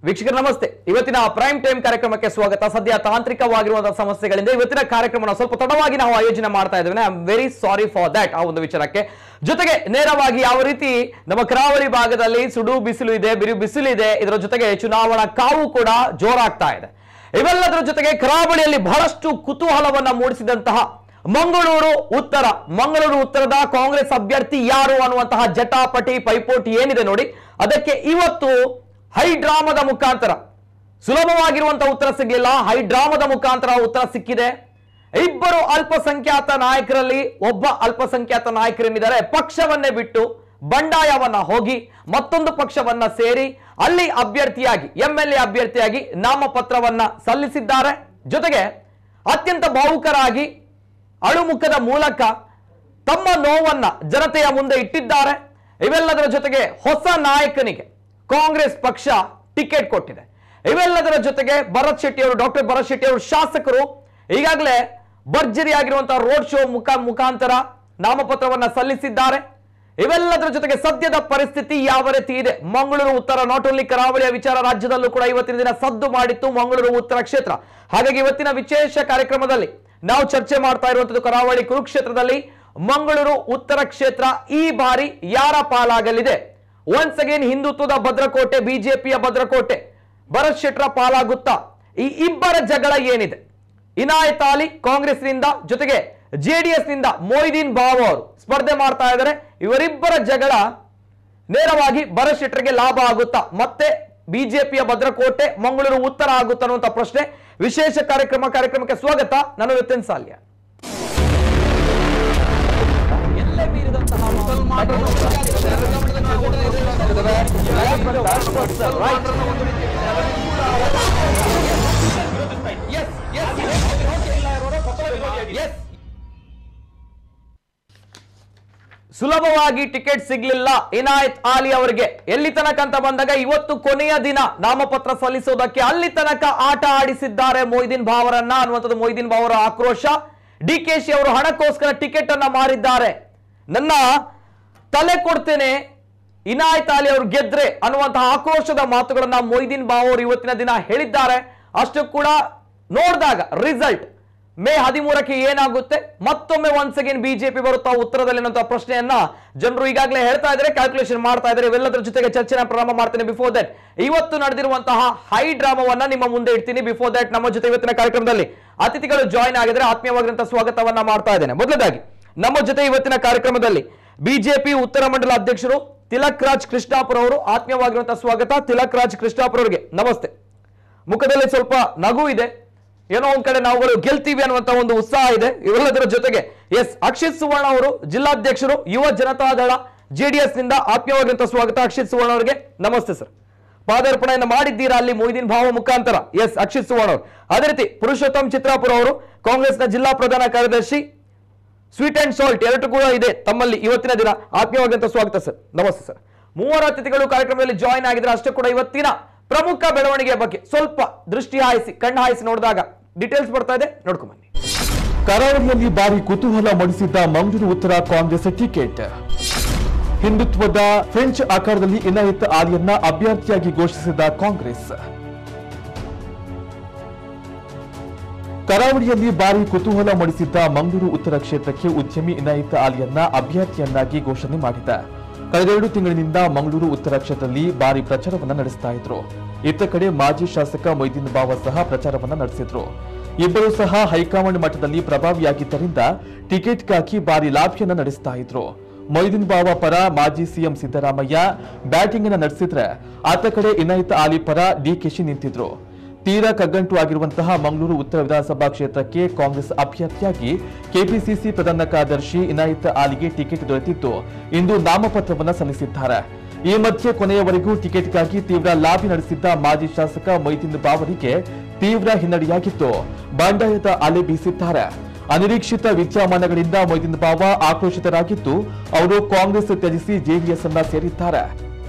ವೀಕ್ಷಕರು ನಮಸ್ತೆ ಇವತ್ತಿನ ಪ್ರೈಮ್ ಟೈಮ್ ಕಾರ್ಯಕ್ರಮಕ್ಕೆ ಸ್ವಾಗತ ಸದ್ಯ ತಾಂತ್ರಿಕವಾಗಿರುವಂತಹ ಸಮಸ್ಯೆಗಳಿಂದ ಇವತ್ತಿನ ಕಾರ್ಯಕ್ರಮನ ಸ್ವಲ್ಪ ತಡವಾಗಿ ನಾವು ಆಯೋಜನೆ ಮಾಡ್ತಾ ಇದ್ದೇವೆ I am very sorry for that ಆ ಒಂದು ವಿಚಾರಕ್ಕೆ ಜೊತೆಗೆ ನೇರವಾಗಿ ಯಾವ ರೀತಿ ನಮ್ಮ ಕರಾವಳಿ ಭಾಗದಲ್ಲಿ ಸುಡು ಬಿಸಿಲು ಇದೆ ಬಿರು ಬಿಸಿಲು ಇದೆ ಇದರ ಜೊತೆಗೆ ಚುನಾವಣಾ ಕಾವು ಕೂಡ ಜೋರಾಗ್ತಾ ಇದೆ ಇವೆಲ್ಲದರ ಜೊತೆಗೆ ಕರಾವಳಿಯಲ್ಲಿ ಬಹಳಷ್ಟು ಕುತೂಹಲವನ್ನ ಮೂಡಿಸಿದಂತಹ ಮಂಗಳೂರು ಉತ್ತರ ಮಂಗಳೂರು ಉತ್ತರದ ಕಾಂಗ್ರೆಸ್ ಅಭ್ಯರ್ಥಿ ಯಾರು ಅನ್ನುವಂತಹ ಜಟಾಪಟಿ ಪೈಪೋಟಿ ಏನಿದೆ ನೋಡಿ ಅದಕ್ಕೆ ಇವತ್ತು ಹೈ ಡ್ರಾಮದ ಮುಖಾಂತರ ಸುಲಭವಾಗಿರುವಂತಹ ಉತ್ತರ ಸಿಗಲಿಲ್ಲ ಹೈ ಡ್ರಾಮದ ಮುಖಾಂತರ ಉತ್ತರ ಸಿಕ್ಕಿದೆ ಇಬ್ಬರು ಅಲ್ಪಸಂಖ್ಯಾತ ನಾಯಕರಲ್ಲಿ ಒಬ್ಬ ಅಲ್ಪಸಂಖ್ಯಾತ ನಾಯಕರೇನಿದ್ದಾರೆ ಪಕ್ಷವನ್ನೇ ಬಿಟ್ಟು ಬಂಡಾಯವನ್ನ ಹೋಗಿ ಮತ್ತೊಂದು ಪಕ್ಷವನ್ನ ಸೇರಿ ಅಲ್ಲಿ ಅಭ್ಯರ್ಥಿಯಾಗಿ ಎಂ ಎಲ್ ಎ ಅಭ್ಯರ್ಥಿಯಾಗಿ ನಾಮಪತ್ರವನ್ನ ಸಲ್ಲಿಸಿದ್ದಾರೆ ಜೊತೆಗೆ ಅತ್ಯಂತ ಭಾವುಕರಾಗಿ ಅಳುಮುಖದ ಮೂಲಕ ತಮ್ಮ ನೋವನ್ನ ಜನತೆಯ ಮುಂದೆ ಇಟ್ಟಿದ್ದಾರೆ ಇವೆಲ್ಲದರ ಜೊತೆಗೆ ಹೊಸ ನಾಯಕನಿಗೆ ಕಾಂಗ್ರೆಸ್ ಪಕ್ಷ ಟಿಕೆಟ್ ಕೊಟ್ಟಿದೆ ಇವೆಲ್ಲದರ ಜೊತೆಗೆ ಭರತ್ ಶೆಟ್ಟಿ ಅವರು ಡಾಕ್ಟರ್ ಭರತ್ ಶೆಟ್ಟಿ ಅವರು ಶಾಸಕರು ಈಗಾಗಲೇ ಭರ್ಜರಿಯಾಗಿರುವಂತಹ ರೋಡ್ ಶೋ ಮುಖ ಮುಖಾಂತರ ನಾಮಪತ್ರವನ್ನ ಸಲ್ಲಿಸಿದ್ದಾರೆ ಇವೆಲ್ಲದರ ಜೊತೆಗೆ ಸದ್ಯದ ಪರಿಸ್ಥಿತಿ ಯಾವ ರೀತಿ ಇದೆ ಮಂಗಳೂರು ಉತ್ತರ ನಾಟ್ ಓನ್ಲಿ ಕರಾವಳಿಯ ವಿಚಾರ ರಾಜ್ಯದಲ್ಲೂ ಕೂಡ ಇವತ್ತಿನ ದಿನ ಸದ್ದು ಮಾಡಿತ್ತು ಮಂಗಳೂರು ಉತ್ತರ ಕ್ಷೇತ್ರ ಹಾಗಾಗಿ ಇವತ್ತಿನ ವಿಶೇಷ ಕಾರ್ಯಕ್ರಮದಲ್ಲಿ ನಾವು ಚರ್ಚೆ ಮಾಡ್ತಾ ಇರುವಂತದ್ದು ಕರಾವಳಿ ಕುರುಕ್ಷೇತ್ರದಲ್ಲಿ ಮಂಗಳೂರು ಉತ್ತರ ಕ್ಷೇತ್ರ ಈ ಬಾರಿ ಯಾರ ಪಾಲಾಗಲಿದೆ ಒನ್ಸ್ ಅಗೇನ್ ಹಿಂದುತ್ವದ ಭದ್ರಕೋಟೆ ಬಿಜೆಪಿಯ ಭದ್ರಕೋಟೆ ಭರತ್ ಶೆಟ್ರ ಪಾಲಾಗುತ್ತಾ ಈ ಇಬ್ಬರ ಜಗಳ ಏನಿದೆ ಇನಾಯತ್ ಅಲಿ ಕಾಂಗ್ರೆಸ್ನಿಂದ ಜೊತೆಗೆ ಜೆಡಿಎಸ್ ನಿಂದ ಮೊಯ್ದೀನ್ ಬಾವ ಅವರು ಸ್ಪರ್ಧೆ ಮಾಡ್ತಾ ಇದ್ದಾರೆ ಇವರಿಬ್ಬರ ಜಗಳ ನೇರವಾಗಿ ಭರತ್ ಶೆಟ್ಟರ್ಗೆ ಲಾಭ ಆಗುತ್ತಾ ಮತ್ತೆ ಬಿಜೆಪಿಯ ಭದ್ರಕೋಟೆ ಮಂಗಳೂರು ಉತ್ತರ ಆಗುತ್ತಾ ಅನ್ನುವಂತ ಪ್ರಶ್ನೆ ವಿಶೇಷ ಕಾರ್ಯಕ್ರಮ ಕಾರ್ಯಕ್ರಮಕ್ಕೆ ಸ್ವಾಗತ ನಾನು ವಿಪಿನ್ ಸಾಲ್ಯ ಎಲ್ಲೇ ಮೀರಿದಂತಹ ಎಸ್ ಸುಲಭವಾಗಿ ಟಿಕೆಟ್ ಸಿಗ್ಲಿಲ್ಲ ಇನಾಯತ್ ಆಲಿ ಅವರಿಗೆ ಎಲ್ಲಿ ತನಕ ಅಂತ ಬಂದಾಗ ಇವತ್ತು ಕೊನೆಯ ದಿನ ನಾಮಪತ್ರ ಸಲ್ಲಿಸೋದಕ್ಕೆ ಅಲ್ಲಿ ತನಕ ಆಟ ಆಡಿಸಿದ್ದಾರೆ ಮೊಯ್ದೀನ್ ಭಾವರನ್ನ ಅನ್ನುವಂಥದ್ದು ಮೊಯ್ದೀನ್ ಭಾವರ ಆಕ್ರೋಶ ಡಿ ಕೆ ಶಿ ಅವರು ಹಣಕ್ಕೋಸ್ಕರ ಟಿಕೆಟ್ ಅನ್ನ ಮಾರಿದ್ದಾರೆ ನನ್ನ ತಲೆ ಕೊಡ್ತೇನೆ ಇನಾಯತ್ ಅಲಿ ಅವರು ಗೆದ್ರೆ ಅನ್ನುವಂತಹ ಆಕ್ರೋಶದ ಮಾತುಗಳನ್ನ ಮೊಯ್ದೀನ್ ಬಾವ್ ಅವರು ಇವತ್ತಿನ ದಿನ ಹೇಳಿದ್ದಾರೆ ಅಷ್ಟು ಕೂಡ ನೋಡಿದಾಗ ರಿಸಲ್ಟ್ ಮೇ ಹದಿಮೂರಕ್ಕೆ ಏನಾಗುತ್ತೆ ಮತ್ತೊಮ್ಮೆ ಒನ್ಸ್ ಅಗೇನ್ ಬಿಜೆಪಿ ಬರುತ್ತಾ ಉತ್ತರದಲ್ಲಿ ಅನ್ನುವಂತಹ ಪ್ರಶ್ನೆಯನ್ನ ಜನರು ಈಗಾಗಲೇ ಹೇಳ್ತಾ ಇದ್ದಾರೆ ಕ್ಯಾಲ್ಕುಲೇಷನ್ ಮಾಡ್ತಾ ಇದ್ದಾರೆ ಇವೆಲ್ಲದರ ಜೊತೆಗೆ ಚರ್ಚೆನ ಪ್ರಾರಂಭ ಮಾಡ್ತೇನೆ ಬಿಫೋರ್ ದಟ್ ಇವತ್ತು ನಡೆದಿರುವಂತಹ ಹೈ ಡ್ರಾಮಾವನ್ನ ನಿಮ್ಮ ಮುಂದೆ ಇಡ್ತೀನಿ ಬಿಫೋರ್ ದಟ್ ನಮ್ಮ ಜೊತೆ ಇವತ್ತಿನ ಕಾರ್ಯಕ್ರಮದಲ್ಲಿ ಅತಿಥಿಗಳು ಜಾಯ್ನ್ ಆಗಿದ್ರೆ ಆತ್ಮೀಯವಾಗಿರುವಂತಹ ಸ್ವಾಗತವನ್ನ ಮಾಡ್ತಾ ಇದ್ದೇನೆ ಮೊದಲದಾಗಿ ನಮ್ಮ ಜೊತೆ ಇವತ್ತಿನ ಕಾರ್ಯಕ್ರಮದಲ್ಲಿ ಬಿಜೆಪಿ ಉತ್ತರ ಮಂಡಲ ಅಧ್ಯಕ್ಷರು ತಿಲಕ್ ರಾಜ್ ಕೃಷ್ಣಾಪುರ ಅವರು ಆತ್ಮೀಯವಾಗಿರುವಂತಹ ಸ್ವಾಗತ ತಿಲಕ್ ರಾಜ್ ಕೃಷ್ಣಾಪುರ ಅವರಿಗೆ ನಮಸ್ತೆ ಮುಖದಲ್ಲಿ ಸ್ವಲ್ಪ ನಗು ಇದೆ ಏನೋ ಒಂದ್ ಕಡೆ ನಾವುಗಳು ಗೆಲ್ತೀವಿ ಅನ್ನುವಂತ ಒಂದು ಉತ್ಸಾಹ ಇದೆ ಇವೆಲ್ಲದರ ಜೊತೆಗೆ ಎಸ್ ಅಕ್ಷಿತ್ ಸುವರ್ಣ ಅವರು ಜಿಲ್ಲಾಧ್ಯಕ್ಷರು ಯುವ ಜನತಾದಳ ಜೆಡಿಎಸ್ ನಿಂದ ಆತ್ಮೀಯವಾಗಿರುವಂತಹ ಸ್ವಾಗತ ಅಕ್ಷಿತ್ ಸುವರ್ಣ ಅವರಿಗೆ ನಮಸ್ತೆ ಸರ್ ಪಾದಾರ್ಪಣೆಯನ್ನು ಮಾಡಿದ್ದೀರಾ ಅಲ್ಲಿ ಮೊಯ್ದೀನ್ ಭಾವ ಮುಖಾಂತರ ಎಸ್ ಅಕ್ಷಿತ್ ಸುವರ್ಣ ಅವರು ಅದೇ ರೀತಿ ಪುರುಷೋತ್ತಮ್ ಚಿತ್ರಾಪುರ ಅವರು ಕಾಂಗ್ರೆಸ್ನ ಜಿಲ್ಲಾ ಪ್ರಧಾನ ಕಾರ್ಯದರ್ಶಿ ಸ್ವೀಟ್ ಅಂಡ್ ಸಾಲ್ಟ್ ಎರಡು ಕೂಡ ಇದೆ ತಮ್ಮಲ್ಲಿ ಇವತ್ತಿನ ದಿನ ಆತ್ಮೀಯವಾದಂತಹ ಸ್ವಾಗತ ಸರ್ ನಮಸ್ತೆ ಸರ್ ಮೂವರು ಅತಿಥಿಗಳು ಕಾರ್ಯಕ್ರಮದಲ್ಲಿ ಜಾಯಿನ್ ಆಗಿದ್ರೆ ಅಷ್ಟೇ ಕೂಡ ಇವತ್ತಿನ ಪ್ರಮುಖ ಬೆಳವಣಿಗೆಯ ಬಗ್ಗೆ ಸ್ವಲ್ಪ ದೃಷ್ಟಿ ಹಾಯಿಸಿ ಕಣ್ಣು ಹಾಯಿಸಿ ನೋಡಿದಾಗ ಡೀಟೇಲ್ಸ್ ಬರ್ತಾ ಇದೆ ನೋಡ್ಕೊಂಡ್ ಬನ್ನಿ ಕರಾವಳಿಯಲ್ಲಿ ಭಾರಿ ಕುತೂಹಲ ಮೂಡಿಸಿದ್ದ ಮಂಗಳೂರು ಉತ್ತರ ಕಾಂಗ್ರೆಸ್ ಟಿಕೆಟ್ ಹಿಂದುತ್ವದ ಫ್ರೆಂಚ್ ಆಕಾರದಲ್ಲಿ ಇನಾಯತ್ ಆಲಿಯನ್ನ ಅಭ್ಯರ್ಥಿಯಾಗಿ ಘೋಷಿಸಿದ ಕಾಂಗ್ರೆಸ್ ಕರಾವಳಿಯಲ್ಲಿ ಭಾರಿ ಕುತೂಹಲ ಮೂಡಿಸಿದ್ದ ಮಂಗಳೂರು ಉತ್ತರ ಕ್ಷೇತ್ರಕ್ಕೆ ಉದ್ಯಮಿ ಇನಾಯತ್ ಆಲಿಯನ್ನ ಅಭ್ಯರ್ಥಿಯನ್ನಾಗಿ ಘೋಷಣೆ ಮಾಡಿದೆ ಕಳೆದೆರಡು ತಿಂಗಳಿನಿಂದ ಮಂಗಳೂರು ಉತ್ತರ ಕ್ಷೇತ್ರದಲ್ಲಿ ಭಾರಿ ಪ್ರಚಾರವನ್ನ ನಡೆಸ್ತಾ ಇದ್ರು ಇತ್ತ ಕಡೆ ಮಾಜಿ ಶಾಸಕ ಮೊಯ್ದೀನ್ ಬಾವ ಸಹ ಪ್ರಚಾರವನ್ನ ನಡೆಸಿದ್ರು ಇಬ್ಬರು ಸಹ ಹೈಕಮಾಂಡ್ ಮಟ್ಟದಲ್ಲಿ ಪ್ರಭಾವಿಯಾಗಿದ್ದರಿಂದ ಟಿಕೆಟ್ಗಾಗಿ ಭಾರಿ ಲಾಭಿಯನ್ನ ನಡೆಸ್ತಾ ಇದ್ರು ಮೊಯ್ದೀನ್ ಬಾವ ಪರ ಮಾಜಿ ಸಿಎಂ ಸಿದ್ದರಾಮಯ್ಯ ಬ್ಯಾಟಿಂಗ್ ಅನ್ನ ನಡೆಸಿದ್ರೆ ಆತ ಕಡೆ ಇನಾಯತ್ ಆಲಿ ಪರ ಡಿಕೆಶಿ ನಿಂತಿದ್ರು ತೀರಾ ಕಗ್ಗಂಟು ಆಗಿರುವಂತಹ ಮಂಗಳೂರು ಉತ್ತರ ವಿಧಾನಸಭಾ ಕ್ಷೇತ್ರಕ್ಕೆ ಕಾಂಗ್ರೆಸ್ ಅಭ್ಯರ್ಥಿಯಾಗಿ ಕೆಪಿಸಿಸಿ ಪ್ರಧಾನ ಕಾರ್ಯದರ್ಶಿ ಇನಾಯತ್ ಆಲಿಗೆ ಟಿಕೆಟ್ ದೊರೆತಿದ್ದು ಇಂದು ನಾಮಪತ್ರವನ್ನ ಸಲ್ಲಿಸಿದ್ದಾರೆ ಈ ಮಧ್ಯೆ ಕೊನೆಯವರೆಗೂ ಟಿಕೆಟ್ಗಾಗಿ ತೀವ್ರ ಲಾಬಿ ನಡೆಸಿದ್ದ ಮಾಜಿ ಶಾಸಕ ಮೊಯ್ದೀನ್ ಬಾವರಿಗೆ ತೀವ್ರ ಹಿನ್ನಡೆಯಾಗಿತ್ತು ಬಂಡಾಯದ ಅಲೆ ಬೀಸಿದ್ದಾರೆ ಅನಿರೀಕ್ಷಿತ ವಿದ್ಯಮಾನಗಳಿಂದ ಮೊಯ್ದೀನ್ ಬಾವ ಆಕ್ರೋಶಿತರಾಗಿದ್ದು ಅವರು ಕಾಂಗ್ರೆಸ್ ತ್ಯಜಿಸಿ ಜೆಡಿಎಸ್ ಅನ್ನ ಸೇರಿದ್ದಾರೆ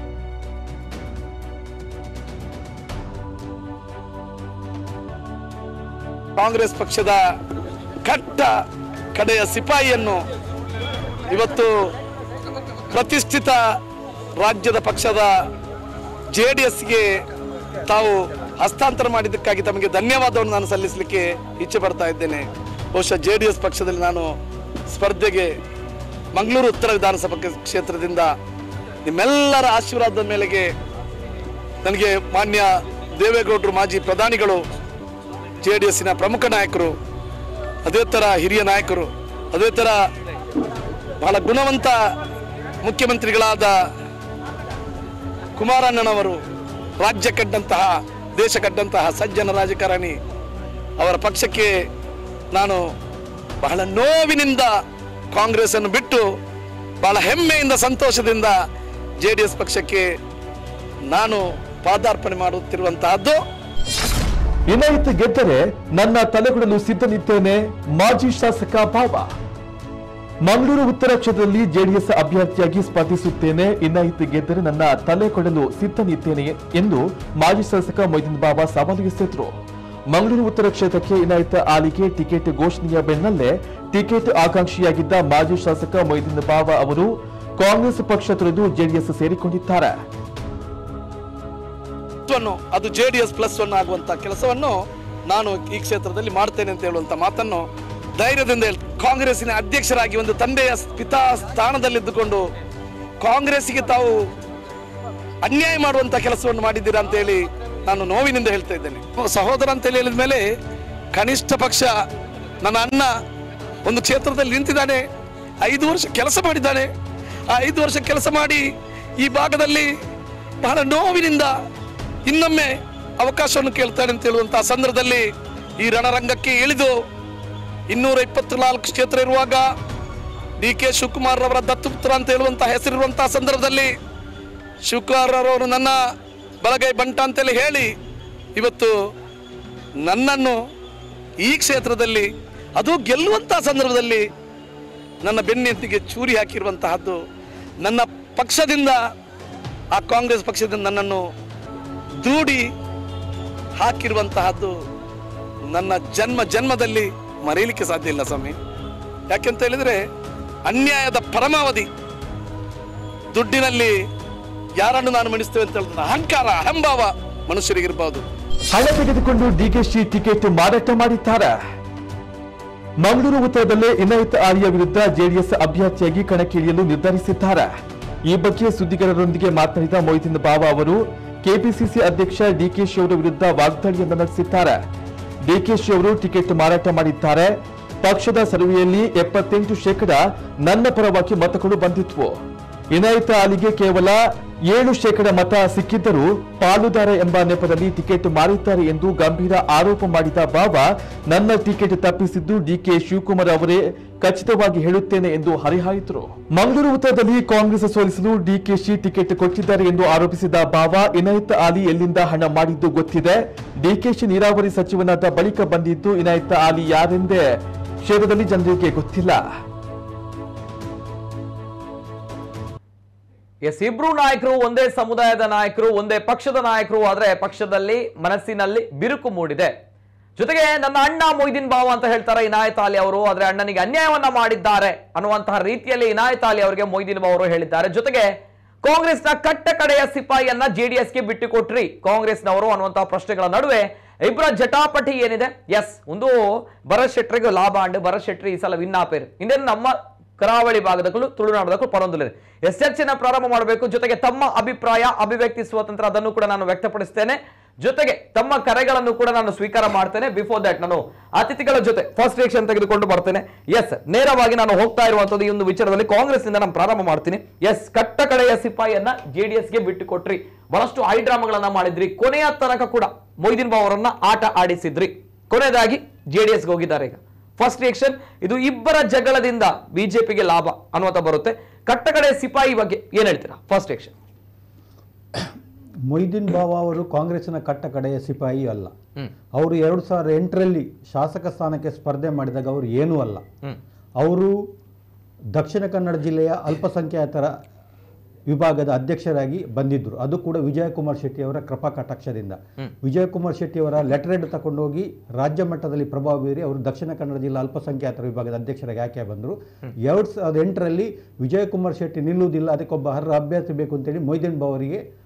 ಕಾಂಗ್ರೆಸ್ ಪಕ್ಷದ ಕಟ್ಟ ಕಡೆಯ ಸಿಪಾಯಿಯನ್ನು ಇವತ್ತು ಪ್ರತಿಷ್ಠಿತ ರಾಜ್ಯದ ಪಕ್ಷದ ಜೆ ಡಿ ಎಸ್ಗೆ ತಾವು ಹಸ್ತಾಂತರ ಮಾಡಿದ್ದಕ್ಕಾಗಿ ತಮಗೆ ಧನ್ಯವಾದವನ್ನು ನಾನು ಸಲ್ಲಿಸಲಿಕ್ಕೆ ಇಚ್ಛೆ ಪಡ್ತಾ ಇದ್ದೇನೆ ಬಹುಶಃ ಜೆ ಡಿ ಎಸ್ ಪಕ್ಷದಲ್ಲಿ ನಾನು ಸ್ಪರ್ಧೆಗೆ ಮಂಗಳೂರು ಉತ್ತರ ವಿಧಾನಸಭಾ ಕ್ಷೇತ್ರದಿಂದ ನಿಮ್ಮೆಲ್ಲರ ಆಶೀರ್ವಾದದ ಮೇಲೆಗೆ ನನಗೆ ಮಾನ್ಯ ದೇವೇಗೌಡರು ಮಾಜಿ ಪ್ರಧಾನಿಗಳು ಜೆ ಡಿ ಎಸ್ಸಿನ ಪ್ರಮುಖ ನಾಯಕರು ಅದೇ ಥರ ಹಿರಿಯ ನಾಯಕರು ಅದೇ ಥರ ಬಹಳ ಗುಣವಂತ ಮುಖ್ಯಮಂತ್ರಿಗಳಾದ ಕುಮಾರಣ್ಣನವರು ರಾಜ್ಯ ಕಟ್ಟಂತಹ ದೇಶ ಕಟ್ಟಂತಹ ಸಜ್ಜನ ರಾಜಕಾರಣಿ ಅವರ ಪಕ್ಷಕ್ಕೆ ನಾನು ಬಹಳ ನೋವಿನಿಂದ ಕಾಂಗ್ರೆಸ್ ಅನ್ನು ಬಿಟ್ಟು ಬಹಳ ಹೆಮ್ಮೆಯಿಂದ ಸಂತೋಷದಿಂದ ಜೆ ಡಿ ಎಸ್ ಪಕ್ಷಕ್ಕೆ ನಾನು ಪಾದಾರ್ಪಣೆ ಮಾಡುತ್ತಿರುವಂತಹದ್ದು ಇನಾಯಿತ್ ಗೆದ್ದರೆ ನನ್ನ ತಲೆಗೊಡಲು ಸಿದ್ಧನಿದ್ದೇನೆ ಮಾಜಿ ಶಾಸಕ ಬಾಬಾ ಮಂಗಳೂರು ಉತ್ತರ ಕ್ಷೇತ್ರದಲ್ಲಿ ಜೆಡಿಎಸ್ ಅಭ್ಯರ್ಥಿಯಾಗಿ ಸ್ಪರ್ಧಿಸುತ್ತೇನೆ ಇನಾಯಿತ್ ಗೆದ್ದರೆ ನನ್ನ ತಲೆ ಕೊಡಲು ಸಿದ್ಧನಿದ್ದೇನೆ ಎಂದು ಮಾಜಿ ಶಾಸಕ ಮೊಯ್ದೀನ್ ಬಾಬಾ ಸವಾಲು ಎಸೆದ್ರು ಮಂಗಳೂರು ಉತ್ತರ ಕ್ಷೇತ್ರಕ್ಕೆ ಇನಾಯಿತ್ ಆಲಿಗೆ ಟಿಕೆಟ್ ಘೋಷಣೆಯ ಬೆನ್ನಲ್ಲೇ ಟಿಕೆಟ್ ಆಕಾಂಕ್ಷಿಯಾಗಿದ್ದ ಮಾಜಿ ಶಾಸಕ ಮೊಯ್ದೀನ್ ಬಾಬಾ ಅವರು ಕಾಂಗ್ರೆಸ್ ಪಕ್ಷ ತೊರೆದು ಜೆಡಿಎಸ್ ಸೇರಿಕೊಂಡಿದ್ದಾರೆ ವನ್ನು ಅದು J D S plus one ಆಗುವಂತ ಕೆಲಸವನ್ನು ನಾನು ಈ ಕ್ಷೇತ್ರದಲ್ಲಿ ಮಾಡ್ತೇನೆ ಅಂತ ಹೇಳುವಂತ ಮಾತನ್ನು ಧೈರ್ಯದಿಂದ ಹೇಳ್- ಕಾಂಗ್ರೆಸ್ಸಿನ ಅಧ್ಯಕ್ಷರಾಗಿ ಒಂದು ತಂದೆಯ ಪಿತಾ ಸ್ಥಾನದಲ್ಲಿದ್ದುಕೊಂಡು ಕಾಂಗ್ರೆಸ್ಸಿಗೆ ತಾವು ಅನ್ಯಾಯ ಮಾಡುವಂತ ಕೆಲಸವನ್ನು ಮಾಡಿದ್ದೀರಾ ಅಂತ ಹೇಳಿ ನಾನು ನೋವಿನಿಂದ ಹೇಳ್ತಾ ಇದ್ದೇನೆ ಸಹೋದರ ಅಂತ ಹೇಳಿ ಹೇಳಿದ ಮೇಲೆ ಕನಿಷ್ಠ ಪಕ್ಷ ನನ್ನ ಅಣ್ಣ ಒಂದು ಕ್ಷೇತ್ರದಲ್ಲಿ ನಿಂತಿದ್ದಾನೆ ಐದು ವರ್ಷ ಕೆಲಸ ಮಾಡಿದ್ದಾನೆ ಆ ಐದು ವರ್ಷ ಕೆಲಸ ಮಾಡಿ ಈ ಭಾಗದಲ್ಲಿ ಬಹಳ ನೋವಿನಿಂದ ಇನ್ನೊಮ್ಮೆ ಅವಕಾಶವನ್ನು ಕೇಳ್ತಾನೆ ಅಂತ ಹೇಳುವಂತಹ ಸಂದರ್ಭದಲ್ಲಿ ಈ ರಣರಂಗಕ್ಕೆ ಇಳಿದು ಇನ್ನೂರ ಇಪ್ಪತ್ತು ನಾಲ್ಕು ಕ್ಷೇತ್ರ ಇರುವಾಗ ಡಿ ಕೆ ಶಿವಕುಮಾರ್ ಅವರ ದತ್ತುಪುತ್ರ ಅಂತ ಹೇಳುವಂತಹ ಹೆಸರಿರುವಂತಹ ಸಂದರ್ಭದಲ್ಲಿ ಶಿವಕುಮಾರ್ ಅವರು ನನ್ನ ಬಲಗೈ ಬಂಟ ಅಂತೇಳಿ ಹೇಳಿ ಇವತ್ತು ನನ್ನನ್ನು ಈ ಕ್ಷೇತ್ರದಲ್ಲಿ ಅದು ಗೆಲ್ಲುವಂತಹ ಸಂದರ್ಭದಲ್ಲಿ ನನ್ನ ಬೆನ್ನೆತ್ತಿಗೆ ಚೂರಿ ಹಾಕಿರುವಂತಹದ್ದು ನನ್ನ ಪಕ್ಷದಿಂದ ಆ ಕಾಂಗ್ರೆಸ್ ಪಕ್ಷದಿಂದ ನನ್ನನ್ನು ದೂಡಿ ಹಾಕಿರುವಂತಹದ್ದು ನನ್ನ ಜನ್ಮ ಜನ್ಮದಲ್ಲಿ ಮರೆಯಲಿಕ್ಕೆ ಸಾಧ್ಯ ಇಲ್ಲ ಸ್ವಾಮಿ ಯಾಕೆಂತ ಹೇಳಿದ್ರೆ ಅನ್ಯಾಯದ ಪರಮಾವಧಿ ದುಡ್ಡಿನಲ್ಲಿ ಯಾರನ್ನು ನಾನು ಮಣಿಸ್ತೇವೆ ಅಂತ ಹೇಳಿದ್ರೆ ಅಹಂಕಾರ ಅಹಂಭಾವ ಮನುಷ್ಯರಿಗಿರ್ಬೋದು ಹಣ ತೆಗೆದುಕೊಂಡು ಡಿಕೆಶಿ ಟಿಕೆಟ್ ಮಾರಾಟ ಮಾಡಿದ್ದಾರೆ ಮಂಗಳೂರು ಉತ್ತರದಲ್ಲೇ ಇನಾಯತ್ ಆರ್ಯ ವಿರುದ್ಧ ಜೆಡಿಎಸ್ ಅಭ್ಯರ್ಥಿಯಾಗಿ ಕಣಕ್ಕಿಳಿಯಲು ನಿರ್ಧರಿಸಿದ್ದಾರೆ ಈ ಬಗ್ಗೆ ಸುದ್ದಿಗಾರರೊಂದಿಗೆ ಮಾತನಾಡಿದ ಮೊಯ್ದೀನ್ ಬಾಬಾ ಅವರು ಕೆಪಿಸಿಸಿ ಅಧ್ಯಕ್ಷ ಡಿಕೆಶಿ ಅವರ ವಿರುದ್ಧ ವಾಗ್ದಾಳಿಯನ್ನು ನಡೆಸಿದ್ದಾರೆ ಡಿಕೆಶಿ ಅವರು ಟಿಕೆಟ್ ಮಾರಾಟ ಮಾಡಿದ್ದಾರೆ ಪಕ್ಷದ ಸರ್ವೆಯಲ್ಲಿ ಎಪ್ಪತ್ತೆಂಟು ಶೇಕಡ ನನ್ನ ಪರವಾಗಿ ಮತಗಳು ಬಂದಿದ್ವು ಇನಾಯತ್ ಅಲಿಗೆ ಕೇವಲ ಏಳು ಶೇಕಡ ಮತ ಸಿಕ್ಕಿದ್ದರೂ ಪಾಲುದಾರ ಎಂಬ ನೆಪದಲ್ಲಿ ಟಿಕೆಟ್ ಮಾರಿದ್ದಾರೆ ಎಂದು ಗಂಭೀರ ಆರೋಪ ಮಾಡಿದ ಬಾಬಾ ನನ್ನ ಟಿಕೆಟ್ ತಪ್ಪಿಸಿದ್ದು ಡಿಕೆ ಶಿವಕುಮಾರ್ ಅವರೇ ಖಚಿತವಾಗಿ ಹೇಳುತ್ತೇನೆ ಎಂದು ಹರಿಹಾಯಿದರು ಮಂಗಳೂರು ಉತ್ತರದಲ್ಲಿ ಕಾಂಗ್ರೆಸ್ ಸೋಲಿಸಲು ಡಿಕೆಶಿ ಟಿಕೆಟ್ ಕೊಟ್ಟಿದ್ದಾರೆ ಎಂದು ಆರೋಪಿಸಿದ ಬಾಬಾ ಇನಾಯತ್ ಅಲಿ ಎಲ್ಲಿಂದ ಹಣ ಮಾಡಿದ್ದು ಗೊತ್ತಿದೆ ಡಿಕೆಶಿ ನೀರಾವರಿ ಸಚಿವನಾದ ಬಳಿಕ ಬಂದಿದ್ದು ಇನಾಯತ್ ಅಲಿ ಯಾರೆಂದೇ ಕ್ಷೇತ್ರದಲ್ಲಿ ಜನರಿಗೆ ಗೊತ್ತಿಲ್ಲ ಎಸ್ ಇಬ್ರು ನಾಯಕರು ಒಂದೇ ಸಮುದಾಯದ ನಾಯಕರು ಒಂದೇ ಪಕ್ಷದ ನಾಯಕರು ಆದ್ರೆ ಪಕ್ಷದಲ್ಲಿ ಮನಸ್ಸಿನಲ್ಲಿ ಬಿರುಕು ಮೂಡಿದೆ ಜೊತೆಗೆ ನನ್ನ ಅಣ್ಣ ಮೊಯ್ದೀನ್ ಬಾವ ಅಂತ ಹೇಳ್ತಾರೆ ಇನಾಯತ್ ಅಲಿ ಅವರು ಆದ್ರೆ ಅಣ್ಣನಿಗೆ ಅನ್ಯಾಯವನ್ನ ಮಾಡಿದ್ದಾರೆ ಅನ್ನುವಂತಹ ರೀತಿಯಲ್ಲಿ ಇನಾಯತ್ ಅಲಿ ಅವರಿಗೆ ಮೊಯ್ದೀನ್ ಬಾವ ಅವರು ಹೇಳಿದ್ದಾರೆ ಜೊತೆಗೆ ಕಾಂಗ್ರೆಸ್ನ ಕಟ್ಟ ಕಡೆಯ ಸಿಪಾಯಿಯನ್ನ ಜೆಡಿಎಸ್ಗೆ ಬಿಟ್ಟುಕೊಟ್ರಿ ಕಾಂಗ್ರೆಸ್ನವರು ಅನ್ನುವಂತಹ ಪ್ರಶ್ನೆಗಳ ನಡುವೆ ಇಬ್ಬರ ಜಟಾಪಟಿ ಏನಿದೆ ಎಸ್ ಒಂದು ಭರತ್ ಶೆಟ್ರಿಗೆ ಲಾಭ ಅಂಡ್ ಭರತ್ ಶೆಟ್ರಿ ಈ ಸಲ ವಿನ್ ಆಪೇರು ಇನ್ನೇನು ನಮ್ಮ ಕರಾವಳಿ ಭಾಗದಕ್ಕೂ ತುಳುನಾಡದಕ್ಕೂ ಪರೊಂದಿಲ್ಲ ಎಸ್ ಚರ್ಚೆನ ಪ್ರಾರಂಭ ಮಾಡಬೇಕು ಜೊತೆಗೆ ತಮ್ಮ ಅಭಿಪ್ರಾಯ ಅಭಿವ್ಯಕ್ತಿ ಸ್ವಾತಂತ್ರ್ಯ ಅದನ್ನು ಕೂಡ ನಾನು ವ್ಯಕ್ತಪಡಿಸ್ತೇನೆ ಜೊತೆಗೆ ತಮ್ಮ ಕರೆಗಳನ್ನು ಕೂಡ ನಾನು ಸ್ವೀಕಾರ ಮಾಡ್ತೇನೆ ಬಿಫೋರ್ ದಟ್ ನಾನು ಅತಿಥಿಗಳ ಜೊತೆ ಫಸ್ಟ್ ರಿಯಾಕ್ಷನ್ ತೆಗೆದುಕೊಂಡು ಬರ್ತೇನೆ ಎಸ್ ನೇರವಾಗಿ ನಾನು ಹೋಗ್ತಾ ಇರುವಂತದ್ದು ಈ ಒಂದು ವಿಚಾರದಲ್ಲಿ ಕಾಂಗ್ರೆಸ್ ಇಂದ ನಾನು ಪ್ರಾರಂಭ ಮಾಡ್ತೀನಿ ಎಸ್ ಕಟ್ಟ ಕಡೆಯ ಸಿಪಾಯಿಯನ್ನ ಜೆಡಿಎಸ್ ಗೆ ಬಿಟ್ಟು ಕೊಟ್ರಿ ಬಹಳಷ್ಟು ಹೈಡ್ರಾಮಾಗಳನ್ನ ಮಾಡಿದ್ರಿ ಕೊನೆಯ ತನಕ ಕೂಡ ಮೊಯ್ದೀನ್ ಬಾವ್ ಅವರನ್ನ ಆಟ ಆಡಿಸಿದ್ರಿ ಕೊನೆಯದಾಗಿ ಜೆಡಿಎಸ್ಗೆ ಹೋಗಿದ್ದಾರೆ ಈಗ ಫಸ್ಟ್ ರಿಯಾಕ್ಷನ್ ಇದು ಇಬ್ಬರ ಜಗಳದಿಂದ ಬಿಜೆಪಿಗೆ ಲಾಭ ಅನ್ನುವಂತ ಬರುತ್ತೆ ಕಟ್ಟಕಡೆ ಸಿಪಾಯಿ ಬಗ್ಗೆ ಏನ್ ಹೇಳ್ತೀರಾ ಫಸ್ಟ್ ರಿಯಾಕ್ಷನ್ ಮೊಯ್ದೀನ್ ಬಾಬಾ ಅವರು ಕಾಂಗ್ರೆಸ್ಸಿನ ಕಟ್ಟ ಕಡೆಯ ಸಿಪಾಯಿ ಅಲ್ಲ ಹ್ಮ್ ಅವರು ಎರಡು ಸಾವಿರದ ಎಂಟರಲ್ಲಿ ಶಾಸಕ ಸ್ಥಾನಕ್ಕೆ ಸ್ಪರ್ಧೆ ಮಾಡಿದಾಗ ಅವರು ಏನೂ ಅಲ್ಲ ಹ್ಮ್ ಅವರು ದಕ್ಷಿಣ ಕನ್ನಡ ಜಿಲ್ಲೆಯ ಅಲ್ಪಸಂಖ್ಯಾತರ ವಿಭಾಗದ ಅಧ್ಯಕ್ಷರಾಗಿ ಬಂದಿದ್ದರು ಅದು ಕೂಡ ವಿಜಯಕುಮಾರ್ ಶೆಟ್ಟಿ ಅವರ ಕೃಪಾ ಕಟಾಕ್ಷದಿಂದ ವಿಜಯಕುಮಾರ್ ಶೆಟ್ಟಿ ಅವರ ಲೆಟರ್ ಹೆಡ್ ತಗೊಂಡೋಗಿ ರಾಜ್ಯ ಮಟ್ಟದಲ್ಲಿ ಪ್ರಭಾವ ಬೀರಿ ಅವರು ದಕ್ಷಿಣ ಕನ್ನಡ ಜಿಲ್ಲಾ ಅಲ್ಪಸಂಖ್ಯಾತರ ವಿಭಾಗದ ಅಧ್ಯಕ್ಷರಾಗಿ ಆಯ್ಕೆ ಬಂದರು ಎರಡು ಸಾವಿರದ ಎಂಟರಲ್ಲಿ ವಿಜಯಕುಮಾರ್ ಶೆಟ್ಟಿ ನಿಲ್ಲುವುದಿಲ್ಲ ಅದಕ್ಕೊಬ್ಬ ಹರ್ರ ಅಭ್ಯರ್ಥಿ ಬೇಕು ಅಂತೇಳಿ ಮೊಯ್ದೀನ್ ಬಾವರಿಗೆ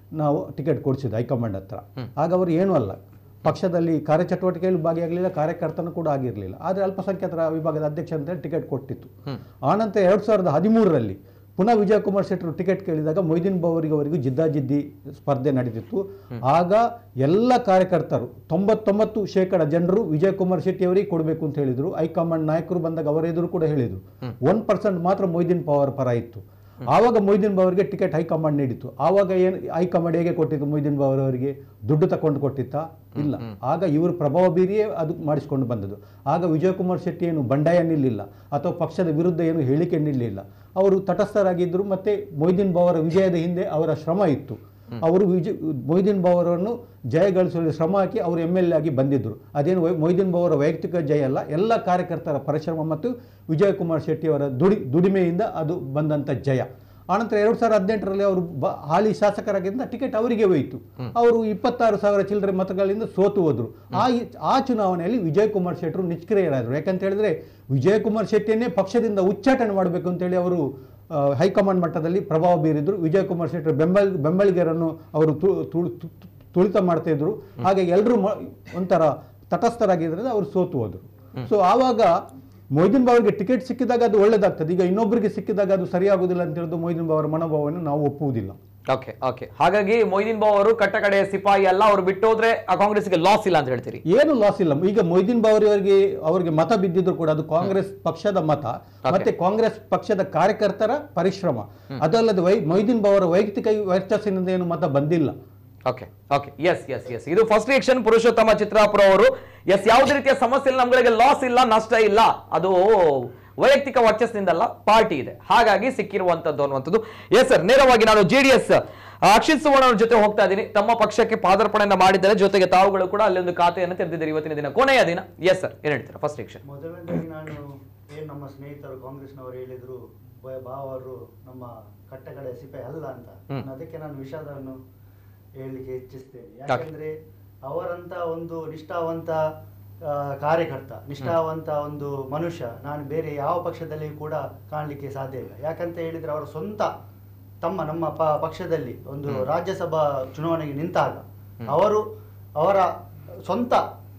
ನಾವು ಟಿಕೆಟ್ ಕೊಡಿಸಿದ್ದು ಹೈಕಮಾಂಡ್ ಹತ್ರ ಆಗ ಅವರು ಏನೂ ಅಲ್ಲ ಪಕ್ಷದಲ್ಲಿ ಕಾರ್ಯಚಟುವಟಿಕೆಯಲ್ಲಿ ಭಾಗಿಯಾಗಲಿಲ್ಲ ಕಾರ್ಯಕರ್ತನೂ ಕೂಡ ಆಗಿರಲಿಲ್ಲ ಆದರೆ ಅಲ್ಪಸಂಖ್ಯಾತರ ವಿಭಾಗದ ಅಧ್ಯಕ್ಷ ಅಂತೇಳಿ ಟಿಕೆಟ್ ಕೊಟ್ಟಿತ್ತು ಆನಂತರ ಎರಡು ಸಾವಿರದ ಹದಿಮೂರರಲ್ಲಿ ಪುನಃ ವಿಜಯಕುಮಾರ್ ಶೆಟ್ಟರು ಟಿಕೆಟ್ ಕೇಳಿದಾಗ ಮೊಯ್ದೀನ್ ಬಾವರಿಗೆ ಅವರಿಗೂ ಜಿದ್ದಾಜಿದ್ದಿ ಸ್ಪರ್ಧೆ ನಡೆದಿತ್ತು ಆಗ ಎಲ್ಲ ಕಾರ್ಯಕರ್ತರು ತೊಂಬತ್ತೊಂಬತ್ತು ಶೇಕಡ ಜನರು ವಿಜಯಕುಮಾರ್ ಶೆಟ್ಟಿ ಅವರಿಗೆ ಕೊಡಬೇಕು ಅಂತ ಹೇಳಿದ್ರು ಹೈಕಮಾಂಡ್ ನಾಯಕರು ಬಂದಾಗ ಅವರ ಎದುರು ಕೂಡ ಹೇಳಿದ್ರು ಒನ್ ಪರ್ಸೆಂಟ್ ಮಾತ್ರ ಮೊಯ್ದೀನ್ ಪವರ್ ಪರ ಇತ್ತು ಆವಾಗ ಮೊಯ್ದೀನ್ ಬಾವರಿಗೆ ಟಿಕೆಟ್ ಹೈಕಮಾಂಡ್ ನೀಡಿತ್ತು ಆವಾಗ ಏನು ಹೈಕಮಾಂಡ್ ಹೇಗೆ ಕೊಟ್ಟಿತ್ತು ಮೊಯ್ದೀನ್ ಬಾವರ್ ಅವರಿಗೆ ದುಡ್ಡು ತಕೊಂಡು ಕೊಟ್ಟಿತ್ತಾ ಇಲ್ಲ ಆಗ ಇವರು ಪ್ರಭಾವ ಬೀರಿಯೇ ಅದು ಮಾಡಿಸಿಕೊಂಡು ಬಂದದ್ದು ಆಗ ವಿಜಯಕುಮಾರ್ ಶೆಟ್ಟಿ ಏನು ಬಂಡಾಯ ನಿಲ್ಲಿಲ್ಲ ಅಥವಾ ಪಕ್ಷದ ವಿರುದ್ಧ ಏನು ಹೇಳಿಕೆ ನಿಲ್ಲಿಲ್ಲ ಅವರು ತಟಸ್ಥರಾಗಿದ್ದರು ಮತ್ತೆ ಮೊಯ್ದೀನ್ ಬಾವರ ವಿಜಯದ ಹಿಂದೆ ಅವರ ಶ್ರಮ ಇತ್ತು ಅವರು ವಿಜಯ್ ಮೊಯ್ದೀನ್ ಬಾವರನ್ನು ಜಯಗಳಿಸಲು ಶ್ರಮ ಹಾಕಿ ಅವರು ಎಮ್ ಎಲ್ ಎ ಆಗಿ ಬಂದಿದ್ದರು ಅದೇನು ವೈ- ಮೊಯ್ದೀನ್ ಬಾವರ ವೈಯಕ್ತಿಕ ಜಯ ಅಲ್ಲ ಎಲ್ಲ ಕಾರ್ಯಕರ್ತರ ಪರಿಶ್ರಮ ಮತ್ತು ವಿಜಯಕುಮಾರ್ ಶೆಟ್ಟಿ ಅವರ ದುಡಿ ದುಡಿಮೆಯಿಂದ ಅದು ಬಂದಂಥ ಜಯ ಆನಂತರ ಎರಡು ಸಾವಿರದ ಹದಿನೆಂಟರಲ್ಲಿ ಅವರು ಬ ಹಾಲಿ ಶಾಸಕರಾಗಿದ್ದ ಟಿಕೆಟ್ ಅವರಿಗೆ ಹೋಯಿತು ಅವರು ಇಪ್ಪತ್ತಾರು ಸಾವಿರ ಚಿಲ್ಲರೆ ಮತಗಳಿಂದ ಸೋತು ಹೋದರು ಆ ಆ ಚುನಾವಣೆಯಲ್ಲಿ ವಿಜಯಕುಮಾರ್ ಶೆಟ್ಟರು ನಿಷ್ಕ್ರಿಯರಾದರು ಯಾಕಂತ ಹೇಳಿದ್ರೆ ವಿಜಯಕುಮಾರ್ ಶೆಟ್ಟಿಯನ್ನೇ ಪಕ್ಷದಿಂದ ಉಚ್ಚಾಟನೆ ಮಾಡಬೇಕು ಅಂತೇಳಿ ಅವರು ಆ, ಹೈಕಮಾಂಡ್ ಮಟ್ಟದಲ್ಲಿ ಪ್ರಭಾವ ಬೀರಿದ್ರು ವಿಜಯಕುಮಾರ್ ಶೆಟ್ಟರ್ ಬೆಂಬಲ ಬೆಂಬಲಿಗರನ್ನು ಅವರು ತು- ತು- ತು- ತು- ತುಳಿತ ಮಾಡ್ತಾ ಇದ್ರು ಹಾಗೆ ಎಲ್ಲರೂ ಒಂಥರ ತಟಸ್ಥರಾಗಿದ್ದರಿಂದ ಅವರು ಸೋತು ಹೋದರು ಸೊ ಆವಾಗ ಮೊಯ್ದೀನ್ ಬಾವರಿಗೆ ಟಿಕೆಟ್ ಸಿಕ್ಕಿದಾಗ ಅದು ಒಳ್ಳೇದಾಗ್ತದೆ ಈಗ ಇನ್ನೊಬ್ಬರಿಗೆ ಸಿಕ್ಕಿದಾಗ ಅದು ಸರಿಯಾಗುವುದಿಲ್ಲ ಅಂತ ಹೇಳಿದು ಮೊಯ್ದೀನ್ ಬಾವರ ಮನೋಭಾವವನ್ನು ನಾವು ಒಪ್ಪುವುದಿಲ್ಲ ಓಕೆ ಓಕೆ ಹಾಗಾಗಿ ಮೊಯ್ದೀನ್ ಬಾವ್ ಅವರು ಕಟ್ಟ ಕಡೆಯ ಸಿಪಾಯಿ ಅಲ್ಲ ಅವರು ಬಿಟ್ಟೋದ್ರೆ ಆ ಕಾಂಗ್ರೆಸ್ಗೆ ಲಾಸ್ ಇಲ್ಲ ಅಂತ ಹೇಳ್ತೀರಿ ಏನು ಲಾಸ್ ಇಲ್ಲ ಈಗ ಮೊಯ್ದೀನ್ ಬಾವರಿ ಅವರಿಗೆ ಅವರಿಗೆ ಮತ ಬಿದ್ದಿದ್ರು ಕೂಡ ಅದು ಕಾಂಗ್ರೆಸ್ ಪಕ್ಷದ ಮತ ಮತ್ತೆ ಕಾಂಗ್ರೆಸ್ ಪಕ್ಷದ ಕಾರ್ಯಕರ್ತರ ಪರಿಶ್ರಮ ಅದಲ್ಲದೆ ವೈ ಮೊಯ್ದೀನ್ ಬಾವರ ವೈಯಕ್ತಿಕ ವರ್ಚಸ್ಸಿನಿಂದ ಏನು ಮತ ಬಂದಿಲ್ಲ okay okay yes yes yes ಇದು ಫಸ್ಟ್ ರಿಯಾಕ್ಷನ್ ಪುರುಷೋತ್ತಮ ಚಿತ್ರಾಪುರ ಅವರು ಎಸ್ ಯಾವುದೇ ರೀತಿಯ ಸಮಸ್ಯೆ ಇಲ್ಲ ನಮ್ಗಳಿಗೆ ಲಾಸ್ ಇಲ್ಲ ನಷ್ಟ ಇಲ್ಲ ಅದು ವೈಯಕ್ತಿಕ ವರ್ಚಸ್ನಿಂದಲ್ಲ ಪಾರ್ಟಿ ಇದೆ ಹಾಗಾಗಿ ಸಿಕ್ಕಿರುವಂತದ್ದು ಅನ್ನುವಂಥದ್ದು ಎಸ್ ಸರ್ ನೇರವಾಗಿ ನಾನು J D S Akshit Suvarna ಅವ್ರ ಜೊತೆ ಹೋಗ್ತಾ ಇದ್ದೀನಿ ತಮ್ಮ ಪಕ್ಷಕ್ಕೆ ಪಾದಾರ್ಪಣೆಯನ್ನ ಮಾಡಿದ್ದಾರೆ ಜೊತೆಗೆ ತಾವುಗಳು ಕೂಡ ಅಲ್ಲಿ ಒಂದು ಖಾತೆಯನ್ನು ತೆರೆದಿದ್ದಾರೆ ಇವತ್ತಿನ ದಿನ ಕೊನೆಯ ದಿನ ಎಸ್ ಸರ್ ಏನ್ ಹೇಳ್ತೀರಾ ಫಸ್ಟ್ ರಿಯಾಕ್ಷನ್ ಮೊದಲನೇದಾಗಿ ನಾನು ಏನು ನಮ್ಮ ಸ್ನೇಹಿತರು ಕಾಂಗ್ರೆಸ್ನವರು ಹೇಳಿದ್ರು ಬ- ಭಾವರು ನಮ್ಮ ಕಟ್ಟಕಡೆ ಸಿಪೆ ಅಲ್ಲ ಅಂತ ನಾನು ಅದಕ್ಕೆ ನಾನು ವಿಷಾದವನ್ನು ಹೇಳಲಿಕ್ಕೆ ಇಚ್ಛಿಸ್ತೇನೆ ಯಾಕೆಂದ್ರೆ ಅವರಂತ ಒಂದು ನಿಷ್ಠಾವಂತ ಆ, ಕಾರ್ಯಕರ್ತ ನಿಷ್ಠಾವಂತ ಒಂದು ಮನುಷ್ಯ ನಾನು ಬೇರೆ ಯಾವ ಪಕ್ಷದಲ್ಲಿ ಕೂಡ ಕಾಣಲಿಕ್ಕೆ ಸಾಧ್ಯ ಇಲ್ಲ ಯಾಕಂತ ಹೇಳಿದ್ರೆ ಅವರ ಸ್ವಂತ ತಮ್ಮ ನಮ್ಮ ಪ ಪಕ್ಷದಲ್ಲಿ ಒಂದು ರಾಜ್ಯಸಭಾ ಚುನಾವಣೆಗೆ ನಿಂತಾಗ ಅವರು ಅವರ ಸ್ವಂತ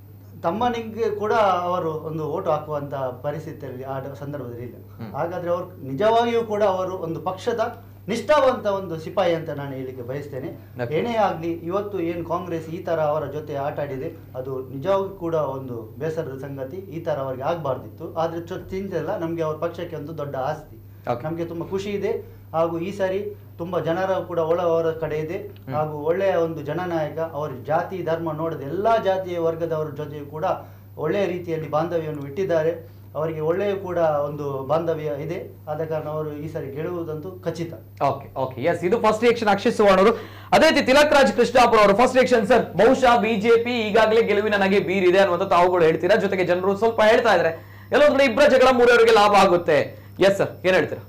ತಮ್ಮನಿಗೆ ಕೂಡ ಅವರು ಒಂದು ಓಟು ಹಾಕುವಂತ ಪರಿಸ್ಥಿತಿಯಲ್ಲಿ ಆ ಸಂದರ್ಭದಲ್ಲಿ ಇಲ್ಲ ಹಾಗಾದ್ರೆ ಅವರು ನಿಜವಾಗಿಯೂ ಕೂಡ ಅವರು ಒಂದು ಪಕ್ಷದ ನಿಷ್ಠಾವಂತ ಒಂದು ಸಿಪಾಯಿ ಅಂತ ನಾನು ಹೇಳಲಿಕ್ಕೆ ಬಯಸ್ತೇನೆ Okay. ಏನೇ ಆಗಲಿ ಇವತ್ತು ಏನು ಕಾಂಗ್ರೆಸ್ ಈ ತರ ಅವರ ಜೊತೆ ಆಟ ಆಡಿದೆ ಅದು ನಿಜವಾಗೂ ಕೂಡ ಒಂದು ಬೇಸರದ ಸಂಗತಿ ಈ ತರ ಅವರಿಗೆ ಆಗಬಾರ್ದಿತ್ತು ಆದ್ರೆ ಚೊ- ಚಿಂತೆ ಇಲ್ಲ ನಮಗೆ ಅವ್ರ ಪಕ್ಷಕ್ಕೆ ಒಂದು ದೊಡ್ಡ ಆಸ್ತಿ Okay. ನಮಗೆ ತುಂಬಾ ಖುಷಿ ಇದೆ ಹಾಗೂ ಈ ಸಾರಿ ತುಂಬಾ ಜನರ ಕೂಡ ಒಳ ಅವರ ಕಡೆ ಇದೆ ಹಾಗೂ ಒಳ್ಳೆಯ ಒಂದು ಜನನಾಯಕ ಅವರ ಜಾತಿ ಧರ್ಮ ನೋಡದೆ ಎಲ್ಲಾ ಜಾತಿಯ ವರ್ಗದವರ ಜೊತೆ ಕೂಡ ಒಳ್ಳೆಯ ರೀತಿಯಲ್ಲಿ ಬಾಂಧವ್ಯವನ್ನು ಇಟ್ಟಿದ್ದಾರೆ ಅವರಿಗೆ ಒಳ್ಳೆಯ ಕೂಡ ಒಂದು ಬಾಂಧವ್ಯ ಇದೆ ಆದ ಕಾರಣ ಅವರು ಈ ಸಾರಿ ಗೆಲ್ಲುವುದಂತೂ ಖಚಿತ ಓಕೆ ಓಕೆ ಎಸ್ ಇದು ಫಸ್ಟ್ ರಿಯಾಕ್ಷನ್ ಅಕ್ಷಿತ್ ಸುವರ್ಣ ಅವರು ಅದೇ ರೀತಿ ತಿಲಕ್ ರಾಜ್ ಕೃಷ್ಣಾಪುರ ಅವರು ಫಸ್ಟ್ ರಿಯಾಕ್ಷನ್ ಸರ್ ಬಹುಶಃ ಬಿಜೆಪಿ ಈಗಾಗಲೇ ಗೆಲುವಿನ ನಗೆ ಬೀರಿದೆ ಅನ್ನುವಂಥ ತಾವುಗಳು ಹೇಳ್ತೀರಾ ಜೊತೆಗೆ ಜನರು ಸ್ವಲ್ಪ ಹೇಳ್ತಾ ಇದ್ದಾರೆ ಎಲ್ಲೊಂದ್ ಕಡೆ ಇಬ್ಬರ ಜಗಳ ಮೂರವರಿಗೆ ಲಾಭ ಆಗುತ್ತೆ ಎಸ್ ಸರ್ ಏನ್ ಹೇಳ್ತೀರಾ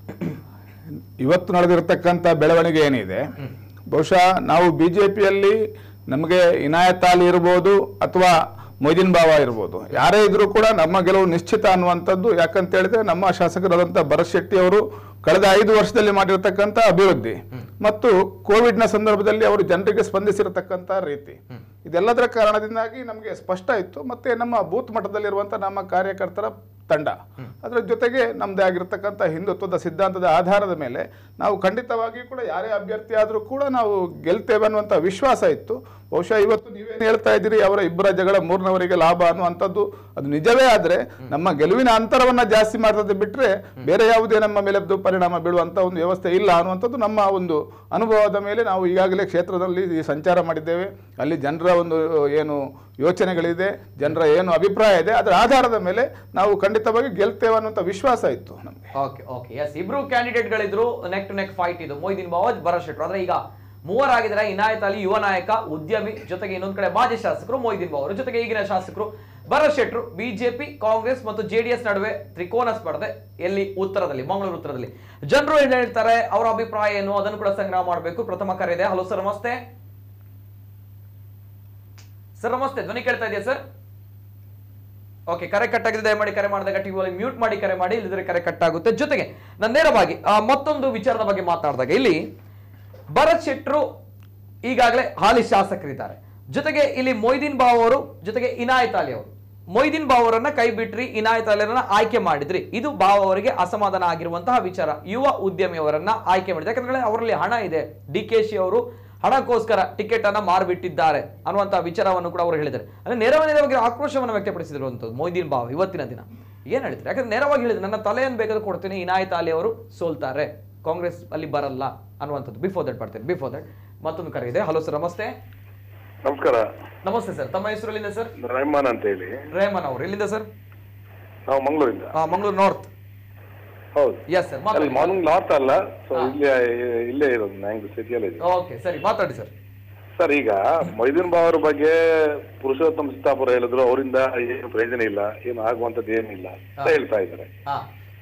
ಇವತ್ತು ನಡೆದಿರತಕ್ಕಂಥ ಬೆಳವಣಿಗೆ ಏನಿದೆ ಬಹುಶಃ ನಾವು ಬಿ ಜೆ ಪಿಯಲ್ಲಿ ನಮಗೆ ಇನಾಯತ್ ಅಲಿ ಇರ್ಬೋದು ಅಥವಾ ಮೊಯ್ದೀನ್ ಬಾವ ಇರ್ಬೋದು ಯಾರೇ ಇದ್ರೂ ಕೂಡ ನಮ್ಮ ಗೆಲುವು ನಿಶ್ಚಿತ ಅನ್ನುವಂಥದ್ದು ಯಾಕಂತ ಹೇಳಿದ್ರೆ ನಮ್ಮ ಶಾಸಕರಾದಂಥ ಭರತ್ ಶೆಟ್ಟಿ ಅವರು ಕಳೆದ ಐದು ವರ್ಷದಲ್ಲಿ ಮಾಡಿರತಕ್ಕಂಥ ಅಭಿವೃದ್ಧಿ ಮತ್ತು ಕೋವಿಡ್ನ ಸಂದರ್ಭದಲ್ಲಿ ಅವರು ಜನರಿಗೆ ಸ್ಪಂದಿಸಿರತಕ್ಕಂಥ ರೀತಿ ಇದೆಲ್ಲದರ ಕಾರಣದಿಂದಾಗಿ ನಮಗೆ ಸ್ಪಷ್ಟ ಇತ್ತು ಮತ್ತೆ ನಮ್ಮ ಬೂತ್ ಮಟ್ಟದಲ್ಲಿರುವಂಥ ನಮ್ಮ ಕಾರ್ಯಕರ್ತರ ತಂಡ ಅದರ ಜೊತೆಗೆ ನಮ್ಮದೇ ಆಗಿರ್ತಕ್ಕಂಥ ಹಿಂದುತ್ವದ ಸಿದ್ಧಾಂತದ ಆಧಾರದ ಮೇಲೆ ನಾವು ಖಂಡಿತವಾಗಿ ಕೂಡ ಯಾರೇ ಅಭ್ಯರ್ಥಿ ಆದರೂ ಕೂಡ ನಾವು ಗೆಲ್ತೇವೆ ಅನ್ನುವಂಥ ವಿಶ್ವಾಸ ಇತ್ತು ಬಹುಶಃ ಇವತ್ತು ನೀವೇನು ಹೇಳ್ತಾ ಇದ್ದೀರಿ ಅವರ ಇಬ್ಬರ ಜಗಳ ಮೂರನವರಿಗೆ ಲಾಭ ಅನ್ನುವಂಥದ್ದು ಅದು ನಿಜವೇ ಆದರೆ ನಮ್ಮ ಗೆಲುವಿನ ಅಂತರವನ್ನ ಜಾಸ್ತಿ ಮಾಡ್ತದೆ ಬಿಟ್ಟರೆ ಬೇರೆ ಯಾವುದೇ ನಮ್ಮ ಮೇಲೆ ಅದು ಪರಿಣಾಮ ಬೀಳುವಂಥ ಒಂದು ವ್ಯವಸ್ಥೆ ಇಲ್ಲ ಅನ್ನುವಂಥದ್ದು ನಮ್ಮ ಒಂದು ಅನುಭವದ ಮೇಲೆ ನಾವು ಈಗಾಗಲೇ ಕ್ಷೇತ್ರದಲ್ಲಿ ಈ ಸಂಚಾರ ಮಾಡಿದ್ದೇವೆ ಅಲ್ಲಿ ಜನರ ಒಂದು ಏನು ಯೋಚನೆಗಳಿದೆ ಜನರ ಏನು ಅಭಿಪ್ರಾಯ ಇದೆ ಅದರ ಆಧಾರದ ಮೇಲೆ ನಾವು ಖಂಡಿತವಾಗಿ ಗೆಲ್ತೇವೆ ಅನ್ನುವಂಥ ವಿಶ್ವಾಸ ಇತ್ತು ನಮಗೆ ಓಕೆ ಓಕೆ ಎಸ್ ಇಬ್ರು ಕ್ಯಾಂಡಿಡೇಟ್ ಗಳಿದ್ರು ನೆಕ್ ಟು ನೆಕ್ ಫೈಟ್ ಇದು ಮೊಯ್ದೀನ್ ಬಾವಜ್ ಭರತ್ ಶೆಟ್ರು ಅಂದ್ರೆ ಈಗ ಮೂವರಾಗಿದ್ದಾರೆ ಇನಾಯತ್ ಅಲಿ ಯುವ ನಾಯಕ ಉದ್ಯಮಿ ಜೊತೆಗೆ ಇನ್ನೊಂದ್ ಕಡೆ ಮಾಜಿ ಶಾಸಕರು ಮೊಯ್ದೀನ್ ಬಾವ್ ಅವರು ಜೊತೆಗೆ ಈಗಿನ ಶಾಸಕರು ಭರತ್ ಶೆಟ್ರು ಬಿಜೆಪಿ ಕಾಂಗ್ರೆಸ್ ಮತ್ತು ಜೆಡಿಎಸ್ ನಡುವೆ ತ್ರಿಕೋನ ಸ್ಪರ್ಧೆ ಎಲ್ಲಿ ಉತ್ತರದಲ್ಲಿ ಮಂಗಳೂರು ಉತ್ತರದಲ್ಲಿ ಜನರು ಏನ್ ಹೇಳ್ತಾರೆ ಅವರ ಅಭಿಪ್ರಾಯ ಏನು ಅದನ್ನು ಕೂಡ ಸಂಗ್ರಹ ಮಾಡಬೇಕು ಪ್ರಥಮ ಕರೆ ಇದೆ ಹಲೋ ಸರ್ ನಮಸ್ತೆ ಸರ್ ನಮಸ್ತೆ ಧ್ವನಿ ಕೇಳ್ತಾ ಇದೆಯಾ ಸರ್ ಓಕೆ ಕರೆ ಕಟ್ ಆಗಿದೆ ದಯಮಾಡಿ ಕರೆ ಮಾಡಿದಾಗ ಟಿವಿ ಮ್ಯೂಟ್ ಮಾಡಿ ಕರೆ ಮಾಡಿ ಇಲ್ಲದ್ರೆ ಕರೆ ಕಟ್ ಆಗುತ್ತೆ ಜೊತೆಗೆ ನಾನು ನೇರವಾಗಿ ಆ, ಮತ್ತೊಂದು ವಿಚಾರದ ಬಗ್ಗೆ ಮಾತನಾಡಿದಾಗ ಇಲ್ಲಿ ಭರತ್ ಶೆಟ್ರು ಈಗಾಗಲೇ ಹಾಲಿ ಶಾಸಕರಿದ್ದಾರೆ ಜೊತೆಗೆ ಇಲ್ಲಿ ಮೊಯ್ದೀನ್ ಬಾವ್ ಅವರು ಜೊತೆಗೆ ಇನಾಯತ್ ಅಲಿ ಅವರು ಮೊಯ್ದೀನ್ ಬಾವ್ ಅವರನ್ನ ಕೈ ಬಿಟ್ರಿ ಇನಾಯತ್ ಅಲಿಯರನ್ನ ಆಯ್ಕೆ ಮಾಡಿದ್ರಿ ಇದು ಬಾವ್ ಅವರಿಗೆ ಅಸಮಾಧಾನ ಆಗಿರುವಂತಹ ವಿಚಾರ ಯುವ ಉದ್ಯಮಿಯವರನ್ನ ಆಯ್ಕೆ ಮಾಡಿದ್ರು ಯಾಕಂದ್ರೆ ಅವರಲ್ಲಿ ಹಣ ಇದೆ ಡಿ ಕೆ ಶಿ ಅವರು ಹಣಕ್ಕೋಸ್ಕರ ಟಿಕೆಟ್ ಅನ್ನ ಮಾರ್ಬಿಟ್ಟಿದ್ದಾರೆ ಅನ್ನುವಂತಹ ವಿಚಾರವನ್ನು ಕೂಡ ಅವರು ಹೇಳಿದ್ದಾರೆ ಅಂದ್ರೆ ನೇರ ನೇರವಾಗಿ ಆಕ್ರೋಶವನ್ನು ವ್ಯಕ್ತಪಡಿಸಿರುವಂತದ್ದು ಮೊಯ್ದೀನ್ ಬಾವ್ ಇವತ್ತಿನ ದಿನ ಏನ್ ಹೇಳ್ತಾರೆ ಯಾಕಂದ್ರೆ ನೇರವಾಗಿ ಹೇಳಿದ್ರು ನನ್ನ ತಲೆಯನ್ನು ಬೇಕಾದ್ರೂ ಕೊಡ್ತೀನಿ ಇನಾಯತ್ ಅಲಿ ಅವರು ಸೋಲ್ತಾರೆ ಕಾಂಗ್ರೆಸ್ ಅಲ್ಲಿ ಬರಲ್ಲ ಅನ್ನುವಂಥದ್ದು ಬಿಫೋರ್ ದಟ್ ಬರ್ತೇನೆ ಬಿಫೋರ್ ದಟ್ ಮತ್ತೊಂದು ಕರೆ ಇದೆ ಹಲೋ ಸರ್ ನಮಸ್ತೆ ನಮಸ್ಕಾರ ನಮಸ್ತೆ ಸರ್ ತಮ್ಮ ಹೆಸರು ಎಲ್ಲಿಂದ ಸರ್ ರೆಹಮಾನ್ ಅಂತ ಹೇಳಿ ರೇಮನ್ ಅವರು ಎಲ್ಲಿಂದ ಸರ್ ನಾವು ಮಂಗಳೂರಿಂದ ಮಂಗಳೂರು ನಾರ್ತ್ ಹೌದು ಎಸ್ ಸರ್ ಅಲ್ಲಿ ಮಾರ್ನಿಂಗ್ ನಾರ್ತ್ ಅಲ್ಲ ಸೊ ಇಲ್ಲೇ ಇಲ್ಲೇ ಇರೋದು ಮ್ಯಾಂಗ್ಳೂರ್ ಸಿಟಿಯಲ್ಲೇ ಇದೆ ಓಕೆ ಸರಿ ಮಾತಾಡಿ ಸರ್ ಸರ್ ಈಗ ಮೊಯ್ದೀನ್ ಬಾವರ ಬಗ್ಗೆ ಪುರುಷೋತ್ತಮ ಸಿದ್ದಾಪುರ ಹೇಳಿದ್ರು ಅವರಿಂದ ಏನು ಪ್ರಯೋಜನ ಇಲ್ಲ ಏನು ಆಗುವಂತದ್ದು ಏನಿಲ್ಲ ಅಂತ ಹೇಳ್ತಾ ಇದ್ದಾರೆ ಹಾ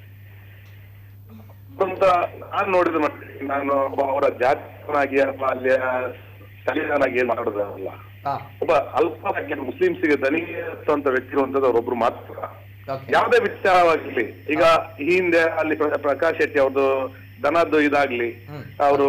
ಅಂತ ನಾನು ನೋಡಿದ ಮಟ್ಟಿಗೆ ನಾನು ಒಬ್ಬ ಅವರ ಜಾತಿನಾಗಿ ಅಥವಾ ಅಲ್ಲಿಯ ಸ್ಥಳೀಯನಾಗಿ ಏನ್ ಮಾತಾಡೋದಲ್ಲ ಹಾ ಒಬ್ಬ ಅಲ್ಪಸಂಖ್ಯಾತ ಮುಸ್ಲಿಮ್ಸ್ಗೆ ದನಿ ಅಂತ ವ್ಯಕ್ತಿ ಇರುವಂತದ್ದು ಅವರೊಬ್ರು ಮಾತ್ರ ಓಕೆ ಯಾವುದೇ ವಿಚಾರವಾಗ್ಲಿ ಈಗ ಈ ಹಿಂದೆ ಅಲ್ಲಿ ಪ್ರ- ಪ್ರಕಾಶ್ ಶೆಟ್ಟಿ ಅವ್ರದ್ದು ದನದ್ದು ಇದಾಗ್ಲಿ ಅವರು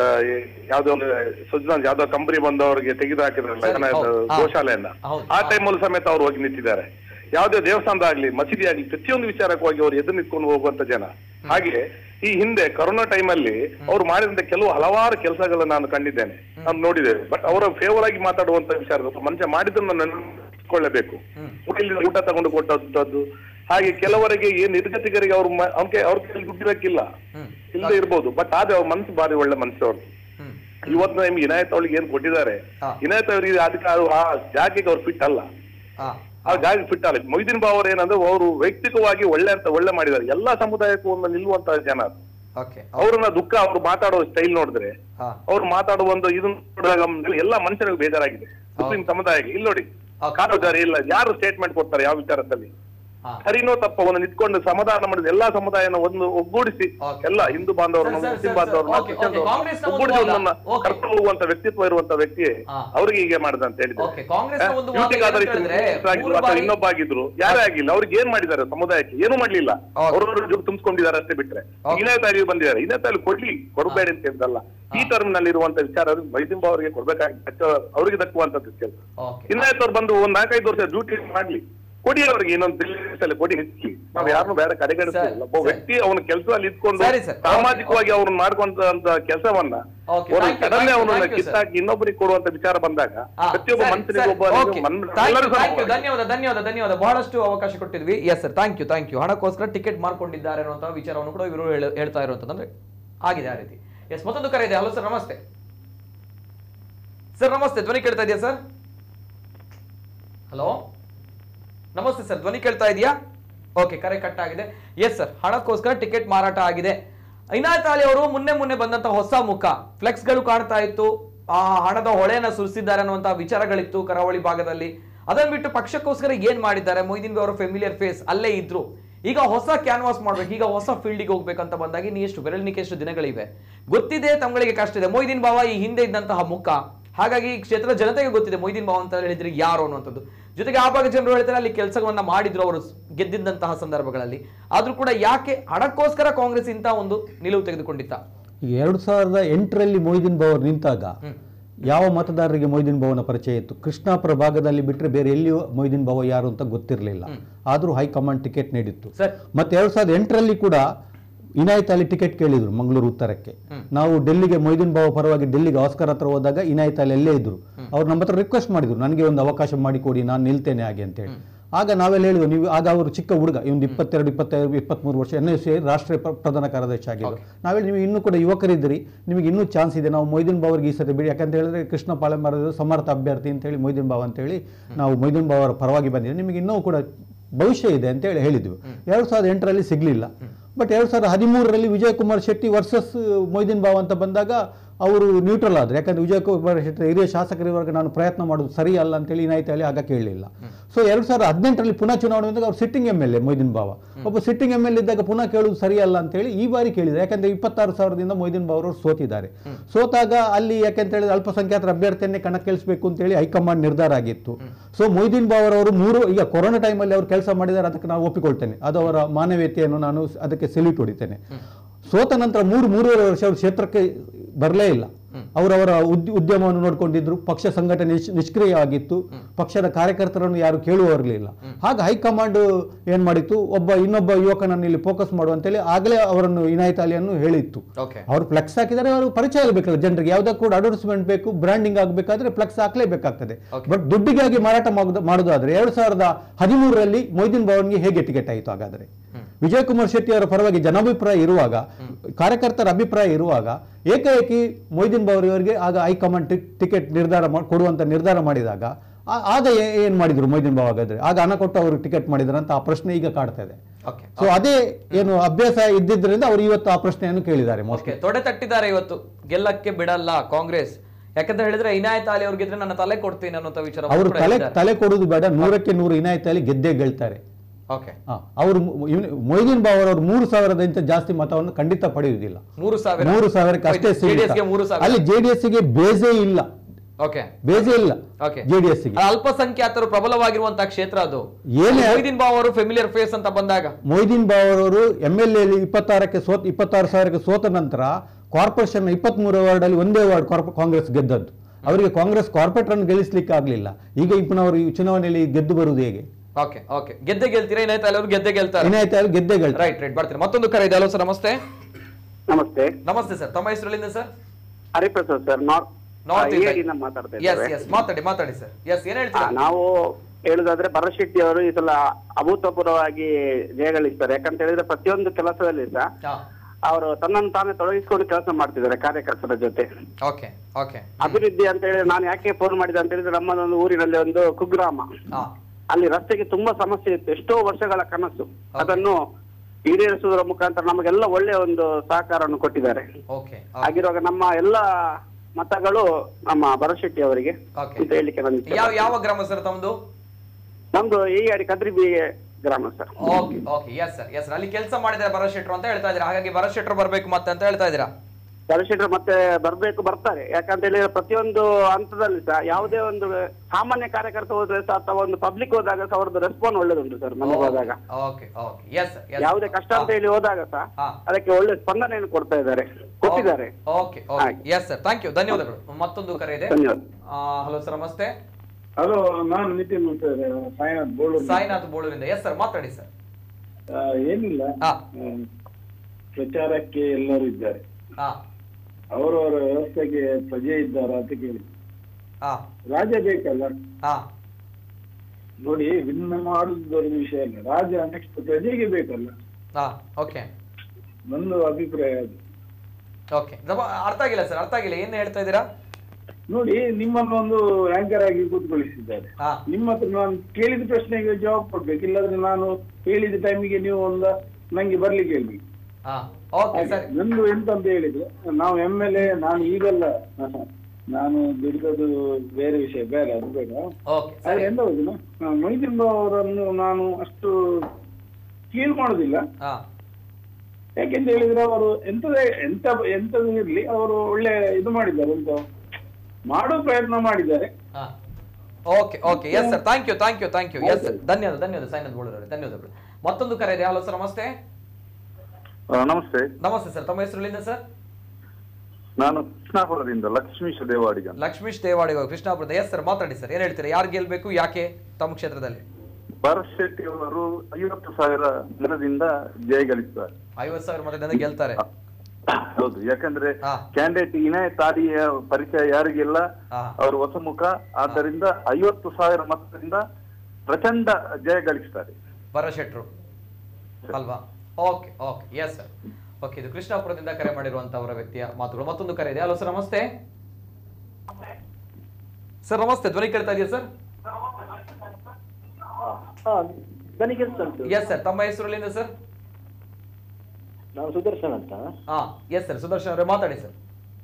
ಯಾವ್ದೋ ಒಂದು ಸುಜ್ನಾನ್ ಯಾವ್ದೋ ಕಂಪನಿ ಬಂದವರಿಗೆ ತೆಗೆದು ಹಾಕಿದ್ರಲ್ಲ ಸರಿ, ದನದ ಹೌದು. ಹಾ. ಗೋಶಾಲೆಯನ್ನ ಹೌದು. ಆ ಟೈಮಲ್ಲಿ ಸಮೇತ ಅವ್ರು ಹೋಗಿ ನಿಂತಿದ್ದಾರೆ ಯಾವುದೇ ದೇವಸ್ಥಾನದಾಗ್ಲಿ ಮಸೀದಿ ಆಗ್ಲಿ ಪ್ರತಿಯೊಂದು ವಿಚಾರಕ್ಕೆ ಹೋಗಿ ಅವ್ರು ಎದುರು ನಿಂತ್ಕೊಂಡು ಹೋಗುವಂತ ಜನ ಹಾಗೆ ಈ ಹಿಂದೆ ಕರೋನಾ ಟೈಮಲ್ಲಿ ಅವ್ರು ಮಾಡಿದಂತ ಕೆಲವು ಹಲವಾರು ಕೆಲಸಗಳನ್ನ ನಾನು ಕಂಡಿದ್ದೇನೆ ನಾನು ನೋಡಿದ್ದೇನೆ ಬಟ್ ಅವರ ಫೇವರ್ ಆಗಿ ಮಾತಾಡುವಂತ ವಿಚಾರ ಒಬ್ಬ ಮನುಷ್ಯ ಮಾಡಿದ್ದನ್ನು ನೆನಪಿಕೊಳ್ಳಬೇಕು ಊಟ- ಊಟ ತಗೊಂಡು ಕೊಟ್ಟದ್ದು ಹಾಗೆ ಕೆಲವರಿಗೆ ಏನ್ ನಿರ್ಗತಿಗರಿಗೆ ಅವ್ರ ಅವ್ರಿಗೆ ಅವ್ರ ಕೈಲಿ ದುಡ್ಡಿರಕ್ಕಿಲ್ಲ ಇಲ್ಲದೆ ಇರ್ಬೋದು ಬಟ್ ಆದ್ರೆ ಅವ್ರ ಮನಸ್ಸು ಬಾರಿ ಒಳ್ಳೆ ಮನಸ್ಸು ಅವ್ರದ್ದು ಹ್ಮ್ ಇವತ್ತು ನಿಮ್ಗೆ ಇನಾಯತ್ ಅವಳಿಗೆ ಏನ್ ಕೊಟ್ಟಿದ್ದಾರೆ ಹಾ. ಇನಾಯತ್ ಅವರಿಗೆ ಅದಕ್ಕೆ ಅದು ಆ ಜಾಗಕ್ಕೆ ಅವ್ರು ಫಿಟ್ ಅಲ್ಲ ಹಾ ಆ ಜಾಗ ಫಿಟ್ ಅಲ್ಲ ಮೊಯ್ದೀನ್ ಬಾವ್ ಅವ್ರು ಏನಂದ್ರೆ ಅವರು ವೈಯಕ್ತಿಕವಾಗಿ ಒಳ್ಳೆ ಅಂತ ಒಳ್ಳೆ ಮಾಡಿದ್ದಾರೆ ಎಲ್ಲಾ ಸಮುದಾಯಕ್ಕೂ ಒಂದು ನಿಲ್ಲುವಂತ ಜನ ಓಕೆ ಅವ್ರನ್ನ ದುಃಖ ಅವ್ರು ಮಾತಾಡೋ ಸ್ಟೈಲ್ ನೋಡಿದ್ರೆ ಹಾ ಅವ್ರು ಮಾತಾಡುವ ಒಂದು ಇದನ್ನ ನೋಡಿದಾಗ ಎಲ್ಲಾ ಮನುಷ್ಯರಿಗೆ ಬೇಜಾರಾಗಿದೆ ಮುಸ್ಲಿಂ ಸಮುದಾಯಕ್ಕೆ ಇಲ್ಲಿ ನೋಡಿ Okay. ಕಾನೂನು ಇಲ್ಲ ಯಾರು ಸ್ಟೇಟ್ಮೆಂಟ್ ಕೊಡ್ತಾರೆ ಯಾವ ವಿಚಾರದಲ್ಲಿ ಹಾ ಸರಿನೋ ತಪ್ಪವನ್ನು ನಿಂತ್ಕೊಂಡು ಸಮಾಧಾನ ಮಾಡಿದ ಎಲ್ಲಾ ಸಮುದಾಯನ ಒಂದು ಒಗ್ಗೂಡಿಸಿ Okay. ಎಲ್ಲ ಹಿಂದೂ ಬಾಂಧವರನ್ನ ಸರ್, ಸರ್, ಮುಸ್ಲಿಂ ಸರ್, ಬಾಂಧವರನ್ನ okay, ಕ್ರಿಶ್ಚಿಯನ್ okay. ಕಾಂಗ್ರೆಸ್ನ ಒಂದು ಒಗ್ಗೂಡಿಸಿ ವಾದ. ಒಂದನ್ನ Okay. ಕರ್ಕೊಂಡು ಹೋಗುವಂತ ವ್ಯಕ್ತಿತ್ವ ಇರುವಂತ ವ್ಯಕ್ತಿ ಹಾ. ಅವ್ರಿಗೆ ಹೀಗೆ ಮಾಡಿದ ಅಂತ ಹೇಳಿದ್ರು Okay, ಕಾಂಗ್ರೆಸ್ನ ಒಂದು ವಾದ ಡ್ಯೂಟಿಗೆ ಏನಂತ ಆಧರಿಸಿ ಹೇಳಿದ್ರೆ, minister ಆಗಿದ್ರು ಮೂರು ಅಥವಾ ಬಾರಿ- ಇನ್ನೊಬ್ಬ ಆಗಿದ್ರು ಯಾರೇ ಆಗಿಲ್ಲ ಅವ್ರಿಗೆ ಏನ್ ಮಾಡಿದ್ದಾರೆ ಸಮುದಾಯಕ್ಕೆ ಏನು ಮಾಡ್ಲಿಲ್ಲ Okay. ಅವ್ರವ್ರ ದುಡ್ಡು ತುಂಬಿಸ್ಕೊಂಡಿದ್ದಾರೆ ಅಷ್ಟೇ ಬಿಟ್ರೆ Okay. ಇನೇ ತಾಲಿ ಬಂದಿದ್ದಾರೆ ಇನೇ ತಾಲಿ ಕೊಡ್ಲಿ ಕೊಡಬೇಡಿ ಅಂತ ಹೇಳಿದಲ್ಲ ಈ ಟರ್ಮ್ ನಲ್ಲಿ ಇರುವಂತ ವಿಚಾರ ವೈದ್ಯಂಬ ಅವರಿಗೆ ಕೊಡ್ಬೇಕಾಗಿ ಅವ್ರಿಗೆ ದಕ್ಕುವಂತದ್ದು ಕೆಲಸ ಓಕೆ ಇನ್ನಾಯ್ತು ಅವ್ರು ಬಂದು ಒಂದ್ ನಾಲ್ಕೈದು ವರ್ಷ ಡ್ಯೂಟಿ ಮಾಡ್ಲಿ ಕೊಡಿ ಅವ್ರಿಗೆ ಇನ್ನೊಂದು ಬಿಲ್ ಕೊಡಿ ಹೆಚ್ಚಿ ನಾವ್ ಯಾರನ್ನು ಬೇರೆ ಕಡೆಗಣಿಸ್ತಿಲ್ಲ ಒಬ್ಬ ಸರಿ. ವ್ಯಕ್ತಿ ಅವನ ಕೆಲಸದಲ್ಲಿ ಇದ್ಕೊಂಡು ಸರಿ, ಸರ್. ಸಾಮಾಜಿಕವಾಗಿ ಅವ್ರನ್ನ ಮಾಡ್ಕೊಂತ ಕೆಲಸವನ್ನ Okay, ಅವ್ರು thank you, suddenly thank you, ಅವನನ್ನ thank you, sir. ಕಿತ್ತಾಕಿ ಇನ್ನೊಬ್ಬರಿಗೆ ಕೊಡುವಂತ ವಿಚಾರ ಬಂದಾಗ ಹಾ, ಪ್ರತಿಯೊಬ್ಬ ಸರಿ, ಮನುಷ್ಯನಿಗೆ ಸರಿ, ಒಬ್ಬ okay. ಮನ್- Thank you, ಎಲ್ಲರೂ thank you, ಸಮವಾಗಿ. ಧನ್ಯವಾದ ಧನ್ಯವಾದ ಧನ್ಯವಾದ ಬಹಳಷ್ಟು ಅವಕಾಶ ಕೊಟ್ಟಿದ್ವಿ yes sir thank you thank you ಹಣಕ್ಕೋಸ್ಕರ ಟಿಕೆಟ್ ಮಾಡ್ಕೊಂಡಿದ್ದಾರೆ ಅನ್ನುವಂತಹ ವಿಚಾರವನ್ನು ಕೂಡ ಇವರು ಹೇಳ- ಹೇಳ್ತಾ ಇರುವಂತದ್ದು ಅಂದ್ರೆ ಆಗಿದೆ ಆ ರೀತಿ ಎಸ್ ಮತ್ತೊಂದು ಕರೆ ಇದೆ ಹಲೋ ಸರ್ ನಮಸ್ತೆ ಸರ್ ನಮಸ್ತೆ ಧ್ವನಿ ಕೇಳ್ತಾ ಇದೆಯಾ ಸರ್ ಹಲೋ ನಮಸ್ತೆ ಸರ್ ಧ್ವನಿ ಕೇಳ್ತಾ ಇದೆಯಾ ಓಕೆ ಕರೆ ಕಟ್ ಆಗಿದೆ ಎಸ್ ಸರ್ ಹಣಕ್ಕೋಸ್ಕರ ಟಿಕೆಟ್ ಮಾರಾಟ ಆಗಿದೆ ಇನಾಯತ್ ಅಲಿ ಅವರು ಮುನ್ನೆ ಮುನ್ನೆ ಬಂದಂತ ಹೊಸ ಮುಖ ಫ್ಲೆಕ್ಸ್ ಗಳು ಕಾಣ್ತಾ ಇತ್ತು ಆ ಹಣದ ಹೊಳೆಯನ್ನ ಸುರಿಸಿದ್ದಾರೆ ಅನ್ನುವಂತಹ ವಿಚಾರಗಳಿತ್ತು ಕರಾವಳಿ ಭಾಗದಲ್ಲಿ ಅದನ್ನ ಬಿಟ್ಟು ಪಕ್ಷಕ್ಕೋಸ್ಕರ ಏನ್ ಮಾಡಿದ್ದಾರೆ ಮೊಯ್ದೀನ್ ಅವರು ಫೆಮಿಲಿಯರ್ ಫೇಸ್ ಅಲ್ಲೇ ಇದ್ರು ಈಗ ಹೊಸ ಕ್ಯಾನ್ವಾಸ್ ಮಾಡ್ಬೇಕು ಈಗ ಹೊಸ ಫೀಲ್ಡಿಗೆ ಹೋಗ್ಬೇಕಂತ ಬಂದಾಗ ಇನ್ನು ಎಷ್ಟು ಬೆರಳಿನಿಕೆ ಎಷ್ಟು ದಿನಗಳಿವೆ ಗೊತ್ತಿದೆ ತಮ್ಗಳಿಗೆ ಕಷ್ಟ ಇದೆ ಮೊಯ್ದೀನ್ ಬಾವ ಈ ಹಿಂದೆ ಇದ್ದಂತಹ ಮುಖ ಹಾಗಾಗಿ ಈ ಕ್ಷೇತ್ರದ ಜನತೆಗೆ ಗೊತ್ತಿದೆ ಮೊಯ್ದೀನ್ ಬಾವ ಅಂತ ಹೇಳಿದ್ರೆ ಯಾರು ಅನ್ನುವಂಥದ್ದು ಜೊತೆಗೆ ಆ ಭಾಗ ಜನರು ಹೇಳ್ತಾರೆ ಅಲ್ಲಿ ಕೆಲಸವನ್ನ ಮಾಡಿದ್ರು ಅವರು ಗೆದ್ದಿದ್ದಂತಹ ಸಂದರ್ಭಗಳಲ್ಲಿ ಆದ್ರೂ ಕೂಡ ಯಾಕೆ ಹಣಕ್ಕೋಸ್ಕರ ಕಾಂಗ್ರೆಸ್ ಇಂತ ಒಂದು ನಿಲುವು ತೆಗೆದುಕೊಂಡಿತ್ತ ಈಗ ಎರಡು ಸಾವಿರದ ಎಂಟರಲ್ಲಿ ಮೊಯ್ದೀನ್ ಬಾವರ್ ನಿಂತಾಗ ಯಾವ ಮತದಾರರಿಗೆ ಮೊಯ್ದೀನ್ ಬಾವನ ಪರಿಚಯ ಇತ್ತು ಕೃಷ್ಣಾಪುರ ಭಾಗದಲ್ಲಿ ಬಿಟ್ಟರೆ ಬೇರೆ ಎಲ್ಲಿಯೂ ಮೊಯ್ದೀನ್ ಬಾವ ಯಾರು ಅಂತ ಗೊತ್ತಿರಲಿಲ್ಲ ಆದರೂ ಹೈಕಮಾಂಡ್ ಟಿಕೆಟ್ ನೀಡಿತ್ತು ಸರ್ ಮತ್ತೆ ಎರಡ್ ಸಾವಿರದ ಎಂಟರಲ್ಲಿ ಕೂಡ ಇನಾಯತ್ ಅಲಿ ಟಿಕೆಟ್ ಕೇಳಿದ್ರು ಮಂಗಳೂರು ಉತ್ತರಕ್ಕೆ ನಾವು ಡೆಲ್ಲಿಗೆ ಮೊಯ್ದೀನ್ ಬಾವ ಪರವಾಗಿ ಡೆಲ್ಲಿಗೆ ಆಸ್ಕರ್ ಹತ್ರ ಹೋದಾಗ ಇನಾಯತ್ ಅಲಿ ಅಲ್ಲೇ ಇದ್ರು ಅವ್ರು ನಮ್ಮ ಹತ್ರ ರಿಕ್ವೆಸ್ಟ್ ಮಾಡಿದ್ರು ನನಗೆ ಒಂದು ಅವಕಾಶ ಮಾಡಿಕೊಡಿ ನಾನು ನಿಲ್ತೇನೆ ಹಾಗೆ ಅಂತೇಳಿ ಆಗ ನಾವೆಲ್ಲ ಹೇಳಿದ್ವು ನೀವು ಆಗ ಅವರು ಚಿಕ್ಕ ಹುಡುಗ ಒಂದು ಇಪ್ಪತ್ತೆರಡು ಇಪ್ಪತ್ತೈದು ಇಪ್ಪತ್ಮೂರು ವರ್ಷ ಎನ್ ಎಸ್ ರಾಷ್ಟ್ರೀಯ ಪ್ರ- ಪ್ರಧಾನ ಕಾರ್ಯದರ್ಶಿ ಆಗಿದ್ರು ನಾವೇಳಿ ನೀವು ಇನ್ನೂ ಕೂಡ ಯುವಕರಿದ್ದೀರಿ ನಿಮಗೆ ಇನ್ನೂ ಚಾನ್ಸ್ ಇದೆ ನಾವು ಮೊಯ್ದೀನ್ ಬಾವರ್ಗೆ ಈ ಸತಿ ಬಿಡಿ ಯಾಕಂತ ಹೇಳಿದ್ರೆ ಕೃಷ್ಣ ಪಾಳೆಮರದ ಸಮರ್ಥ ಅಭ್ಯರ್ಥಿ ಅಂತ ಹೇಳಿ ಮೊಯ್ದೀನ್ ಬಾವ ಅಂತೇಳಿ ನಾವು ಮೊಯ್ದೀನ್ ಬಾವರ ಪರವಾಗಿ ಬಂದಿದ್ದೀವಿ ನಿಮಗೆ ಇನ್ನೂ ಕೂಡ ಭವಿಷ್ಯ ಇದೆ ಅಂತ ಹೇಳಿ ಹೇಳಿದ್ವಿ ಎರಡು ಸಾವಿರದ ಎಂಟರಲ್ಲಿ ಸಿಗಲಿಲ್ಲ ಬಟ್ ಎರಡು ಸಾವಿರದ ಹದಿಮೂರರಲ್ಲಿ ವಿಜಯ್ ಕುಮಾರ್ ಶೆಟ್ಟಿ ವರ್ಸಸ್ ಮೊಯ್ದೀನ್ ಬಾವ್ ಅಂತ ಬಂದಾಗ ಅವರು ನ್ಯೂಟ್ರಲ್ ಆದ್ರು ಯಾಕಂದ್ರೆ ವಿಜಯ್ ಕುಮಾರ್ ಶೆಟ್ಟಿ ಹಿರಿಯ ಶಾಸಕರಿವರೆಗೆ ನಾನು ಪ್ರಯತ್ನ ಮಾಡೋದು ಸರಿ ಅಲ್ಲ ಅಂತೇಳಿ ಇನಾಯ್ತು ಹೇಳಿ ಆಗ ಕೇಳಲಿಲ್ಲ ಸೊ ಎರಡು ಸಾವಿರದ ಹದಿನೆಂಟರಲ್ಲಿ ಪುನಃ ಚುನಾವಣೆ ಬಂದಾಗ ಅವ್ರು sitting M L A Moideen Bava ಒಬ್ಬ ಸಿಟ್ಟಿಂಗ್ ಎಮ್ ಎಲ್ ಇದ್ದಾಗ ಪುನಃ ಕೇಳುವುದು ಸರಿ ಅಲ್ಲ ಅಂತೇಳಿ ಈ ಬಾರಿ ಕೇಳಿದ್ದಾರೆ ಯಾಕಂದ್ರೆ ಇಪ್ಪತ್ತಾರು ಸಾವಿರದಿಂದ ಮೊಯ್ದೀನ್ ಬಾವ್ ಅವರು ಸೋತಿದ್ದಾರೆ ಸೋತಾಗ ಅಲ್ಲಿ ಯಾಕಂತ ಹೇಳಿದ್ರೆ ಅಲ್ಪಸಂಖ್ಯಾತರ ಅಭ್ಯರ್ಥಿಯನ್ನೇ ಕಣಕ್ಕಿಳಿಸಬೇಕು ಅಂತೇಳಿ ಹೈಕಮಾಂಡ್ ನಿರ್ಧಾರ ಆಗಿತ್ತು ಸೊ ಮೊಯ್ದೀನ್ ಬಾವರ್ ಅವರು ಮೂರು ಈಗ ಕೊರೋನಾ ಟೈಮಲ್ಲಿ ಅವರು ಕೆಲಸ ಮಾಡಿದ್ದಾರೆ ಅದಕ್ಕೆ ನಾನು ಒಪ್ಪಿಕೊಳ್ತೇನೆ ಅದು ಅವರ ಮಾನವೀಯತೆಯನ್ನು ನಾನು ಅದಕ್ಕೆ ಸೆಲ್ಯೂಟ್ ಹೊಡಿತೇನೆ ಸೋತ ನಂತರ ಮೂರು ಮೂರುವರೆ ವರ್ಷ ಅವರು ಕ್ಷೇತ್ರಕ್ಕೆ ಬರಲೇ ಇಲ್ಲ ಅವರವರ ಉದ್- ಉದ್ಯಮವನ್ನು ನೋಡ್ಕೊಂಡಿದ್ರು ಪಕ್ಷ ಸಂಘಟನೆ ನಿಶ್- ನಿಷ್ಕ್ರಿಯವಾಗಿತ್ತು ಪಕ್ಷದ ಕಾರ್ಯಕರ್ತರನ್ನು ಯಾರು ಕೇಳುವವರಿರಲಿಲ್ಲ ಹಾಗ ಹೈಕಮಾಂಡ್ ಏನ್ ಮಾಡಿತ್ತು ಒಬ್ಬ ಇನ್ನೊಬ್ಬ ಯುವಕನನ್ನು ಇಲ್ಲಿ ಫೋಕಸ್ ಮಾಡುವಂತೇಳಿ ಆಗಲೇ ಅವರನ್ನು ಇನಾಯತ್ ಅಲಿಯನ್ನು ಹೇಳಿತ್ತು ಓಕೆ ಅವರು ಫ್ಲೆಕ್ಸ್ ಹಾಕಿದರೆ ಅವರು ಪರಿಚಯ ಆಗಬೇಕಲ್ಲ ಜನರಿಗೆ ಯಾವುದಕ್ಕೂ ಕೂಡ ಅಡ್ವರ್ಟೈಸ್ಮೆಂಟ್ ಬೇಕು ಬ್ರಾಂಡಿಂಗ್ ಆಗಬೇಕಾದ್ರೆ ಫ್ಲೆಕ್ಸ್ ಹಾಕ್ಲೇಬೇಕಾಗ್ತದೆ Okay. ಬಟ್ ದುಡ್ಡಿಗಾಗಿ ಮಾರಾಟ ಮಾಡುದು- ಮಾಡುದಾದ್ರೆ ಎರಡ್ ಸಾವಿರದ ಹದಿಮೂರರಲ್ಲಿ ಮೊಯ್ದೀನ್ ಭವನ್ಗೆ ಹೇಗೆ ಟಿಕೆಟ್ ಆಯಿತು ಹಾಗಾದ್ರೆ ವಿಜಯ್ ಕುಮಾರ್ ಶೆಟ್ಟಿ ಅವರ ಪರವಾಗಿ ಜನಾಭಿಪ್ರಾಯ ಇರುವಾಗ ಕಾರ್ಯಕರ್ತರ ಅಭಿಪ್ರಾಯ ಇರುವಾಗ ಏಕಾಏಕಿ ಮೊಯ್ದೀನ್ ಭವನ್ ಅವರಿಗೆ ಆಗ ಹೈಕಮಾಂಡ್ ಟಿ- ಟಿಕೆಟ್ ನಿರ್ಧಾರ ಮಾಡ್- ಕೊಡುವಂತ ನಿರ್ಧಾರ ಮಾಡಿದಾಗ ಆ- ಆಗ ಏ- ಏನ್ ಮಾಡಿದ್ರು ಮೊಯ್ದೀನ್ ಬಾವ್ ಹಾಗಾದ್ರೆ ಆಗ ಹಣ ಕೊಟ್ಟು ಅವರು ಟಿಕೆಟ್ ಮಾಡಿದ್ರು ಅಂತ ಆ ಪ್ರಶ್ನೆ ಈಗ ಕಾಡ್ತಾ ಇದೆ ಓಕೆ ಸೊ ಅದೇ ಏನು ಅಭ್ಯಾಸ ಇದ್ದಿದ್ರಿಂದ ಅವರು ಇವತ್ತು ಆ ಪ್ರಶ್ನೆಯನ್ನು ಕೇಳಿದ್ದಾರೆ ಮೋಸ್ಟ್ಲಿ ಓಕೆ ತೊಡೆ ತಟ್ಟಿದ್ದಾರೆ ಇವತ್ತು ಗೆಲ್ಲಕ್ಕೆ ಬಿಡಲ್ಲ ಕಾಂಗ್ರೆಸ್ ಯಾಕಂತ ಹೇಳಿದ್ರೆ ಇನಾಯತ್ ಅಲಿ ಅವ್ರಿಗೆ ಇದ್ರೆ ನನ್ನ ತಲೆ ಕೊಡ್ತೀನಿ ಅನ್ನೋ ವಿಚಾರ ಅವರು ತಲೆ ತಲೆ ಕೊಡುದು ಬೇಡ ನೂರಕ್ಕೆ ನೂರು ಇನಾಯತಲ್ಲಿ ಗೆದ್ದೇ ಗೆಲ್ತಾರೆ ಓಕೆ ಆ, ಅವರು ಮು- ಇವ್ನು- ಮೊಯ್ದೀನ್ ಬಾವರ್ ಅವರು ಮೂರು ಸಾವಿರದಂತ ಜಾಸ್ತಿ ಮತವನ್ನು ಖಂಡಿತ ಪಡೆಯುವುದಿಲ್ಲ ಮೂರು ಸಾವಿರ ಮೂರು ಸಾವಿರಕ್ಕೆ ಅಷ್ಟೇ ಸೀಮಿತ. JDS ಗೆ ಮೂರು ಸಾವಿರ ಅಲ್ಲಿ ಜೆಡಿಎಸ್ ಗೆ ಬೇಸೇ ಇಲ್ಲ ಓಕೆ ಬೇಸೇ ಇಲ್ಲ ಓಕೆ ಜೆಡಿಎಸ್ ಗೆ ಅಲ್ಪಸಂಖ್ಯಾತರು ಪ್ರಬಲವಾಗಿರುವಂತಹ ಕ್ಷೇತ್ರ ಅದು ಏನೇ- ಮೊಯ್ದೀನ್ ಬಾವ್ ಅವರು ಫೆಮಿಲಿಯರ್ ಫೇಸ್ ಅಂತ ಬಂದಾಗ ಮೊಯ್ದೀನ್ ಬಾವರ್ ಅವರು ಎಂ ಎಲ್ ಎಲ್ಲಿ ಇಪ್ಪತ್ತಾರಕ್ಕೆ ಸೋತ್ ಇಪ್ಪತ್ತಾರು ಸಾವಿರಕ್ಕೆ ಸೋತ ನಂತರ ಕಾರ್ಪೊರೇಷನ್ ಇಪ್ಪತ್ಮೂರು ವಾರ್ಡ್ ಅಲ್ಲಿ ಒಂದೇ ವಾರ್ಡ್ ಕಾರ್ಪೊ- ಕಾಂಗ್ರೆಸ್ ಗೆದ್ದದ್ದು ಅವರಿಗೆ ಕಾಂಗ್ರೆಸ್ ಕಾರ್ಪೊರೇಟರ್ ಅನ್ನು ಗೆಲ್ಲಿಸ್ಲಿಕ್ಕೆ ಆಗಲಿಲ್ಲ ಈಗ ಇಪ್ಪನವರು ಈ ಚುನಾವಣೆಯಲ್ಲಿ ಗೆದ್ದು ಬರುವುದು ಹೇಗೆ ಓಕೆ ಓಕೆ ಗೆದ್ದೆ ಗೆಲ್ತೀರಾ ಇನಾಯತ್ ಅಲಿ ಅವರು ಗೆದ್ದೆ ಗೆಲ್ತಾರೆ ಇನಾಯತ್ ಅಲ್ಲಿ ಗೆದ್ದೇ ಗೆಲ್ತಾರೆ ರೈಟ್ ರೈಟ್ ಬರ್ತೀನಿ ಮತ್ತೊಂದು ಕರೆ ಇದೆ ಹಲೋ ಸರ್ ನಮಸ್ತೆ ನಮಸ್ತೆ ನಮಸ್ತೆ ಸರ್ ತಮ್ಮ ಹೆಸರು ಎಲ್ಲಿಂದ sir Hariprasad sir north north ಏಡಿನ ಮಾತಾಡ್ತಾ ಎಸ್ ಇದ್ದೇವೆ ಎಸ್ ಮಾತಾಡಿ ಮಾತಾಡಿ ಸರ್ ಎಸ್ ಏನ್ ಆ, ಹೇಳ್ತೀರಾ ನಾವು ಹೇಳುದಾದ್ರೆ ಭರಶೆಟ್ಟಿ ಅವರು ಈ ಸಲ ಅಭೂತಪೂರ್ವವಾಗಿ ಜಯಗಳಿಸ್ತಾರೆ ಯಾಕಂತ ಹೇಳಿದ್ರೆ ಪ್ರತಿಯೊಂದು ಕೆಲಸದಲ್ಲಿ ಸಹ ಹಾ ಅವರು ತನ್ನನ್ನು ತಾನೇ ತೊಡಗಿಸಿಕೊಂಡು ಕೆಲಸ ಮಾಡ್ತಿದ್ದಾರೆ ಕಾರ್ಯಕರ್ತರ ಜೊತೆ ಓಕೆ ಓಕೆ ಅಭಿವೃದ್ಧಿ ಅಂತ ಹೇಳಿ ನಾನು ಯಾಕೆ ಫೋನ್ ಮಾಡಿದೆ ಅಂತ ಹೇಳಿದ್ರೆ ನಮ್ಮದೊಂದು ಊರಿನಲ್ಲಿ ಒಂದು ಕುಗ್ರಾಮ ಹಾ ಅಲ್ಲಿ ರಸ್ತೆಗೆ ತುಂಬಾ ಸಮಸ್ಯೆ ಇತ್ತು ಎಷ್ಟೋ ವರ್ಷಗಳ ಕನಸು ಅದನ್ನು ಈಡೇರಿಸುವುದರ ಮುಖಾಂತರ ನಮಗೆಲ್ಲ ಒಳ್ಳೆಯ ಒಂದು ಸಹಕಾರವನ್ನು ಕೊಟ್ಟಿದ್ದಾರೆ ಓಕೆ ಆಗಿರುವಾಗ ನಮ್ಮ ಎಲ್ಲ ಮತಗಳು ನಮ್ಮ ಭರಶೆಟ್ಟಿ ಅವರಿಗೆ Okay. ಅಂತ ಹೇಳಲಿಕ್ಕೆ ನಾನು ಇಚ್ಛೆ ಯಾವ ಪಡ್ತೇನೆ. ಯಾವ ಗ್ರಾಮ ಸರ್ ತಮ್ಮದು ನಮ್ದು ಈ ಅಡಿ ಕದ್ರಿಬಿ ಗ್ರಾಮ sir okay okay yes sir yes ಅಲ್ಲಿ ಕೆಲಸ ಮಾಡಿದ್ದಾರೆ ಭರತ್ ಶೆಟ್ರು ಅಂತ ಹೇಳ್ತಾ ಇದ್ದೀರಾ ಹಾಗಾಗಿ ಭರತ್ ಶೆಟ್ರು ಬರ್ಬೇಕು ಮತ್ತೆ ಅಂತ ಹೇಳ್ತಾ ಇದ್ದೀರಾ ಭರಶೆಟ್ಟಿ ಮತ್ತೆ ಬರ್ಬೇಕು ಬರ್ತಾರೆ ಯಾಕಂತ ಹೇಳಿದ್ರೆ ಪ್ರತಿಯೊಂದು ಹಂತದಲ್ಲಿ ಸಹ ಯಾವುದೇ ಒಂದು ಸಾಮಾನ್ಯ ಕಾರ್ಯಕರ್ತ ಹೋದ್ರೆ ಸಹ ಅಥವಾ ಒಂದು ಪಬ್ಲಿಕ್ ಹೋದಾಗ ಸಹ ಅವ್ರದ್ದು ರೆಸ್ಪಾನ್ಸ್ ಒಳ್ಳೇದುಂಟು ಸರ್ ಮನೆಗೆ ಹೋದಾಗ ಓಕೆ ಓಕೆ ಎಸ್ ಸರ್ ಯಾವುದೇ ಕಷ್ಟ ಅಂತ ಹೇಳಿ ಹೋದಾಗ ಸಹ ಹಾ. ಅದಕ್ಕೆ ಒಳ್ಳೆ ಸ್ಪಂದನೆಯನ್ನು ಕೊಡ್ತಾ ಇದ್ದಾರೆ ಕೊಟ್ಟಿದ್ದಾರೆ okay okay yes sir thank you ಧನ್ಯವಾದಗಳು ಮತ್ತೊಂದು ಕರೆ ಇದೆ ಧನ್ಯವಾದ ಹಲೋ ಸರ್ ನಮಸ್ತೆ ಹಲೋ ನಾನು ನಿತಿನ್ ಅಂತ ಸಾಯಿನಾಥ್ ಬೋಳು ಸಾಯಿನಾಥ್ ಬೋಳೂರಿಂದ ಎಸ್ ಸರ್ ಮಾತಾಡಿ ಸರ್ ಏನಿಲ್ಲ ಹಾ ಆ, ಪ್ರಚಾರಕ್ಕೆ ಎಲ್ಲರೂ ಇದ್ದಾರೆ ಹಾ ಅವರವರ ವ್ಯವಸ್ಥೆಗೆ ಪ್ರಜೆ ಇದ್ದಾರಾ ಅಂತ ಕೇಳಿ ಹಾ ರಾಜ ಬೇಕಲ್ಲ ಹಾ ನೋಡಿ ವಿನ್ನ ಮಾಡುದು ದೊಡ್ಡ ವಿಷಯ ಅಲ್ಲ ರಾಜ ನೆಕ್ಸ್ಟ್ ಪ್ರಜೆಗೆ ಬೇಕಲ್ಲ ಹಾ ಓಕೆ ನನ್ನ ಅಭಿಪ್ರಾಯ ಅದು ಓಕೆ ಅರ್ಥ ಆಗಿಲ್ಲ ಸರ್ ಅರ್ಥ ಆಗಿಲ್ಲ ಏನ್ ಹೇಳ್ತಾ ಇದ್ದೀರಾ ನೋಡಿ ನಿಮ್ಮನ್ನು ಒಂದು ಆಂಕರ್ ಆಗಿ ಕೂತ್ಕೊಳಿಸಿದ್ದಾರೆ ಹಾ ನಿಮ್ಮ ಹತ್ರ ನಾನು ಕೇಳಿದ ಪ್ರಶ್ನೆಗೆ ಜವಾಬ್ ಕೊಡ್ಬೇಕು ಇಲ್ಲಾಂದ್ರೆ ನಾನು ಹೇಳಿದ ಟೈಮಿಗೆ ನೀವು ಒಂದು ನಂಗೆ ಬರ್ಲಿಕ್ಕೆ ಹೇಳ್ಬೇಕು ಹಾ ಓಕೆ ಹಾಗೆ. ಸರಿ ನಂದು ಎಂತ ಅಂತ ಹೇಳಿದ್ರೆ ನಾವು ಎಮ್ ಎಲ್ ಎ ನಾನು ಈಗಲ್ಲ ನಾನು ದುಡಿದದ್ದು ಬೇರೆ ವಿಷಯ ಬೇರೆ ಅದು ಬೇಡ ಓಕೆ ಆದ್ರೆ ಸರಿ ಎಂತ ಗೊತ್ತಿಲ್ಲ ಮೊಯ್ದೀನ್ ಬಾವ್ ಅವರನ್ನು ನಾನು ಅಷ್ಟು ಫೀಲ್ ಮಾಡೋದಿಲ್ಲ ಹಾ ಯಾಕೆಂತ ಹೇಳಿದ್ರೆ ಅವರು ಎಂತದೇ ಎಂತ ಎಂತದು ಇರ್ಲಿ ಅವರು ಒಳ್ಳೆ ಇದು ಮಾಡಿದ್ದಾರೆ ಎಂತ ಮಾಡೋ ಪ್ರಯತ್ನ ಮಾಡಿದ್ದಾರೆ ಹಾ okay okay yes sir thank you thank you thank you yes sir ಧನ್ಯವಾದ ಧನ್ಯವಾದ ಸಾಯಿನಾಥ್ ಬೋಳೂರ್ ಅವರೇ ಧನ್ಯವಾದಗಳು ಮತ್ತೊಂದು ಕರೆ ಇದೆ ಹಲೋ ಸರ್ ನಮಸ್ತೆ ನಮಸ್ತೆ ನಮಸ್ತೆ ಸರ್ ತಮ್ಮ ಹೆಸರು ಎಲ್ಲಿಂದ ಸರ್ ನಾನು ಕೃಷ್ಣಾಪುರದಿಂದ ಲಕ್ಷ್ಮೀಶ ದೇವಾಡಿಗ ಅಂತ. ಲಕ್ಷ್ಮೀಶ್ ದೇವಾಡಿಗ ಕೃಷ್ಣಾಪುರದ ಎಸ್ ಸರ್ ಮಾತಾಡಿ ಸರ್ ಏನ್ ಹೇಳ್ತೀರಾ ಯಾರು ಗೆಲ್ಬೇಕು ಯಾಕೆ ತಮ್ಮ ಕ್ಷೇತ್ರದಲ್ಲಿ ಭರತ್ ಶೆಟ್ಟಿ ಅವರು ಐವತ್ತು ಸಾವಿರ ಜನದಿಂದ ಜಯಗಳಿಸಿದ್ದಾರೆ ಐವತ್ತು ಸಾವಿರ ಮತದಿಂದ ಗೆಲ್ತಾರೆ ಹೌದು ಯಾಕಂದ್ರೆ ಹಾ. ಕ್ಯಾಂಡಿಡೇಟ್ ಇನಾಯತ್ ತಾರಿಯ ಪರಿಚಯ ಯಾರಿಗಿಲ್ಲ ಹಾ. ಅವರು ಹೊಸ ಮುಖ ಆದ್ದರಿಂದ ಐವತ್ತು ಸಾವಿರ ಮತದಿಂದ ಪ್ರಚಂಡ ಜಯ ಗಳಿಸ್ತಾರೆ ಭರತ್ ಶೆಟ್ರು ಅಲ್ವಾ okay okay yes sir okay ಇದು ಕೃಷ್ಣಾಪುರದಿಂದ ಕರೆ ಮಾಡಿರುವಂತವರ ವ್ಯಕ್ತಿಯ ಮಾತುಗಳು ಮತ್ತೊಂದು ಕರೆ ಇದೆ ಹಲೋ ಸರ್ ನಮಸ್ತೆ ಸರ್ ನಮಸ್ತೆ ಧ್ವನಿ ಕೇಳ್ತಾ ಇದೆಯಾ ಸರ್ ನನಗೆ ಎಸ್ ಸರ್ ತಮ್ಮ ಹೆಸರು ಎಲ್ಲಿಂದ ಸರ್ ನಾನು ಸುದರ್ಶನ್ ಅಂತ ಹಾ ಎಸ್ ಸರ್ ಸುದರ್ಶನ್ ಅವರೇ ಮಾತಾಡಿ ಸರ್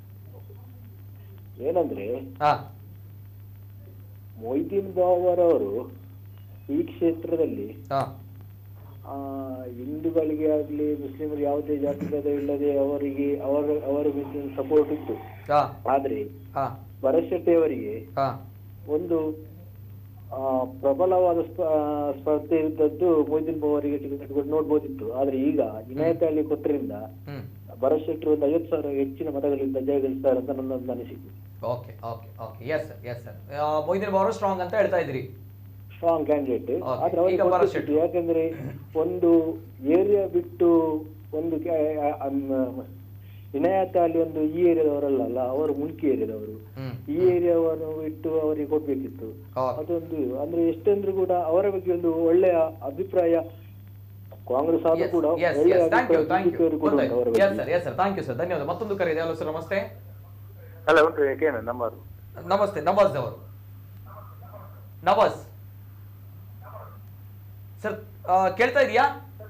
ಏನಂದ್ರೆ ಹಾ ಮೊಯ್ದೀನ್ ಬಾವರ್ ಅವರು ಈ ಕ್ಷೇತ್ರದಲ್ಲಿ ಹಾ ಆ, ಹಿಂದೂಗಳಿಗೆ ಆಗ್ಲಿ ಮುಸ್ಲಿಮರಿಗೆ ಯಾವುದೇ ಜಾತಿ ಭೇದ ಇಲ್ಲದೆ ಅವರಿಗೆ ಅವರ ಅವರ ಸಪೋರ್ಟ್ ಇತ್ತು ಹಾ ಆದ್ರೆ ಹಾ ಭರತ್ ಅವರಿಗೆ ಹಾ ಒಂದು ಆ, ಪ್ರಬಲವಾದ ಸ್ಪ- ಆ, ಸ್ಪರ್ಧೆ ಇದ್ದದ್ದು ಮೊಯ್ದೀನ್ ಬಾವರಿಗೆ ಟಿಕೆಟ್ ಕೊಟ್ಟು ನೋಡ್ಬೋದಿತ್ತು ಆದ್ರೆ ಈಗ ಇನಾಯತ್ ಅಲಿ ಕೊಟ್ಟರಿಂದ ಹ್ಮ್ ಭರತ್ ಶೆಟ್ಟಿ ಒಂದು ಐವತ್ತು ಸಾವಿರ ಹೆಚ್ಚಿನ ಮತಗಳಿಂದ ಜಯಗಳಿಸ್ತಾರೆ ಅಂತ ನನ್ನ ಒಂದು ಅನಿಸಿಕೆ okay okay okay yes sir yes sir Moideen ಬಾವರು ಸ್ಟ್ರಾಂಗ್ ಅಂತ ಹೇಳ್ತಾ ಇದ್ರಿ ಸ್ಟ್ರಾಂಗ್ ಕ್ಯಾಂಡಿಡೇಟ್ Okay. ಆದ್ರೆ ಅವರಿಗೆ ಈಗ ಭರತ್ ಗೊತ್ತಿತ್ತು, ಶೆಟ್ಟಿ. ಯಾಕಂದ್ರೆ ಒಂದು ಏರಿಯಾ ಬಿಟ್ಟು ಒಂದು ಕ್ಯಾ- ಆ- ಅಮ್- ಇನಾಯತ್ ಅಲ್ಲಿ ಒಂದು ಈ ಏರಿಯಾದವರಲ್ಲ ಅಲ್ಲ ಅವರು ಮುಲ್ಕಿ ಏರಿಯಾದವರು ಹ್ಮ್. ಈ ಏರಿಯಾವನ್ನು ಬಿಟ್ಟು ಅವರಿಗೆ ಕೊಡ್ಬೇಕಿತ್ತು Okay. ಅದೊಂದು ಅಂದ್ರೆ ಎಷ್ಟೆಂದ್ರೂ ಕೂಡ ಅವರ ಬಗ್ಗೆ ಒಂದು ಒಳ್ಳೆಯ ಅಭಿಪ್ರಾಯ ಕಾಂಗ್ರೆಸ್ ಆದ್ರೂ ಕೂಡ ಎಸ್ ಒಳ್ಳೆಯ ಎಸ್ ಥ್ಯಾಂಕ್ ಯು ಅಭಿಪ್ರಾಯ ಥ್ಯಾಂಕ್ BJP ಯು ಅವರು ಕೂಡ ಉಂಟು ಅವರ ಎಸ್ ಬಗ್ಗೆ sir yes sir thank you sir ಧನ್ಯವಾದ ಮತ್ತೊಂದು ಕರೆ ಇದೆ ಹಲೋ ಸರ್ ನಮಸ್ತೆ ಅಲ್ಲ ಉಂಟು ಏಕೇನು ನಂಬರ್ ನಮಸ್ತೆ ನವಾಜ್ ಅವರು ನವಾಜ್ ಸರ್ ಕೇಳ್ತಾ ಇದೆಯಾ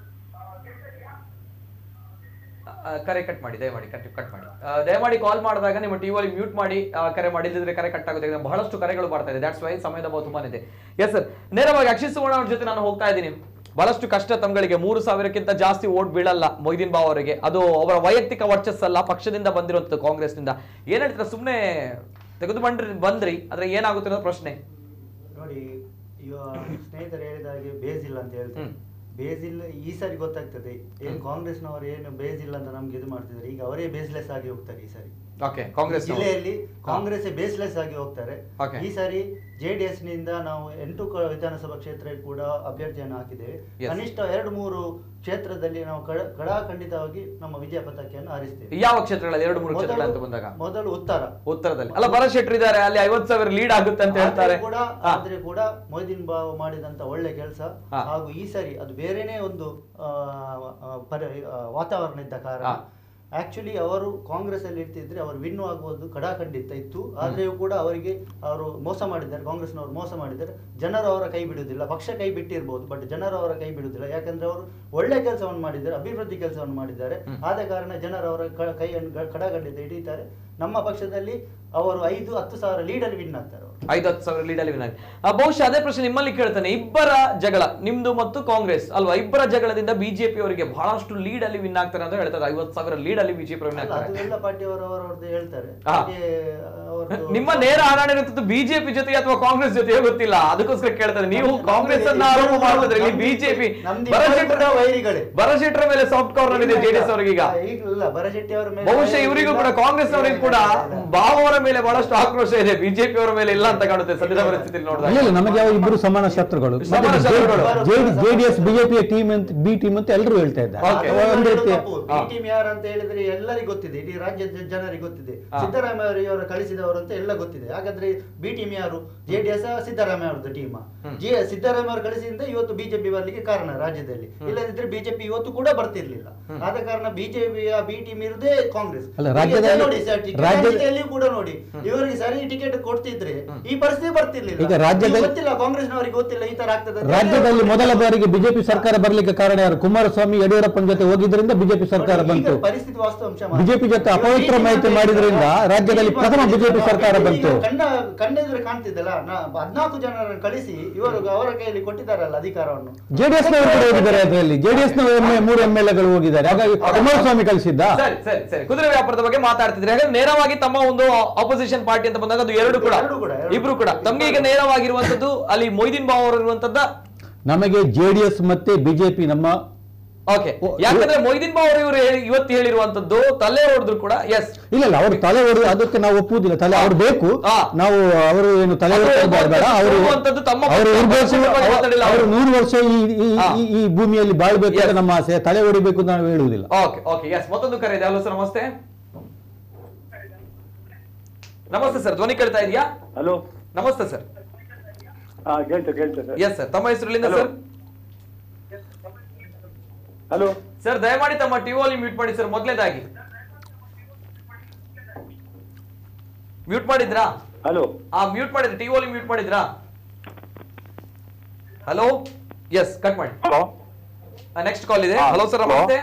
ಕರೆ ಕಟ್ ಮಾಡಿ ದಯಮಾಡಿ ಕಟ್ ಕಟ್ ಮಾಡಿ ಆ, ದಯಮಾಡಿ ಕಾಲ್ ಮಾಡಿದಾಗ ನಿಮ್ಮ ಟಿವಿಯಲ್ಲಿ ಮ್ಯೂಟ್ ಮಾಡಿ ಆ, ಕರೆ ಮಾಡಿ ಇಲ್ಲದಿದ್ರೆ ಕರೆ ಕಟ್ ಆಗುತ್ತೆ ಯಾಕಂದ್ರೆ ಬಹಳಷ್ಟು ಕರೆಗಳು ಬರ್ತಾ ಇದೆ ದಟ್ಸ್ ವೈ ಸಮಯದ ಅಭಾವ ತುಂಬಾನೇ ಇದೆ ಎಸ್ ಸರ್ ನೇರವಾಗಿ ಅಕ್ಷಿತ್ ಸುವರ್ಣ ಅವ್ರ ಜೊತೆ ನಾನು ಹೋಗ್ತಾ ಇದ್ದೀನಿ ಬಹಳಷ್ಟು ಕಷ್ಟ ತಮ್ಗಳಿಗೆ ಮೂರು ಸಾವಿರಕ್ಕಿಂತ ಜಾಸ್ತಿ ಓಟ್ ಬೀಳಲ್ಲ ಮೊಯ್ದೀನ್ ಬಾವ್ ಅವರಿಗೆ ಅದು ಅವರ ವೈಯಕ್ತಿಕ ವರ್ಚಸ್ಸಲ್ಲ ಪಕ್ಷದಿಂದ ಬಂದಿರುವಂಥದ್ದು ಕಾಂಗ್ರೆಸ್ನಿಂದ ಏನ್ ಹೇಳ್ತೀರಾ ಸುಮ್ಮನೆ ತೆಗೆದು ಬಂದ್ರಿ ಬಂದ್ರಿ ಆದ್ರೆ ಏನಾಗುತ್ತೆ ಅನ್ನೋ ಪ್ರಶ್ನೆ ನೋಡಿ ಇವ ಸ್ನೇಹಿತರು ಹೇಳಿದ ಹಾಗೆ ಬೇಸ್ ಇಲ್ಲ ಅಂತ ಹೇಳ್ತಾರೆ ಹ್ಮ್. ಬೇಸ್ ಇಲ್ಲ ಈ ಸಾರಿ ಗೊತ್ತಾಗ್ತದೆ ಏನು ಕಾಂಗ್ರೆಸ್ನವರು ಏನು ಬೇಸ್ ಇಲ್ಲ ಅಂತ ನಮ್ಗೆ ಇದು ಮಾಡ್ತಿದ್ದಾರೆ ಈಗ ಅವರೇ ಬೇಸ್ಲೆಸ್ ಆಗಿ ಹೋಗ್ತಾರೆ ಈ ಸಾರಿ ಓಕೆ ಕಾಂಗ್ರೆಸ್ ಜಿಲ್ಲೆಯಲ್ಲಿ ಕಾಂಗ್ರೆಸ್ ಬೇಸ್ಲೆಸ್ ಆಗಿ ಹೋಗ್ತಾರೆ Okay. ಈ ಸಾರಿ ಜೆಡಿಎಸ್ ನಿಂದ ನಾವು ಎಂಟು ಕ- ವಿಧಾನಸಭಾ ಕ್ಷೇತ್ರ ಕೂಡ ಅಭ್ಯರ್ಥಿಯನ್ನು ಹಾಕಿದ್ದೇವೆ Yes. ಕನಿಷ್ಠ ಎರಡು ಮೂರು ಕ್ಷೇತ್ರದಲ್ಲಿ ನಾವು ಕಡ- ಕಡಾಖಂಡಿತವಾಗಿ ನಮ್ಮ ವಿಜಯ ಪತಾಕೆಯನ್ನು ಹಾರಿಸ್ತೇವೆ ಯಾವ ಕ್ಷೇತ್ರಗಳಲ್ಲಿ ಎರಡು ಮೂರು ಮೊದಲು- ಕ್ಷೇತ್ರಗಳು ಅಂತ ಬಂದಾಗ ಮೊದಲು ಉತ್ತರ ಉತ್ತರದಲ್ಲಿ ಅಲ್ಲ ಭರತ್ ಶೆಟ್ಟಿ ಇದ್ದಾರೆ ಅಲ್ಲಿ ಐವತ್ ಸಾವಿರ ಲೀಡ್ ಆಗುತ್ತೆ ಅಂತ ಹೇಳ್ತಾರೆ ಆದ್ರೆ ಕೂಡ ಹಾ. ಆದ್ರೆ ಕೂಡ ಮೊಯ್ದೀನ್ ಬಾವು ಮಾಡಿದಂತ ಒಳ್ಳೆ ಕೆಲಸ ಹಾ. ಹಾಗೂ ಈ ಸರಿ ಅದು ಬೇರೆನೇ ಒಂದು ಆ, ಆ, ಪರಿ ಆ, ವಾತಾವರಣ ಇದ್ದ ಕಾರಣ ಹಾ. ಆಕ್ಚುಲಿ ಅವರು ಕಾಂಗ್ರೆಸ್ ಅಲ್ಲಿ ಇರ್ತಿದ್ರೆ ಅವರು ವಿನ್ ಆಗುವುದು ಕಡಾಖಂಡಿತ ಇತ್ತು ಆದ್ರೆಯೂ ಕೂಡ ಅವರಿಗೆ ಅವರು ಮೋಸ ಮಾಡಿದ್ದಾರೆ ಕಾಂಗ್ರೆಸ್ನವರು ಮೋಸ ಮಾಡಿದ್ದಾರೆ ಜನರು ಅವರ ಕೈ ಬಿಡುವುದಿಲ್ಲ ಪಕ್ಷ ಕೈ ಬಿಟ್ಟಿರ್ಬೋದು ಬಟ್ ಜನರು ಅವರ ಕೈ ಬಿಡುವುದಿಲ್ಲ ಯಾಕಂದ್ರೆ ಅವರು ಒಳ್ಳೆ ಕೆಲಸವನ್ನು ಮಾಡಿದ್ದಾರೆ ಅಭಿವೃದ್ಧಿ ಕೆಲಸವನ್ನು ಮಾಡಿದ್ದಾರೆ ಆದ ಕಾರಣ ಜನರು ಅವರ ಕ- ಕೈಯನ್ನು ಗ- ಕಡಾಖಂಡಿತ ಹಿಡಿತಾರೆ ನಮ್ಮ ಪಕ್ಷದಲ್ಲಿ ಅವರು ಐದು ಹತ್ತು ಸಾವಿರ ಲೀಡಲ್ಲಿ ವಿನ್ ಆಗ್ತಾರೆ ಅವರು ಐದು ಹತ್ತು ಸಾವಿರ ಲೀಡ್ ಅಲ್ಲಿ win ಆಗಿ. ಆ, ಬಹುಶಃ ಅದೇ ಪ್ರಶ್ನೆ ನಿಮ್ಮಲ್ಲಿ ಕೇಳ್ತಾನೆ ಇಬ್ಬರ ಜಗಳ ನಿಮ್ದು ಮತ್ತು ಕಾಂಗ್ರೆಸ್ ಅಲ್ವಾ ಇಬ್ಬರ ಜಗಳದಿಂದ ಬಿಜೆಪಿ ಅವರಿಗೆ ಬಹಳಷ್ಟು ಲೀಡ್ ಅಲ್ಲಿ ವಿನ್ ಆಗ್ತಾರೆ ಅಂತ ಹೇಳ್ತಾರೆ ಐವತ್ತು ಸಾವಿರ ಲೀಡ್ ಅಲ್ಲಿ ಬಿಜೆಪಿ ವಿನ್ ಅಲ್ಲ, ಆಗ್ತಾರೆ ಅದು ಎಲ್ಲ ಪಾರ್ಟಿಯವರು ಅವರವ್ರದ್ದು ಹೇಳ್ತಾರೆ ಹಾ. ಹಾಗೆ ಅವರದ್ದು- ನಿಮ್ಮ ನೇರ ಹರಾಣ ಇರುತ್ತದೆ ಬಿಜೆಪಿ ಜೊತೆ ಅಥವಾ ಕಾಂಗ್ರೆಸ್ ಜೊತೆ ಗೊತ್ತಿಲ್ಲ ಅದಕ್ಕೋಸ್ಕರ ಕೇಳ್ತಾರೆ ನೀವು ಕಾಂಗ್ರೆಸ್ ಅನ್ನ ಆರೋಪ ಮಾಡ್ತಿದ್ರೆ ಇಲ್ಲಿ ಬಿಜೆಪಿ ನಮ್ದು ಇಬ್ಬರು ಕೂಡ ವೈರಿಗಳೇ. ಭರಶೆಟ್ಟರ ಮೇಲೆ ಸಾಫ್ಟ್ ಕಾರ್ನರ್ ಇದೆ ಜೆಡಿಎಸ್ ಅವರಿಗೆ ಈಗ ಈಗ ಇಲ್ಲ ಭರಶೆಟ್ಟಿ ಅವರ ಮೇಲೆ ಬಹುಶಃ ಇವರಿಗೂ ಕೂಡ ಕಾಂಗ್ರೆಸ್ ಅವರಿಗೂ ಕೂಡ ಬಾವ ಅವರ ಮೇಲೆ ಬಹಳಷ್ಟು ಆಕ್ರೋಶ ಇದೆ ಬಿಜೆಪಿ ಅವರ ಮೇಲೆ ಇಲ್ಲ ಅಂತ ಕಾಣುತ್ತೆ ಸದ್ಯದ ಪರಿಸ್ಥಿತಿ ಇಲ್ಲ ನೋಡಿದಾಗ ಇಲ್ಲ ನಮಗೆ ಯಾವ ಇಬ್ಬರು ಸಮಾನ ಶತ್ರುಗಳು ಸಮಾನ ಶತ್ರುಗಳು. ಜೆಡಿಎಸ್ ಬಿಜೆಪಿಯ ಟೀಮ್ ಅಂತ ಬಿ ಟೀಮ್ ಅಂತ ಎಲ್ಲರೂ ಹೇಳ್ತಾ ಇದ್ದಾರೆ Okay. ಅದು ಒಂದು ಹೇಳೋದು ರೀತಿಯ ತಪ್ಪು. ಬಿ ಟೀಮ್ ಯಾರು ಅಂತ ಹೇಳಿದ್ರೆ ಎಲ್ಲರಿಗೂ ಗೊತ್ತಿದೆ ಇಡೀ ರಾಜ್ಯದ ಜನರಿಗೆ ಗೊತ್ತಿದೆ ಹಾ. ಸಿದ್ದರಾಮಯ್ಯ ಅವರು ಇವರು ಕಳಿಸಿದವರು ಅಂತ ಎಲ್ಲ ಗೊತ್ತಿದೆ ಹಾಗಾದ್ರೆ ಬಿ ಟೀಮ್ ಯಾರು ಜೆಡಿಎಸ್ ಸಿದ್ದರಾಮಯ್ಯ ಅವ್ರದ್ದು ಟೀಮ್ ಜೆ ಸಿದ್ದರಾಮಯ್ಯ ಅವರು ಕಳಿಸಿದಿಂದ ಇವತ್ತು ಬಿಜೆಪಿ ಬರ್ಲಿಕ್ಕೆ ಕಾರಣ ರಾಜ್ಯದಲ್ಲಿ ಇಲ್ಲದಿದ್ರೆ ಬಿಜೆಪಿ ಇವತ್ತು ಕೂಡ ಬರ್ತಿರ್ಲಿಲ್ಲ ಆದ ಕಾರಣ ಬಿಜೆಪಿಯ ಬಿ ಟೀಮ್ ಇರುದೇ ಕಾಂಗ್ರೆಸ್ ಅಲ್ಲ, ಈಗ ರಾಜ್ಯದಲ್ಲಿ- ನೋಡಿ ಸರ್, ಟಿಕೆಟ್ ರಾಜ್ಯದ- ಹಂಚಿಕೆಯಲ್ಲಿಯೂ ಕೂಡ ನೋಡಿ ಇವರಿಗೆ ಸರಿ ಟಿಕೆಟ್ ಕೊಡ್ತಿದ್ರೆ ಈ ಪರಿಸ್ಥಿತಿ ಬರ್ತಿರ್ಲಿಲ್ಲ ಈಗ ರಾಜ್ಯದಲ್ಲಿ- ಈಗ ಗೊತ್ತಿಲ್ಲ ಕಾಂಗ್ರೆಸ್ನವರಿಗೆ ಗೊತ್ತಿಲ್ಲ ಈ ತರ ಆಗ್ತದೆ ಅಂತ ರಾಜ್ಯದಲ್ಲಿ ಮೊದಲ ಬಾರಿಗೆ ಬಿಜೆಪಿ ಸರ್ಕಾರ ಬರಲಿಕ್ಕೆ ಕಾರಣ ಯಾರು ಕುಮಾರಸ್ವಾಮಿ ಯಡಿಯೂರಪ್ಪನ ಜೊತೆ ಹೋಗಿದ್ರಿಂದ ಬಿಜೆಪಿ ಸರ್ಕಾರ ನೋಡಿ, ಈಗ ಬಂತು ಪರಿಸ್ಥಿತಿ ವಾಸ್ತವಾಂಶ ಮಾತ್ರ. ಬಿಜೆಪಿ ಜೊತೆ ಇವಾಗ ಅಪವಿತ್ರ BJP ಮೈತ್ರಿ ಅಂತ ಮಾಡಿದ್ರಿಂದ ಹೇಳಿದ್ರೆ ರಾಜ್ಯದಲ್ಲಿ BJP ಪ್ರಥಮ ಅಂತ ಬಿಜೆಪಿ ಹೇಳಿದ್ರೆ ಸರ್ಕಾರ ಈಗ ಬಂತು ಕಣ್ಣ ಕಣ್ಣೆದುರು ಕಾಣ್ತಿದ್ದಲ್ಲ ನಾ- ಹದ್ನಾಲ್ಕು ಜನರನ್ನು ಕಳಿಸಿ ಇವರು ಅವರ ಕೈಯಲ್ಲಿ ಕೊಟ್ಟಿದ್ದಾರಲ್ಲ ಅಧಿಕಾರವನ್ನು ಜೆಡಿಎಸ್ ನವರು ಕೂಡ ಹೋಗಿದ್ದಾರೆ ಅದರಲ್ಲಿ ಜೆಡಿಎಸ್ ನ ಮೂರು ಎಂ ಎಲ್ ಎಗಳು ಹೋಗಿದ್ದಾರೆ ಹಾಗಾಗಿ ಕುಮಾರಸ್ವಾಮಿ ಕಳಿಸಿದ್ದ ಸರಿ ಸರಿ ಸರಿ ಕುದುರೆ ವ್ಯಾಪಾರದ ಬಗ್ಗೆ ಮಾತಾಡ್ತಿದ್ರೆ ಹಾಗಾದ್ರೆ ನೇರವಾಗಿ ತಮ್ಮ ಒಂದು ಅಪೋಸಿಷನ್ ಪಾರ್ಟಿ ಅಂತ ಬಂದಾಗ ಅದು ಎರಡು ಕೂಡ ಎರಡು ಕೂಡ, ಎರಡು ಇಬ್ರು ಕೂಡ ತಮ್ಗೆ ಈಗ ನೇರವಾಗಿರುವಂತದ್ದು ಅಲ್ಲಿ ಮೊಯ್ದೀನ್ ಬಾವ್ ಅವರು ಇರುವಂತದ್ದ ನಮಗೆ ಜೆಡಿಎಸ್ ಮತ್ತೆ ಬಿಜೆಪಿ ನಮ್ಮ ಓಕೆ ಯಾಕಂದ್ರೆ ಮೊಯ್ದೀನ್ ಬಾವ್ ಅವರು ಇವರು ಹೇಳಿ- ಇವತ್ತು ಹೇಳಿರುವಂತದ್ದು ತಲೆ ಹೊಡೆದ್ರು ಕೂಡ ಎಸ್ ಇಲ್ಲ ಇಲ್ಲ ಅವರು ತಲೆ ಹೊಡೆದು ಅದಕ್ಕೆ ನಾವು ಒಪ್ಪುವುದಿಲ್ಲ ತಲೆ ಅವ್ರು ಬೇಕು ಹಾ. ನಾವು ಅವರು ಏನು ತಲೆ ಅದು ಹೊಡೆದು ಬೇಡ ಬೇಡ ಅವರು ಹೋಗುವಂಥದ್ದು ತಮ್ಮ ಅವರು ಪಕ್ಷ- ಇರ್ಬೇಕು ಪಕ್ಷದ ಬಗ್ಗೆ ಮಾತಾಡಿಲ್ಲ ಅವರು ಅವರು. ನೂರು ವರ್ಷ ಈ ಈ- ಹಾ. ಈ- ಈ ಭೂಮಿಯಲ್ಲಿ ಬಾಳ್ಬೇಕು ಅಂತ Yes. ನಮ್ಮ ಆಸೆ ತಲೆ ಹೊಡಿಬೇಕು ಅಂತ ನಾವು ಹೇಳುವುದಿಲ್ಲ ಓಕೆ ಓಕೆ ಎಸ್ ಮತ್ತೊಂದು ಕರೆ ಇದೆ ಹಲೋ ಸರ್ ನಮಸ್ತೆ ನಮಸ್ತೆ ಸರ್ ಧ್ವನಿ ಕೇಳ್ತಾ ಇದೆಯಾ ಹಲೋ ನಮಸ್ತೆ ಸರ್ ಹಾ ಕೇಳ್ತೇವೆ ಕೇಳ್ತೇವೆ ಎಸ್ ಸರ್ ತಮ್ಮ ಹೆಸರುಲಿಂದ Hello. ಸರ್ ಹಲೋ ಸರ್ ದಯಮಾಡಿ ತಮ್ಮ ಟಿವಿ ಮ್ಯೂಟ್ ಮಾಡಿ ಸರ್ ಮೊದಲೇದಾಗಿ ಮ್ಯೂಟ್ ಮಾಡಿದ್ರಾ ಹಲೋ ಆ ಮ್ಯೂಟ್ ಮಾಡಿದ್ರಿ ಟಿವಿ ಮ್ಯೂಟ್ ಮಾಡಿದ್ರಾ ಹಲೋ ಎಸ್ ಕಟ್ ಮಾಡಿ ಹಲೋ ನೆಕ್ಸ್ಟ್ ಕಾಲ್ ಇದೆ ಹಾ, ಹಲೋ ಸರ್ hello. ನಮಸ್ತೆ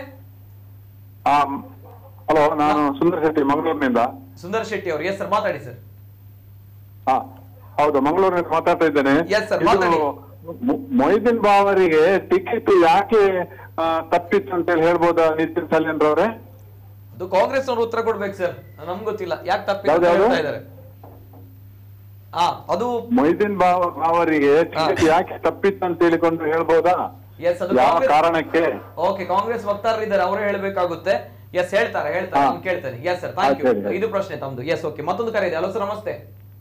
ಹಲೋ ನಾನು ಸುಂದರ್ ಶೆಟ್ಟಿ ಮಂಗಳೂರಿನಿಂದ ಸುಂದರ್ ಶೆಟ್ಟಿ ಅವರು ಎಸ್ ಸರ್ ಮಾತಾಡಿ ಸರ್ ಹಾ ಹೌದು ಮಂಗಳೂರಿನಿಂದ ಮಾತಾಡ್ತಾ ಇದ್ದೇನೆ Yes, sir, ಇದು ಮಾತಾಡಿ. ಮೊ- ಮೊಯ್ದೀನ್ ಬಾವರಿಗೆ ಟಿಕೆಟ್ ಯಾಕೆ ಆ, ತಪ್ಪಿತ್ತು ಅಂತ ಹೇಳಿ ಹೇಳ್ಬೋದಾ ನಿತಿನ್ ಸಲ್ಯನ್ರ ಅವರೇ ಅದು ಕಾಂಗ್ರೆಸ್ ಅವರು ಉತ್ತರ ಕೊಡ್ಬೇಕು ಸರ್ ನಮ್ಗೆ ಗೊತ್ತಿಲ್ಲ ಯಾಕೆ ತಪ್ಪಿ ಯಾವ್ದು, ಯಾವ್ದು? ಹೇಳ್ತಾ ಇದ್ದಾರೆ ಹಾ ಅದು ಮೊಯ್ದೀನ್ ಬಾವ ಅವರಿಗೆ ಟಿಕೆಟ್ ಯಾಕೆ ತಪ್ಪಿತ್ತು ಅಂತ ಹೇಳಿಕೊಂಡು ಹೇಳ್ಬೋದಾ ಎಸ್ ಅದು ಯಾವ ಕಾಂಗ್ರೆಸ್ ಕಾರಣಕ್ಕೆ ಓಕೆ ಕಾಂಗ್ರೆಸ್ ವಕ್ತಾರರು ಇದ್ದಾರೆ ಅವರೇ ಹೇಳಬೇಕಾಗುತ್ತೆ ಎಸ್ ಹೇಳ್ತಾರೆ ಹೇಳ್ತಾರೆ ಹಾ. ನಾನು ಕೇಳ್ತೇನೆ ಎಸ್ ಸರ್ ಥ್ಯಾಂಕ್ ಹಾ, ಸರಿ, ಯು ಸರಿ. ಇದು ಪ್ರಶ್ನೆ ತಮ್ದು ಎಸ್ ಓಕೆ ಮತ್ತೊಂದು ಕರೆ ಇದೆ ಹಲೋ ಸರ್ ನಮಸ್ತೆ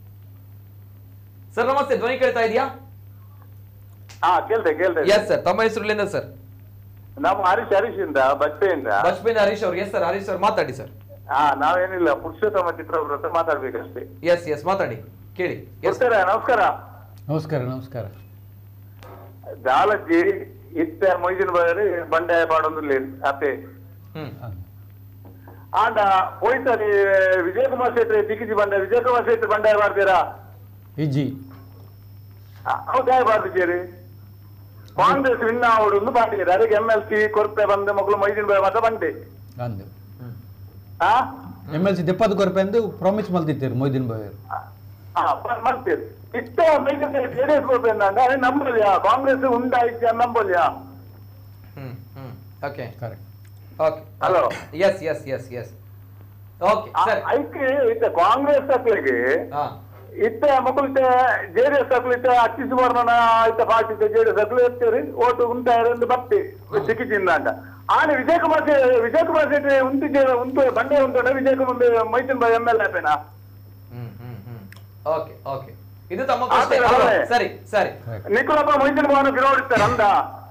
ಸರ್ ನಮಸ್ತೆ ಧ್ವನಿ ಕೇಳ್ತಾ ಇದೆಯಾ ಹಾ ಕೇಳ್ತೆ ಕೇಳ್ತೆ ಎಸ್ ಸರ್ ತಮ್ಮ ಹೆಸರು ಇಲ್ಲಿಂದ ಸರ್ ನಾವು ಹರೀಶ್ ಹರೀಶ್ ಇಂದ ಬಟ್ಟೆಯಿಂದ ಬಜ್ಪೇನ್ ಹರೀಶ್ ಅವ್ರು ಎಸ್ ಸರ್ ಹರೀಶ್ ಸರ್ ಮಾತಾಡಿ ಸರ್ ಹಾ ನಾವೇನಿಲ್ಲ ಪುರುಷೋತ್ತಮ ಚಿತ್ರವ್ರ ಹತ್ರ ಮಾತಾಡ್ಬೇಕಷ್ಟೇ ಎಸ್ ಎಸ್ ಮಾತಾಡಿ ಕೇಳಿ ಎಸ್ ನಮಸ್ಕಾರ ನಮಸ್ಕಾರ ನಮಸ್ಕಾರ ನಮಸ್ಕಾರ ದಾಲಜ್ಜಿ ಇತ್ತ ಮೊಯ್ದಿನ ಬಾರಿ ಬಂಡಾಯ ಪಾಡೊಂದು ಅತ್ತೆ ಹ್ಮ್ ಆಂಡ ಹೋಯ್ತಲ್ಲಿ ವಿಜಯ್ ಕುಮಾರ್ ಶೆಟ್ಟಿ ದಿಕ್ಕಿಜಿ ಬಂಡ ವಿಜಯ್ ಕುಮಾರ್ ಶೆಟ್ಟಿ ಬಂಡಾಯ ಮಾಡ್ತೀರಾ ಇಜ್ಜಿ ಹೌದಾಯ ಬಾರ್ದಿದ್ದೀರಿ ಕಾಂಗ್ರೆಸ್ ವಿನ್ ಆವಡು ಒಂದು ಪಾರ್ಟಿಗೆ ಅದಕ್ಕೆ ಎಂ ಎಲ್ ಸಿ ಕೊರತೆ ಬಂದ ಮಕ್ಕಳು ಮೊಯ್ದಿನ ಬಾಯಿ ಮಾತ್ರ ಬಂಡೆ ಅಂದು ಹಾ ಎಮ್ ಎಲ್ ಸಿ ದೆಪ್ಪದು ಕೊರಪೆ ಅಂದು ಪ್ರಾಮಿಸ್ ಮಲ್ತಿದ್ದೀರಿ ಮೊಯ್ದಿನ್ ಬಾಯ್ ಅವರು ಹಾ ಮಾಡ್ತೀರಿ ಇಷ್ಟ ಜೆಡಿಎಸ್ ಕೊರತೆ ಅಂದಾಗ ನಂಬಲ್ಯಾ ಕಾಂಗ್ರೆಸ್ ಉಂಟಾಯ್ತು ನಂಬಲ್ಯಾ ಹ್ಮ್ ಹ್ಮ್ okay correct okay Hello. Yes yes yes yes okay ಸರಿ ಐಕೆ ಇತ್ತ ಕಾಂಗ್ರೆಸ್ ತಕ್ಲಿಗೆ ಹಾ ಇತ್ತ ಮಕ್ಕಳು ಇತ್ತ ಜೆಡಿಎಸ್ ತಕ್ಲು ಇತ್ತ ಅಚ್ಚಿ ಸುವರ್ಣನ ಇತ್ತ ಪಾರ್ಟಿ ಇತ್ತ ಜೆಡಿಎಸ್ ತಕ್ಲು ಇರ್ತೀರಿ ಓಟು ಉಂಟಾಯಿರಂದು ಬತ್ತಿ ಸಿಕ್ಕಿದಿಂದ ಅಂತ ಆನೆ ವಿಜಯ್ ಕುಮಾರ್ ಶೆ- ವಿಜಯ್ ಕುಮಾರ್ ಶೆಟ್ಟಿ ಉಂಟು ಉಂಟು ಬಂಡೆ ಉಂಟು ವಿಜಯ್ ಕುಮಾರ್ ಮೈಸೂರು ಬಾಯ್ ಎಂ ಎಲ್ ಎಪೇನಾ ಹ್ಮ್ ಹ್ಮ್ ಹ್ಮ್ ಓಕೆ ಓಕೆ ಇದು ತಮ್ಮ ಪ್ರಶ್ನೆ ಆದ್ರೆ ಹಲೋ, ಅವರೇ. ಸರಿ ಸರಿ ನಿಖಲಪ್ಪ ಮೈಸೂರು ಭವನ ವಿರೋಧಿಸ್ತಾರೆ ಅಂದ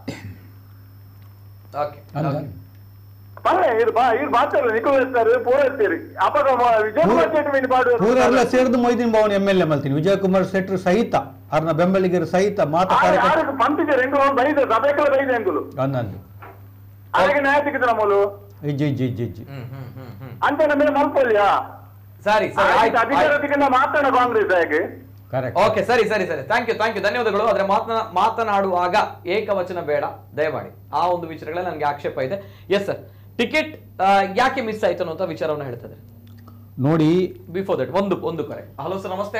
ಓಕೆ ಅಂದ ಪರ್ಲೆ ಇರು ಬಾ ಇರು ಬಾತಾರೆ ನಿಖಲ್ ಇರ್ತಾರೆ ಪೂರ ಇರ್ತೀರಿ ಅಪ್ಪ ವಿಜಯ್ ಕುಮಾರ್ ಶೆಟ್ಟಿ ಮೀನು ಪಾಡು ಪೂರ ಎಲ್ಲ ಸೇರಿದು ಮೊಯ್ದಿನ್ ಭವನ್ ಎಮ್ ಎಲ್ ಎ ಮಲ್ತೀನಿ ವಿಜಯ್ ಕುಮಾರ್ ಶೆಟ್ರು ಸಹಿತ ಅವ್ರನ್ನ ಬೆಂಬಲಿಗರು ಸಹಿತ ಮಾತಾ ಕಾರ್ಯಕರ್ತ ಯಾರು ಪಂಪಿಗೆ ಎಂಗುಲು ಬೈದೆ ಸಭೆಗಳ ಬೈದೆ ಎಂಗುಲು ಅನ್ನಂದು ಅದಕ್ಕೆ ನ್ಯಾಯ ಸಿಕ್ಕಿದ್ರ ಮೂಲು ಇಜ್ಜಿ ಇಜ್ಜಿ ಇಜ್ಜಿ ಇಜ್ಜಿ ಹ್ಮ್ ಹ್ಮ್ ಹ್ಮ್ ಹ್ಮ್ ಅಂತ ಮೇಲೆ ಮಲ್ಕೊಲ್ಯಾ ಸರಿ ಸರಿ ಆಯ್ತು, ಆಯ್ತು. ಅಧಿಕಾರದಿಂದ ಮಾತಾಡ ಕಾಂಗ್ರೆಸ್ ಹೇಗೆ ಕರೆಕ್ಟ್ ಓಕೆ ಸರಿ ಸರಿ ಸರಿ ಥ್ಯಾಂಕ್ ಯು ಥ್ಯಾಂಕ್ ಯು ಧನ್ಯವಾದಗಳು ಆದ್ರೆ ಮಾತನಾ ಮಾತನಾಡುವಾಗ ಏಕವಚನ ಬೇಡ ದಯಮಾಡಿ ಆ ಒಂದು ವಿಚಾರಗಳಲ್ಲಿ ನನಗೆ ಆಕ್ಷೇಪ ಇದೆ ಎಸ್ ಸರ್ ಟಿಕೆಟ್ ಯಾಕೆ ಮಿಸ್ ಆಯ್ತು ಅನ್ನೋ ವಿಚಾರವನ್ನು ಹೇಳ್ತದೆ ನೋಡಿ ಬಿಫೋರ್ ದಟ್ ಒಂದು ಒಂದು ಕರೆ ಹಲೋ ಸರ್ ನಮಸ್ತೆ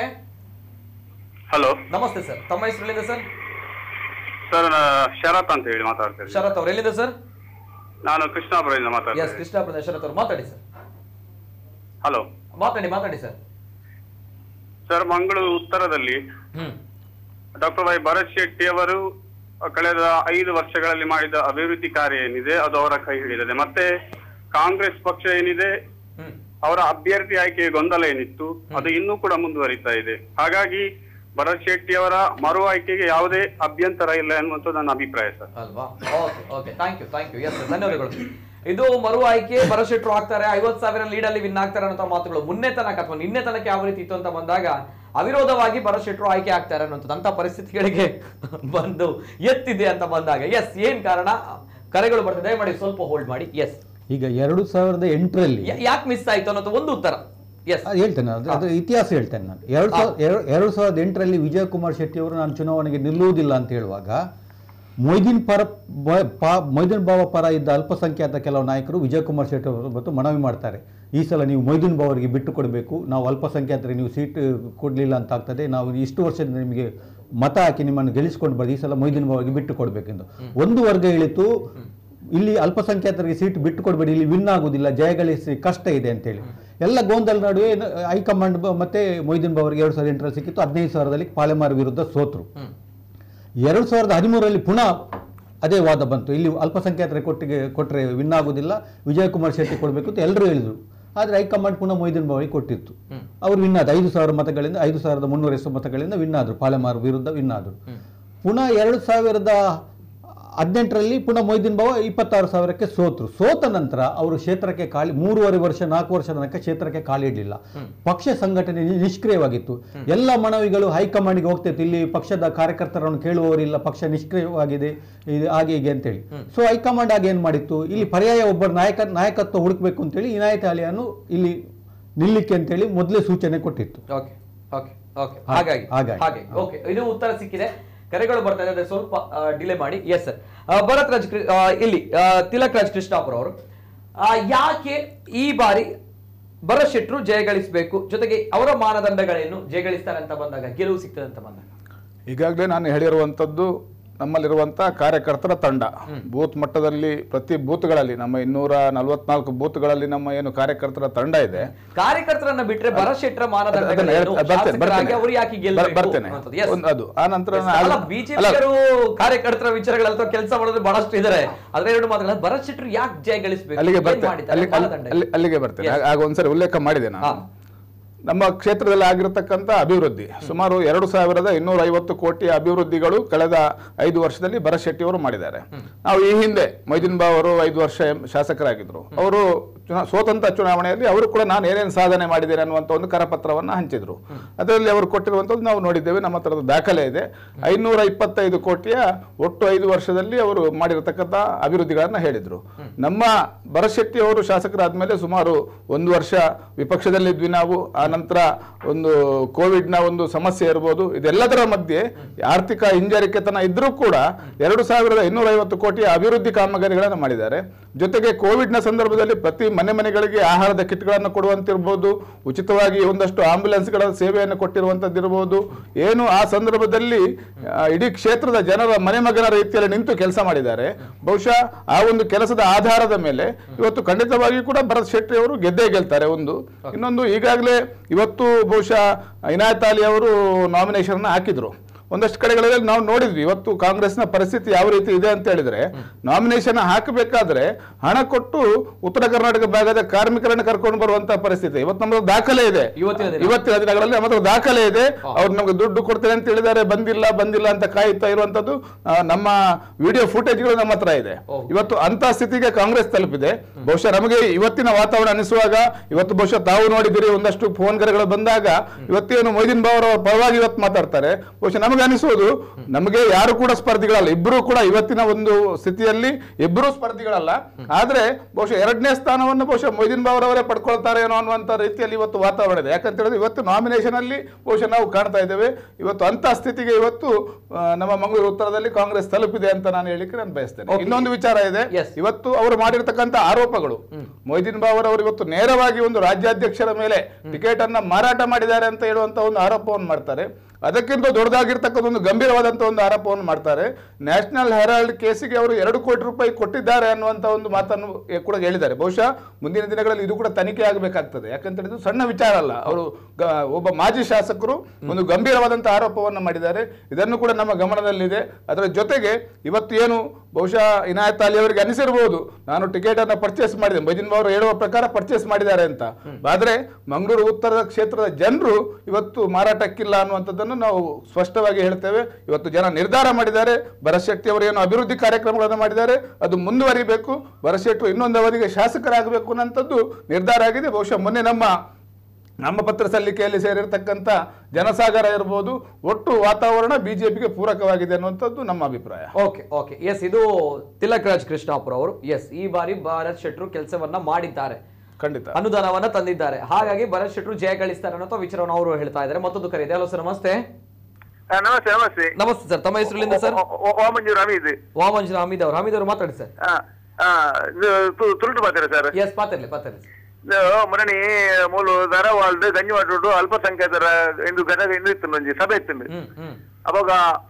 ಹಲೋ ನಮಸ್ತೆ ಸರ್ ತಮ್ಮ ಹೆಸರು ಎಲ್ಲಿಂದ ಸರ್ ಸರ್ ಶರತ್ ಅಂತ ಹೇಳಿ ಮಾತಾಡ್ತಾ ಇದ್ದೀನಿ ಶರತ್ ಅವ್ರು ಎಲ್ಲಿಂದ ಸರ್ ನಾನು ಕೃಷ್ಣಾಪುರದಿಂದ ಮಾತಾಡ್ತಾ ಎಸ್ ಇದ್ದೀನಿ ಕೃಷ್ಣಾಪುರದ ಶರತ್ ಅವ್ರು ಮಾತಾಡಿ ಸರ್ ಹಲೋ ಮಾತಾಡಿ ಮಾತಾಡಿ ಸರ್ ಸರ್ ಮಂಗಳೂರು ಉತ್ತರದಲ್ಲಿ ಹ್ಮ್ ಡಾಕ್ಟರ್ ವೈ ಭರತ್ ಶೆಟ್ಟಿ ಅವರು ಕಳೆದ ಐದು ವರ್ಷಗಳಲ್ಲಿ ಮಾಡಿದ ಅಭಿವೃದ್ಧಿ ಕಾರ್ಯ ಏನಿದೆ ಅದು ಅವರ ಕೈ ಹಿಡಿದಿದೆ ಮತ್ತೆ ಕಾಂಗ್ರೆಸ್ ಪಕ್ಷ ಏನಿದೆ ಹ್ಮ್ ಅವರ ಅಭ್ಯರ್ಥಿ ಆಯ್ಕೆ ಗೊಂದಲ ಏನಿತ್ತು ಅದು ಇನ್ನೂ ಕೂಡ ಮುಂದುವರಿತಾ ಇದೆ ಹಾಗಾಗಿ ಭರತ್ ಶೆಟ್ಟಿ ಅವರ ಮರು ಆಯ್ಕೆಗೆ ಯಾವುದೇ ಅಭ್ಯಂತರ ಇಲ್ಲ ಎನ್ನುವಂಥದ್ದು ನನ್ನ ಅಭಿಪ್ರಾಯ ಸರ್ ಅಲ್ವಾ okay okay thank you thank you yes ಧನ್ಯವಾದಗಳು ಇದು ಮರು ಆಯ್ಕೆ ಭರಶೆಟ್ರು ಆಗ್ತಾರೆ ಐವತ್ ಸಾವಿರ ಲೀಡ್ ಅಲ್ಲಿ ವಿನ್ ಆಗ್ತಾರೆ ಅನ್ನೋ ಮಾತುಗಳು ಮುನ್ನೆ ತನಕ ಅಥವಾ ನಿನ್ನೆ ತನಕ ಯಾವ ರೀತಿ ಇತ್ತು ಅಂತ ಬಂದಾಗ ಅವಿರೋಧವಾಗಿ ಭರಶೆಟ್ರು ಆಯ್ಕೆ ಆಗ್ತಾರೆ ಅನ್ನೋಂಥದ್ದು ಅಂತ ಪರಿಸ್ಥಿತಿಗಳಿಗೆ ಬಂದು ಎತ್ತಿದೆ ಅಂತ ಬಂದಾಗ ಎಸ್ ಏನ್ ಕಾರಣ ಕರೆಗಳು ಬರ್ತದೆ ಮಾಡಿ ಸ್ವಲ್ಪ ಹೋಲ್ಡ್ ಮಾಡಿ ಎಸ್ ಈಗ ಎರಡು ಸಾವಿರದ ಎಂಟರಲ್ಲಿ ಯಾಕೆ ಮಿಸ್ ಆಯ್ತು ಅನ್ನೋದು ಒಂದು ಉತ್ತರ ಎಸ್ ಅದು ಹೇಳ್ತೇನೆ ಅದು ಅದ್ರ ಇತಿಹಾಸ ಹೇಳ್ತೇನೆ ನಾನು ಎರಡು ಸಾವಿರ ಎರಡು ಎರಡು ಸಾವಿರದ ಎಂಟರಲ್ಲಿ ವಿಜಯ್ ಕುಮಾರ್ ಶೆಟ್ಟಿ ಅವರು ನಾನು ಚುನಾವಣೆಗೆ ನಿಲ್ಲುವುದಿಲ್ಲ ಅಂತ ಹೇಳುವಾಗ ಮೊಯ್ದೀನ್ ಪರ ಬ- ಪಾ- ಮೊಯ್ದೀನ್ ಬಾವ ಪರ ಇದ್ದ ಅಲ್ಪಸಂಖ್ಯಾತ ಕೆಲವು ನಾಯಕರು ವಿಜಯ್ ಕುಮಾರ್ ಶೆಟ್ಟಿ ಅವರು ಮತ್ತು ಮನವಿ ಮಾಡ್ತಾರೆ ಈ ಸಲ ನೀವು ಮೊಯ್ದೀನ್ ಬಾವರಿಗೆ ಬಿಟ್ಟು ಕೊಡಬೇಕು ನಾವು ಅಲ್ಪಸಂಖ್ಯಾತರಿಗೆ ನೀವು ಸೀಟ್ ಕೊಡಲಿಲ್ಲ ಅಂತ ಆಗ್ತದೆ ನಾವು ಇಷ್ಟು ವರ್ಷದಿಂದ ನಿಮಗೆ ಮತ ಹಾಕಿ ನಿಮ್ಮನ್ನು ಗೆಲ್ಲಿಸಿಕೊಂಡು ಬರ್ದು ಈ ಸಲ ಮೊಯ್ದೀನ್ ಬಾವರಿಗೆ ಬಿಟ್ಟು ಕೊಡಬೇಕೆಂದು ಒಂದು ವರ್ಗ ಇಳಿತು ಇಲ್ಲಿ ಅಲ್ಪಸಂಖ್ಯಾತರಿಗೆ ಸೀಟ್ ಬಿಟ್ಟು ಕೊಡಬೇಡಿ ಇಲ್ಲಿ ವಿನ್ ಆಗುದಿಲ್ಲ ಜಯಗಳಿಸಿ ಕಷ್ಟ ಇದೆ ಅಂತೇಳಿ ಎಲ್ಲ ಗೋಂದಲ್ ನಡುವೆ ನ- ಹೈಕಮಾಂಡ್ ಬ- ಮತ್ತೆ ಮೊಯ್ದೀನ್ ಬಾವರಿಗೆ ಎರಡು ಸಾವಿರದ ಎಂಟರಲ್ಲಿ ಸಿಕ್ಕಿತ್ತು ಹದಿನೈದು ಸಾವಿರದಲ್ಲಿ ಪಾಲೆಮಾರ್ ವಿರುದ್ಧ ಸೋತರು ಎರಡು ಸಾವಿರದ ಹದಿಮೂರರಲ್ಲಿ ಪುನಃ ಅದೇ ವಾದ ಬಂತು ಇಲ್ಲಿ ಅಲ್ಪಸಂಖ್ಯಾತರಿಗೆ ಕೊಟ್ಟಿಗೆ ಕೊಟ್ಟರೆ ವಿನ್ ಆಗುದಿಲ್ಲ ವಿಜಯ್ ಕುಮಾರ್ ಶೆಟ್ಟಿ ಕೊಡಬೇಕು ಅಂತ ಎಲ್ಲರೂ ಹೇಳಿದರು ಆದರೆ ಹೈಕಮಾಂಡ್ ಪುನಃ ಮೊಯ್ದೀನ್ ಬಾವರಿಗೆ ಕೊಟ್ಟಿತ್ತು ಅವರು ವಿನ್ ಆದ ಐದು ಸಾವಿರ ಮತಗಳಿಂದ ಐದು ಸಾವಿರದ ಮುನ್ನೂರ ಎಷ್ಟು ಮತಗಳಿಂದ ವಿನ್ ಆದರು ಪಾಲೆಮಾರ್ ವಿರುದ್ಧ ವಿನ್ ಆದರು ಪುನಃ ಎರಡು ಸಾವಿರದ ಹದಿನೆಂಟರಲ್ಲಿ ಪುನಃ ಮೊಯ್ದೀನ್ ಬಾವ ಇಪ್ಪತ್ತಾರು ಸಾವಿರಕ್ಕೆ ಸೋತರು ಸೋತ ನಂತರ ಅವರು ಕ್ಷೇತ್ರಕ್ಕೆ ಖಾಲಿ ಮೂರುವರೆ ವರ್ಷ ನಾಲ್ಕು ವರ್ಷ ತನಕ ಕ್ಷೇತ್ರಕ್ಕೆ ಖಾಲಿ ಇಡಲಿಲ್ಲ ಪಕ್ಷ ಸಂಘಟನೆ ನಿ- ನಿಷ್ಕ್ರಿಯವಾಗಿತ್ತು ಎಲ್ಲ ಮನವಿಗಳು ಹೈಕಮಾಂಡ್ಗೆ ಹೋಗ್ತಿತ್ತು ಇಲ್ಲಿ ಪಕ್ಷದ ಕಾರ್ಯಕರ್ತರನ್ನು ಕೇಳುವವರಿಲ್ಲ ಪಕ್ಷ ನಿಷ್ಕ್ರಿಯವಾಗಿದೆ ಇದು ಹಾಗೆ ಹೀಗೆ ಅಂತೇಳಿ ಸೊ ಹೈಕಮಾಂಡ್ ಆಗ ಏನು ಮಾಡಿತ್ತು ಇಲ್ಲಿ ಪರ್ಯಾಯ ಒಬ್ಬರ ನಾಯಕ ನಾಯಕತ್ವ ಹುಡುಕ್ಬೇಕು ಅಂತೇಳಿ ಇನಾಯತ್ ಅಲಿಯನ್ನು ಇಲ್ಲಿ ನಿಲ್ಲಿಕ್ಕೆ ಅಂತೇಳಿ ಮೊದಲೇ ಸೂಚನೆ ಕೊಟ್ಟಿತ್ತು ಓಕೆ ಓಕೆ ಓಕೆ ಹಾಗಾಗಿ ಹಾಗಾಗಿ. ಹಾಗೆ ಓಕೆ ಇದು ಉತ್ತರ ಸಿಕ್ಕಿದೆ ಕರೆಗಳು ಬರ್ತಾ ಇದೆ ಸ್ವಲ್ಪ ಡಿಲೇ ಮಾಡಿ ಎಸ್ ಸರ್ ಭರತ್ ರಾಜ್ ಕೃ- ಆ, ಇಲ್ಲಿ ಆ, ತಿಲಕ್ ರಾಜ್ ಕೃಷ್ಣಾಪುರ ಅವರು ಆ, ಯಾಕೆ ಈ ಬಾರಿ ಭರತ್ ಶೆಟ್ರು ಜಯಗಳಿಸಬೇಕು ಜೊತೆಗೆ ಅವರ ಮಾನದಂಡಗಳೇನು ಜಯಗಳಿಸ್ತಾರೆ ಅಂತ ಬಂದಾಗ ಗೆಲುವು ಸಿಗ್ತದೆ ಅಂತ ಬಂದಾಗ ಈಗಾಗಲೇ ನಾನು ಹೇಳಿರುವಂಥದ್ದು ನಮ್ಮಲ್ಲಿರುವಂತ ಕಾರ್ಯಕರ್ತರ ತಂಡ ಬೂತ್ ಮಟ್ಟದಲ್ಲಿ ಪ್ರತಿ ಬೂತ್ಗಳಲ್ಲಿ ನಮ್ಮ ಇನ್ನೂರ ನಲವತ್ನಾಲ್ಕು ಬೂತ್ಗಳಲ್ಲಿ ನಮ್ಮ ಏನು ಕಾರ್ಯಕರ್ತರ ತಂಡ ಇದೆ ಕಾರ್ಯಕರ್ತರನ್ನ ಬಿಟ್ರೆ ಭರತ್ ಶೆಟ್ಟರ ಅದನ್ನ ಮಾನದಂಡಗಳೇನು? ಹೇಳ್- ಬರ್ತೇನೆ, ಶಾಸಕರಾಗಿ ಬರ್ತೇನೆ. ಅವ್ರು ಯಾಕೆ ಬರ್- ಗೆಲ್ಲಬೇಕು ಬರ್ತೇನೆ ಅನ್ನೋದು. Yes. ಒಂದು ಅದು ಆ ನಂತರ Yes. ನಾನು- ಅಲ್ಲ, ಅಲ್ಲ, ಬಿಜೆಪಿಯರು ಕಾರ್ಯಕರ್ತರ ವಿಚಾರಗಳ ಕೆಲಸ ಮಾಡೋದು ಬಹಳಷ್ಟು ಇದಾರೆ ಆದ್ರೆ ಎರಡು ಮಾತುಗಳ ಭರತ್ ಶೆಟ್ಟರು ಯಾಕೆ ಜಯ ಗಳಿಸಬೇಕು ಅಲ್ಲಿಗೆ ಏನ್ ಬರ್ತೇನೆ ಮಾಡಿದ್ದಾರೆ? ಅಲ್ಲಿ- ಅಲ್ಲಿ- ಮಾನದಂಡ ಅಲ್ಲಿ- ಅಲ್ಲಿಗೆ ಬರ್ತೇನೆ Yes. ಆಗ- ಆಗ ಒಂದ್ಸರಿ ಉಲ್ಲೇಖ ಮಾಡಿದೆ ನಾನು ನಮ್ಮ ಕ್ಷೇತ್ರದಲ್ಲಿ ಆಗಿರತಕ್ಕಂಥ ಅಭಿವೃದ್ಧಿ ಸುಮಾರು ಎರಡು ಸಾವಿರದ ಇನ್ನೂರ ಐವತ್ತು ಕೋಟಿ ಅಭಿವೃದ್ಧಿಗಳು ಕಳೆದ ಐದು ವರ್ಷದಲ್ಲಿ ಭರತ್ ಶೆಟ್ಟಿ ಅವರು ಮಾಡಿದ್ದಾರೆ ನಾವು ಈ ಹಿಂದೆ ಮೊಯ್ದಿನ್ ಬಾ ಅವರು ಐದು ವರ್ಷ ಎಂ- ಶಾಸಕರಾಗಿದ್ರು ಅವರು ಚುನಾ- ಸ್ವತಂತ್ರ ಚುನಾವಣೆಯಲ್ಲಿ ಅವರು ಕೂಡ ನಾನು ಏನೇನು ಸಾಧನೆ ಮಾಡಿದ್ದೇನೆ ಅನ್ನುವಂಥ ಒಂದು ಕರಪತ್ರವನ್ನ ಹಂಚಿದ್ರು ಅದರಲ್ಲಿ ಅವರು ಕೊಟ್ಟಿರುವಂಥದ್ದು ನಾವು ನೋಡಿದ್ದೇವೆ ನಮ್ಮ ಹತ್ರದ ದಾಖಲೆ ಇದೆ ಐನೂರ ಇಪ್ಪತ್ತೈದು ಕೋಟಿಯ ಒಟ್ಟು ಐದು ವರ್ಷದಲ್ಲಿ ಅವರು ಮಾಡಿರತಕ್ಕಂಥ ಅಭಿವೃದ್ಧಿಗಳನ್ನ ಹೇಳಿದ್ರು ನಮ್ಮ ಭರತ್ ಶೆಟ್ಟಿ ಅವರು ಶಾಸಕರಾದ್ಮೇಲೆ ಸುಮಾರು ಒಂದು ವರ್ಷ ವಿಪಕ್ಷದಲ್ಲಿದ್ವಿ ನಾವು ಆ ನಂತರ ಒಂದು ಕೋವಿಡ್ನ ಒಂದು ಸಮಸ್ಯೆ ಇರ್ಬೋದು ಇದೆಲ್ಲದರ ಮಧ್ಯೆ ಆರ್ಥಿಕ ಹಿಂಜರಿಕೆತನ ಇದ್ರೂ ಕೂಡ ಎರಡು ಸಾವಿರದ ಇನ್ನೂರ ಐವತ್ತು ಕೋಟಿಯ ಅಭಿವೃದ್ಧಿ ಕಾಮಗಾರಿಗಳನ್ನು ಮಾಡಿದ್ದಾರೆ ಜೊತೆಗೆ ಕೋವಿಡ್ನ ಸಂದರ್ಭದಲ್ಲಿ ಪ್ರತಿ ಮನೆ ಮನೆಗಳಿಗೆ ಆಹಾರದ ಕಿಟ್ಗಳನ್ನು ಕೊಡುವಂತಿರ್ಬೋದು ಉಚಿತವಾಗಿ ಒಂದಷ್ಟು ಆಂಬ್ಯುಲೆನ್ಸ್ಗಳ ಸೇವೆಯನ್ನು ಕೊಟ್ಟಿರುವಂತದ್ದಿರ್ಬೋದು ಏನು ಆ ಸಂದರ್ಭದಲ್ಲಿ ಆ, ಇಡೀ ಕ್ಷೇತ್ರದ ಜನರ ಮನೆ ಮಗನ ರೀತಿಯಲ್ಲಿ ನಿಂತು ಕೆಲಸ ಮಾಡಿದ್ದಾರೆ ಬಹುಶಃ ಆ ಒಂದು ಕೆಲಸದ ಆಧಾರದ ಮೇಲೆ ಇವತ್ತು ಖಂಡಿತವಾಗಿಯೂ ಕೂಡ ಭರತ್ ಶೆಟ್ಟಿ ಅವರು ಗೆದ್ದೇ ಗೆಲ್ತಾರೆ ಒಂದು ಇನ್ನೊಂದು ಈಗಾಗಲೇ ಇವತ್ತು ಬಹುಶಃ ಇನಾಯತ್ ಅಲಿ ಅವರು ನಾಮಿನೇಷನ್ ಹಾಕಿದ್ರು ಒಂದಷ್ಟು ಕಡೆಗಳಲ್ಲಿ ನಾವು ನೋಡಿದ್ವಿ ಇವತ್ತು ಕಾಂಗ್ರೆಸ್ನ ಪರಿಸ್ಥಿತಿ ಯಾವ ರೀತಿ ಇದೆ ಅಂತ ಹೇಳಿದ್ರೆ ನಾಮಿನೇಷನ್ ಹಾಕಬೇಕಾದ್ರೆ ಹಣ ಕೊಟ್ಟು ಉತ್ತರ ಕರ್ನಾಟಕ ಭಾಗದ ಕಾರ್ಮಿಕರನ್ನು ಕರ್ಕೊಂಡು ಬರುವಂತ ಪರಿಸ್ಥಿತಿ ಇವತ್ತು ನಮ್ಮದು ದಾಖಲೆ ಇದೆ ಇವತ್ತಿನ ದಿನ. ಇವತ್ತಿನ ದಿನಗಳಲ್ಲಿ ನಮ್ಮ ಹತ್ರ ದಾಖಲೆ ಇದೆ ಅವ್ರು ನಮ್ಗೆ ದುಡ್ಡು ಕೊಡ್ತೇನೆ ಅಂತ ಹೇಳಿದ್ದಾರೆ ಬಂದಿಲ್ಲ ಬಂದಿಲ್ಲ ಅಂತ ಕಾಯುತ್ತಾ ಇರುವಂತದ್ದು ಆ, ನಮ್ಮ ವಿಡಿಯೋ ಫುಟೇಜ್ಗಳು ನಮ್ಮ ಹತ್ರ ಇದೆ ಇವತ್ತು ಅಂತ ಸ್ಥಿತಿಗೆ ಕಾಂಗ್ರೆಸ್ ತಲುಪಿದೆ ಬಹುಶಃ ನಮಗೆ ಇವತ್ತಿನ ವಾತಾವರಣ ಅನಿಸುವಾಗ ಇವತ್ತು ಬಹುಶಃ ತಾವು ನೋಡಿದಿರಿ ಒಂದಷ್ಟು ಫೋನ್ ಕರೆಗಳು ಬಂದಾಗ ಇವತ್ತೇನು ಮೊಯ್ದಿನ್ ಬಾವರ್ ಅವರ ಪರವಾಗಿ ಇವತ್ತು ಮಾತಾಡ್ತಾರೆ ಬಹುಶಃ ನಮಗೆ ಅನಿಸುವುದು ನಮಗೆ ಯಾರು ಕೂಡ ಸ್ಪರ್ಧಿಗಳಲ್ಲ ಇಬ್ಬರು ಕೂಡ ಇವತ್ತಿನ ಒಂದು ಸ್ಥಿತಿಯಲ್ಲಿ ಇಬ್ಬರು ಸ್ಪರ್ಧಿಗಳಲ್ಲ ಆದ್ರೆ ಬಹುಶಃ ಎರಡನೇ ಸ್ಥಾನವನ್ನು ಬಹುಶಃ ಮೊಯ್ದಿನ್ ಬಾವರ್ ಅವರೇ ಪಡ್ಕೊಳ್ತಾರೆ ಏನೋ ಅನ್ನುವಂತ ರೀತಿಯಲ್ಲಿ ಇವತ್ತು ವಾತಾವರಣ ಇದೆ ಯಾಕಂತ ಹೇಳಿದ್ರೆ ಇವತ್ತು ನಾಮಿನೇಷನ್ ಅಲ್ಲಿ ಬಹುಶಃ ನಾವು ಕಾಣ್ತಾ ಇದ್ದೇವೆ ಇವತ್ತು ಅಂತ ಸ್ಥಿತಿಗೆ ಇವತ್ತು ಆ, ನಮ್ಮ ಮಂಗಳೂರು ಉತ್ತರದಲ್ಲಿ ಕಾಂಗ್ರೆಸ್ ತಲುಪಿದೆ ಅಂತ ನಾನು ಹೇಳಿಕ್ಕೆ ನಾನು ಬಯಸ್ತೇನೆ ಇನ್ನೊಂದು ವಿಚಾರ ಇದೆ ಇವತ್ತು ಅವರು ಮಾಡಿರ್ತಕ್ಕಂಥ ಆರೋಪಗಳು ಮೊಯ್ದಿನ್ ಬಾವರ್ ಅವರು ಇವತ್ತು ನೇರವಾಗಿ ಒಂದು ರಾಜ್ಯಾಧ್ಯಕ್ಷರ ಮೇಲೆ ಟಿಕೆಟ್ ಅನ್ನ ಮಾರಾಟ ಮಾಡಿದ್ದಾರೆ ಅಂತ ಹೇಳುವಂತ ಒಂದು ಆರೋಪವನ್ನು ಮಾಡ್ತಾರೆ ಅದಕ್ಕಿಂತ ದೊಡ್ಡದಾಗಿರ್ತಕ್ಕಂಥ ಒಂದು ಗಂಭೀರವಾದಂಥ ಒಂದು ಆರೋಪವನ್ನು ಮಾಡ್ತಾರೆ ನ್ಯಾಷನಲ್ ಹೆರಾಲ್ಡ್ ಕೇಸಿಗೆ ಅವರು ಎರಡು ಕೋಟಿ ರೂಪಾಯಿ ಕೊಟ್ಟಿದ್ದಾರೆ ಅನ್ನುವಂಥ ಒಂದು ಮಾತನ್ನು ಎ- ಕೂಡ ಹೇಳಿದ್ದಾರೆ ಬಹುಶಃ ಮುಂದಿನ ದಿನಗಳಲ್ಲಿ ಇದು ಕೂಡ ತನಿಖೆ ಆಗಬೇಕಾಗ್ತದೆ ಯಾಕಂತ ಹೇಳಿದ್ರೆ ಸಣ್ಣ ವಿಚಾರ ಅಲ್ಲ ಅವರು ಗ- ಒಬ್ಬ ಮಾಜಿ ಶಾಸಕರು ಒಂದು ಗಂಭೀರವಾದಂಥ ಆರೋಪವನ್ನು ಮಾಡಿದ್ದಾರೆ ಇದನ್ನು ಕೂಡ ನಮ್ಮ ಗಮನದಲ್ಲಿದೆ ಅದರ ಜೊತೆಗೆ ಇವತ್ತು ಏನು ಬಹುಶಃ ಇನಾಯತ್ ಅಲಿ ಅವರಿಗೆ ಅನಿಸಿರ್ಬೋದು ನಾನು ಟಿಕೆಟ್ ಅನ್ನು ಪರ್ಚೇಸ್ ಮಾಡಿದೆ ಮೊಯ್ದಿನ್ ಅವರು ಹೇಳುವ ಪ್ರಕಾರ ಪರ್ಚೇಸ್ ಮಾಡಿದ್ದಾರೆ ಅಂತ ಆದ್ರೆ ಮಂಗಳೂರು ಉತ್ತರದ ಕ್ಷೇತ್ರದ ಜನರು ಇವತ್ತು ಮಾರಾಟಕ್ಕಿಲ್ಲ ಅನ್ನುವಂಥದ್ದನ್ನು ನಾವು ಸ್ಪಷ್ಟವಾಗಿ ಹೇಳ್ತೇವೆ ಇವತ್ತು ಜನ ನಿರ್ಧಾರ ಮಾಡಿದ್ದಾರೆ ಭರತ್ ಶೆಟ್ಟಿ ಅವರು ಏನು ಅಭಿವೃದ್ಧಿ ಕಾರ್ಯಕ್ರಮಗಳನ್ನು ಮಾಡಿದ್ದಾರೆ ಅದು ಮುಂದುವರಿಬೇಕು ಭರತ್ ಶೆಟ್ಟಿ ಇನ್ನೊಂದು ಅವಧಿಗೆ ಶಾಸಕರಾಗಬೇಕು ಅನ್ನೋಂಥದ್ದು ನಿರ್ಧಾರ ಆಗಿದೆ ಬಹುಶಃ ಮೊನ್ನೆ ನಮ್ಮ ನಾಮಪತ್ರ ಸಲ್ಲಿಕೆಯಲ್ಲಿ ಸೇರಿರ್ತಕ್ಕಂಥ ಜನಸಾಗರ ಇರ್ಬೋದು ಒಟ್ಟು ವಾತಾವರಣ ಬಿಜೆಪಿಗೆ ಪೂರಕವಾಗಿದೆ ಅನ್ನುವಂಥದ್ದು ನಮ್ಮ ಅಭಿಪ್ರಾಯ ಓಕೆ ಓಕೆ ಎಸ್ ಇದು ತಿಲಕ್ ರಾಜ್ ಕೃಷ್ಣಾಪುರ ಅವರು ಎಸ್ ಈ ಬಾರಿ ಭಾರತ್ ಶೆಟ್ರು ಕೆಲಸವನ್ನ ಮಾಡಿದ್ದಾರೆ ಖಂಡಿತ ಅನುದಾನವನ್ನ ತಂದಿದ್ದಾರೆ ಹಾಗಾಗಿ ಭರತ್ ಶೆಟ್ರು ಜಯ ಗಳಿಸ್ತಾರೆ ಅನ್ನೋ ವಿಚಾರವನ್ನು ಅವರು ಹೇಳ್ತಾ ಇದ್ದಾರೆ ಮತ್ತೊಂದು ಕರೆ ಇದೆ ಹಲೋ ಸರ್ ನಮಸ್ತೆ ನಮಸ್ತೆ ನಮಸ್ತೆ ನಮಸ್ತೆ ಸರ್ ತಮ್ಮ ಹೆಸರುಲಿಂದ ಸರ್ ಓಮಂಜೂರು ಹಮೀದ್ ವಾಮಂಜನ ಹಮೀದ್ ಅವರು ಹಮೀದ್ ಅವರು ಮಾತಾಡಿ ಸರ್ ಆ, ಆ, ಇದು ತು- ತುಳುಟು ಮಾತಾಡ ಸರ್ ಎಸ್ ಪಾತಿರ್ಲಿ ಪಾತಿರ್ಲಿ ಇದು ಮೊನ್ನೆ ಮೂಲು ಧಾರವಾಡ ಗಂಜಿವಾಡು ಅಲ್ಪಸಂಖ್ಯಾತರ ಎಂದು ಘಟಕ ಎಂದು ಇತ್ತು ಒಂಜಿ ಸಭೆ ಇತ್ತು ಹ್ಮ್ ಹ್ಮ್ ಅವಾಗ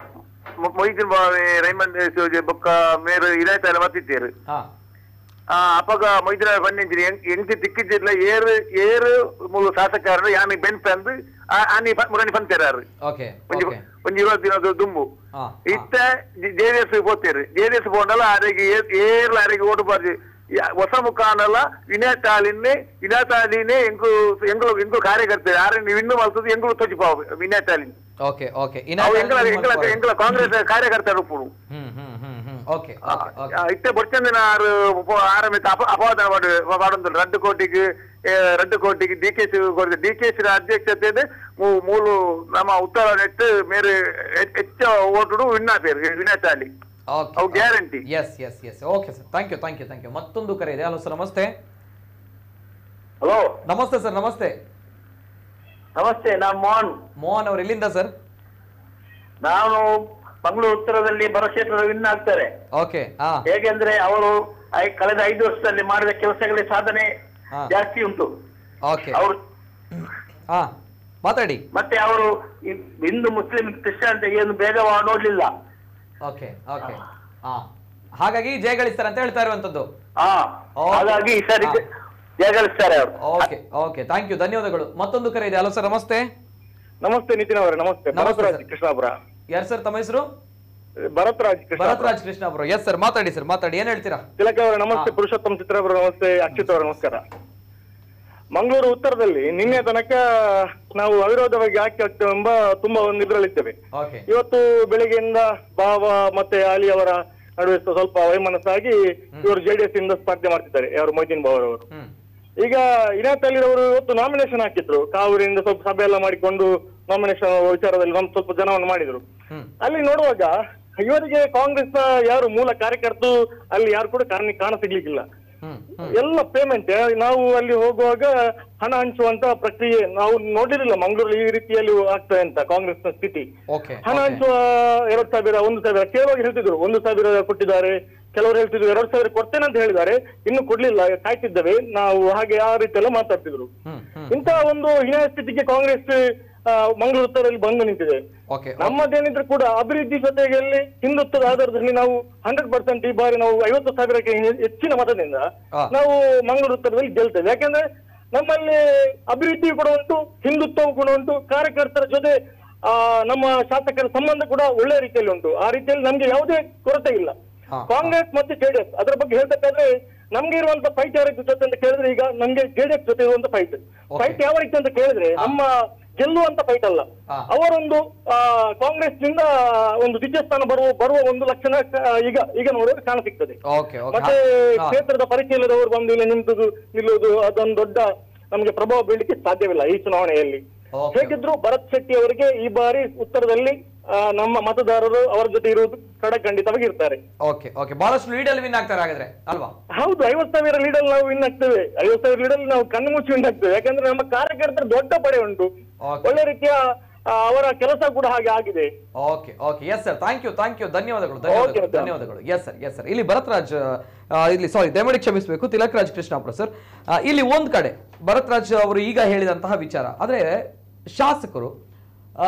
ಮೊ- ಮೊಯ್ದಿನ್ ಬಾವೆ ರೈಮಂದ್ ಸೋಜೆ ಬೊಕ್ಕ ಮೇರು ಇದಾಯ್ತಲ್ಲ ಮತ್ತಿತ್ತೇರು ಹಾ ಆ ಅಪಗ ಮೊಯ್ದಿನ ಬಂದಿಂಜಿರಿ ಎಂಕಿ ತಿಕ್ಕಿದ್ದಿಲ್ಲ ಏರು ಏರು ಮೂಲು ಶಾಸಕರು ಯಾನಿ ಬೆನ್ಪೆ ಅಂದು ಆ- ಆನಿ ಪ- ಮುರಣಿ ಪಂತೇರಾರು ಓಕೆ ಒಂಜಿ ಓಕೆ ಒಂಜಿ ಇವತ್ತು ದಿನದ ದುಂಬು ಹಾ ಇತ್ತ ಜೆಡಿಎಸ್ ಪೋತೇರು ಜೆಡಿಎಸ್ ಪೋಂಡಲ್ಲ ಆರೆಗೆ ಏರ್ಲ ಆರೆಗೆ ಓಟು ಬಾರ್ಜಿ ಹೊಸ ಮುಖಾನಲ್ಲ ವಿನಯತಾಲಿನೇ ವಿನಯತಾಲಿನೇ ಎಂಕು ಎಂಗಳು ಎಂಕು ಕಾರ್ಯಕರ್ತರು ಆರೆ ನೀವು ಇನ್ನೂ ಮಲ್ತದ್ದು ಎಂಗಳು ತೊಜಿಪಾವು ವಿನಯತಾಲಿನಿ ಓಕೆ ಓಕೆ ಅವು ಎಂಗಳ ಎಂಗಳ ಎಂಗಳ ಕಾಂಗ್ರೆಸ್ ಕಾರ್ಯಕರ್ತರು ಉಪ್ಪುಡು ಹ್ಮ್ ಹ್ಮ್ ಹ್ಮ್ ಹ್ಮ್ ಓಕೆ ಆ, ಇತ್ತೆ ಬೊಚ್ಚಂದಿನ ಆರು ಆರಮಿತ ಅಪವಾದ ಮಾಡು ಮಾಡುದು ರಡ್ಡು ಕೋಟಿಗೆ ಏ, ರಡ್ಡು ಕೋಟಿಗೆ D K C D K C ಅಧ್ಯಕ್ಷತೆ ಮೂಲು ನಮ್ಮ ಉತ್ತರ ನೆಟ್ಟು ಮೇರೆ ಹೆ- ಹೆಚ್ಚ ಓಟುಡು ವಿನ್ನಾಪೇರು ವಿನಯತಾಲಿ ಅವು guarantee yes yes yes okay sir thank you thank you thank you ಮತ್ತೊಂದು ಕರೆ ಇದೆ ಹಲೋ ಸರ್ ನಮಸ್ತೆ ಹಲೋ ನಮಸ್ತೆ ಸರ್ ನಮಸ್ತೆ ನಮಸ್ತೆ ನಾನು ಮೋಹನ್ ಮೋಹನ್ ಅವರು ಎಲ್ಲಿಂದ ಸರ್ ನಾನು ಮಂಗಳೂರು ಉತ್ತರದಲ್ಲಿ ಬರಕ್ಷೇತ್ರದ ವಿನ್ ಆಗ್ತಾರೆ ಓಕೆ ಹಾ ಹೇಗೆಂದ್ರೆ ಅವರು ಐ- ಕಳೆದ ಐದು ವರ್ಷದಲ್ಲಿ ಮಾಡಿದ ಕೆಲಸಗಳಿಗೆ ಸಾಧನೆ ಹಾ. ಜಾಸ್ತಿ ಉಂಟು ಓಕೆ ಅವರು ಹಾ ಮಾತಾಡಿ ಮತ್ತೆ ಅವರು ಈ ಹಿಂದೂ ಮುಸ್ಲಿಂ ಕ್ರಿಶ್ಚಿಯನ್ ಏನು ಭೇದ ನೋಡ್ಲಿಲ್ಲ ಓಕೆ ಓಕೆ ಹಾ ಹಾಗಾಗಿ ಜಯಗಳಿಸ್ತಾರೆ ಅಂತ ಹೇಳ್ತಾ ಇರುವಂತದ್ದು ಹಾ ಹಾಗಾಗಿ ಈ ಸಾರಿ ಜಯಗಳಿಸ್ತಾರೆ ಅವರು ಓಕೆ ಓಕೆ ಥ್ಯಾಂಕ್ ಯು ಧನ್ಯವಾದಗಳು ಮತ್ತೊಂದು ಕರೆ ಇದೆ ಹಲೋ ಸರ್ ನಮಸ್ತೆ ನಮಸ್ತೆ ನಿತಿನ್ ಅವರೇ ನಮಸ್ತೆ ನಮಸ್ತೆ ಭರತ್ರಾಜ್ ಸರ್. ಕೃಷ್ಣಾಪುರ ಯಾರು ಸರ್ ತಮ್ಮ ಹೆಸರು ಭರತ್ರಾಜ್ ಕೃಷ್ಣಾಪುರ ಭರತ್ರಾಜ್ ಕೃಷ್ಣಾಪುರ ಎಸ್ ಸರ್ ಮಾತಾಡಿ ಸರ್ ಮಾತಾಡಿ ಏನ್ ಹೇಳ್ತೀರಾ ತಿಲಕ ಅವರೇ ನಮಸ್ತೆ ಪುರುಷೋತ್ತಮ ಚಿತ್ರಾಪುರ ನಮಸ್ತೆ ಅಕ್ಷಿತ್ ಅವರ ನಮಸ್ಕಾರ ಮಂಗಳೂರು ಉತ್ತರದಲ್ಲಿ ನಿನ್ನೆ ತನಕ ನಾವು ಅವಿರೋಧವಾಗಿ ಯಾಕೆ ಆಗ್ತೇವೆ ಎಂಬ ತುಂಬಾ ಒಂದು ಇದ್ರಲ್ಲಿದ್ದೇವೆ ಓಕೆ ಇವತ್ತು ಬೆಳಿಗ್ಗೆಯಿಂದ ಭಾವ ಮತ್ತೆ ಆಲಿ ಅವರ ನಡುವೆ ಸ್ವಲ್ಪ ವೈಮನಸ್ಸಾಗಿ ಇವರು ಜೆಡಿಎಸ್ ಇಂದ ಸ್ಪರ್ಧೆ ಮಾಡ್ತಿದ್ದಾರೆ ಯಾರು ಮೊಯ್ದೀನ್ ಬಾವರ್ ಅವರು ಈಗ ಇನಾತಲ್ಲಿ ಅವರು ಇವತ್ತು ನಾಮಿನೇಷನ್ ಹಾಕಿದ್ರು ಕಾವೂರಿನಿಂದ ಸ್ವಲ್ಪ ಸಭೆ ಎಲ್ಲ ಮಾಡಿಕೊಂಡು ನಾಮಿನೇಷನ್ ವಿಚಾರದಲ್ಲಿ ಒಂದು ಸ್ವಲ್ಪ ಜನವನ್ನು ಮಾಡಿದ್ರು ಅಲ್ಲಿ ನೋಡುವಾಗ ಇವರಿಗೆ ಕಾಂಗ್ರೆಸ್ ಯಾರು ಮೂಲ ಕಾರ್ಯಕರ್ತರು ಅಲ್ಲಿ ಯಾರು ಕೂಡ ಕಾರಣ ಕಾಣ ಸಿಗ್ಲಿಕ್ಕಿಲ್ಲ ಎಲ್ಲ ಪೇಮೆಂಟ್ ನಾವು ಅಲ್ಲಿ ಹೋಗುವಾಗ ಹಣ ಹಂಚುವಂತ ಪ್ರಕ್ರಿಯೆ ನಾವು ನೋಡಿರಲಿಲ್ಲ ಮಂಗಳೂರು ಈ ರೀತಿಯಲ್ಲಿ ಆಗ್ತದೆ ಅಂತ ಕಾಂಗ್ರೆಸ್ನ ಸ್ಥಿತಿ ಓಕೆ ಹಣ ಹಂಚುವ ಎರಡ್ ಸಾವಿರ ಒಂದು ಸಾವಿರ ಕೇಳುವಾಗ ಹೇಳ್ತಿದ್ರು ಒಂದು ಸಾವಿರ ಕೊಟ್ಟಿದ್ದಾರೆ ಕೆಲವರು ಹೇಳ್ತಿದ್ರು ಎರಡ್ ಸಾವಿರ ಕೊಡ್ತೇನೆ ಅಂತ ಹೇಳಿದ್ದಾರೆ ಇನ್ನು ಕೊಡ್ಲಿಲ್ಲ ಕಾಯ್ತಿದ್ದೇವೆ ನಾವು ಹಾಗೆ ಆ ರೀತಿ ಎಲ್ಲ ಮಾತಾಡ್ತಿದ್ರು ಇಂತಹ ಒಂದು ಹೀನಾಯ ಸ್ಥಿತಿಗೆ ಕಾಂಗ್ರೆಸ್ ಆ, ಮಂಗಳೂರು ಉತ್ತರದಲ್ಲಿ ಬಂದು ನಿಂತಿದೆ ಓಕೆ ನಮ್ಮದೇನಿದ್ರು ಕೂಡ ಅಭಿವೃದ್ಧಿ ಜೊತೆಯಲ್ಲಿ ಹಿಂದುತ್ವದ ಆಧಾರದಲ್ಲಿ ನಾವು ಹಂಡ್ರೆಡ್ ಪರ್ಸೆಂಟ್ ಈ ಬಾರಿ ನಾವು ಐವತ್ತು ಸಾವಿರಕ್ಕೆ ಹೆ- ಹೆಚ್ಚಿನ ಮತದಿಂದ ನಾವು ಮಂಗಳೂರು ಉತ್ತರದಲ್ಲಿ ಗೆಲ್ತೇವೆ ಯಾಕಂದ್ರೆ ನಮ್ಮಲ್ಲಿ ಅಭಿವೃದ್ಧಿ ಕೂಡ ಉಂಟು ಹಿಂದುತ್ವವು ಕೂಡ ಉಂಟು ಕಾರ್ಯಕರ್ತರ ಜೊತೆ ಆ ನಮ್ಮ ಶಾಸಕರ ಸಂಬಂಧ ಕೂಡ ಒಳ್ಳೆ ರೀತಿಯಲ್ಲಿ ಉಂಟು ಆ ರೀತಿಯಲ್ಲಿ ನಮ್ಗೆ ಯಾವುದೇ ಕೊರತೆ ಇಲ್ಲ ಕಾಂಗ್ರೆಸ್ ಮತ್ತು ಜೆಡಿಎಸ್ ಅದರ ಬಗ್ಗೆ ಹೇಳ್ಬೇಕಾದ್ರೆ ನಮ್ಗೆ ಇರುವಂತ ಫೈಟ್ ಯಾರ ಜೊತೆ ಅಂತ ಕೇಳಿದ್ರೆ ಈಗ ನಮ್ಗೆ ಜೆಡಿಎಸ್ ಜೊತೆ ಇರುವಂತ ಫೈಟ್ ಫೈಟ್ ಯಾವ ರೀತಿ ಅಂತ ಕೇಳಿದ್ರೆ ನಮ್ಮ ಗೆಲ್ಲುವಂತ ಫೈಟ್ ಅಲ್ಲ ಅವರೊಂದು ಆ, ಕಾಂಗ್ರೆಸ್ ನಿಂದ ಒಂದು ದ್ವಿತೀಯ ಸ್ಥಾನ ಬರುವ ಬರುವ ಒಂದು ಲಕ್ಷಣ ಆ, ಈಗ ಈಗ ನೋಡುವಾಗ ಕಾಣ ಸಿಗ್ತದೆ ಓಕೆ ಓಕೆ ಮತ್ತೆ ಕ್ಷೇತ್ರದ ಪರಿಶೀಲದವರು ಬಂದು ಇಲ್ಲಿ ನಿಂತುದು ನಿಲ್ಲುವುದು ಅದೊಂದು ದೊಡ್ಡ ನಮಗೆ ಪ್ರಭಾವ ಬೀಳಲಿಕ್ಕೆ ಸಾಧ್ಯವಿಲ್ಲ ಈ ಚುನಾವಣೆಯಲ್ಲಿ ಹೇಗಿದ್ರು ಭರತ್ ಶೆಟ್ಟಿ ಅವರಿಗೆ ಈ ಬಾರಿ ಉತ್ತರದಲ್ಲಿ ಆ, ನಮ್ಮ ಮತದಾರರು ಅವರ ಜೊತೆ ಇರುವುದು ಖಂಡಿತವಾಗಿ ಇರ್ತಾರೆ ಓಕೆ ಓಕೆ ಬಹಳಷ್ಟು ಲೀಡಲ್ಲಿ ವಿನ್ ಆಗ್ತಾರೆ ಹಾಗಾದ್ರೆ ಅಲ್ವಾ ಹೌದು ಐವತ್ ಸಾವಿರ ಲೀಡಲ್ಲಿ ನಾವು ವಿನ್ ಆಗ್ತೇವೆ ಐವತ್ ಸಾವಿರ ಲೀಡಲ್ಲಿ ನಾವು ಕಣ್ಣು ಮುಚ್ಚಿ ವಿನ್ ಆಗ್ತೇವೆ ಯಾಕಂದ್ರೆ ನಮ್ಮ ಕಾರ್ಯಕರ್ತರ ದೊಡ್ಡ ಪಡೆ ಉಂಟು ಒಳ್ಳೆ ರೀತಿಯ ಆ, ಅವರ ಕೆಲಸ ಕೂಡ ಹಾಗೆ ಆಗಿದೆ okay okay yes sir thank you thank you ಧನ್ಯವಾದಗಳು ಧನ್ಯವಾದಗಳು ಧನ್ಯವಾದಗಳು ಎಸ್ ಸರ್ ಎಸ್ ಸರ್ ಇಲ್ಲಿ ಭರತ್ರಾಜ್ ಆ, ಇಲ್ಲಿ ಸಾರಿ ದಯಮಾಡಿ ಕ್ಷಮಿಸಬೇಕು ತಿಲಕ್ ರಾಜ್ ಕೃಷ್ಣಾಪುರ ಸರ್ ಆ, ಇಲ್ಲಿ ಒಂದ್ ಕಡೆ ಭರತ್ರಾಜ್ ಅವರು ಈಗ ಹೇಳಿದಂತಹ ವಿಚಾರ ಆದ್ರೆ ಶಾಸಕರು ಆ,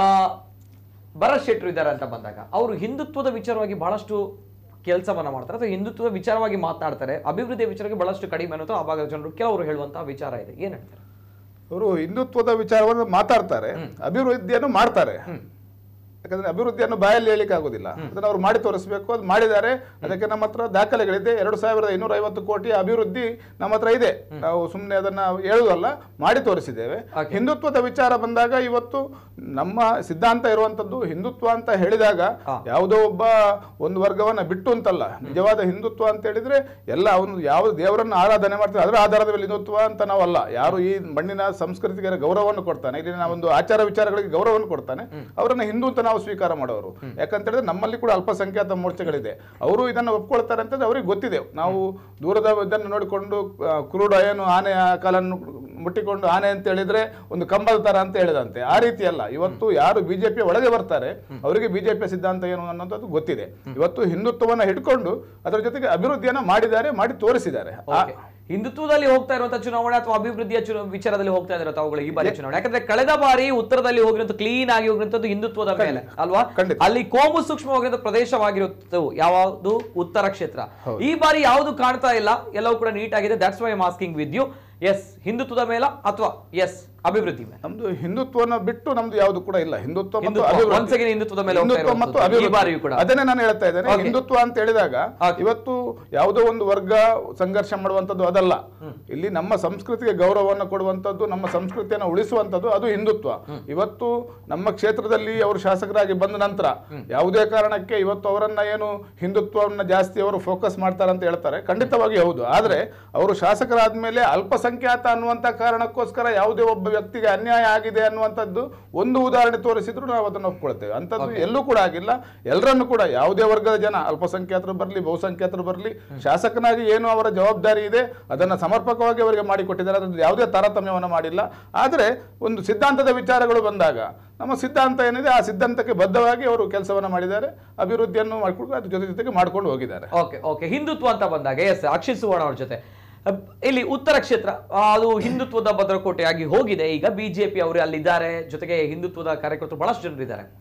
ಭರತ್ ಶೆಟ್ರು ಇದ್ದಾರೆ ಅಂತ ಬಂದಾಗ ಅವರು ಹಿಂದುತ್ವದ ವಿಚಾರವಾಗಿ ಬಹಳಷ್ಟು ಕೆಲಸವನ್ನ ಮಾಡ್ತಾರೆ ಅಥವಾ ಹಿಂದುತ್ವದ ವಿಚಾರವಾಗಿ ಮಾತನಾಡ್ತಾರೆ ಅಭಿವೃದ್ಧಿಯ ವಿಚಾರಕ್ಕೆ ಬಹಳಷ್ಟು ಕಡಿಮೆ ಅನ್ನೋದು ಆ ಭಾಗದ ಜನರು ಕೆಲವರು ಹೇಳುವಂತಹ ವಿಚಾರ ಇದೆ ಏನ್ ಹೇಳ್ತಾರೆ ಅವರು ಹಿಂದುತ್ವದ ವಿಚಾರವನ್ನು ಮಾತಾಡ್ತಾರೆ ಅಭಿವೃದ್ಧಿಯನ್ನು ಮಾಡ್ತಾರೆ ಯಾಕಂದ್ರೆ ಅಭಿವೃದ್ಧಿಯನ್ನು ಬಾಯಲ್ಲಿ ಹೇಳಿಕ್ಕೆ ಆಗೋದಿಲ್ಲ ಅದನ್ನು ಅವ್ರು ಮಾಡಿ ತೋರಿಸಬೇಕು ಅದು ಮಾಡಿದ್ದಾರೆ ಅದಕ್ಕೆ ನಮ್ಮ ಹತ್ರ ದಾಖಲೆಗಳಿದೆ ಎರಡು ಸಾವಿರದ ಇನ್ನೂರ ಐವತ್ತು ಕೋಟಿ ಅಭಿವೃದ್ಧಿ ನಮ್ಮ ಹತ್ರ ಇದೆ ನಾವು ಸುಮ್ಮನೆ ಅದನ್ನ ಹೇಳುವುದಲ್ಲ ಮಾಡಿ ತೋರಿಸಿದ್ದೇವೆ ಹಿಂದುತ್ವದ ವಿಚಾರ ಬಂದಾಗ ಇವತ್ತು ನಮ್ಮ ಸಿದ್ಧಾಂತ ಇರುವಂತದ್ದು ಹಿಂದುತ್ವ ಅಂತ ಹೇಳಿದಾಗ ಯಾವುದೋ ಒಬ್ಬ ಒಂದು ವರ್ಗವನ್ನ ಬಿಟ್ಟು ಅಂತಲ್ಲ ನಿಜವಾದ ಹಿಂದುತ್ವ ಅಂತ ಹೇಳಿದ್ರೆ ಎಲ್ಲ ಅವನು ಯಾವ ದೇವರನ್ನ ಆರಾಧನೆ ಮಾಡ್ತಾರೆ ಅದರ ಆಧಾರದ ಮೇಲೆ ಹಿಂದುತ್ವ ಅಂತ ನಾವಲ್ಲ ಯಾರು ಈ ಮಣ್ಣಿನ ಸಂಸ್ಕೃತಿಗೆ ಗೌರವವನ್ನು ಕೊಡ್ತಾನೆ ಇಲ್ಲಿನ ಒಂದು ಆಚಾರ ವಿಚಾರಗಳಿಗೆ ಗೌರವವನ್ನು ಕೊಡ್ತಾನೆ ಅವರನ್ನ ಹಿಂದೂ ಅಂತ ನಾವು ಸ್ವೀಕಾರ ಮಾಡೋರು ಯಾಕಂತ ಹೇಳಿದ್ರೆ ನಮ್ಮಲ್ಲಿ ಕೂಡ ಅಲ್ಪಸಂಖ್ಯಾತ ಮೋರ್ಚೆಗಳಿದೆ ಅವರು ಇದನ್ನು ಒಪ್ಕೊಳ್ತಾರೆ ಅಂತಂದ್ರೆ ಅವ್ರಿಗೆ ಗೊತ್ತಿದೆ ನಾವು ದೂರದ ಇದನ್ನು ನೋಡಿಕೊಂಡು ಆ, ಕುರುಡ ಏನು ಆನೆಯ ಕಾಲನ್ನು ಮುಟ್ಟಿಕೊಂಡು ಆನೆ ಅಂತ ಹೇಳಿದ್ರೆ ಒಂದು ಕಂಬದ ತರ ಅಂತ ಹೇಳಿದಂತೆ ಆ ರೀತಿ ಅಲ್ಲ ಇವತ್ತು ಯಾರು ಬಿಜೆಪಿ ಒಳಗೆ ಬರ್ತಾರೆ ಅವರಿಗೆ ಬಿಜೆಪಿ ಸಿದ್ಧಾಂತ ಏನು ಅನ್ನೋದು ಗೊತ್ತಿದೆ ಇವತ್ತು ಹಿಂದುತ್ವವನ್ನ ಹಿಡ್ಕೊಂಡು ಅದರ ಜೊತೆಗೆ ಅಭಿವೃದ್ಧಿಯನ್ನ ಮಾಡಿದ್ದಾರೆ ಮಾಡಿ ತೋರಿಸಿದ್ದಾರೆ ಆ- ಓಕೆ. ಹಿಂದುತ್ವದಲ್ಲಿ ಹೋಗ್ತಾ ಇರುವಂತಹ ಚುನಾವಣೆ ಅಥವಾ ಅಭಿವೃದ್ಧಿಯ ಚುನಾ- ವಿಚಾರದಲ್ಲಿ ಹೋಗ್ತಾ ಇದ್ದಾರೆ ಅವುಗಳು ಈ ಬಾರಿ ಚುನಾವಣೆ ಯಾಕಂದ್ರೆ ಕಳೆದ ಬಾರಿ ಉತ್ತರದಲ್ಲಿ ಹೋಗಿರೋದು ಕ್ಲೀನ್ ಆಗಿ ಹೋಗಿರುವಂತದ್ದು ಹಿಂದುತ್ವದ ಮೇಲೆ ಅಲ್ವಾ ಅಲ್ಲಿ ಕೋಮು ಸೂಕ್ಷ್ಮವಾಗಿರೋ ಪ್ರದೇಶವಾಗಿರುತ್ತು ಯಾವುದು ಉತ್ತರ ಕ್ಷೇತ್ರ ಈ ಬಾರಿ ಯಾವುದು ಕಾಣ್ತಾ ಇಲ್ಲ ಎಲ್ಲವೂ ಕೂಡ ನೀಟ್ ಆಗಿದೆ that's why masking with you yes ಹಿಂದುತ್ವದ ಮೇಲ ಅಥವಾ ಎಸ್ ಅಭಿವೃದ್ಧಿ ಮೇಲೆ ನಮ್ದು ಹಿಂದುತ್ವನ ಬಿಟ್ಟು ನಮ್ದು ಯಾವುದು ಕೂಡ ಇಲ್ಲ ಹಿಂದುತ್ವ ಮತ್ತು ಹಿಂದುತ್ವ. ಅಭಿವೃದ್ಧಿ. Once again ಹಿಂದುತ್ವದ ಮೇಲೆ ಹೋಗ್ತಾ ಹಿಂದುತ್ವ ಮತ್ತು ಇರುವಂತದ್ದು. ಈ ಅಭಿವೃದ್ಧಿ. ಬಾರಿಯೂ ಕೂಡ. ಅದನ್ನೇ ನಾನು ಹೇಳ್ತಾ ಇದ್ದೇನೆ Okay. ಹಿಂದುತ್ವ ಅಂತ ಹೇಳಿದಾಗ ಇವತ್ತು ಯಾವುದೋ ಒಂದು ವರ್ಗ ಸಂಘರ್ಷ ಮಾಡುವಂತದ್ದು ಅದಲ್ಲ ಇಲ್ಲಿ ನಮ್ಮ ಸಂಸ್ಕೃತಿಗೆ ಗೌರವವನ್ನು ಕೊಡುವಂತದ್ದು ನಮ್ಮ ಸಂಸ್ಕೃತಿಯನ್ನು ಉಳಿಸುವಂತದ್ದು ಅದು ಹಿಂದುತ್ವ ಇವತ್ತು ನಮ್ಮ ಕ್ಷೇತ್ರದಲ್ಲಿ ಅವರು ಶಾಸಕರಾಗಿ ಬಂದ ನಂತರ ಯಾವುದೇ ಕಾರಣಕ್ಕೆ ಇವತ್ತು ಅವರನ್ನ ಏನು ಹಿಂದುತ್ವವನ್ನ ಜಾಸ್ತಿ ಅವರು ಫೋಕಸ್ ಮಾಡ್ತಾರೆ ಅಂತ ಹೇಳ್ತಾರೆ ಖಂಡಿತವಾಗಿ ಹೌದು ಆದ್ರೆ ಅವರು ಶಾಸಕರಾದ್ಮೇಲೆ ಅಲ್ಪಸಂಖ್ಯಾತ ಅನ್ನುವಂತ ಕಾರಣಕ್ಕೋಸ್ಕರ ಯಾವುದೇ ಒಬ್ಬ ವ್ಯಕ್ತಿಗೆ ಅನ್ಯಾಯ ಆಗಿದೆ ಅನ್ನುವಂಥದ್ದು ಒಂದು ಉದಾಹರಣೆ ತೋರಿಸಿದ್ರು ನಾವು ಅದನ್ನು ಒಪ್ಕೊಳ್ತೇವೆ ಅಂಥದ್ದು ಎಲ್ಲೂ ಕೂಡ ಆಗಿಲ್ಲ ಎಲ್ಲರನ್ನು ಕೂಡ ಯಾವುದೇ ವರ್ಗದ ಜನ ಅಲ್ಪಸಂಖ್ಯಾತರು ಬರಲಿ ಬಹುಸಂಖ್ಯಾತರು ಬರಲಿ ಶಾಸಕನಾಗಿ ಏನು ಅವರ ಜವಾಬ್ದಾರಿ ಇದೆ ಅದನ್ನು ಸಮರ್ಪಕವಾಗಿ ಅವರಿಗೆ ಮಾಡಿಕೊಟ್ಟಿದ್ದಾರೆ ಅದ್ರಲ್ಲಿ ಯಾವುದೇ ತಾರತಮ್ಯವನ್ನು ಮಾಡಿಲ್ಲ ಆದರೆ ಒಂದು ಸಿದ್ಧಾಂತದ ವಿಚಾರಗಳು ಬಂದಾಗ ನಮ್ಮ ಸಿದ್ಧಾಂತ ಏನಿದೆ ಆ ಸಿದ್ಧಾಂತಕ್ಕೆ ಬದ್ಧವಾಗಿ ಅವರು ಕೆಲಸವನ್ನು ಮಾಡಿದ್ದಾರೆ ಅಭಿವೃದ್ಧಿಯನ್ನು ಮಾಡ್ಕೊಂಡು ಅದ್ರ ಜೊತೆ ಜೊತೆಗೆ ಮಾಡ್ಕೊಂಡು ಹೋಗಿದ್ದಾರೆ ಓಕೆ ಓಕೆ ಹಿಂದುತ್ವ ಅಂತ ಬಂದಾಗ ಎಸ್ ಅಕ್ಷಿತ್ ಸುವರ್ಣ ಅವ್ರ ಜೊತೆ ಅಹ್, ಇಲ್ಲಿ ಉತ್ತರ ಕ್ಷೇತ್ರ ಆ, ಅದು ಹಿಂದುತ್ವದ ಭದ್ರಕೋಟೆಯಾಗಿ ಹೋಗಿದೆ ಈಗ ಬಿಜೆಪಿ ಅವರು ಅಲ್ಲಿದ್ದಾರೆ ಜೊತೆಗೆ ಹಿಂದುತ್ವದ ಕಾರ್ಯಕರ್ತರು ಬಹಳಷ್ಟು ಜನರು ಇದ್ದಾರೆ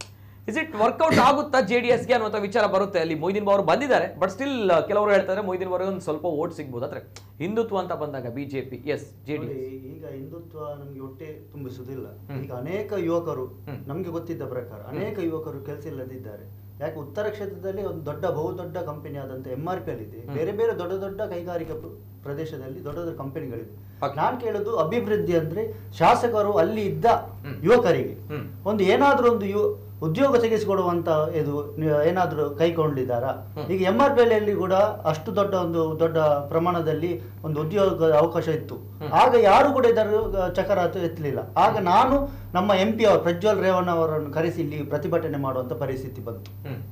ಇಸ್ ಇಟ್ ವರ್ಕೌಟ್ ಆಗುತ್ತಾ ಜೆ ಡಿ ಎಸ್ಗೆ ಅನ್ನುವಂಥ ವಿಚಾರ ಬರುತ್ತೆ ಅಲ್ಲಿ ಮೊಯ್ದೀನ್ ಅವರು ಬಂದಿದ್ದಾರೆ ಬಟ್ ಸ್ಟಿಲ್ ಕೆಲವರು ಹೇಳ್ತಾರೆ ಮೊಯ್ದೀನ್ ಅವರಿಗೆ ಒಂದು ಸ್ವಲ್ಪ ಓಟ್ ಸಿಗ್ಬೋದು ಅಂದ್ರೆ ಹಿಂದುತ್ವ ಅಂತ ಬಂದಾಗ ಬಿಜೆಪಿ ಎಸ್ ಜೆ ಡಿ ನೋಡಿ, ಈಗ ಹಿಂದುತ್ವ ನಮ್ಗೆ ಹೊಟ್ಟೆ ತುಂಬಿಸುವುದಿಲ್ಲ ಈಗ ಅನೇಕ ಯುವಕರು ನಮ್ಗೆ ಗೊತ್ತಿದ್ದ ಪ್ರಕಾರ ಅನೇಕ ಯುವಕರು ಕೆಲಸ ಇಲ್ಲದಿದ್ದಾರೆ ಯಾಕೆ ಉತ್ತರ ಕ್ಷೇತ್ರದಲ್ಲಿ ಒಂದು ದೊಡ್ಡ ಬಹುದೊಡ್ಡ ಕಂಪನಿ ಆದಂತ ಎಂ ಆರ್ ಪಿ ಅಲ್ಲಿ ಇದೆ ಬೇರೆ ಬೇರೆ ದೊಡ್ಡ ದೊಡ್ಡ ಕೈಗಾರಿಕಾ ಪ್ರ- ಪ್ರದೇಶದಲ್ಲಿ ದೊಡ್ಡ ದೊಡ್ಡ ಕಂಪನಿಗಳಿದೆ ನಾನ್ ಕೇಳುದು ಅಭಿವೃದ್ಧಿ ಅಂದ್ರೆ ಶಾಸಕರು ಅಲ್ಲಿ ಇದ್ದ ಯುವಕರಿಗೆ ಒಂದು ಏನಾದ್ರೂ ಒಂದು ಯು ಉದ್ಯೋಗ ತೆಗೆಸಿಕೊಡುವಂತ ಇದು ನಿ- ಏನಾದ್ರೂ ಕೈಗೊಂಡಿದ್ದಾರಾ ಈಗ ಎಂ ಆರ್ ಪಿ ಅಲ್ಲಿ ಕೂಡ ಅಷ್ಟು ದೊಡ್ಡ ಒಂದು ದೊಡ್ಡ ಪ್ರಮಾಣದಲ್ಲಿ ಒಂದು ಉದ್ಯೋಗ ಅವಕಾಶ ಇತ್ತು ಆಗ ಯಾರು ಕೂಡ ಇದರ ಚಕರಾತು ಎತ್ತಲಿಲ್ಲ ಆಗ ನಾನು ನಮ್ಮ ಎಂ ಪಿ ಅವರು ಪ್ರಜ್ವಲ್ ರೇವಣ್ಣ ಅವರನ್ನು ಕರೆಸಿ ಇಲ್ಲಿ ಪ್ರತಿಭಟನೆ ಮಾಡುವಂತ ಪರಿಸ್ಥಿತಿ ಬಂತು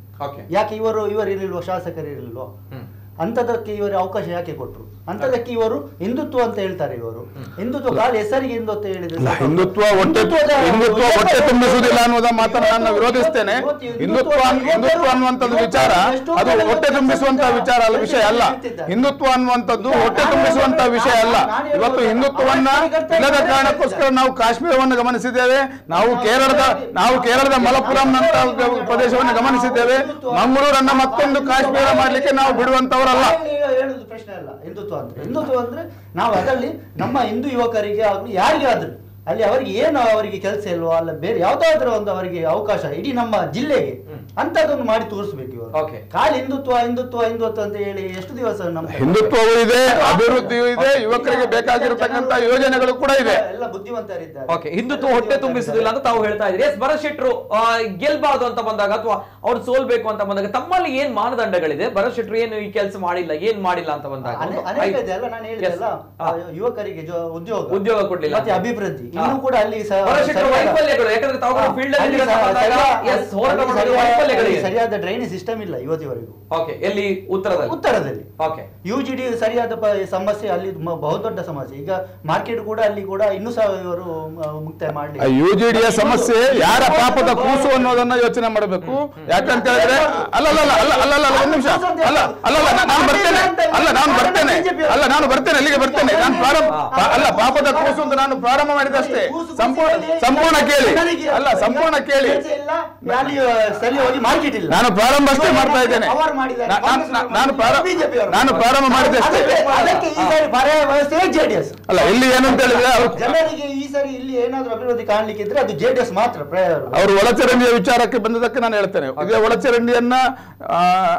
ಯಾಕೆ ಇವರು ಇವರು ಇರಲಿಲ್ವಾ ಶಾಸಕರು ಇರಲಿಲ್ವಾ ಅಂತದಕ್ಕೆ ಇವರು ಅವಕಾಶ ಯಾಕೆ ಕೊಟ್ರು ಅಂತದಕ್ಕೆ ಇವರು ಹಿಂದುತ್ವ ಅಂತ ಹೇಳ್ತಾರೆ ಇವರು ಹಿಂದುತ್ವ ಖಾಲಿ ಹೆಸರಿಗೆ ಹಿಂದುತ್ವ ಹೇಳಿದ್ರೆ ಇಲ್ಲ, ಸಾಕು. ಹಿಂದುತ್ವ ಹೊಟ್ಟೆ ಹಿಂದುತ್ವದ- ಹಿಂದುತ್ವ ಹೊಟ್ಟೆ ತುಂಬಿಸುವುದಿಲ್ಲ ಅನ್ನುವುದ ಮಾತನ್ನು ನಾನು ವಿರೋಧಿಸ್ತೇನೆ ಹಿಂದುತ್ವ ಹಿಂದುತ್ವ ಅನ್ನುವಂಥದ್ದು ವಿಚಾರ ಅದು ಹೊಟ್ಟೆ ತುಂಬಿಸುವಂತಹ ವಿಚಾರ ಅಲ್ಲ ವಿಷಯ ಅಲ್ಲ ಹಿಂದುತ್ವ ಅನ್ನುವಂಥದ್ದು ಹೊಟ್ಟೆ ತುಂಬಿಸುವಂತಹ ವಿಷಯ ಅಲ್ಲ ಇವತ್ತು ಹಿಂದುತ್ವವನ್ನ ಇಲ್ಲದ ಕಾರಣಕ್ಕೋಸ್ಕರ ನಾವು ಕಾಶ್ಮೀರವನ್ನು ಗಮನಿಸಿದ್ದೇವೆ ನಾವು ಕೇರಳದ ನಾವು ಕೇರಳದ ಮಲಪುರಂ ನಂತ ಪ್ರದೇಶವನ್ನು ಗಮನಿಸಿದ್ದೇವೆ ಮಂಗಳೂರನ್ನ ಮತ್ತೊಂದು ಕಾಶ್ಮೀರ ಮಾಡ್ಲಿಕ್ಕೆ ನಾವು ಬಿಡುವಂತವರಲ್ಲ ಹೇಳಿ- ಹೇಳುದು ಪ್ರಶ್ನೆ ಅಲ್ಲ ಹಿಂದುತ್ವ ಅಂದ್ರೆ ಹಿಂದುತ್ವ ಅಂದ್ರೆ ನಾವು ಅದರಲ್ಲಿ ನಮ್ಮ ಹಿಂದೂ ಯುವಕರಿಗೆ ಆಗ್ಲಿ ಯಾರಿಗೆ ಆದ್ರೂ ಅಲ್ಲಿ ಅವರಿಗೆ ಏನು ಅವರಿಗೆ ಕೆಲಸ ಇಲ್ವಾ ಅಲ್ಲ ಬೇರೆ ಯಾವ್ದಾದ್ರು ಒಂದು ಅವರಿಗೆ ಅವಕಾಶ ಇಡೀ ನಮ್ಮ ಜಿಲ್ಲೆಗೆ ಅಂತದೊಂದು ಮಾಡಿ ತೋರಿಸ್ಬೇಕು ಇವರು ಖಾಲಿ ಹಿಂದುತ್ವ ಹಿಂದುತ್ವ ಹಿಂದುತ್ವ ಅಂತ ಹೇಳಿ ಎಷ್ಟು ದಿವಸ ನಮ್ಮ ಹಿಂದುತ್ವವೂ ಇದೆ ಅಭಿವೃದ್ಧಿಯೂ ಇದೆ ಯುವಕರಿಗೆ ಬೇಕಾಗಿರತಕ್ಕಂತ ಯೋಜನೆಗಳು ಕೂಡ ಇದೆ ಎಲ್ಲ ಬುದ್ಧಿವಂತರಿದ್ದಾರೆ ಓಕೆ ಹಿಂದುತ್ವ ಹೊಟ್ಟೆ ತುಂಬಿಸುದಿಲ್ಲ ಅಂತ ತಾವು ಹೇಳ್ತಾ ಇದ್ರಿ ಎಸ್ ಭರತ್ ಶೆಟ್ರು ಆ, ಗೆಲ್ಬಾರ್ದು ಅಂತ ಬಂದಾಗ ಅಥವಾ ಅವ್ರು ಸೋಲ್ಬೇಕು ಅಂತ ಬಂದಾಗ ತಮ್ಮಲ್ಲಿ ಏನ್ ಮಾನದಂಡಗಳಿದೆ ಭರತ್ ಶೆಟ್ರು ಏನು ಈ ಕೆಲಸ ಮಾಡಿಲ್ಲ ಏನ್ ಮಾಡಿಲ್ಲ ಅಂತ ಬಂದಾಗ ಅನೆ- ಒಂದು ಅನೇಕ ಐದು- ಇದೆ ಅಲ್ಲ ನಾನು ಹೇಳಿದೆಲ್ಲ Yes. ಯುವಕರಿಗೆ ಜೊ- ಉದ್ಯೋಗ ಉದ್ಯೋಗ ಕೊಡ್ಲಿಲ್ಲ ಮತ್ತೆ ಅಭಿವೃದ್ಧಿ ಹಾ. ಇನ್ನೂ ಕೂಡ ಅಲ್ಲಿ ಸ- ಭರತ್ ಶೆಟ್ರು ಸರಿಯಾದ- ವೈಫಲ್ಯಗಳು ಯಾಕಂದ್ರೆ ತಾವು ಹಾ, ಫೀಲ್ಡ್ ಅಲ್ಲಿ ಅಲ್ಲಿ ಇದ್ದೀರಾ ಅಂತ ಸ- ಬಂದಾಗ ಸರಿಯಾದ- yes, ಹೋರಾಟ ಅಲ್ಲಿ ಮಾಡೋದು ಸರಿಯಾದ- ವೈಫಲ್ಯಗಳಿವೆ. ಸರಿಯಾದ ಡ್ರೈನೇಜ್ ಸಿಸ್ಟಮ್ ಇಲ್ಲ ಇವತ್ತಿವರೆಗೂ ಓಕೆ ಎಲ್ಲಿ ಉತ್ತರದಲ್ಲಿ ಉತ್ತರದಲ್ಲಿ ಓಕೆ ಯು ಜಿ ಡಿ ಸರಿಯಾದ ಪ- ಸಮಸ್ಯೆ ಅಲ್ಲಿ ಮ- ಬಹುದೊಡ್ಡ ಸಮಸ್ಯೆ ಈಗ ಮಾರ್ಕೆಟ್ ಕೂಡ ಅಲ್ಲಿ ಕೂಡ ಇನ್ನೂ ಸಹ ಇವರು ಮ- ಮುಕ್ತಾಯ ಮಾಡಲಿ ಯು ಜಿ ಡಿಯ ಸಮಸ್ಯೆ ಯಾರ ಪಾಪದ ಕೂಸು ಅನ್ನೋದನ್ನ ಯೋಚನೆ ಮಾಡಬೇಕು ಯಾಕಂತ ಹೇಳಿದ್ರೆ ಅಲ್ಲ ಅಲ್ಲ ಅಲ್ಲ ಅಲ್ಲ ಅಲ್ಲ ಅಲ್ಲ ಒಂದು ನಿಮಿಷ ಅಲ್ಲ ಅಲ್ಲ ಅಲ್ಲ ನಾ- ನಾನು ಬರ್ತೇನೆ ಅಲ್ಲ ನಾನು ಬರ್ತೇನೆ ಅಲ್ಲ ನಾನು ಬರ್ತೇನೆ ಅಲ್ಲಿಗೆ ಬರ್ತೇನೆ ನಾನು ಪ್ರಾರಂಭ ಪಾ- ಅಲ್ಲ ಪಾಪದ ಕೂಸು ಅಂತ ನಾನು ಪ್ರಾರಂಭ ಮಾಡಿದಷ್ಟೇ ಸಂಪೂರ್ಣ ಸಂಪೂರ್ಣ ಕೇಳಿ ಅಲ್ಲ ಸಂಪೂರ್ಣ ಕೇಳಿ ಅಲ್ಲಿ ಸರಿ ಹೋಗಿ ಮಾರ್ಕೆಟ್ ಇಲ್ಲ ನಾನು ಪ್ರಾರಂಭ ಅಷ್ಟೇ ಮಾಡ್ತಾ ಇದ್ದೇನೆ ಅವರು ಮಾಡಿದ್ದಾರೆ ನಾ- ನಾನು- ನಾನು- ನಾನು ಪ್ರಾರಂಭ ನಾನು ಪ್ರಾರಂಭ ಮಾಡಿದೆ ಅಷ್ಟೇ ಅದಕ್ಕೆ- ಅದಕ್ಕೆ ಈ ಸಾರಿ ಪರ್ಯಾಯ ವ್ಯವಸ್ಥೆ ಜೆಡಿಎಸ್ ಅಲ್ಲ ಇಲ್ಲಿ ಏನಂತ ಹೇಳಿದ್ರೆ ಅವ್ರು ಜನರಿಗೆ ಈ ಸಾರಿ ಇಲ್ಲಿ ಏನಾದ್ರೂ ಅಭಿವೃದ್ಧಿ ಕಾಣ್ಲಿಕ್ಕೆ ಇದ್ರೆ ಅದು ಜೆಡಿಎಸ್ ಮಾತ್ರ ಪರ್ಯಾಯ ಅವರು ಒಳಚರಂಡಿಯ ವಿಚಾರಕ್ಕೆ ಬಂದದಕ್ಕೆ ನಾನು ಹೇಳ್ತೇನೆ ಇದೇ ಒಳಚರಂಡಿಯನ್ನ ಆ,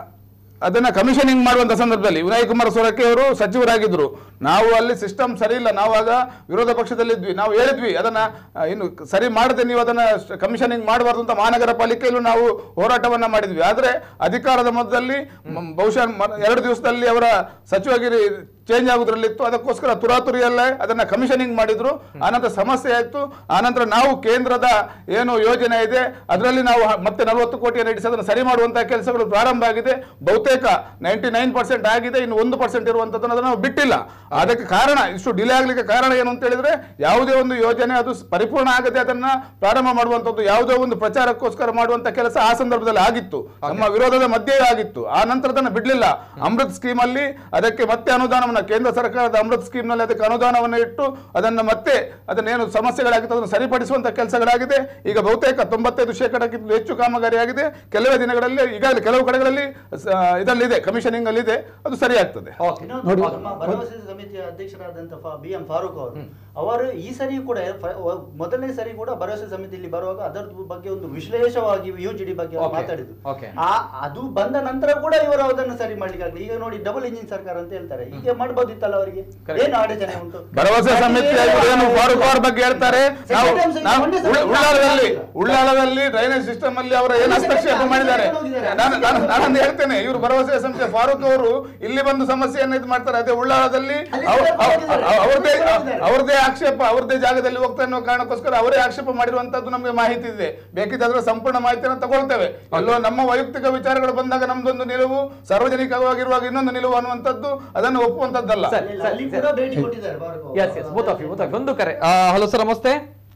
ಅದನ್ನ ಕಮಿಷನಿಂಗ್ ಮಾಡುವಂತ ಸಂದರ್ಭದಲ್ಲಿ ವಿನಯ್ ಕುಮಾರ್ ಸೊರಕೆ ಅವರು ಸಚಿವರಾಗಿದ್ರು ನಾವು ಅಲ್ಲಿ ಸಿಸ್ಟಮ್ ಸರಿ ಇಲ್ಲ ನಾವಾಗ ವಿರೋಧ ಪಕ್ಷದಲ್ಲಿದ್ವಿ ನಾವು ಹೇಳಿದ್ವಿ ಅದನ್ನ ಆ, ಇನ್ನು ಸರಿ ಮಾಡದೆ ನೀವು ಅದನ್ನ ಕಮಿಷನಿಂಗ್ ಮಾಡಬಾರ್ದು ಅಂತ ಮಹಾನಗರ ಪಾಲಿಕೆಯಲ್ಲೂ ನಾವು ಹೋರಾಟವನ್ನ ಮಾಡಿದ್ವಿ ಆದ್ರೆ ಅಧಿಕಾರದ ಮಧ್ಯದಲ್ಲಿ ಮ- ಬಹುಶಃ ಮ- ಎರಡು ದಿವಸದಲ್ಲಿ ಅವರ ಸಚಿವಗಿರಿ ಚೇಂಜ್ ಆಗುದ್ರಲ್ಲಿತ್ತು ಅದಕ್ಕೋಸ್ಕರ ತುರಾತುರಿಯಲ್ಲೇ ಅದನ್ನ ಕಮಿಷನಿಂಗ್ ಮಾಡಿದ್ರು ಆನಂತರ ಸಮಸ್ಯೆ ಆಯ್ತು ಆನಂತರ ನಾವು ಕೇಂದ್ರದ ಏನು ಯೋಜನೆ ಇದೆ ಅದರಲ್ಲಿ ನಾವು ಹ- ಮತ್ತೆ ನಲವತ್ತು ಕೋಟಿಯನ್ನು ಇಡಿಸಿ ಅದನ್ನು ಸರಿ ಮಾಡುವಂತಹ ಕೆಲಸಗಳು ಪ್ರಾರಂಭ ಆಗಿದೆ ಬಹುತೇಕ ನೈಂಟಿ ನೈನ್ ಪರ್ಸೆಂಟ್ ಆಗಿದೆ ಇನ್ನು ಒಂದು ಪರ್ಸೆಂಟ್ ಇರುವಂತದ್ದನ್ನು ಅದನ್ನು ನಾವು ಬಿಟ್ಟಿಲ್ಲ ಅದಕ್ಕೆ ಕಾರಣ ಇಷ್ಟು ಡಿಲೇ ಆಗ್ಲಿಕ್ಕೆ ಕಾರಣ ಏನು ಅಂತ ಹೇಳಿದ್ರೆ ಯಾವುದೇ ಒಂದು ಯೋಜನೆ ಅದು ಸ್- ಪರಿಪೂರ್ಣ ಆಗದೆ ಅದನ್ನ ಪ್ರಾರಂಭ ಮಾಡುವಂತದ್ದು ಯಾವುದೋ ಒಂದು ಪ್ರಚಾರಕ್ಕೋಸ್ಕರ ಮಾಡುವಂತ ಕೆಲಸ ಆ ಸಂದರ್ಭದಲ್ಲಿ ಆಗಿತ್ತು ನಮ್ಮ ವಿರೋಧದ ಮಧ್ಯೆ ಆಗಿತ್ತು ಆ ನಂತರ ಅದನ್ನು ಬಿಡ್ಲಿಲ್ಲ ಅಮೃತ್ ಸ್ಕೀಮ್ ಅಲ್ಲಿ ಅದಕ್ಕೆ ಮತ್ತೆ ಅನುದಾನವನ್ನ ಕೇಂದ್ರ ಸರ್ಕಾರದ ಅಮೃತ್ ಸ್ಕೀಮ್ ನಲ್ಲಿ ಅದಕ್ಕೆ ಅನುದಾನವನ್ನು ಇಟ್ಟು ಅದನ್ನ ಮತ್ತೆ ಅದನ್ನೇನು ಸಮಸ್ಯೆಗಳಾಗಿತ್ತು ಅದನ್ನು ಸರಿಪಡಿಸುವಂತ ಕೆಲಸಗಳಾಗಿದೆ ಈಗ ಬಹುತೇಕ ತೊಂಬತ್ತೈದು ಶೇಕಡಕ್ಕಿಂತ ಹೆಚ್ಚು ಕಾಮಗಾರಿಯಾಗಿದೆ ಕೆಲವೇ ದಿನಗಳಲ್ಲಿ ಈಗಾಗಲೇ ಕೆಲವು ಕಡೆಗಳಲ್ಲಿ ಸ- ಇದರಲ್ಲಿದೆ ಕಮಿಷನಿಂಗ್ ಅಲ್ಲಿ ಇದೆ ಅದು ಸರಿ ಆಗ್ತದೆ ಇನ್ನೊಂದು ನಮ್ಮ ಭರವಸೆ ಸಮಿತಿಯ ಅಧ್ಯಕ್ಷರಾದಂತ ಬಿ ಎಂ ಫಾರೂಕ್ ಅವರು ಅವರು ಈ ಸರಿ ಕೂಡ ಫ- ವ- ಮೊದಲನೇ ಸರಿ ಕೂಡ ಭರವಸೆ ಸಮಿತಿಯಲ್ಲಿ ಬರುವಾಗ ಅದರ ಬಗ್ಗೆ ಒಂದು ವಿಶ್ಲೇಷವಾಗಿ ಯು ಜಿ ಡಿ ಬಗ್ಗೆ ಅವರು Okay. ಮಾತಾಡಿದ್ರು Okay. ಆ ಅದು ಬಂದ ನಂತರ ಕೂಡ ಇವರು ಅದನ್ನು ಸರಿ ಮಾಡ್ಲಿಕ್ಕೆ ಆಗಲಿ ಈಗ ನೋಡಿ ಡಬಲ್ ಇಂಜಿನ್ ಸರ್ಕಾರ ಅಂತ ಹೇಳ್ತಾರೆ ಈಗ ಮಾಡ್ಬೋದಿತ್ತಲ್ಲ ಅವರಿಗೆ ಏನು ಅಡಚಣೆ ಉಂಟು ಭರವಸೆ ಸಮಿತಿ ಏನು ಫಾರೂಕ್ ಅವ್ರ ಬಗ್ಗೆ ಹೇಳ್ತಾರೆ ನಾವು ನಾವು ಉಳ್ಳ- ಉಳ್ಳಾಲದಲ್ಲಿ ಉಳ್ಳಾಲದಲ್ಲಿ ಡ್ರೈನೇಜ್ ಸಿಸ್ಟಮ್ ಅಲ್ಲಿ ಅವರ ಏನು ಹಸ್ತಕ್ಷೇಪ ಮಾಡಿದ್ದಾರೆ ನಾನು ನಾನು ನಾನೊಂದು ಹೇಳ್ತೇನೆ ಇವರು ಭರವಸೆ ಸಂಸ್ಥೆ ಫಾರೂಕ್ ಅವರು ಇಲ್ಲಿ ಬಂದು ಸಮಸ್ಯೆಯನ್ನು ಇದು ಮಾಡ್ತಾರೆ ಅದೇ ಉಳ್ಳಾಲದಲ್ಲಿ ಅವ- ಅವ- ಅವ- ಅವ್ರದ್ದೇ ಅವ್ರದ್ದೇ ಆಕ್ಷೇಪ ಅವ್ರದ್ದೇ ಜಾಗದಲ್ಲಿ ಹೋಗ್ತಾ ಅನ್ನೋ ಕಾರಣಕ್ಕೋಸ್ಕರ ಅವರೇ ಆಕ್ಷೇಪ ಮಾಡಿರುವಂತದ್ದು ನಮಗೆ ಮಾಹಿತಿ ಇದೆ ಬೇಕಿದ್ರೆ ಸಂಪೂರ್ಣ ಮಾಹಿತಿಯನ್ನು ತಗೊಳ್ತೇವೆ ಎಲ್ಲೋ ನಮ್ಮ ವೈಯಕ್ತಿಕ ವಿಚಾರಗಳು ಬಂದಾಗ ನಮ್ದೊಂದು ನಿಲುವು ಸಾರ್ವಜನಿಕವಾಗಿರುವಾಗ ಇನ್ನೊಂದು ನಿಲುವು ಅನ್ನುವಂಥದ್ದು ಅದನ್ನು ಒಪ್ಪುವಂತದ್ದಲ್ಲ ಅಲ್ಲಿ ಕೂಡ ಭೇಟಿ ಕೊಟ್ಟಿದ್ದಾರೆ ಫಾರೂಕ್ ಅವರು. Yes yes both of you both of ಒಂದು ಕರೆ ಹಲೋ ಸರ್ ನಮಸ್ತೆ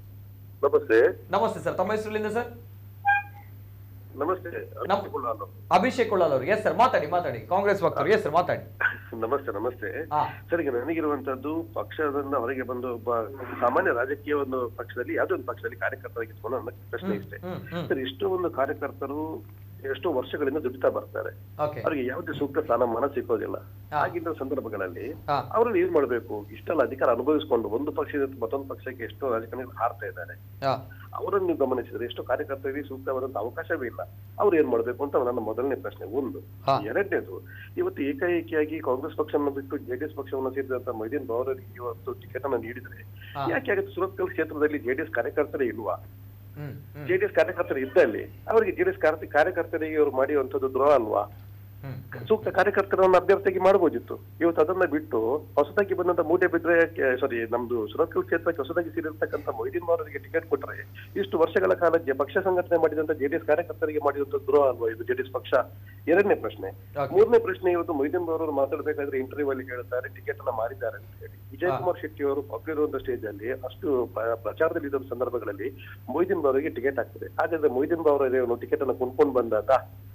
ನಮಸ್ತೆ ನಮಸ್ತೆ ಸರ್ ತಮ್ಮ ಹೆಸರಿಲ್ಲಿಂದ ಸರ್ ನಮಸ್ತೆ ನಮ್- ಅಭಿಷೇಕ್ ಉಳ್ಳಾಲ್ ಅವರು ಎಸ್ ಸರ್ ಮಾತಾಡಿ ಮಾತಾಡಿ ಕಾಂಗ್ರೆಸ್ ವಕ್ತರು ಎಸ್ ಸರ್ ಮಾತಾಡಿ ನಮಸ್ತೆ ನಮಸ್ತೆ ಸರ್ ಈಗ ನನಗಿರುವಂತದ್ದು ಪಕ್ಷದಿಂದ ಹೊರಗೆ ಬಂದು ಒಬ್ಬ ಸಾಮಾನ್ಯ ರಾಜಕೀಯ ಒಂದು ಪಕ್ಷದಲ್ಲಿ ಯಾವುದೋ ಒಂದು ಪಕ್ಷದಲ್ಲಿ ಕಾರ್ಯಕರ್ತರಾಗಿದ್ಕೊಂಡು ನನ್ನ ಪ್ರಶ್ನೆ ಇಷ್ಟೇ ಸರ್ ಎಷ್ಟೋ ಒಂದು ಕಾರ್ಯಕರ್ತರು ಎಷ್ಟೋ ವರ್ಷಗಳಿಂದ ದುಡಿತಾ ಬರ್ತಾರೆ Okay. ಅವರಿಗೆ ಯಾವುದೇ ಸೂಕ್ತ ಸ್ಥಾನಮಾನ ಸಿಕ್ಕೋದಿಲ್ಲ ಆಗಿದ್ದ ಸಂದರ್ಭಗಳಲ್ಲಿ ಅವರಲ್ಲಿ ಏನ್ ಮಾಡ್ಬೇಕು ಇಷ್ಟೆಲ್ಲ ಅಧಿಕಾರ ಅನುಭವಿಸಿಕೊಂಡು ಒಂದು ಪಕ್ಷದಿಂದ ಮತ್ತೊಂದು ಪಕ್ಷಕ್ಕೆ ಎಷ್ಟೋ ರಾಜಕಾರಣಿಗಳು ಹಾರ್ತಾ ಇದ್ದಾರೆ ಅವರನ್ನು ನೀವು ಗಮನಿಸಿದ್ರೆ ಎಷ್ಟೋ ಕಾರ್ಯಕರ್ತರಿಗೆ ಸೂಕ್ತವಾದಂತ ಅವಕಾಶವೇ ಇಲ್ಲ ಅವ್ರು ಏನ್ ಮಾಡ್ಬೇಕು ಅಂತ ನನ್ನ ಮೊದಲನೇ ಪ್ರಶ್ನೆ ಒಂದು ಎರಡನೇದು ಇವತ್ತು ಏಕಾಏಕಿಯಾಗಿ ಕಾಂಗ್ರೆಸ್ ಪಕ್ಷವನ್ನು ಬಿಟ್ಟು ಜೆಡಿಎಸ್ ಪಕ್ಷವನ್ನು ಸೇರಿದಂತ ಮೊಯ್ದೀನ್ ಬೌರರಿಗೆ ಇವತ್ತು ಟಿಕೆಟ್ ಅನ್ನು ನೀಡಿದ್ರೆ ಯಾಕೆ ಆಗುತ್ತೆ ಸುರತ್ಕಲ್ ಕ್ಷೇತ್ರದಲ್ಲಿ ಜೆಡಿಎಸ್ ಕಾರ್ಯಕರ್ತರೇ ಇಲ್ವಾ ಜೆಡಿಎಸ್ ಕಾರ್ಯಕರ್ತರು ಇದ್ದಲ್ಲಿ ಅವರಿಗೆ ಜೆಡಿಎಸ್ ಕಾರ್ಯಕರ್ತರಿಗೆ ಇವರು ಮಾಡಿರುವಂತದ್ದು ದ್ರೋಹ ಅಲ್ವಾ ಸೂಕ್ತ ಕಾರ್ಯಕರ್ತರನ್ನ ಅಭ್ಯರ್ಥಿಗೆ ಮಾಡಬಹುದಿತ್ತು ಇವತ್ತು ಅದನ್ನ ಬಿಟ್ಟು ಹೊಸದಾಗಿ ಬಂದಂತ ಮೂಟೆ ಬಿದ್ರೆ ಸಾರಿ ನಮ್ದು ಸುರತ್ಕಲ್ ಕ್ಷೇತ್ರಕ್ಕೆ ಹೊಸದಾಗಿ ಸೇರಿರ್ತಕ್ಕಂಥ ಮೊಯ್ದೀನ್ ಅವರಿಗೆ ಟಿಕೆಟ್ ಕೊಟ್ಟರೆ ಇಷ್ಟು ವರ್ಷಗಳ ಕಾಲ ಜೆ- ಪಕ್ಷ ಸಂಘಟನೆ ಮಾಡಿದಂತ ಜೆಡಿಎಸ್ ಕಾರ್ಯಕರ್ತರಿಗೆ ಮಾಡಿದಂತ ದ್ರೋಹ ಅಲ್ವಾ ಇದು ಜೆಡಿಎಸ್ ಪಕ್ಷ ಎರಡನೇ ಪ್ರಶ್ನೆ ಮೂರನೇ ಪ್ರಶ್ನೆ ಇವತ್ತು ಮೊಯ್ದೀನ್ ಅವರು ಮಾತಾಡಬೇಕಾದ್ರೆ ಇಂಟರ್ವ್ಯೂ ಅಲ್ಲಿ ಹೇಳ್ತಾರೆ ಟಿಕೆಟ್ ಅನ್ನ ಮಾರಿದ್ದಾರೆ ಅಂತ ಹೇಳಿ ವಿಜಯ್ ಕುಮಾರ್ ಶೆಟ್ಟಿ ಅವರು ಪಕ್ಕಲಿರುವಂತ ಸ್ಟೇಜ್ ಅಲ್ಲಿ ಅಷ್ಟು ಪ್ರ- ಪ್ರಚಾರದಲ್ಲಿ ಇದ್ದ ಸಂದರ್ಭಗಳಲ್ಲಿ ಮೊಯ್ದೀನ್ ಅವರಿಗೆ ಟಿಕೆಟ್ ಆಗ್ತದೆ ಹಾಗಾದ್ರೆ ಮೊಯ್ದೀನ್ ಅವರು ಟಿಕೆಟ್ ಅನ್ನ ಕೊಂಡ್ಕೊಂಡು ಬಂದಾಗ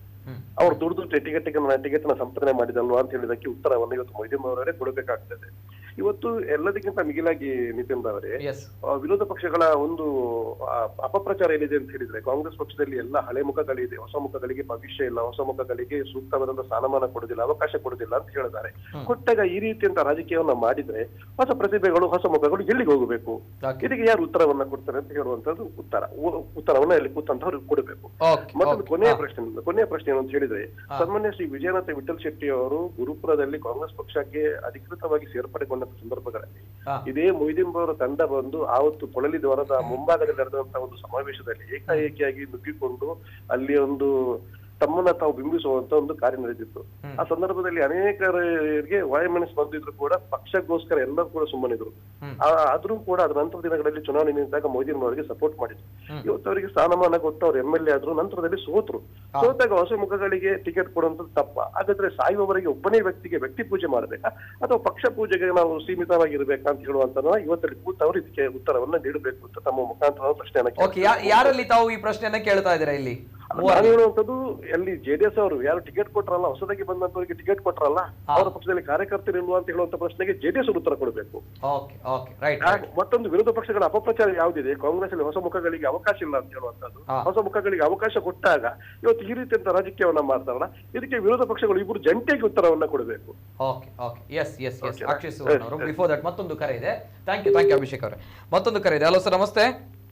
ಅವ್ರು ದುಡ್ದು ಟಿಕೆಟ್ ಟಿಕೆಟ್ ನ ಸಂಪಾದನೆ ಮಾಡಿದಲ್ವಾ ಅಂತ ಹೇಳಿದಕ್ಕೆ ಉತ್ತರವನ್ನು ಇವತ್ತು ಮೊಯ್ದೀನ್ ಅವರೇ ಕೊಡಬೇಕಾಗ್ತದೆ ಇವತ್ತು ಎಲ್ಲದಕ್ಕಿಂತ ಮಿಗಿಲಾಗಿ ನಿತಿನ್ ಅವರೇ ಆ, ವಿರೋಧ ಪಕ್ಷಗಳ ಒಂದು ಆ, ಅಪಪ್ರಚಾರ ಏನಿದೆ ಅಂತ ಹೇಳಿದ್ರೆ ಕಾಂಗ್ರೆಸ್ ಪಕ್ಷದಲ್ಲಿ ಎಲ್ಲ ಹಳೆ ಮುಖಗಳಿದೆ ಹೊಸ ಮುಖಗಳಿಗೆ ಭವಿಷ್ಯ ಇಲ್ಲ ಹೊಸ ಮುಖಗಳಿಗೆ ಸೂಕ್ತವಾದಂತ ಸ್ಥಾನಮಾನ ಕೊಡುದಿಲ್ಲ ಅವಕಾಶ ಕೊಡುದಿಲ್ಲ ಅಂತ ಹೇಳಿದ್ದಾರೆ ಕೊಟ್ಟಾಗ ಈ ರೀತಿಯಂತ ರಾಜಕೀಯವನ್ನ ಮಾಡಿದ್ರೆ ಹೊಸ ಪ್ರತಿಭೆಗಳು ಹೊಸ ಮುಖಗಳು ಎಲ್ಲಿಗೆ ಹೋಗಬೇಕು ಇದಕ್ಕೆ ಯಾರು ಉತ್ತರವನ್ನ ಕೊಡ್ತಾರೆ ಅಂತ ಹೇಳುವಂತದ್ದು ಉತ್ತರ ಉ- ಉತ್ತರವನ್ನ ಇಲ್ಲಿ ಕೂತಂತವ್ರು ಕೊಡಬೇಕು ಮತ್ತೊಂದು ಕೊನೆಯ ಪ್ರಶ್ನೆ ಕೊನೆಯ ಪ್ರಶ್ನೆ ಏನು ಅಂತ ಹೇಳಿದ್ರೆ ಸನ್ಮಾನ್ಯ ಶ್ರೀ ವಿಜಯನಾಥ ವಿಠಲ್ ಶೆಟ್ಟಿ ಅವರು ಗುರುಪುರದಲ್ಲಿ ಕಾಂಗ್ರೆಸ್ ಪಕ್ಷಕ್ಕೆ ಅಧಿಕೃತವಾಗಿ ಸೇರ್ಪಡೆಗೊಂಡ ಸಂದರ್ಭಗಳಲ್ಲಿ ಇದೇ ಮೊಯ್ದೀನ್ ಅವರ ತಂಡ ಬಂದು ಆವತ್ತು ಕೊಳಲಿ ದ್ವಾರದ ಮುಂಭಾಗದಲ್ಲಿ ನಡೆದಂತಹ ಒಂದು ಸಮಾವೇಶದಲ್ಲಿ ಏಕಾಏಕಿಯಾಗಿ ನುಗ್ಗಿಕೊಂಡು ಅಲ್ಲಿ ಒಂದು ತಮ್ಮನ್ನ ತಾವು ಬಿಂಬಿಸುವಂತ ಒಂದು ಕಾರ್ಯ ನಡೆದಿತ್ತು ಆ ಸಂದರ್ಭದಲ್ಲಿ ಅನೇಕರಿಗೆ ವಾಯುಮನಸ್ ಬಂದಿದ್ರು ಕೂಡ ಪಕ್ಷಕ್ಕೋಸ್ಕರ ಎಲ್ಲರೂ ಕೂಡ ಸುಮ್ಮನಿದ್ರು ಆ- ಆದ್ರೂ ಕೂಡ ಅದ್ರ ನಂತರ ದಿನಗಳಲ್ಲಿ ಚುನಾವಣೆ ನಿಂತಾಗ ಮೊಯ್ದೀನ್ ಅವರಿಗೆ ಸಪೋರ್ಟ್ ಮಾಡಿದ್ರು ಇವತ್ತು ಅವರಿಗೆ ಸ್ಥಾನಮಾನ ಕೊಟ್ಟು ಅವ್ರು ಎಂ ಎಲ್ ಎ ಆದ್ರು ನಂತರದಲ್ಲಿ ಸೋತ್ರು ಸೋತಾಗ ಹೊಸ ಮುಖಗಳಿಗೆ ಟಿಕೆಟ್ ಕೊಡುವಂತದ್ದು ತಪ್ಪ ಹಾಗಾದ್ರೆ ಸಾಯುವವರಿಗೆ ಒಬ್ಬನೇ ವ್ಯಕ್ತಿಗೆ ವ್ಯಕ್ತಿ ಪೂಜೆ ಮಾಡಬೇಕಾ ಅಥವಾ ಪಕ್ಷ ಪೂಜೆಗೆ ನಾವು ಸೀಮಿತವಾಗಿರ್ಬೇಕಾ ಅಂತ ಹೇಳುವಂತ ಇವತ್ತಲ್ಲಿ ಕೂತವರು ಇದಕ್ಕೆ ಉತ್ತರವನ್ನ ನೀಡಬೇಕು ಅಂತ ತಮ್ಮ ಮುಖಾಂತರ ನಾವು ಪ್ರಶ್ನೆಯನ್ನ ಓಕೆ ಯಾರಲ್ಲಿ ತಾವು ಈ ಪ್ರಶ್ನೆಯನ್ನ ಕೇಳ್ತಾ ಇದ್ದೀರಾ ಇಲ್ಲಿ ನಾನು ಹೇಳುವಂತದ್ದು ಎಲ್ಲಿ ಜೆಡಿಎಸ್ ಅವರು ಯಾರು ಟಿಕೆಟ್ ಕೊಟ್ರಲ್ಲ ಹೊಸದಾಗಿ ಬಂದಂತವರಿಗೆ ಟಿಕೆಟ್ ಕೊಟ್ರಲ್ಲ ಅವರ ಪಕ್ಷದಲ್ಲಿ ಕಾರ್ಯಕರ್ತರಿಲ್ವಾ ಅಂತ ಹೇಳುವಂತ ಪ್ರಶ್ನೆಗೆ ಜೆಡಿಎಸ್ ಉತ್ತರ ಕೊಡಬೇಕು ಓಕೆ ಓಕೆ ರೈಟ್ ಹಾಗೆ ಮತ್ತೊಂದು ವಿರೋಧ ಪಕ್ಷಗಳ ಅಪಪ್ರಚಾರ ಯಾವುದಿದೆ ಕಾಂಗ್ರೆಸ್ ಅಲ್ಲಿ ಹೊಸ ಮುಖಗಳಿಗೆ ಅವಕಾಶ ಇಲ್ಲ ಅಂತ ಹೇಳುವಂತದ್ದು ಹೊಸ ಮುಖಗಳಿಗೆ ಅವಕಾಶ ಕೊಟ್ಟಾಗ ಇವತ್ತು ಈ ರೀತಿಯಂತ ರಾಜಕೀಯವನ್ನ ಮಾಡ್ತಾರಲ್ಲ ಇದಕ್ಕೆ ವಿರೋಧ ಪಕ್ಷಗಳು ಇಬ್ಬರು ಜಂಟಿಯಾಗಿ ಉತ್ತರವನ್ನ ಕೊಡಬೇಕು okay okay yes yes yes Akshay Suvarna ಅವರು ಬಿಫೋರ್ ದಟ್ ಮತ್ತೊಂದು ಕರೆ ಇದೆ thank you thank you Abhishek ಅವರೇ ಮತ್ತೊಂದು ಕರೆ ಇದೆ ಹಲೋ ಸರ್ ನಮಸ್ತೆ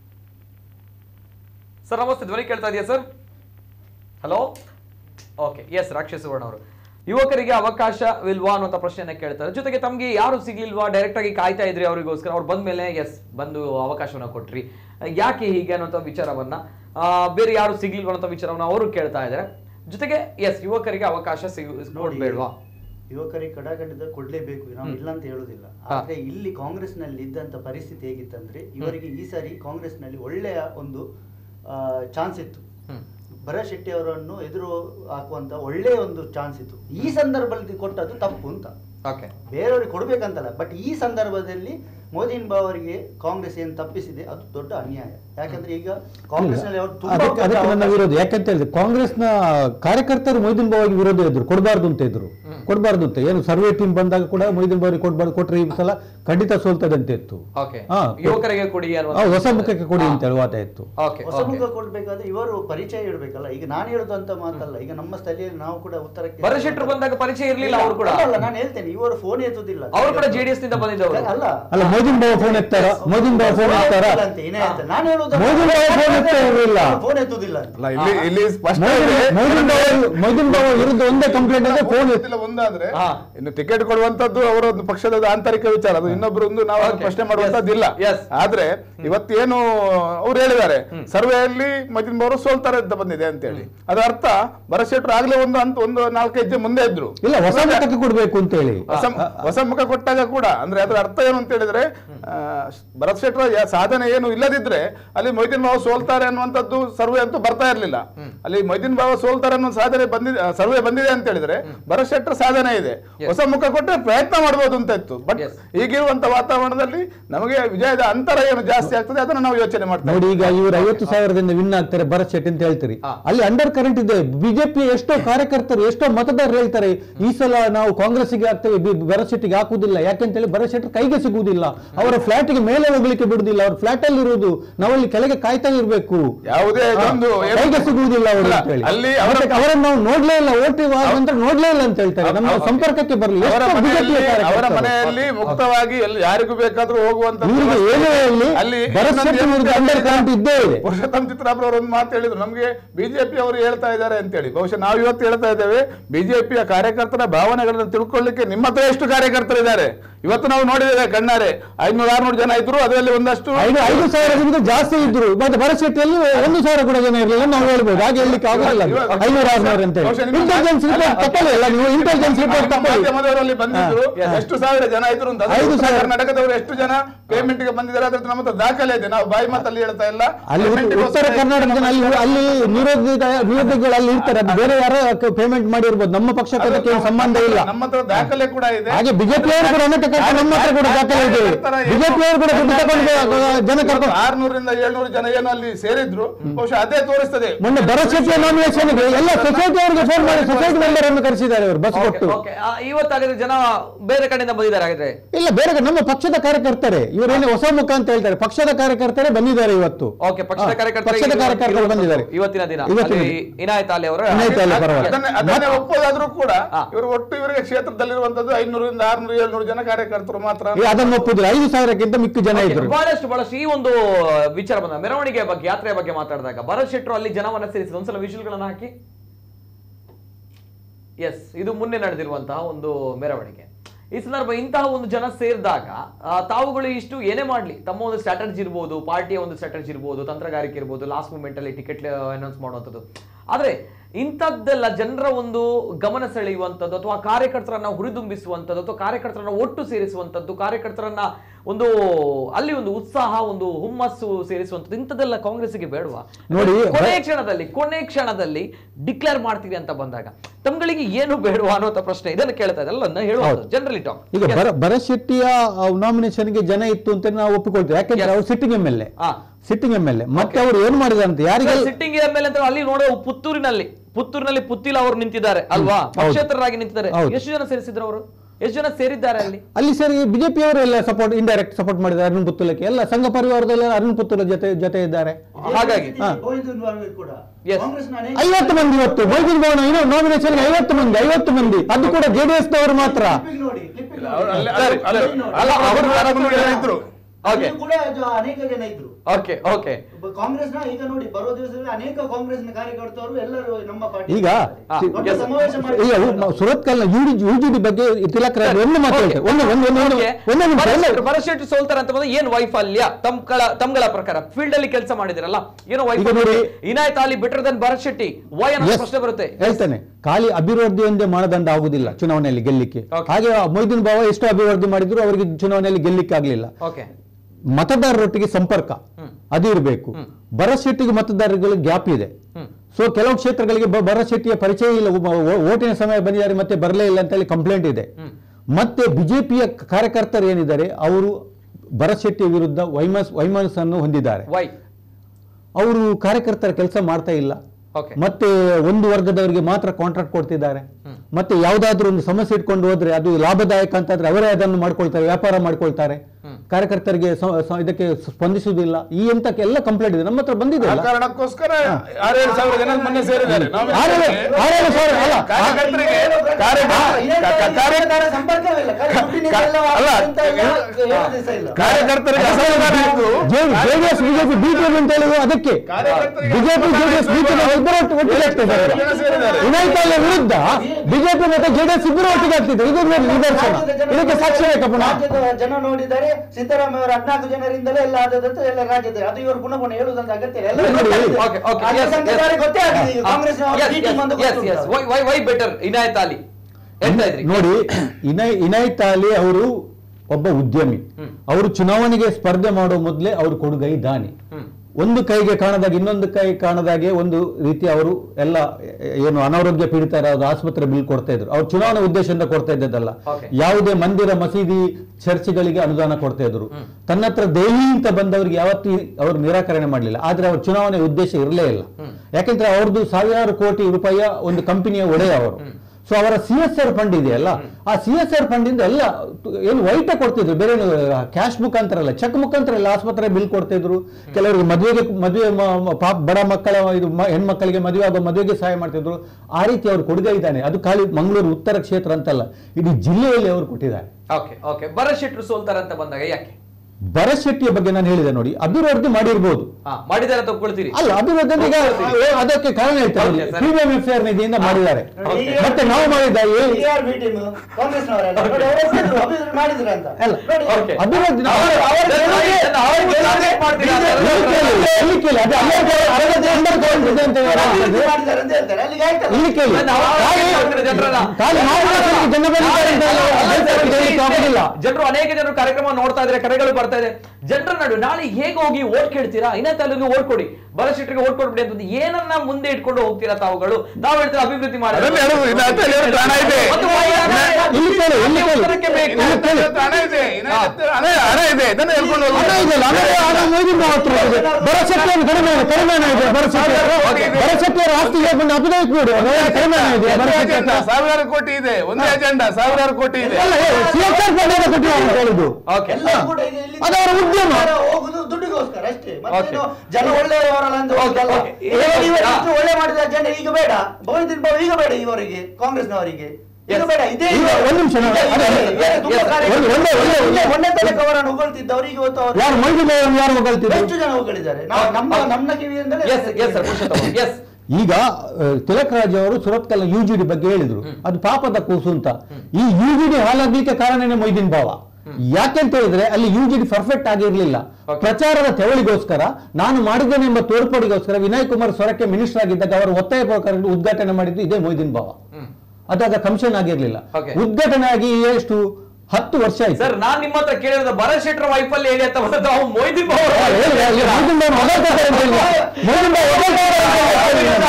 ಸರ್ ನಮಸ್ತೆ ಧ್ವನಿ ಕೇಳ್ತಾ ಇದೆಯಾ ಸರ್ ಹಲೋ ಓಕೆ ಎಸ್ ರಾಕ್ಷಸ್ ಸುವರ್ಣ ಅವರು ಯುವಕರಿಗೆ ಅವಕಾಶವಿಲ್ವಾ ಅನ್ನುವಂಥ ಪ್ರಶ್ನೆಯನ್ನ ಕೇಳ್ತಾರೆ ಜೊತೆಗೆ ತಮಗೆ ಯಾರು ಸಿಗ್ಲಿಲ್ವಾ ಡೈರೆಕ್ಟ್ ಆಗಿ ಕಾಯ್ತಾ ಇದ್ರಿ ಅವರಿಗೋಸ್ಕರ ಅವ್ರು ಬಂದ ಮೇಲೆ ಎಸ್ ಬಂದು ಅವಕಾಶವನ್ನ ಕೊಟ್ರಿ ಯಾಕೆ ಹೀಗೆ ಅನ್ನುವಂಥ ವಿಚಾರವನ್ನ ಆ, ಬೇರೆ ಯಾರು ಸಿಗ್ಲಿಲ್ವಾ ಅನ್ನೋ ವಿಚಾರವನ್ನ ಅವರು ಕೇಳ್ತಾ ಇದ್ದಾರೆ ಜೊತೆಗೆ ಎಸ್ ಯುವಕರಿಗೆ ಅವಕಾಶ ಸಿಗ್ ಕೊಡ್ಬೇಡ್ವಾ ಯುವಕರಿಗೆ ಕಡಾಖಂಡಿತ ಕೊಡ್ಲೇಬೇಕು ನಾವು ಹ್ಮ್. ಇಲ್ಲ ಅಂತ ಹೇಳುದಿಲ್ಲ ಹಾ. ಆದ್ರೆ ಇಲ್ಲಿ ಕಾಂಗ್ರೆಸ್ ನಲ್ಲಿ ಇದ್ದಂತ ಪರಿಸ್ಥಿತಿ ಹೇಗಿತ್ತಂದ್ರೆ ಇವರಿಗೆ ಈ ಸಾರಿ ಕಾಂಗ್ರೆಸ್ ನಲ್ಲಿ ಒಳ್ಳೆಯ ಒಂದು ಚಾನ್ಸ್ ಇತ್ತು ಭರತ್ ಶೆಟ್ಟಿ ಅವರನ್ನು ಎದುರು ಹಾಕುವಂತ ಒಳ್ಳೆಯ ಒಂದು ಚಾನ್ಸ್ ಇತ್ತು ಈ ಸಂದರ್ಭದಲ್ಲಿ ಕೊಟ್ಟದ್ದು ತಪ್ಪು ಅಂತ ಓಕೆ ಬೇರೆಯವ್ರಿಗೆ ಕೊಡ್ಬೇಕಂತಲ್ಲ ಬಟ್ ಈ ಸಂದರ್ಭದಲ್ಲಿ ಮೋದಿನ್ ಅವರಿಗೆ ಕಾಂಗ್ರೆಸ್ ಏನು ತಪ್ಪಿಸಿದೆ ಅದು ದೊಡ್ಡ ಅನ್ಯಾಯ ಯಾಕಂದ್ರೆ ಈಗ ಕಾಂಗ್ರೆಸ್ ನಲ್ಲಿ ಅವರು ತುಂಬಾ ಅದಕ್ಕೆ ಅದಕ್ಕೆ ನನ್ನ ಅವಕಾಶ- ವಿರೋಧ ಯಾಕಂತ ಹೇಳಿದ್ರೆ ಕಾಂಗ್ರೆಸ್ನ ಕಾರ್ಯಕರ್ತರು ಮೊಯ್ದೀನ್ ಬಾವಿಗೆ ವಿರೋಧ ಇದ್ರು ಕೊಡಬಾರ್ದು ಅಂತ ಇದ್ರು ಕೊಡಬಾರ್ದು ಅಂತ ಏನು ಸರ್ವೆ ಟೀಮ್ ಬಂದಾಗ ಕೂಡ ಮೊಯ್ದೀನ್ ಬಾವಿಗೆ ಕೊಡ್ಬಾರ್ದು ಕೊಟ್ರೆ ಈ ಸಲ ಖಂಡಿತ ಸೋಲ್ತದೆ ಅಂತ ಇತ್ತು ಓಕೆ ಹಾ, ಯುವಕರಿಗೆ ಕೊಡಿ ಅನ್ನುವಂಥ ಹೌದು, ಹೊಸ ಮುಖಕ್ಕೆ ಕೊಡಿ ಅಂತ ಹೇಳುವಾತ ಇತ್ತು ಓಕೆ ಹೊಸ ಮುಖ ಕೊಡ್ಬೇಕಾದ್ರೆ ಇವರು ಪರಿಚಯ ಇಡ್ಬೇಕಲ್ಲ ಈಗ ನಾನು ಹೇಳುದು ಅಂತ ಮಾತಲ್ಲ ಈಗ ನಮ್ಮ ಸ್ಥಳೀಯರು ನಾವು ಕೂಡ ಉತ್ತರಕ್ಕೆ ಭರತ್ ಶೆಟ್ರು ಬಂದಾಗ ಪರಿಚಯ ಇರ್ಲಿಲ್ಲ ಅವರು ಕೂಡ ಅಲ್ಲ ನಾನು ಹೇಳ್ತೇನೆ ಇವರು ಫೋನ್ ಎತ್ತುದಿಲ್ಲ ಅವರು ಕೂಡ ಜೆಡಿಎಸ್ ನಿಂದ ಬಂದಿದ್ದವರು ಅಲ್ಲ ಅಲ್ಲ ಮೋದಿನ್ ಬಾವ ಫೋನ್ ಎತ್ತಾರ ಮೋದಿನ್ ಬಾವ ಫೋನ್ ಎತ್ತಾರ ಅಂತ ಏನೇ ಆಯ್ತು. ನಾನು ಹೇಳುದು ಮೋದಿನ್ ಬಾವ ಫೋನ್ ಎತ್ತಾ ಇರಲಿಲ್ಲ ಫೋನ್ ಎತ್ತುದಿಲ್ಲ ಅಂತ ಅಲ್ಲ ಇಲ್ಲಿ ಇಲ್ಲಿ ಸ್ಪಷ್ಟ ಮೋದಿನ್- ಮೋದಿನ್ ಬಾವ ಮೋದಿನ್ ಬಾವ ವಿರುದ್ಧ ಒಂದೇ ಕಂಪ್ಲೇಂಟ್ ಅಂದ್ರೆ ಫೋನ್ ಇಲ್ಲ ಒಂದಾದ್ರೆ ಇನ್ನು ಟಿಕೆಟ್ ಕೊಡುವಂತದ್ದು ಅವರ ಒಂದು ಪಕ್ಷದ ಆಂತರಿಕ ವಿಚಾರ ಅದು ಇನ್ನೊಬ್ರು ಒಂದು ನಾವು ಅದನ್ನ ಪ್ರಶ್ನೆ ಮಾಡುವಂತದ್ದಿಲ್ಲ ಆದ್ರೆ ಇವತ್ತೇನು ಅವ್ರು ಹೇಳಿದ್ದಾರೆ ಸರ್ವೆಯಲ್ಲಿ ಮಜಿನ್ ಅವರು ಸೋಲ್ತಾರೆ ಅಂತ ಬಂದಿದೆ ಅಂತ ಹೇಳಿ ಅದರ ಅರ್ಥ ಭರತ್ ಶೆಟ್ರು ಆಗ್ಲೇ ಒಂದು ಅಂತ ಒಂದು ನಾಲ್ಕು ಹೆಜ್ಜೆ ಮುಂದೆ ಇದ್ರು ಇಲ್ಲ ಹೊಸ ಮುಖಕ್ಕೆ ಕೊಡ್ಬೇಕು ಅಂತ ಹೇಳಿ ಹೊಸ ಹೊಸ ಮುಖ ಕೊಟ್ಟಾಗ ಕೂಡ ಅಂದ್ರೆ ಅದರ ಅರ್ಥ ಏನು ಅಂತ ಹೇಳಿದ್ರೆ ಆ, ಭರತ್ ಶೆಟ್ಟರ್ ಯಾ- ಸಾಧನೆ ಏನು ಇಲ್ಲದಿದ್ರೆ ಅಲ್ಲಿ ಮೊಯ್ದೀನ್ ಬಾವ ಸೋಲ್ತಾರೆ ಅನ್ನುವಂಥದ್ದು ಸರ್ವೆ ಅಂತೂ ಬರ್ತಾ ಇರಲಿಲ್ಲ ಅಲ್ಲಿ ಮೊಯ್ದೀನ್ ಬಾವ ಸೋಲ್ತಾರೆ ಅನ್ನೋ ಸಾಧನೆ ಬಂದಿದೆ ಸರ್ವೆ ಬಂದಿದೆ ಅಂತ ಹೇಳಿದ್ರೆ ಭರತ್ ಶೆಟ್ಟರ್ ಸಾಧನೆ ಇದೆ ಹೊಸ ಮುಖ ಕೊಟ್ಟರೆ ಪ್ರಯತ್ನ ಮಾಡ್ಬೋದು ಅಂತ ಇತ್ತು ಬಟ್ ಈಗಿರುವಂತ ವಾತಾವರಣದಲ್ಲಿ ನಮಗೆ ವಿಜಯದ ಅಂತರ ಏನು ಜಾಸ್ತಿ ಆಗ್ತದೆ ಅದನ್ನು ನಾವು ಯೋಚನೆ ಮಾಡ್ತಾ ನೋಡಿ ಈಗ ಇವರು ಐವತ್ತು ಸಾವಿರದಿಂದ ವಿನ್ ಆಗ್ತಾರೆ ಭರತ್ ಶೆಟ್ಟಿ ಅಂತ ಹೇಳ್ತೀರಿ ಅಲ್ಲಿ ಅಂಡರ್ ಕರೆಂಟ್ ಇದೆ ಬಿಜೆಪಿ ಎಷ್ಟೋ ಕಾರ್ಯಕರ್ತರು ಎಷ್ಟೋ ಮತದಾರರು ಹೇಳ್ತಾರೆ ಈ ಸಲ ನಾವು ಕಾಂಗ್ರೆಸ್ಗೆ ಆಗ್ತೇವೆ ಬಿ- ಭರತ್ ಶೆಟ್ಟಿಗೆ ಹಾಕುದಿಲ್ಲ ಯಾಕೆಂತೇಳಿ ಭರತ್ ಶೆಟ್ಟಿ ಕೈಗೆ ಸಿಗುವುದಿಲ್ಲ ಅವರ ಫ್ಲಾಟ್ಗೆ ಮೇಲೆ ಹೋಗ್ಲಿಕ್ಕೆ ಬಿಡುದಿಲ್ಲ ಅವ್ರ ಫ್ಲಾಟ್ ಅಲ್ಲಿ ಇರುವುದು ನಾವಲ್ಲಿ ಕೆಳಗೆ ಕಾಯ್ತಾ ಇರ್ಬೇಕು ಯಾವುದೇ ಒಂದು ಏನು- ಕೈಗೆ ಸಿಗುವುದಿಲ್ಲ ಅವರು ಅಲ್ಲ, ಅಂತ ಹೇಳಿ ಅಲ್ಲಿ ಅವರ- ಮತ್ತೆ ಅವರನ್ನು ನಾವು ನೋಡ್ಲೇ ಇಲ್ಲ ಓಟಿ ನಂತರ ನೋಡ್ಲೇ ಇಲ್ಲ ಅಂತ ಹೇಳ್ತಾರೆ ನಮ್ಮ ಅವ್ರ- ಸಂಪರ್ಕಕ್ಕೆ ಬರಲಿ ಅವರ ಎಷ್ಟೋ ಮನೆಯಲ್ಲಿ BJP ಯ ಅವರ ಕಾರ್ಯಕರ್ತರು. ಮನೆಯಲ್ಲಿ ಮುಕ್ತವಾಗಿ ಎಲ್ಲಿ ಯಾರಿಗೂ ಬೇಕಾದ್ರೂ ಹೋಗುವಂತ ಇವ್ರಿಗೆ ಏನೇ ಹೇಳಿ, ಭರತ್ ಶೆಟ್ಟಿ ವಿರುದ್ಧ under current ಇದ್ದೇ ಇದೆ. ಪುರುಷೋತ್ತಮ್ ಚಿತ್ರಾಪುರ ಅವರು ಒಂದು ಮಾತು ಹೇಳಿದ್ರು ನಮಗೆ ಬಿಜೆಪಿ ಅವರು ಹೇಳ್ತಾ ಇದ್ದಾರೆ ಅಂತೇಳಿ ಬಹುಶಃ ನಾವು ಇವತ್ತು ಹೇಳ್ತಾ ಇದ್ದೇವೆ ಬಿಜೆಪಿಯ ಕಾರ್ಯಕರ್ತರ ಭಾವನೆಗಳನ್ನು ತಿಳ್ಕೊಳ್ಳಿಕ್ಕೆ ನಿಮ್ಮ ಹತ್ರ ಎಷ್ಟು ಕಾರ್ಯಕರ್ತರಿದ್ದಾರೆ ಇವತ್ತು ನಾವು ನೋಡಿದ್ದೇವೆ ಕಣ್ಣಾರೆ ಐನೂರ ಆರ್ನೂರು ಜನ ಇದ್ರು ಅದರಲ್ಲಿ ಒಂದಷ್ಟು ಐದು ಐದು ಸಾವಿರಕ್ಕಿಂತ ಜಾಸ್ತಿ ಇದ್ರು ಮತ್ತೆ ಭರಶೆಟ್ಟಿಯಲ್ಲಿ ಒಂದು ಸಾವಿರ ಕೂಡ ಜನ ಇರಲಿಲ್ಲ ನಾವು ಹೇಳ್ಬೋದು ಹಾಗೆ ಹೇಳಲಿಕ್ಕೆ ಆಗೋದಿಲ್ಲ ಅದು. ಐನೂರು ಆರ್ನೂರು ಅಂತ ಬಹುಶಃ ನಿಮ್ಮ- ಇಂಟೆಲಿಜೆನ್ಸ್ ರಿಪೋರ್ಟ್ ತಕೊಳ್ಳಿ ಅಲ್ಲ ನೀವು ಇಂಟೆಲಿಜೆನ್ಸ್ ರಿಪೋರ್ಟ್ ನಿಮ್ಮ ತಕೊಳ್ಳಿ ಮಾಧ್ಯಮದವರಲ್ಲಿ ಬಂದಿದ್ರು ಎಷ್ಟು ಸಾವಿರ ಜನ ಇದ್ರು ಅಂತ ಅದು ಐದು ಉತ್ತರ ಸಾವಿರ. ಕರ್ನಾಟಕದವರು ಎಷ್ಟು ಜನ ಪೇಮೆಂಟ್ ಗೆ ಬಂದಿದ್ದಾರೆ ಅದ್ರ ನಮ್ಮ ಹತ್ರ ದಾಖಲೆ ಇದೆ ನಾವು ಬಾಯಿ ಮಾತಲ್ಲಿ ಹೇಳ್ತಾ ಇಲ್ಲ ಅಲ್ಲಿ Payment ಉತ್ತರ ಗೋಸ್ಕರ ಕರ್ನಾಟಕ ಜನ ಅಲ್ಲಿ ಅಲ್ಲಿ ನಿರೋಧಿತ ನಿರೋಧಿಗಳು ಅಲ್ಲಿ ಇರ್ತಾರೆ ಅದು ಬೇರೆ ಯಾರೋ ಪೇಮೆಂಟ್ ಮಾಡಿರ್ಬೋದು ನಮ್ಮ ಪಕ್ಷಕ್ಕೆ ಅದಕ್ಕೆ ಏನು ಸಂಬಂಧ ಇಲ್ಲ ನಮ್ಮ ಹತ್ರ ದಾಖಲೆ ಕೂಡ ಇದೆ ಹಾಗೆ ಬಿಜೆಪಿ ಅವರು ಕೂಡ ಅನೇಕ ಕಡೆ ನಮ್ಮ ಹತ್ರ ಕೂಡ ದಾಖಲೆ ಇದೆ ಬಿಜೆಪಿ ಅವರು ಕೂಡ ದುಡ್ಡು ತಗೊಂಡು ಜನ ಕರ್ಕೊಂಡು ಆರ್ನೂರಿಂದ ಏಳ್ನೂರು ಜನ ಏನು ಅಲ್ಲಿ ಸೇರಿದ್ರು ಬಹುಶಃ ಅದೇ ತೋರಿಸ್ತದೆ ಮೊನ್ನೆ ಭರಶೆಟ್ಟಿಯ ನಾಮಿನೇಷನ್ಗೆ ಎಲ್ಲ ಸೊಸೈಟಿ ಅವರಿಗೆ ಫೋನ್ ಮಾಡಿ ಸೊಸೈಟಿ ಮೆಂಬರ್ ಅನ್ನು ಕರೆಸಿದ್ದಾರೆ ಅವರು ಬಸ್ ಕೊಟ್ಟು ಓಕೆ ಇವತ್ತಾಗಿದ್ರೆ ಜನ ಬೇರೆ ಕಡೆಯಿಂದ ಬಂದಿದ್ದಾರೆ ಹಾಗಿದ್ರೆ ಇಲ್ಲ ಬೇರೆ ಕಡೆ ನಮ್ಮ ಪಕ್ಷದ ಕಾರ್ಯಕರ್ತರೆ ಇವರೇನೇ ಹೊಸ ಮುಖ ಅಂತ ಹೇಳ್ತಾರೆ ಪಕ್ಷದ ಕಾರ್ಯಕರ್ತರೇ ಬಂದಿದ್ದಾರೆ ಇವತ್ತು ಓಕೆ ಪಕ್ಷದ ಹಾ, ಕಾರ್ಯಕರ್ತರು ಪಕ್ಷದ ಕಾರ್ಯಕರ್ತರು ಬಂದಿದ್ದಾರೆ ಇವತ್ತಿನ ದಿನ ಇವತ್ತಿನ ಅಲ್ಲಿ ಇನಾಯತ್ ಅಲಿ ಅವರ ಇನಾಯತ್ ಅಲಿ ಪರವಾಗಿ. ಅದನ್ನೇ ಅದನ್ನೇ ಒಪ್ಪೋದಾದ್ರೂ ಕೂಡ ಇವರು ಒಟ್ಟು ಇವರಿಗೆ ಕ್ಷೇತ್ರದಲ್ಲಿರುವಂತದ್ದು ಐನೂರಿಂದ ಆರ್ನೂರು ಏಳ್ನೂರು ಜನ ಕಾರ್ಯಕರ್ತರು ಮಾತ್ರ ಏ, ಅದನ್ನು ಒಪ್ಪುದಿಲ್ಲ ಐದು ಸಾವಿರಕ್ಕಿಂತ ಮಿಕ್ಕ ಜನ ಇದ್ರು ಬಹಳಷ್ಟು ಬಹಳಷ್ಟು ಈ ಒಂದು ವಿಚಾರ ಬಂದ ಮೆರವಣಿಗೆ ಬಗ್ಗೆ ಯಾತ್ರೆಯ ಬಗ್ಗೆ ಮಾತಾಡಿದಾಗ ಭರತ್ ಶೆಟ್ರು ಅಲ್ಲಿ ಜನವನ್ನ ಸೇರಿಸಿದ ಒಂದ್ಸಲ ವಿಷಲ್ಗಳನ್ನ ಹಾಕಿ ಎಸ್ ಇದು ಮೊನ್ನೆ ನಡೆದಿರುವಂತಹ ಒಂದು ಮೆರವಣಿಗೆ ಈ ಸಂದರ್ಭ ಇಂತಹ ಒಂದು ಜನ ಸೇರಿದಾಗ ಆ, ತಾವುಗಳು ಇಷ್ಟು ಏನೇ ಮಾಡಲಿ ತಮ್ಮ ಒಂದು ಸ್ಟ್ರಾಟಜಿ ಇರ್ಬೋದು ಪಾರ್ಟಿಯ ಒಂದು ಸ್ಟ್ರಾಟಜಿ ಇರ್ಬೋದು ತಂತ್ರಗಾರಿಕೆ ಇರ್ಬೋದು ಲಾಸ್ಟ್ ಮೂಮೆಂಟ್ ಅಲ್ಲಿ ಟಿಕೆಟ್ ಅನೌನ್ಸ್ ಮಾಡುವಂಥದ್ದು ಆದ್ರೆ ಇಂಥದ್ದೆಲ್ಲ ಜನರ ಒಂದು ಗಮನ ಸೆಳೆಯುವಂಥದ್ದು ಅಥವಾ ಕಾರ್ಯಕರ್ತರನ್ನ ಹುರಿದುಂಬಿಸುವಂಥದ್ದು ಅಥವಾ ಕಾರ್ಯಕರ್ತರನ್ನ ಒಟ್ಟು ಸೇರಿಸುವಂಥದ್ದು ಕಾರ್ಯಕರ್ತರನ್ನ ಒಂದು ಅಲ್ಲಿ ಒಂದು ಉತ್ಸಾಹ ಒಂದು ಹುಮ್ಮಸ್ಸು ಸೇರಿಸುವಂಥದ್ದು ಇಂಥದ್ದೆಲ್ಲ ಕಾಂಗ್ರೆಸ್ಗೆ ಬೇಡವಾ ನೋಡಿ, ಕೊನೆ ಕ್ಷಣದಲ್ಲಿ ಕೊನೆ ಕ್ಷಣದಲ್ಲಿ ಡಿಕ್ಲೇರ್ ಮಾಡ್ತೀವಿ ಅಂತ ಬಂದಾಗ ತಮ್ಗಳಿಗೆ ಏನು ಬೇಡವಾ ಅನ್ನೋ ಪ್ರಶ್ನೆ ಇದನ್ನು ಕೇಳ್ತಾ ಇದೆ ಅಲ್ಲ ಹೇಳುವಂಥದ್ದು ಜನರಲಿ ಟಾಕ್ ಈಗ ಭರ ಭರತ್ ಶೆಟ್ಟಿಯ ನಾಮಿನೇಷನ್ಗೆ ಜನ ಇತ್ತು ಅಂತ ನಾವು ಒಪ್ಪಿಕೊಳ್ತೇವೆ ಯಾಕೆಂದ್ರೆ ಅವರು sitting M L A sitting M L A ಮತ್ತೆ ಅವರು ಏನು ಮಾಡಿದಂತೆ ಯಾರಿಗೆಲ್ಲ ಸಿಟ್ಟಿಂಗ್ ಮೇಲೆ ಅಂತ ಅಲ್ಲಿ ನೋಡೋ ಪುತ್ತೂರಿನಲ್ಲಿ ಪುತ್ತೂರಿನಲ್ಲಿ ಪುತ್ತಿಲ ಅವರು ನಿಂತಿದ್ದಾರೆ ಅಲ್ವಾ ಹೌದು. ಪಕ್ಷೇತರರಾಗಿ ನಿಂತಿದ್ದಾರೆ ಹೌದು. ಎಷ್ಟು ಜನ ಸೇರಿಸಿದ್ರು ಅವರು ಎಷ್ಟು ಜನ ಸೇರಿದ್ದಾರೆ ಅಲ್ಲಿ ಅಲ್ಲಿ ಸರಿ ಬಿಜೆಪಿ ಅವರು ಎಲ್ಲ ಸಪೋರ್ಟ್ ಇಂಡೈರೆಕ್ಟ್ ಸಪೋರ್ಟ್ ಮಾಡಿದ್ದಾರೆ ಅರುಣ್ ಪುತ್ತೂಲಕ್ಕೆ ಎಲ್ಲ ಸಂಘ ಪರಿವಾರದಲ್ಲಿ ಅರುಣ್ ಪುತ್ತೂಲ ಜೊತೆ ಜೊತೆ ಇದ್ದಾರೆ ಹಾಗಾಗಿ ಹಾ. ಗೋವಿಂದ ಕೂಡ ಕಾಂಗ್ರೆಸ್ನ ಅನೇಕ ಐವತ್ತು ಮಂದಿ ಇವತ್ತು ಮೈದಿನ ಭವನ ಇನ್ನೂ ನಾಮಿನೇಷನ್ ಐವತ್ತು ಮಂದಿ ಐವತ್ತು ಮಂದಿ ಅದು ಕೂಡ ಜೆಡಿಎಸ್ ನವರು ಮಾತ್ರ ನೋಡಿ ಕ್ಲಿಪ್ಪಿಂಗ್ ಅಲ್ಲಿ- ಅಲ್ಲಿ- ಅಲ್ಲಿ- ಅಲ್ಲ, ಅವರು ಆರ್ನೂರು ಜನ ಇದ್ರು ಅಲ್ಲಿ ಕೂಡ ಅದು ಅನೇಕ ಜನ ಇದ್ರು ಓಕೆ ಓಕೆ ಬ- ಕಾಂಗ್ರೆಸ್ನ ಈಗ ನೋಡಿ ಬರೋ ದಿವಸದಲ್ಲಿ ಅನೇಕ ಕಾಂಗ್ರೆಸ್ನ ಕಾರ್ಯಕರ್ತರು ಎಲ್ಲರೂ ನಮ್ಮ ಪಾರ್ಟಿ ಈಗ ದೊಡ್ಡ ಸಮಾವೇಶ ಮಾಡಿ ಈಗ ಸುರತ್ಕಲ್ನ ಯುಡಿ ಯುಜಿಡಿ ಬಗ್ಗೆ ತಿಲಕ್ ರಾಜ್ ಒಂದು ಮಾತು ಹೇಳ್ತೇವೆ ಒಂದು ಒಂದು ಒಂದು ಒಂದು ಒಂದು ನಿಮಿಷ ಎಲ್ಲ- ಭರತ್ ಶೆಟ್ಟಿ ಸೋಲ್ತಾರೆ ಅಂತ ಬಂದ್ರೆ ಏನ್ ವೈಫಲ್ಯ ತಮ್ಗಳ ತಮ್ಗಳ ಪ್ರಕಾರ ಫೀಲ್ಡ್ ಅಲ್ಲಿ ಕೆಲಸ ಮಾಡಿದಿರಲ್ಲ ಏನೋ ವೈಫಲ್ಯ ನೋಡಿ. Inayat Ali better than Bharat Shetty why ಅನ್ನೋ Yes. ಪ್ರಶ್ನೆ ಬರುತ್ತೆ ಹೇಳ್ತಾನೆ ಖಾಲಿ ಅಭಿವೃದ್ಧಿ ಒಂದೇ ಮಾನದಂಡ ಆಗುದಿಲ್ಲ ಚುನಾವಣೆಯಲ್ಲಿ ಗೆಲ್ಲಿಕ್ಕೆ ಹಾಗೆ ಮೊಯ್ದೀನ್ ಬಾವ ಎಷ್ಟು ಅಭಿವೃದ್ಧಿ ಮಾಡಿದ್ರು ಅವರಿಗೆ ಚುನಾವಣೆಯಲ್ಲಿ ಗೆಲ್ಲಿಕ್ಕೆ ಆಗ್ಲಿಲ್ಲ ಓಕೆ ಮತದಾರರೊಟ್ಟಿಗೆ ಸಂಪರ್ಕ ಅದು ಇರಬೇಕು ಭರತ್ ಶೆಟ್ಟಿಗೆ ಮತದಾರರಿಗೆ ಗ್ಯಾಪ್ ಇದೆ ಸೊ ಕೆಲವು ಕ್ಷೇತ್ರಗಳಿಗೆ ಬ- ಭರತ್ ಶೆಟ್ಟಿಯ ಪರಿಚಯ ಇಲ್ಲ ಒಬ್ಬ ಓ- ಓಟಿನ ಸಮಯ ಬಂದಿದ್ದಾರೆ ಮತ್ತೆ ಬರಲೇ ಇಲ್ಲ ಅಂತ ಹೇಳಿ ಕಂಪ್ಲೇಂಟ್ ಇದೆ ಮತ್ತೆ ಬಿಜೆಪಿಯ ಕಾರ್ಯಕರ್ತರು ಏನಿದ್ದಾರೆ ಅವರು ಭರತ್ ಶೆಟ್ಟಿಯ ವಿರುದ್ಧ ವೈಮಸ್ ವೈಮನಸ್ಸನ್ನು ಹೊಂದಿದ್ದಾರೆ ವೈ ಅವರು ಕಾರ್ಯಕರ್ತರ ಕೆಲಸ ಮಾಡ್ತಾ ಇಲ್ಲ ಓಕೆ ಮತ್ತೆ ಒಂದು ವರ್ಗದವರಿಗೆ ಮಾತ್ರ ಕಾಂಟ್ರಾಕ್ಟ್ ಕೊಡ್ತಿದ್ದಾರೆ ಮತ್ತೆ ಯಾವ್ದಾದ್ರು ಒಂದು ಸಮಸ್ಯೆ ಇಟ್ಕೊಂಡು ಹೋದ್ರೆ ಅದು ಲಾಭದಾಯಕ ಅಂತಾದ್ರೆ ಅವರೇ ಅದನ್ನು ಮಾಡ್ಕೊಳ್ತಾರೆ ವ್ಯಾಪಾರ ಮಾಡ್ಕೊಳ್ತಾರೆ ಕಾರ್ಯಕರ್ತರಿಗೆ ಸ- ಸ- ಇದಕ್ಕೆ ಸ್ಪಂದಿಸುವುದಿಲ್ಲ ಈ ಅಂತ ಎಲ್ಲ ಕಂಪ್ಲೇಂಟ್ ಇದೆ ನಮ್ಮ ಹತ್ರ ಬಂದಿದೆ ಆ ಅಲ್ಲ? ಕಾರಣಕ್ಕೋಸ್ಕರ ಆರೇಳು ಸಾವಿರ ಜನ ಮೊನ್ನೆ ಸೇರಿದ್ದಾರೆ ನಾವು ಆರೇಳು- ಆರೇಳು ಸಾವಿರ ಅಲ್ಲ. ಕಾರ್ಯಕರ್ತರಿಗೆ ಕಾರ್ಯ- ಕಾರ್ಯ- ಸಂಪರ್ಕವಿಲ್ಲ ಖಾಲಿ ದುಡ್ಡಿನಿಂದ ಎಲ್ಲ ಅಲ್ಲ, ಅಂತ ಎಲ್ಲ ಹೇಳೋ ದಿವಸ ಇಲ್ಲ ಕಾರ್ಯಕರ್ತರಿಗೆ ಅಸಮಾಧಾನ ಇದ್ದು ಜೆಡಿಎಸ್ ಬಿಜೆಪಿ ಬಿಜೆಪಿ ಅಂತ ಹೇಳುವುದು ಅದಕ್ಕೆ ಬಿಜೆಪಿ ಜೆಡಿಎಸ್ ಬಿಜೆಪಿ ಇಬ್ಬರು ಒಟ್ಟು- ಒಟ್ಟಿಗೆ ಆಗ್ತಿದ್ದಾರೆ ವಿನಾಯಕ ಅಲ್ಲ ವಿರುದ್ಧ ಬಿಜೆಪಿ ಮತ್ತೆ ಜೆಡಿಎಸ್ ಇಬ್ಬರು ಒಟ್ಟಿಗೆ ಆಗ್ತಿದ್ದಾರೆ ಇದು ನೋಡಿ ನಿದರ್ಶನ ರಾಜ್ಯದ ಜನ ಇದಕ್ಕೆ ಸಾಕ್ಷಿ ಬೇಕಪ್ಪ ನಾವು. ರಾಜ್ಯದ ಜನ ನೋಡಿದ್ದಾರೆ ಸಿದ್ದರಾಮಯ್ಯ ಅವರು ಹದಿನಾಲ್ಕು ಜನರಿಂದಲೇ ಎಲ್ಲ ಆದದಂತ ಎಲ್ಲ ರಾಜ್ಯದ ಅದು ಇವರು ಗುಣ ಗುಣ ಹೇಳುವುದಂತ ಅಗತ್ಯ ಇಲ್ಲ ಎಲ್ಲ ನೋಡಿ, ಓಕೆ ಓಕೆ ರಾಜ್ಯ ಸಂಘದವರಿಗೆ ಗೊತ್ತೇ ಆಗಿದೆ ಈಗ ಕಾಂಗ್ರೆಸ್ನ ಟೀಚಿಂಗ್ ಒಂದು ಗೊತ್ತುಂಟು. Why why why better Inayat Ali ಎಂತ ಇದ್ರಿ ನೋಡಿ ಇನೈ ಇನಾಯತ್ ಅಲಿ ಅವರು ಒಬ್ಬ ಉದ್ಯಮಿ ಅವರು ಚುನಾವಣೆಗೆ ಸ್ಪರ್ಧೆ ಮಾಡೋ ಮೊದಲೇ ಅವರು ಕೊಡುಗೈ ದಾನಿ ಒಂದು ಕೈಗೆ ಕಾಣದಾಗೆ ಇನ್ನೊಂದು ಕೈ ಕಾಣದಾಗೆ ಒಂದು ರೀತಿ ಅವರು ಎಲ್ಲ ಏನು ಅನಾರೋಗ್ಯ ಪೀಡಿತರಾದ ಆಸ್ಪತ್ರೆ ಬಿಲ್ ಕೊಡ್ತಾ ಇದ್ರು ಅವ್ರು ಚುನಾವಣೆ ಉದ್ದೇಶದಿಂದ ಕೊಡ್ತಾ ಇದ್ದದ್ದಲ್ಲ ಯಾವುದೇ ಮಂದಿರ ಮಸೀದಿ ಚರ್ಚ್ಗಳಿಗೆ ಅನುದಾನ ಕೊಡ್ತಾ ಇದ್ರು ತನ್ನ ಹತ್ರ ದೆಹಲಿ ಅಂತ ಬಂದವರಿಗೆ ಯಾವತ್ತೂ ಅವರು ನಿರಾಕರಣೆ ಮಾಡಲಿಲ್ಲ ಆದ್ರೆ ಅವ್ರ ಚುನಾವಣೆ ಉದ್ದೇಶ ಇರಲೇ ಇಲ್ಲ ಯಾಕೆಂದ್ರೆ ಅವ್ರದ್ದು ಸಾವಿರಾರು ಕೋಟಿ ರೂಪಾಯಿಯ ಒಂದು ಕಂಪನಿಯ ಒಡೆಯ ಅವರು ಸೊ ಅವರ ಸಿ ಎಸ್ ಆರ್ ಫಂಡ್ ಇದೆಯಲ್ಲ ಆ ಸಿ ಎಸ್ ಆರ್ ಫಂಡ್ ಇಂದ ಎಲ್ಲ ಏನು ವೈಟ್ ಕೊಡ್ತಿದ್ರು ಬೇರೆ ಕ್ಯಾಶ್ ಮುಖಾಂತರ ಅಲ್ಲ ಚೆಕ್ ಮುಖಾಂತರ ಎಲ್ಲ ಆಸ್ಪತ್ರೆ ಬಿಲ್ ಕೊಡ್ತಿದ್ರು ಕೆಲವರಿಗೆ ಮದುವೆಗೆ ಮದುವೆ ಮ- ಮ- ಪಾಪ ಬಡ ಮಕ್ಕಳ ಇದು ಮ- ಹೆಣ್ಮಕ್ಕಳಿಗೆ ಮದುವೆ ಆಗೋ ಮದುವೆಗೆ ಸಹಾಯ ಮಾಡ್ತಿದ್ರು ಆ ರೀತಿ ಅವ್ರು ಕೊಡುಗೆ ಇದ್ದಾನೆ ಅದು ಖಾಲಿ ಮಂಗಳೂರು ಉತ್ತರ ಕ್ಷೇತ್ರ ಅಂತಲ್ಲ ಇಡೀ ಜಿಲ್ಲೆಯಲ್ಲಿ ಅವರು ಕೊಟ್ಟಿದ್ದಾರೆ ಓಕೆ ಓಕೆ ಭರತ್ ಶೆಟ್ರು ಸೋಲ್ತಾರೆ ಅಂತ ಬಂದಾಗ ಯಾಕೆ ಭರತ್ ಶೆಟ್ಟಿಯ ಬಗ್ಗೆ ನಾನು ಹೇಳಿದೆ ನೋಡಿ ಅಭಿವೃದ್ಧಿ ಮಾಡಿರ್ಬೋದು ಹಾ ಮಾಡಿದ್ದಾರೆ ಅಂತ ಒಪ್ಕೊಳ್ತೀರಿ ಅಲ್ಲ ಅಭಿವೃದ್ಧಿ ಈಗ ಅದಕ್ಕೆ ಕಾರಣ ಹೇಳ್ತಾರೆ Okay, sir. ಪ್ರೀಮಿಯಂ ಎಫ್ಐಆರ್ ನಿಧಿಯಿಂದ ಮಾಡಿದ್ದಾರೆ Okay. ಮತ್ತೆ ನಾವು ಮಾಡಿದ್ದ ಏ- TRB team, ಕಾಂಗ್ರೆಸ್ನವರೆಲ್ಲ ನೋಡಿ, ಅವ್ರು ಒಪ್ಪಿದ್ರು, ಅಭಿವೃದ್ಧಿ ಮಾಡಿದ್ರು ಅಂತ ಅಲ್ಲ ನೋಡಿ, Okay. ಅಭಿವೃದ್ಧಿ ನಾವು- ಅವ್ರು- ಅವ್ರು ಅದನ್ನ ಗೆಲುವಿಗೆ- ಅದನ್ನ ಅವ್ರು ಗೆಲುವಿಗೆ ಮಾಡ್ತೀರಾ? ಇಲ್ಲಿ ಕೇಳಿ, ಇಲ್ಲಿ ಕೇಳಿ, ಅದು ಅಲ್ಲೇ ಅರವತ್ತು ಎಂಬತ್ತು ಕೋಟಿ ಇದೆ ಅಂತ ಹೇಳಿ ಅಭಿವೃದ್ಧಿ ಮಾಡಿದ್ದಾರೆ ಅಂತ ಹೇಳ್ತಾರೆ ಅಲ್ಲಿಗೆ ಆಯ್ತಲ್ಲ ಇಲ್ಲಿ ಕೇಳಿ ಅದನ್ನ ಅವ್ರು ಖಾಲಿ- ಮಾಡ್ತಾರೆ ಜನರನ್ನ. ಖಾಲಿ ಮಾತನಾಡೋದಕ್ಕೆ ಜನ ಬಂದಿದ್ದಾರೆ ಅಂತ ಎಲ್ಲ ಹೇಳಲಿಕ್ಕೆ ಆಗುದಿಲ್ಲ. ಜನರು ಅನೇಕ ಜನರು ಕಾರ್ಯಕ್ರಮ ನೋಡ್ತಾ ಇದ್ದಾರೆ ಕರೆಗಳು ಬರ್ತಾ ಇದೆ ಜನರ ನಡು ನಾಳೆ ಹೇಗೆ ಹೋಗಿ ಓಟ್ ಕೇಳ್ತೀರಾ ಇನ್ನ ತಾಲೂಕಿಗೆ ಓಟ್ ಕೊಡಿ ಭರಶೆಟ್ಟರಿಗೆ ಓಟ್ ಕೊಡ್ಬಿಡಿ ಅಂತ ಏನನ್ನ ಮುಂದೆ ಇಟ್ಕೊಂಡು ಹೋಗ್ತೀರಾ ತಾವುಗಳು ನಾವು ಹೇಳ್ತೀರಾ ಅಭಿವೃದ್ಧಿ ಮಾಡಿ ಅದನ್ನ ಹೇಳುದು, ಇನ್ನು ಹತ್ತು ಹೇಳುದು ಹಣ ಇದೆ. ಮತ್ತು ವೈರಾಣ ಇಲ್ಲಿ ಕೇಳಿ, ಇಲ್ಲಿ ಕೇಳಿ. ಉತ್ತರಕ್ಕೆ ಬೇಕು. ಇಲ್ಲಿ ಕೇಳಿ. ಹಣ ಇದೆ ಇನ್ನು ಹಣ ಹಣ ಇದೆ ಇದನ್ನ ಹೇಳ್ಕೊಂಡು ಹೋಗಿ. ಹಣ ಇದೆಯಲ್ಲ, ಹಣ ಹಣ ಮೋದಿನ ಹತ್ರ ಇದೆ. ಭರಶೆಟ್ಟಿಯನ್ನು ಕಡಿಮೆ ಕಡಿಮೆ ಹಣ ಇದೆ ಭರಶೆಟ್ಟಿ ಭರಶೆಟ್ಟಿಯವರ ಆಸ್ತಿಗೆ ಬಂದು ಅಭಿನಯಿಸಿ ನೋಡಿ ಅವ್ರ ಕಡಿಮೆ ಹಣ ಇದೆ ಒಂದೇ ಭರಶೆಟ್ಟಿ ಅಜೆಂಡಾ ಹತ್ರ. ಸಾವಿರಾರು ಕೋಟಿ ಇದೆ ಒಂದೇ ಅಜೆಂಡಾ ಸಾವಿರಾರು ಕೋಟಿ ಇದೆ ಅಲ್ಲ ಸಿಎಸ್ಆರ್ ಫಂಡ್ ಏನೋ ಕೊಟ್ಟಿದ್ದಾರೆ ಅಂತ ಹೇಳುದು ಓಕೆ ಎಲ್ಲ ಕೂಡ ಈಗ ಇಲ್ಲಿ ಅದು ಅವರ ಉದ್ಯಮ. ಹೋಗುದು ದುಡ್ಡಿಗೋಸ್ಕರ ಅಷ್ಟೇ ಮತ್ತೇನು Okay. ಜನ ಒಳ್ಳೆಯವರಲ್ಲ ಅಂತ Okay, ಹೋಗುದಲ್ಲ. okay. ಇವರು ಇವರು ಹಾ. ಇಷ್ಟು ಒಳ್ಳೆ ಮಾಡಿದ ಜನ ಈಗ ಬೇಡ ಬಹುದಿನ ಬಾಬು ಈಗ ಬೇಡ ಇವರಿಗೆ ಕಾಂಗ್ರೆಸ್ನವರಿಗೆ ಈಗ Yes. ಬೇಡ ಇದೇ ಈಗ ಒಂದು ನಿಮಿಷ ನೋಡಿ. ಇದೆ, ಇದೆ, ಅದೇ, ಇದೆ. ಬೇರೆ ತುಂಬಾ yes. ಕಾರ್ಯಕ್ರಮ. ಒಂದು- ಒಂದು- ಒಂದು- ಹಿಂದೆ ಮೊನ್ನೆ ತನಕ ಅವರನ್ನು ಹೊಗಳ್ತಿದ್ದವರು ಈಗ ಇವತ್ತು ಅವರು ಯಾರು ಮೈಸೂರು ಯಾರು ಹೊಗಳ್ತಿದ್ರು ಎಷ್ಟು ಜನ ಹೊಗಳಿದ್ದಾರೆ ನಾವು ನಮ್ಮ ನಮ್ಮ ಕಿವಿಯಿಂದಲೇ yes yes sir Purushottama yes ಈಗ ಆ, ತಿಲಕ್ ರಾಜ್ ಅವರು ಸುರತ್ಕಲ್ ಯು ಜಿ ಡಿ ಬಗ್ಗೆ ಹೇಳಿದ್ರು ಅದು ಪಾಪದ ಕೂಸು ಅಂತ ಈ ಯು ಜಿ ಡಿ ಹಾಳಾಗ್ಲಿಕ್ಕೆ ಕಾರಣನೇ ಮೊಯ್ದೀನ್ ಭಾವ ಯಾಕೆಂತ ಹೇಳಿದ್ರೆ ಅಲ್ಲಿ ಯು ಜಿ ಡಿ ಪರ್ಫೆಕ್ಟ್ ಆಗಿರ್ಲಿಲ್ಲ ಪ್ರಚಾರದ ತೆವಳಿಗೋಸ್ಕರ ನಾನು ಮಾಡಿದ್ದೇನೆ ಎಂಬ ತೋರ್ಪಡಿಗೋಸ್ಕರ ವಿನಯ್ ಕುಮಾರ್ ಸ್ವರಕ್ಕೆ ಮಿನಿಸ್ಟರ್ ಆಗಿದ್ದಾಗ ಅವರು ಒತ್ತಾಯ ಪ್ರಕಾರ ಉದ್ಘಾಟನೆ ಮಾಡಿದ್ದು ಇದೇ ಮೊಯ್ದೀನ್ ಭಾವ ಅದಾಗ ಕಮಿಷನ್ ಆಗಿರ್ಲಿಲ್ಲ Okay. ಉದ್ಘಾಟನೆ ಆಗಿ ಎಷ್ಟು ಹತ್ತು ವರ್ಷ ಆಯ್ತು ಸರ್ ನಾನ್ ನಿಮ್ಮ ಹತ್ರ ಕೇಳಿರೋದು ಭರತ್ ಶೆಟ್ಟರ್ ವೈಫಲ್ಯ ಹೇಳಿ ಅಂತ ಬಂದದ್ದು ಅವ್ನು ಮೊಯ್ದೀನ್ ಬಾಬು ಆ, ಹೇಳಿ, ಹೇಳಿ, ಮೊಯ್ದೀನ್ ಭಾವ ಹೊಗಳ್ತಾರೆ ಅಂತ ಹೇಳಿಲ್ಲ. ಮೊಯ್ದೀನ್ ಭಾವ ಹೊಗಳ್ತಾರೆ ಅಂತ ಹೇಳಿಲ್ಲ.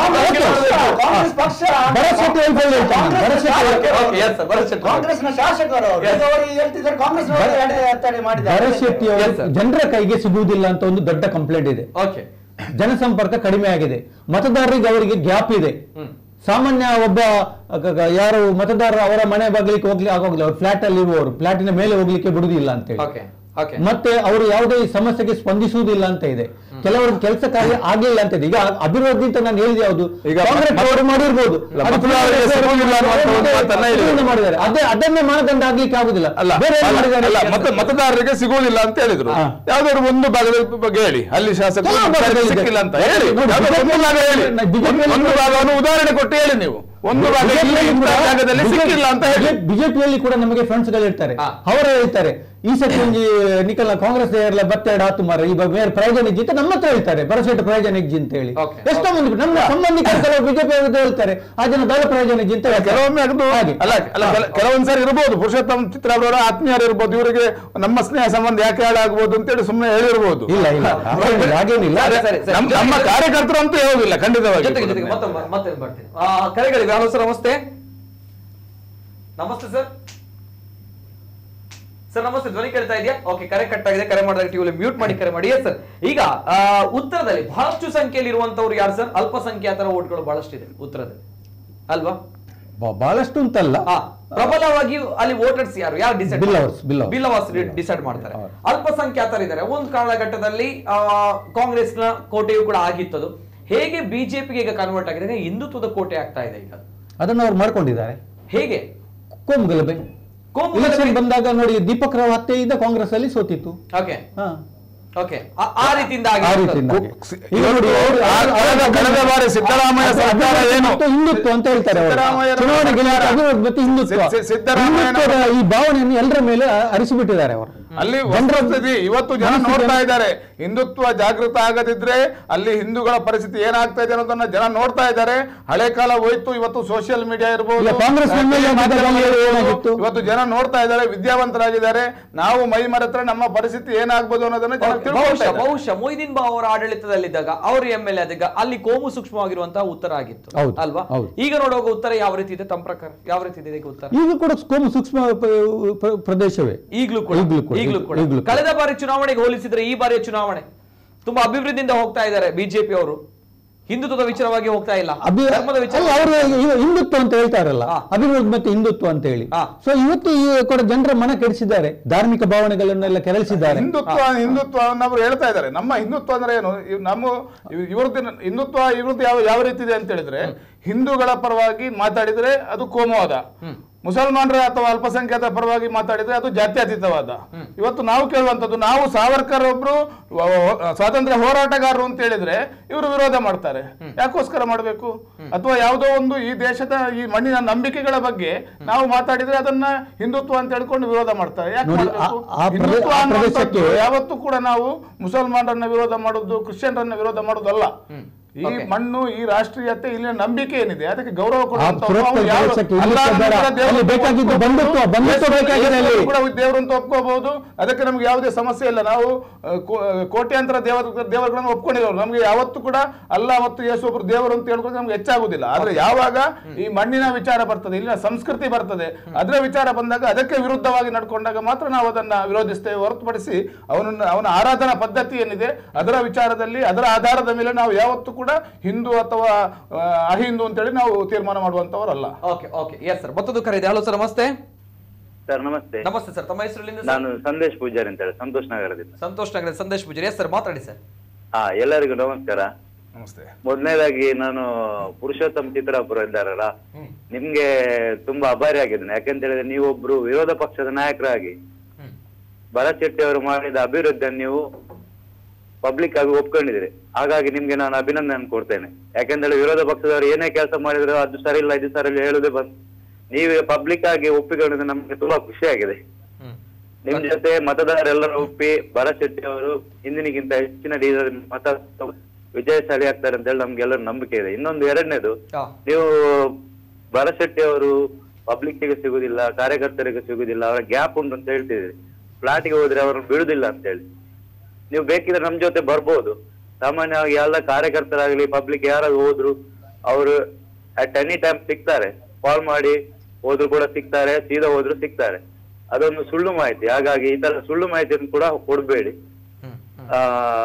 ಕಾಂಗ್ರೆಸ್ ಪಕ್ಷ ಭರತ್ ಶೆಟ್ಟಿ ವೈಫಲ್ಯ ಹೇಳ್ತಾನೆ. ಭರತ್ ಶೆಟ್ಟಿ ವೈಫಲ್ಯ. Okay yes sir Bharat Shettar ಕಾಂಗ್ರೆಸ್ನ ಶಾಸಕರು ಅವರು ಈಗ ಅವರು ಹೇಳ್ತಿದ್ದಾರೆ ಕಾಂಗ್ರೆಸ್ ಅಡೆತಡೆ ಮಾಡಿದ್ದಾರೆ ಭರತ್ ಶೆಟ್ಟಿ Yes, ಅವರು sir. ಜನರ ಕೈಗೆ ಸಿಗುವುದಿಲ್ಲ ಅಂತ ಒಂದು ದೊಡ್ಡ ಕಂಪ್ಲೇಂಟ್ ಇದೆ ಓಕೆ ಜನಸಂಪರ್ಕ ಕಡಿಮೆ ಆಗಿದೆ ಮತದಾರರಿಗೆ ಅವರಿಗೆ ಗ್ಯಾಪ್ ಇದೆ ಸಾಮಾನ್ಯ ಒಬ್ಬ ಗ- ಗ- ಯಾರು ಮತದಾರರು ಅವರ ಮನೆ ಬಾಗಿಲಿಗೆ ಹೋಗ್ಲಿ ಆಗೋಗಿಲ್ಲ ಅವ್ರು ಫ್ಲಾಟ್ ಅಲ್ಲಿ ಇರುವವರು ಫ್ಲಾಟಿನ ಮೇಲೆ ಹೋಗ್ಲಿಕ್ಕೆ ಬಿಡುದಿಲ್ಲ ಅಂತ ಹೇಳಿ ಓಕೆ ಓಕೆ ಮತ್ತೆ ಅವರು ಯಾವುದೇ ಈ ಸಮಸ್ಯೆಗೆ ಸ್ಪಂದಿಸುವುದಿಲ್ಲ ಅಂತ ಇದೆ ಕೆಲವರು ಕೆಲಸ ಕಾರ್ಯ ಆಗ್ಲಿಲ್ಲ ಅಂತ ಇದೆ ಈಗ ಅಭಿವೃದ್ಧಿ ಅಂತ ನಾನು ಹೇಳಿದೆ ಯಾವುದು ಈಗ ಕಾಂಗ್ರೆಸ್ ಮತ- ಅವರು ಮಾಡಿರ್ಬೋದು ಅಲ್ಲ, ಅದು ಮತದಾರರಿಗೆ ಸಿಗುವುದಿಲ್ಲ ಅನ್ನುವಂಥ ಒಂದು ಮಾತನ್ನ ಹೇಳಿದ್ರು. ಇದನ್ನ ಮಾಡಿದ್ದಾರೆ ಅದೇ ಅದನ್ನೇ ಮಾನದಂಡ ಆಗ್ಲಿಕ್ಕೆ ಆಗುದಿಲ್ಲ ಅಲ್ಲ ಬೇರೆ ಏನು ಅಲ್ಲ, ಮಾಡಿದ್ದಾರೆ? ಅಲ್ಲ ಮತ ಮತದಾರರಿಗೆ ಸಿಗುವುದಿಲ್ಲ ಅಂತ ಹೇಳಿದ್ರು ಹಾ. ಯಾವ್ದಾದ್ರು ಒಂದು ಭಾಗದ ಬಗ್ಗೆ ಹೇಳಿ ಅಲ್ಲಿ ಶಾಸಕರು ಕೆಲವು ಭಾಗದಲ್ಲಿ ಇದೆ. ಸಿಕ್ಕಿಲ್ಲ ಅಂತ ಹೇಳಿ ನೋಡಿ, ಯಾವ್ದಾದ್ರು ಒಂದು ಭಾಗ ಹೇಳಿ BJP ಯಲ್ಲಿ ಒಂದು- ಒಂದು ಭಾಗವನ್ನು ಉದಾಹರಣೆ ಕೊಟ್ಟು ಹೇಳಿ ನೀವು ಒಂದು ಭಾಗ ಇಲ್ಲಿ ಇಂಥ ಜಾಗದಲ್ಲಿ ಸಿಕ್ಕಿಲ್ಲ ಅಂತ ಹೇಳಿ ಬಿಜೆಪಿಯಲ್ಲಿ ಕೂಡ ನಮಗೆ ಫ್ರೆಂಡ್ಸ್ ಗಳು ಇರ್ತಾರೆ ಹಾ. ಅವರು ಹೇಳ್ತಾರೆ ಈ ಸತಿ ಒಂಜಿ ನಿಕಲ್ ಕಾಂಗ್ರೆಸ್ ಎಲ್ಲ ಬತ್ತೆರಡು ಆತು ಮಾರ ಈ ಬೇರೆ ಪ್ರಯೋಜನ ಇಜ್ಜಿ ಅಂತ ನಮ್ಮ ಹತ್ರ ಹೇಳ್ತಾರೆ ಬರಸೆಟ್ ಪ್ರಯೋಜನ ಇಜ್ಜಿ ಅಂತ ಹೇಳಿ Okay. ಎಷ್ಟೋ ಮಂದಿ ನಮ್ಮ ಸಂಬಂಧಿಕರು ಕೆಲವು ಬಿಜೆಪಿ ಹೇಳ್ತಾರೆ ಆ ಜನ ದೊಡ್ಡ ಪ್ರಯೋಜನ ಇಜ್ಜಿ ಅಂತ ಹೇಳ್ತಾರೆ. ಕೆಲವೊಮ್ಮೆ ಅದು ಹಾಗೆ ಅಲ್ಲ ಅಲ್ಲ ಕೆಲ- ಕೆಲವೊಂದ್ಸರಿ ಇರ್ಬೋದು ಪುರುಷೋತ್ತಮ ಚಿತ್ರ ಅವರ ಆತ್ಮೀಯರು ಇರ್ಬೋದು ಇವರಿಗೆ ನಮ್ಮ ಸ್ನೇಹ ಸಂಬಂಧ ಯಾಕೆ ಹಾಳಾಗಬಹುದು ಅಂತೇಳಿ ಸುಮ್ಮನೆ ಹೇಳಿರ್ಬೋದು ಇಲ್ಲ ಇಲ್ಲ ಹಾಗೇನಿಲ್ಲ, ಹಾಗೇನಿಲ್ಲ ಸರಿ, ಸರಿ, ಸರಿ. ನಮ್ಮ ನಮ್ಮ ಕಾರ್ಯಕರ್ತರು ಅಂತೂ ಹೇಳುದಿಲ್ಲ ಖಂಡಿತವಾಗಿ ಜೊತೆಗೆ ಜೊತೆಗೆ ಮತ್ತೊಮ್ಮೆ ಮತ್ತೆ ಬರ್ತೀನಿ ಆ, ಕರೆಗಳಿವೆ ಹಲೋ ಸರ್ ನಮಸ್ತೆ ನಮಸ್ತೆ ಸರ್ ಸರ್ ನಮಸ್ತೆ ಧ್ವನಿ ಕೇಳ್ತಾ ಇದೆಯಾ ಓಕೆ ಕರೆ ಕಟ್ ಆಗಿದೆ ಕರೆ ಮಾಡಿದಾಗ ಟಿವಿಲಿ ಮ್ಯೂಟ್ ಮಾಡಿ ಕರೆ ಮಾಡಿ ಎಸ್ ಸರ್ ಈಗ ಆ, ಉತ್ತರದಲ್ಲಿ ಬಹಳಷ್ಟು ಸಂಖ್ಯೆಯಲ್ಲಿ ಇರುವಂತವ್ರು ಯಾರು ಸರ್ ಅಲ್ಪಸಂಖ್ಯಾತರ ಓಟ್ಗಳು ಬಹಳಷ್ಟಿದೆ ಉತ್ತರದಲ್ಲಿ ಅಲ್ವಾ ಬ- ಬಹಳಷ್ಟು ಅಂತಲ್ಲ ಆ, ಪ್ರಬಲವಾಗಿ ಅಲ್ಲಿ ವೋಟರ್ಸ್ ಯಾರು ಯಾರು ಡಿಸೈಡ್ ಬಿಲ್ಲವರ್ಸ್, ಬಿಲ್ಲವರ್ಸ್. ಬಿಲ್ಲವರ್ಸ್ ಡಿಸೈಡ್ ಮಾಡ್ತಾರೆ ಅಲ್ಪಸಂಖ್ಯಾತರಿದ್ದಾರೆ ಒಂದು ಕಾಲಘಟ್ಟದಲ್ಲಿ ಆ, ಕಾಂಗ್ರೆಸ್ನ ಕೋಟೆಯು ಕೂಡ ಆಗಿತ್ತದು ಹೇಗೆ ಬಿಜೆಪಿಗೆ ಈಗ ಕನ್ವರ್ಟ್ ಆಗಿದೆ ಅಂದ್ರೆ ಹಿಂದುತ್ವದ ಕೋಟೆ ಆಗ್ತಾ ಇದೆ ಈಗ ಅದನ್ನು ಅವ್ರು ಮಾಡ್ಕೊಂಡಿದ್ದಾರೆ ಹೇಗೆ ಕೋಮು ಗಲಭೆ ಕೋಮು ಇಲೆಕ್ಷನ್ ಗಲಭೆ- ಬಂದಾಗ ನೋಡಿ ದೀಪಕ್ ರಾವ್ ಹತ್ಯೆಯಿಂದ ಕಾಂಗ್ರೆಸ್ ಅಲ್ಲಿ ಸೋತಿತ್ತು ಓಕೆ ಹಾ ಓಕೆ ಆ ರೀತಿಯಿಂದ ಆ ಆಗಿರೋದು. ರೀತಿಯಿಂದಾಗಿ. ಈಗ ಇವತ್ತು ನೋಡಿ, ಅವರು- ಆ- ಅವರು- ಕಳೆದ- ಕಳೆದ ಬಾರಿ ಸಿದ್ದರಾಮಯ್ಯ ಅದು ಸರ್ಕಾರ ಅಭಿವೃದ್ಧಿ ಏನು? ಮತ್ತು ಹಿಂದುತ್ವ ಅಂತ ಹೇಳ್ತಾರೆ ಅವರು. ಸಿದ್ದರಾಮಯ್ಯರ ಚುನಾವಣೆ ಗೆಲ್ಲುವ ಅಭಿವೃದ್ಧಿ ಮತ್ತು ಹಿಂದುತ್ವ ಸಿ- ಸಿ- ಸಿದ್ದರಾಮಯ್ಯನ- ಹಿಂದುತ್ವದ ಈ ಭಾವನೆಯನ್ನು ಎಲ್ಲರ ಮೇಲೆ ಅರಿಸಿಬಿಟ್ಟಿದ್ದಾರೆ ಅವರು ಅಲ್ಲಿ ಜನರ ವಸ್ತುಸ್ಥಿತಿ ಇವತ್ತು ಜನ ಮನಸ್ಥಿತಿ ನೋಡ್ತಾ ಇದ್ದಾರೆ ಹಿಂದುತ್ವ ಜಾಗೃತ ಆಗದಿದ್ರೆ ಅಲ್ಲಿ ಹಿಂದೂಗಳ ಪರಿಸ್ಥಿತಿ ಏನಾಗ್ತಾ ಇದೆ ಅನ್ನೋದನ್ನ ಜನ ನೋಡ್ತಾ ಇದ್ದಾರೆ ಹಳೆ ಕಾಲ ಹೋಯ್ತು ಇವತ್ತು ಸೋಷಿಯಲ್ ಮೀಡಿಯಾ ಇರ್ಬೋದು ಈಗ ಕಾಂಗ್ರೆಸ್ ರಾಜಕೀಯ MLA ಮಾಧ್ಯಮಗಳು ಮಾಧ್ಯಮಗಳು ಇರ್ಬೋದು. ಏನಾಗಿತ್ತು? ಇವತ್ತು ಜನ ನೋಡ್ತಾ ಇದ್ದಾರೆ ವಿದ್ಯಾವಂತರಾಗಿದ್ದಾರೆ ನಾವು ಮೈ ಮರೆತ್ರೆ ನಮ್ಮ ಪರಿಸ್ಥಿತಿ ಏನಾಗ್ಬೋದು ಅನ್ನೋದನ್ನ ಜನ Okay, ತಿಳ್ಕೊಳ್ತಾ ಬಹುಶಃ ಇದ್ದಾರೆ. ಬಹುಶಃ ಮೊಯ್ದೀನ್ ಬಾ ಅವರ ಆಡಳಿತದಲ್ಲಿದ್ದಾಗ ಅವರು ಎಂ ಎಲ್ ಎ ಆದಾಗ ಅಲ್ಲಿ ಕೋಮು ಸೂಕ್ಷ್ಮವಾಗಿರುವಂತಹ ಉತ್ತರ ಆಗಿತ್ತು ಹೌದು, ಅಲ್ವಾ ಹೌದು. ಈಗ ನೋಡುವಾಗ ಉತ್ತರ ಯಾವ ರೀತಿ ಇದೆ ತಮ್ಮ ಪ್ರಕಾರ ಯಾವ ರೀತಿ ಇದೆ ಇದಕ್ಕೆ ಉತ್ತರ ಈಗ ಕೂಡ ಕೋಮು ಸೂಕ್ಷ್ಮ ಪ- ಪ- ಪ್ರದೇಶವೇ ಈಗಲೂ ಕೂಡ ಈಗಲೂ ಕೂಡ, ಈಗಲೂ ಕೂಡ ಈಗಲೂ ಕೂಡ. ಕಳೆದ ಬಾರಿ ಚುನಾವಣೆಗೆ ಹೋಲಿಸಿದ್ರೆ ಈ ಬಾರಿಯ ಚುನಾವಣೆ ತುಂಬಾ ಅಭಿವೃದ್ಧಿಯಿಂದ ಹೋಗ್ತಾ ಇದ್ದಾರೆ ಬಿಜೆಪಿ ಅವರು ಹಿಂದುತ್ವದ ವಿಚಾರವಾಗಿ ಹೋಗ್ತಾ ಇಲ್ಲ ಅಭಿ ಧರ್ಮದ ವಿಚಾರ ಅಲ್ಲ, ಅವರು ಇವ- ಹಿಂದುತ್ವ ಅಂತ ಹೇಳ್ತಾರಲ್ಲ ಅಭಿವೃದ್ಧಿ ಮತ್ತೆ ಹಿಂದುತ್ವ ಅಂತ ಹೇಳಿ ಸೊ ಇವತ್ತು ಈ ಕೂಡ ಜನರ ಮನ ಕೆಡಿಸಿದ್ದಾರೆ ಧಾರ್ಮಿಕ ಭಾವನೆಗಳನ್ನೆಲ್ಲ ಕೆರಳಿಸಿದ್ದಾರೆ ಹಿಂದುತ್ವ ಹಿಂದುತ್ವವನ್ನು ಅವರು ಹೇಳ್ತಾ ಇದ್ದಾರೆ ನಮ್ಮ ಹಿಂದುತ್ವ ಅಂದ್ರೆ ಏನು ಇವ್ ನಮ್ಮ ಇವ್- ಇವ್ರದ್ದು ಹಿಂದುತ್ವ ಇವ್ರದ್ದು ಯಾವ ಯಾವ ರೀತಿ ಇದೆ ಅಂತ ಹೇಳಿದ್ರೆ ಹಿಂದೂಗಳ ಪರವಾಗಿ ಮಾತಾಡಿದ್ರೆ ಅದು ಕೋಮುವಾದ ಮುಸಲ್ಮಾನರ ಅಥವಾ ಅಲ್ಪಸಂಖ್ಯಾತರ ಪರವಾಗಿ ಮಾತಾಡಿದ್ರೆ ಅದು ಜಾತ್ಯತೀತವಾದ ಇವತ್ತು ನಾವು ಕೇಳುವಂತದ್ದು ನಾವು ಸಾವರ್ಕರ್ ಒಬ್ರು ವ- ವ- ಸ್ವಾತಂತ್ರ್ಯ ಹೋರಾಟಗಾರರು ಅಂತ ಹೇಳಿದ್ರೆ ಇವರು ವಿರೋಧ ಮಾಡ್ತಾರೆ ಯಾಕೋಸ್ಕರ ಮಾಡಬೇಕು ಅಥವಾ ಯಾವುದೋ ಒಂದು ಈ ದೇಶದ ಈ ಮಣ್ಣಿನ ನಂಬಿಕೆಗಳ ಬಗ್ಗೆ ನಾವು ಮಾತಾಡಿದ್ರೆ ಅದನ್ನ ಹಿಂದುತ್ವ ಅಂತ ಹೇಳ್ಕೊಂಡು ವಿರೋಧ ಮಾಡ್ತಾರೆ ಯಾಕೆ ನೋಡಿ, ಮಾಡ್ಬೇಕು? ಆ- ಆ ಪ್ರದೇ- ಹಿಂದುತ್ವ ಆ ಅನ್ನುವಂಥದ್ದು ಪ್ರದೇಶಕ್ಕೆ- ಯಾವತ್ತೂ ಕೂಡ ನಾವು ಮುಸಲ್ಮಾನರನ್ನ ವಿರೋಧ ಮಾಡುದು ಕ್ರಿಶ್ಚಿಯನ್ರನ್ನ ವಿರೋಧ ಮಾಡುದಲ್ಲ ಈ ಮಣ್ಣು ಈ ರಾಷ್ಟ್ರೀಯತೆ ಇಲ್ಲಿನ ನಂಬಿಕೆ ಏನಿದೆ ಅದಕ್ಕೆ ಗೌರವ ಕೊಡುವಂಥವ್ರು ಪುರಸ್ಕಾರ ಅವ್ರು ಯಾರು- ಪ್ರದೇಶಕ್ಕೆ ಅಲ್ಲ ಹಿಂದುತ್ವ ಬೇಡ. ಅನ್ನೋದನ್ನ ದೇವರು ಅಲ್ಲಿ ಬೇಕಾಗಿದ್ದು ಬಂಧುತ್ವ, ಬಂಧುತ್ವ ಯೇಸು- ಬೇಕಾಗಿದೆ ಅಲ್ಲಿ. ಯೇಸು ಕೂಡ ದೇವರು ಅಂತ ಒಪ್ಕೋಬಹುದು ಅದಕ್ಕೆ ನಮ್ಗೆ ಯಾವುದೇ ಸಮಸ್ಯೆ ಇಲ್ಲ ನಾವು ಆ, ಕೋ- ಕೋಟ್ಯಾಂತರ ದೇವರ ದೇವರುಗಳನ್ನು ಒಪ್ಕೊಂಡಿರೋರು ನಮ್ಗೆ ಯಾವತ್ತೂ ಕೂಡ ಅಲ್ಲ ಮತ್ತು ಯೇಸು ಒಬ್ರು ದೇವರು ಅಂತ ಹೇಳ್ಕೊಂಡು ನಮ್ಗೆ ಹೆಚ್ಚಾಗುದಿಲ್ಲ ಆದ್ರೆ ಯಾವಾಗ ಈ ಮಣ್ಣಿನ ವಿಚಾರ ಬರ್ತದೆ ಇಲ್ಲಿನ ಸಂಸ್ಕೃತಿ ಬರ್ತದೆ ಅದರ ವಿಚಾರ ಬಂದಾಗ ಅದಕ್ಕೆ ವಿರುದ್ಧವಾಗಿ ನಡ್ಕೊಂಡಾಗ ಮಾತ್ರ ನಾವು ಅದನ್ನ ವಿರೋಧಿಸ್ತೇವೆ ಹೊರತುಪಡಿಸಿ ಅವನನ್ನ ಅವನ ಆರಾಧನಾ ಪದ್ಧತಿ ಏನಿದೆ ಅದರ ವಿಚಾರದಲ್ಲಿ ಅದರ ಆಧಾರದ ಮೇಲೆ ನಾವು ಯಾವತ್ತೂ ಕೂಡ ಹಿಂದೂ ಅಥವಾ ಆ, ಅಹಿಂದೂ ಅಂತೇಳಿ ನಾವು ತೀರ್ಮಾನ ಮಾಡುವಂತವರಲ್ಲ ಓಕೆ ಓಕೆ ಎಸ್ ಸರ್ ಮತ್ತೊಂದು ಕರೆ ಇದೆ ಹಲೋ ಸರ್ ನಮಸ್ತೆ ಸರ್ ನಮಸ್ತೆ ನಮಸ್ತೆ ಸರ್ ತಮ್ಮ ಹೆಸರಲ್ಲಿಂದ ನಾನು ಸಂದೇಶ್ ಪೂಜಾರಿ ಅಂತ ಹೇಳಿ ಸಂತೋಷ್ ನಗರದಿಂದ ಸಂತೋಷ್ ನಗರ ಸಂದೇಶ್ ಪೂಜಾರಿ ಎಸ್ ಸರ್ ಮಾತಾಡಿ ಸರ್ ಹಾ ಎಲ್ಲರಿಗೂ ನಮಸ್ಕಾರ ನಮಸ್ತೆ ಮೊದಲನೇದಾಗಿ ನಾನು ಪುರುಷೋತ್ತಮ್ ಚಿತ್ರಾಪುರ ಇದ್ದಾರಲ್ಲ ನಿಮ್ಗೆ ತುಂಬಾ ಅಭಾರಿ ಆಗಿದ್ದೇನೆ ಯಾಕಂತ ಹೇಳಿದ್ರೆ ನೀವೊಬ್ರು ವಿರೋಧ ಪಕ್ಷದ ನಾಯಕರಾಗಿ ಭರತ್ ಶೆಟ್ಟಿ ಅವರು ಮಾಡಿದ ಅಭಿವೃದ್ಧಿಯನ್ನು ನೀವು ಪಬ್ಲಿಕ್ ಆಗಿ ಒಪ್ಕೊಂಡಿದ್ದೀರಿ ಹಾಗಾಗಿ ನಿಮ್ಗೆ ನಾನು ಅಭಿನಂದನೆ ಕೊಡ್ತೇನೆ ಯಾಕಂದ್ರೆ ವಿರೋಧ ಪಕ್ಷದವರು ಏನೇ ಕೆಲಸ ಮಾಡಿದ್ರು ಅದು ಸರಿ ಇಲ್ಲ ಇದು ಸರಿ ಇಲ್ಲ ಹೇಳುದೇ ಬಂದು ನೀವೇ ಪಬ್ಲಿಕ್ ಆಗಿ ಒಪ್ಪಿಕೊಂಡಿದ್ದು ನಮ್ಗೆ ತುಂಬಾ ಖುಷಿ ಆಗಿದೆ ನಿಮ್ ಜೊತೆ ಮತದಾರರೆಲ್ಲರೂ ಒಪ್ಪಿ ಭರತ್ ಶೆಟ್ಟಿ ಅವರು ಹಿಂದಿನಿಗಿಂತ ಹೆಚ್ಚಿನ ಡೀಸಲ್ ಮತ ತಗೊ- ವಿಜಯಶಾಲಿ ಆಗ್ತಾರೆ ಅಂತ ಹೇಳಿ ನಮ್ಗೆಲ್ಲರೂ ನಂಬಿಕೆ ಇದೆ ಇನ್ನೊಂದು ಎರಡನೇದು ನೀವು ಭರತ್ ಶೆಟ್ಟಿ ಅವರು ಪಬ್ಲಿಕ್ಗೆ ಸಿಗುದಿಲ್ಲ ಕಾರ್ಯಕರ್ತರಿಗೆ ಸಿಗುದಿಲ್ಲ ಅವರ ಗ್ಯಾಪ್ ಉಂಟು ಅಂತ ಹೇಳ್ತಿದ್ದೀರಿ ಫ್ಲಾಟ್ಗೆ ಹೋದ್ರೆ ಅವ್ರನ್ನ ಬಿಡುದಿಲ್ಲ ಅಂತ ಹೇಳಿ ನೀವು ಬೇಕಿದ್ರೆ ನಮ್ ಜೊತೆ ಬರ್ಬೋದು ಸಾಮಾನ್ಯವಾಗಿ ಎಲ್ಲ ಕಾರ್ಯಕರ್ತರಾಗ್ಲಿ ಪಬ್ಲಿಕ್ ಯಾರಾದ್ರು ಹೋದ್ರು ಅವರು ಅಟ್ ಎನಿ ಟೈಮ್ ಸಿಗ್ತಾರೆ ಕಾಲ್ ಮಾಡಿ ಹೋದ್ರು ಕೂಡ ಸಿಗ್ತಾರೆ ಸೀದಾ ಹೋದ್ರು ಸಿಗ್ತಾರೆ ಅದೊಂದು ಸುಳ್ಳು ಮಾಹಿತಿ ಹಾಗಾಗಿ ಈ ತರ ಸುಳ್ಳು ಮಾಹಿತಿಯನ್ನು ಕೂಡ ಕೊಡ್ಬೇಡಿ ಆ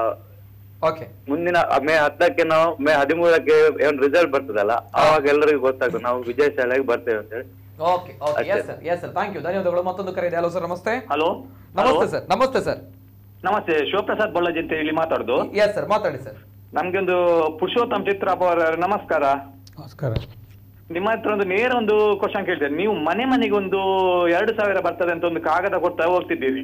ಓಕೆ ಮುಂದಿನ ಮೇ ಹತ್ತಕ್ಕೆ ನಾವು ಮೇ ಹದಿಮೂರಕ್ಕೆ ಏನ್ ರಿಸಲ್ಟ್ ಬರ್ತದಲ್ಲ ಆವಾಗ ಎಲ್ಲರಿಗೂ ಗೊತ್ತಾಗ್ತದೆ ನಾವು ವಿಜಯಶಾಲಿಯಾಗಿ ಬರ್ತೇವೆ ಅಂತ ಹೇಳಿ okay okay yes sir yes sir thank you ಧನ್ಯವಾದಗಳು ಮತ್ತೊಂದು ಕರೆ ಇದೆ ಹಲೋ ಸರ್ ನಮಸ್ತೆ ಹಲೋ ನಮಸ್ತೆ ಸರ್ ನಮಸ್ತೆ ಸರ್ ನಮಸ್ತೆ ಶಿವಪ್ರಸಾದ್ ಬೊಳ್ಳಾಜಿ ಅಂತ ಹೇಳಿ ಮಾತಾಡುದು ಎಸ್ ಸರ್ ಮಾತಾಡಿ ಸರ್ ನಮ್ಗೆ ಒಂದು ಪುರುಷೋತ್ತಮ್ ಚಿತ್ರಪ್ಪ ಅವರ ನಮಸ್ಕಾರ ನಮಸ್ಕಾರ ನಿಮ್ಮ ಹತ್ರ ಒಂದು ನೇರ ಒಂದು ಕ್ವಶನ್ ಕೇಳ್ತೇನೆ ನೀವು ಮನೆ ಮನೆಗೆ ಒಂದು ಎರಡು ಸಾವಿರ ಬರ್ತದೆ ಅಂತ ಒಂದು ಕಾಗದ ಕೊಡ್ತಾ ಹೋಗ್ತಿದ್ದೀರಿ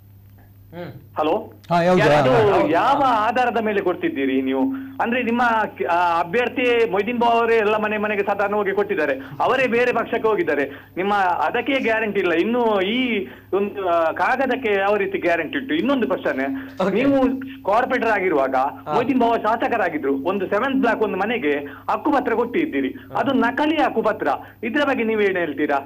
ಹಲೋ ಹಾ, ಯಾವ್ದು? ಅದು ಹಾ, ಹಾ. ಯಾವ ಆಧಾರದ ಮೇಲೆ ಕೊಡ್ತಿದ್ದೀರಿ ನೀವು ಅಂದ್ರೆ ನಿಮ್ಮ ಆ, ಅಭ್ಯರ್ಥಿ ಮೊಯ್ದೀನ್ ಬಾವ್ ಅವರೇ ಎಲ್ಲ ಮನೆ ಮನೆಗೆ ಸಾಧಾರಣ ಹೋಗಿ ಕೊಟ್ಟಿದ್ದಾರೆ ಅವರೇ ಬೇರೆ ಪಕ್ಷಕ್ಕೆ ಹೋಗಿದ್ದಾರೆ ನಿಮ್ಮ ಅದಕ್ಕೆ ಗ್ಯಾರಂಟಿ ಇಲ್ಲ ಇನ್ನು ಈ ಒಂದು ಆ, ಕಾಗದಕ್ಕೆ ಯಾವ ರೀತಿ ಗ್ಯಾರಂಟಿ ಉಂಟು ಇನ್ನೊಂದು ಕ್ವಶನ್ ನೀವು ಕಾರ್ಪೊರೇಟರ್ ಆಗಿರುವಾಗ ಮೊಯ್ದೀನ್ ಬಾವ ಶಾಸಕರಾಗಿದ್ರು ಒಂದು ಸೆವೆಂತ್ ಬ್ಲಾಕ್ ಒಂದು ಮನೆಗೆ ಹಕ್ಕುಪತ್ರ ಕೊಟ್ಟಿದ್ದೀರಿ ಅದು ನಕಲಿ ಹಕ್ಕುಪತ್ರ ಇದ್ರ ಬಗ್ಗೆ ನೀವೇನ್ ಹೇಳ್ತೀರಾ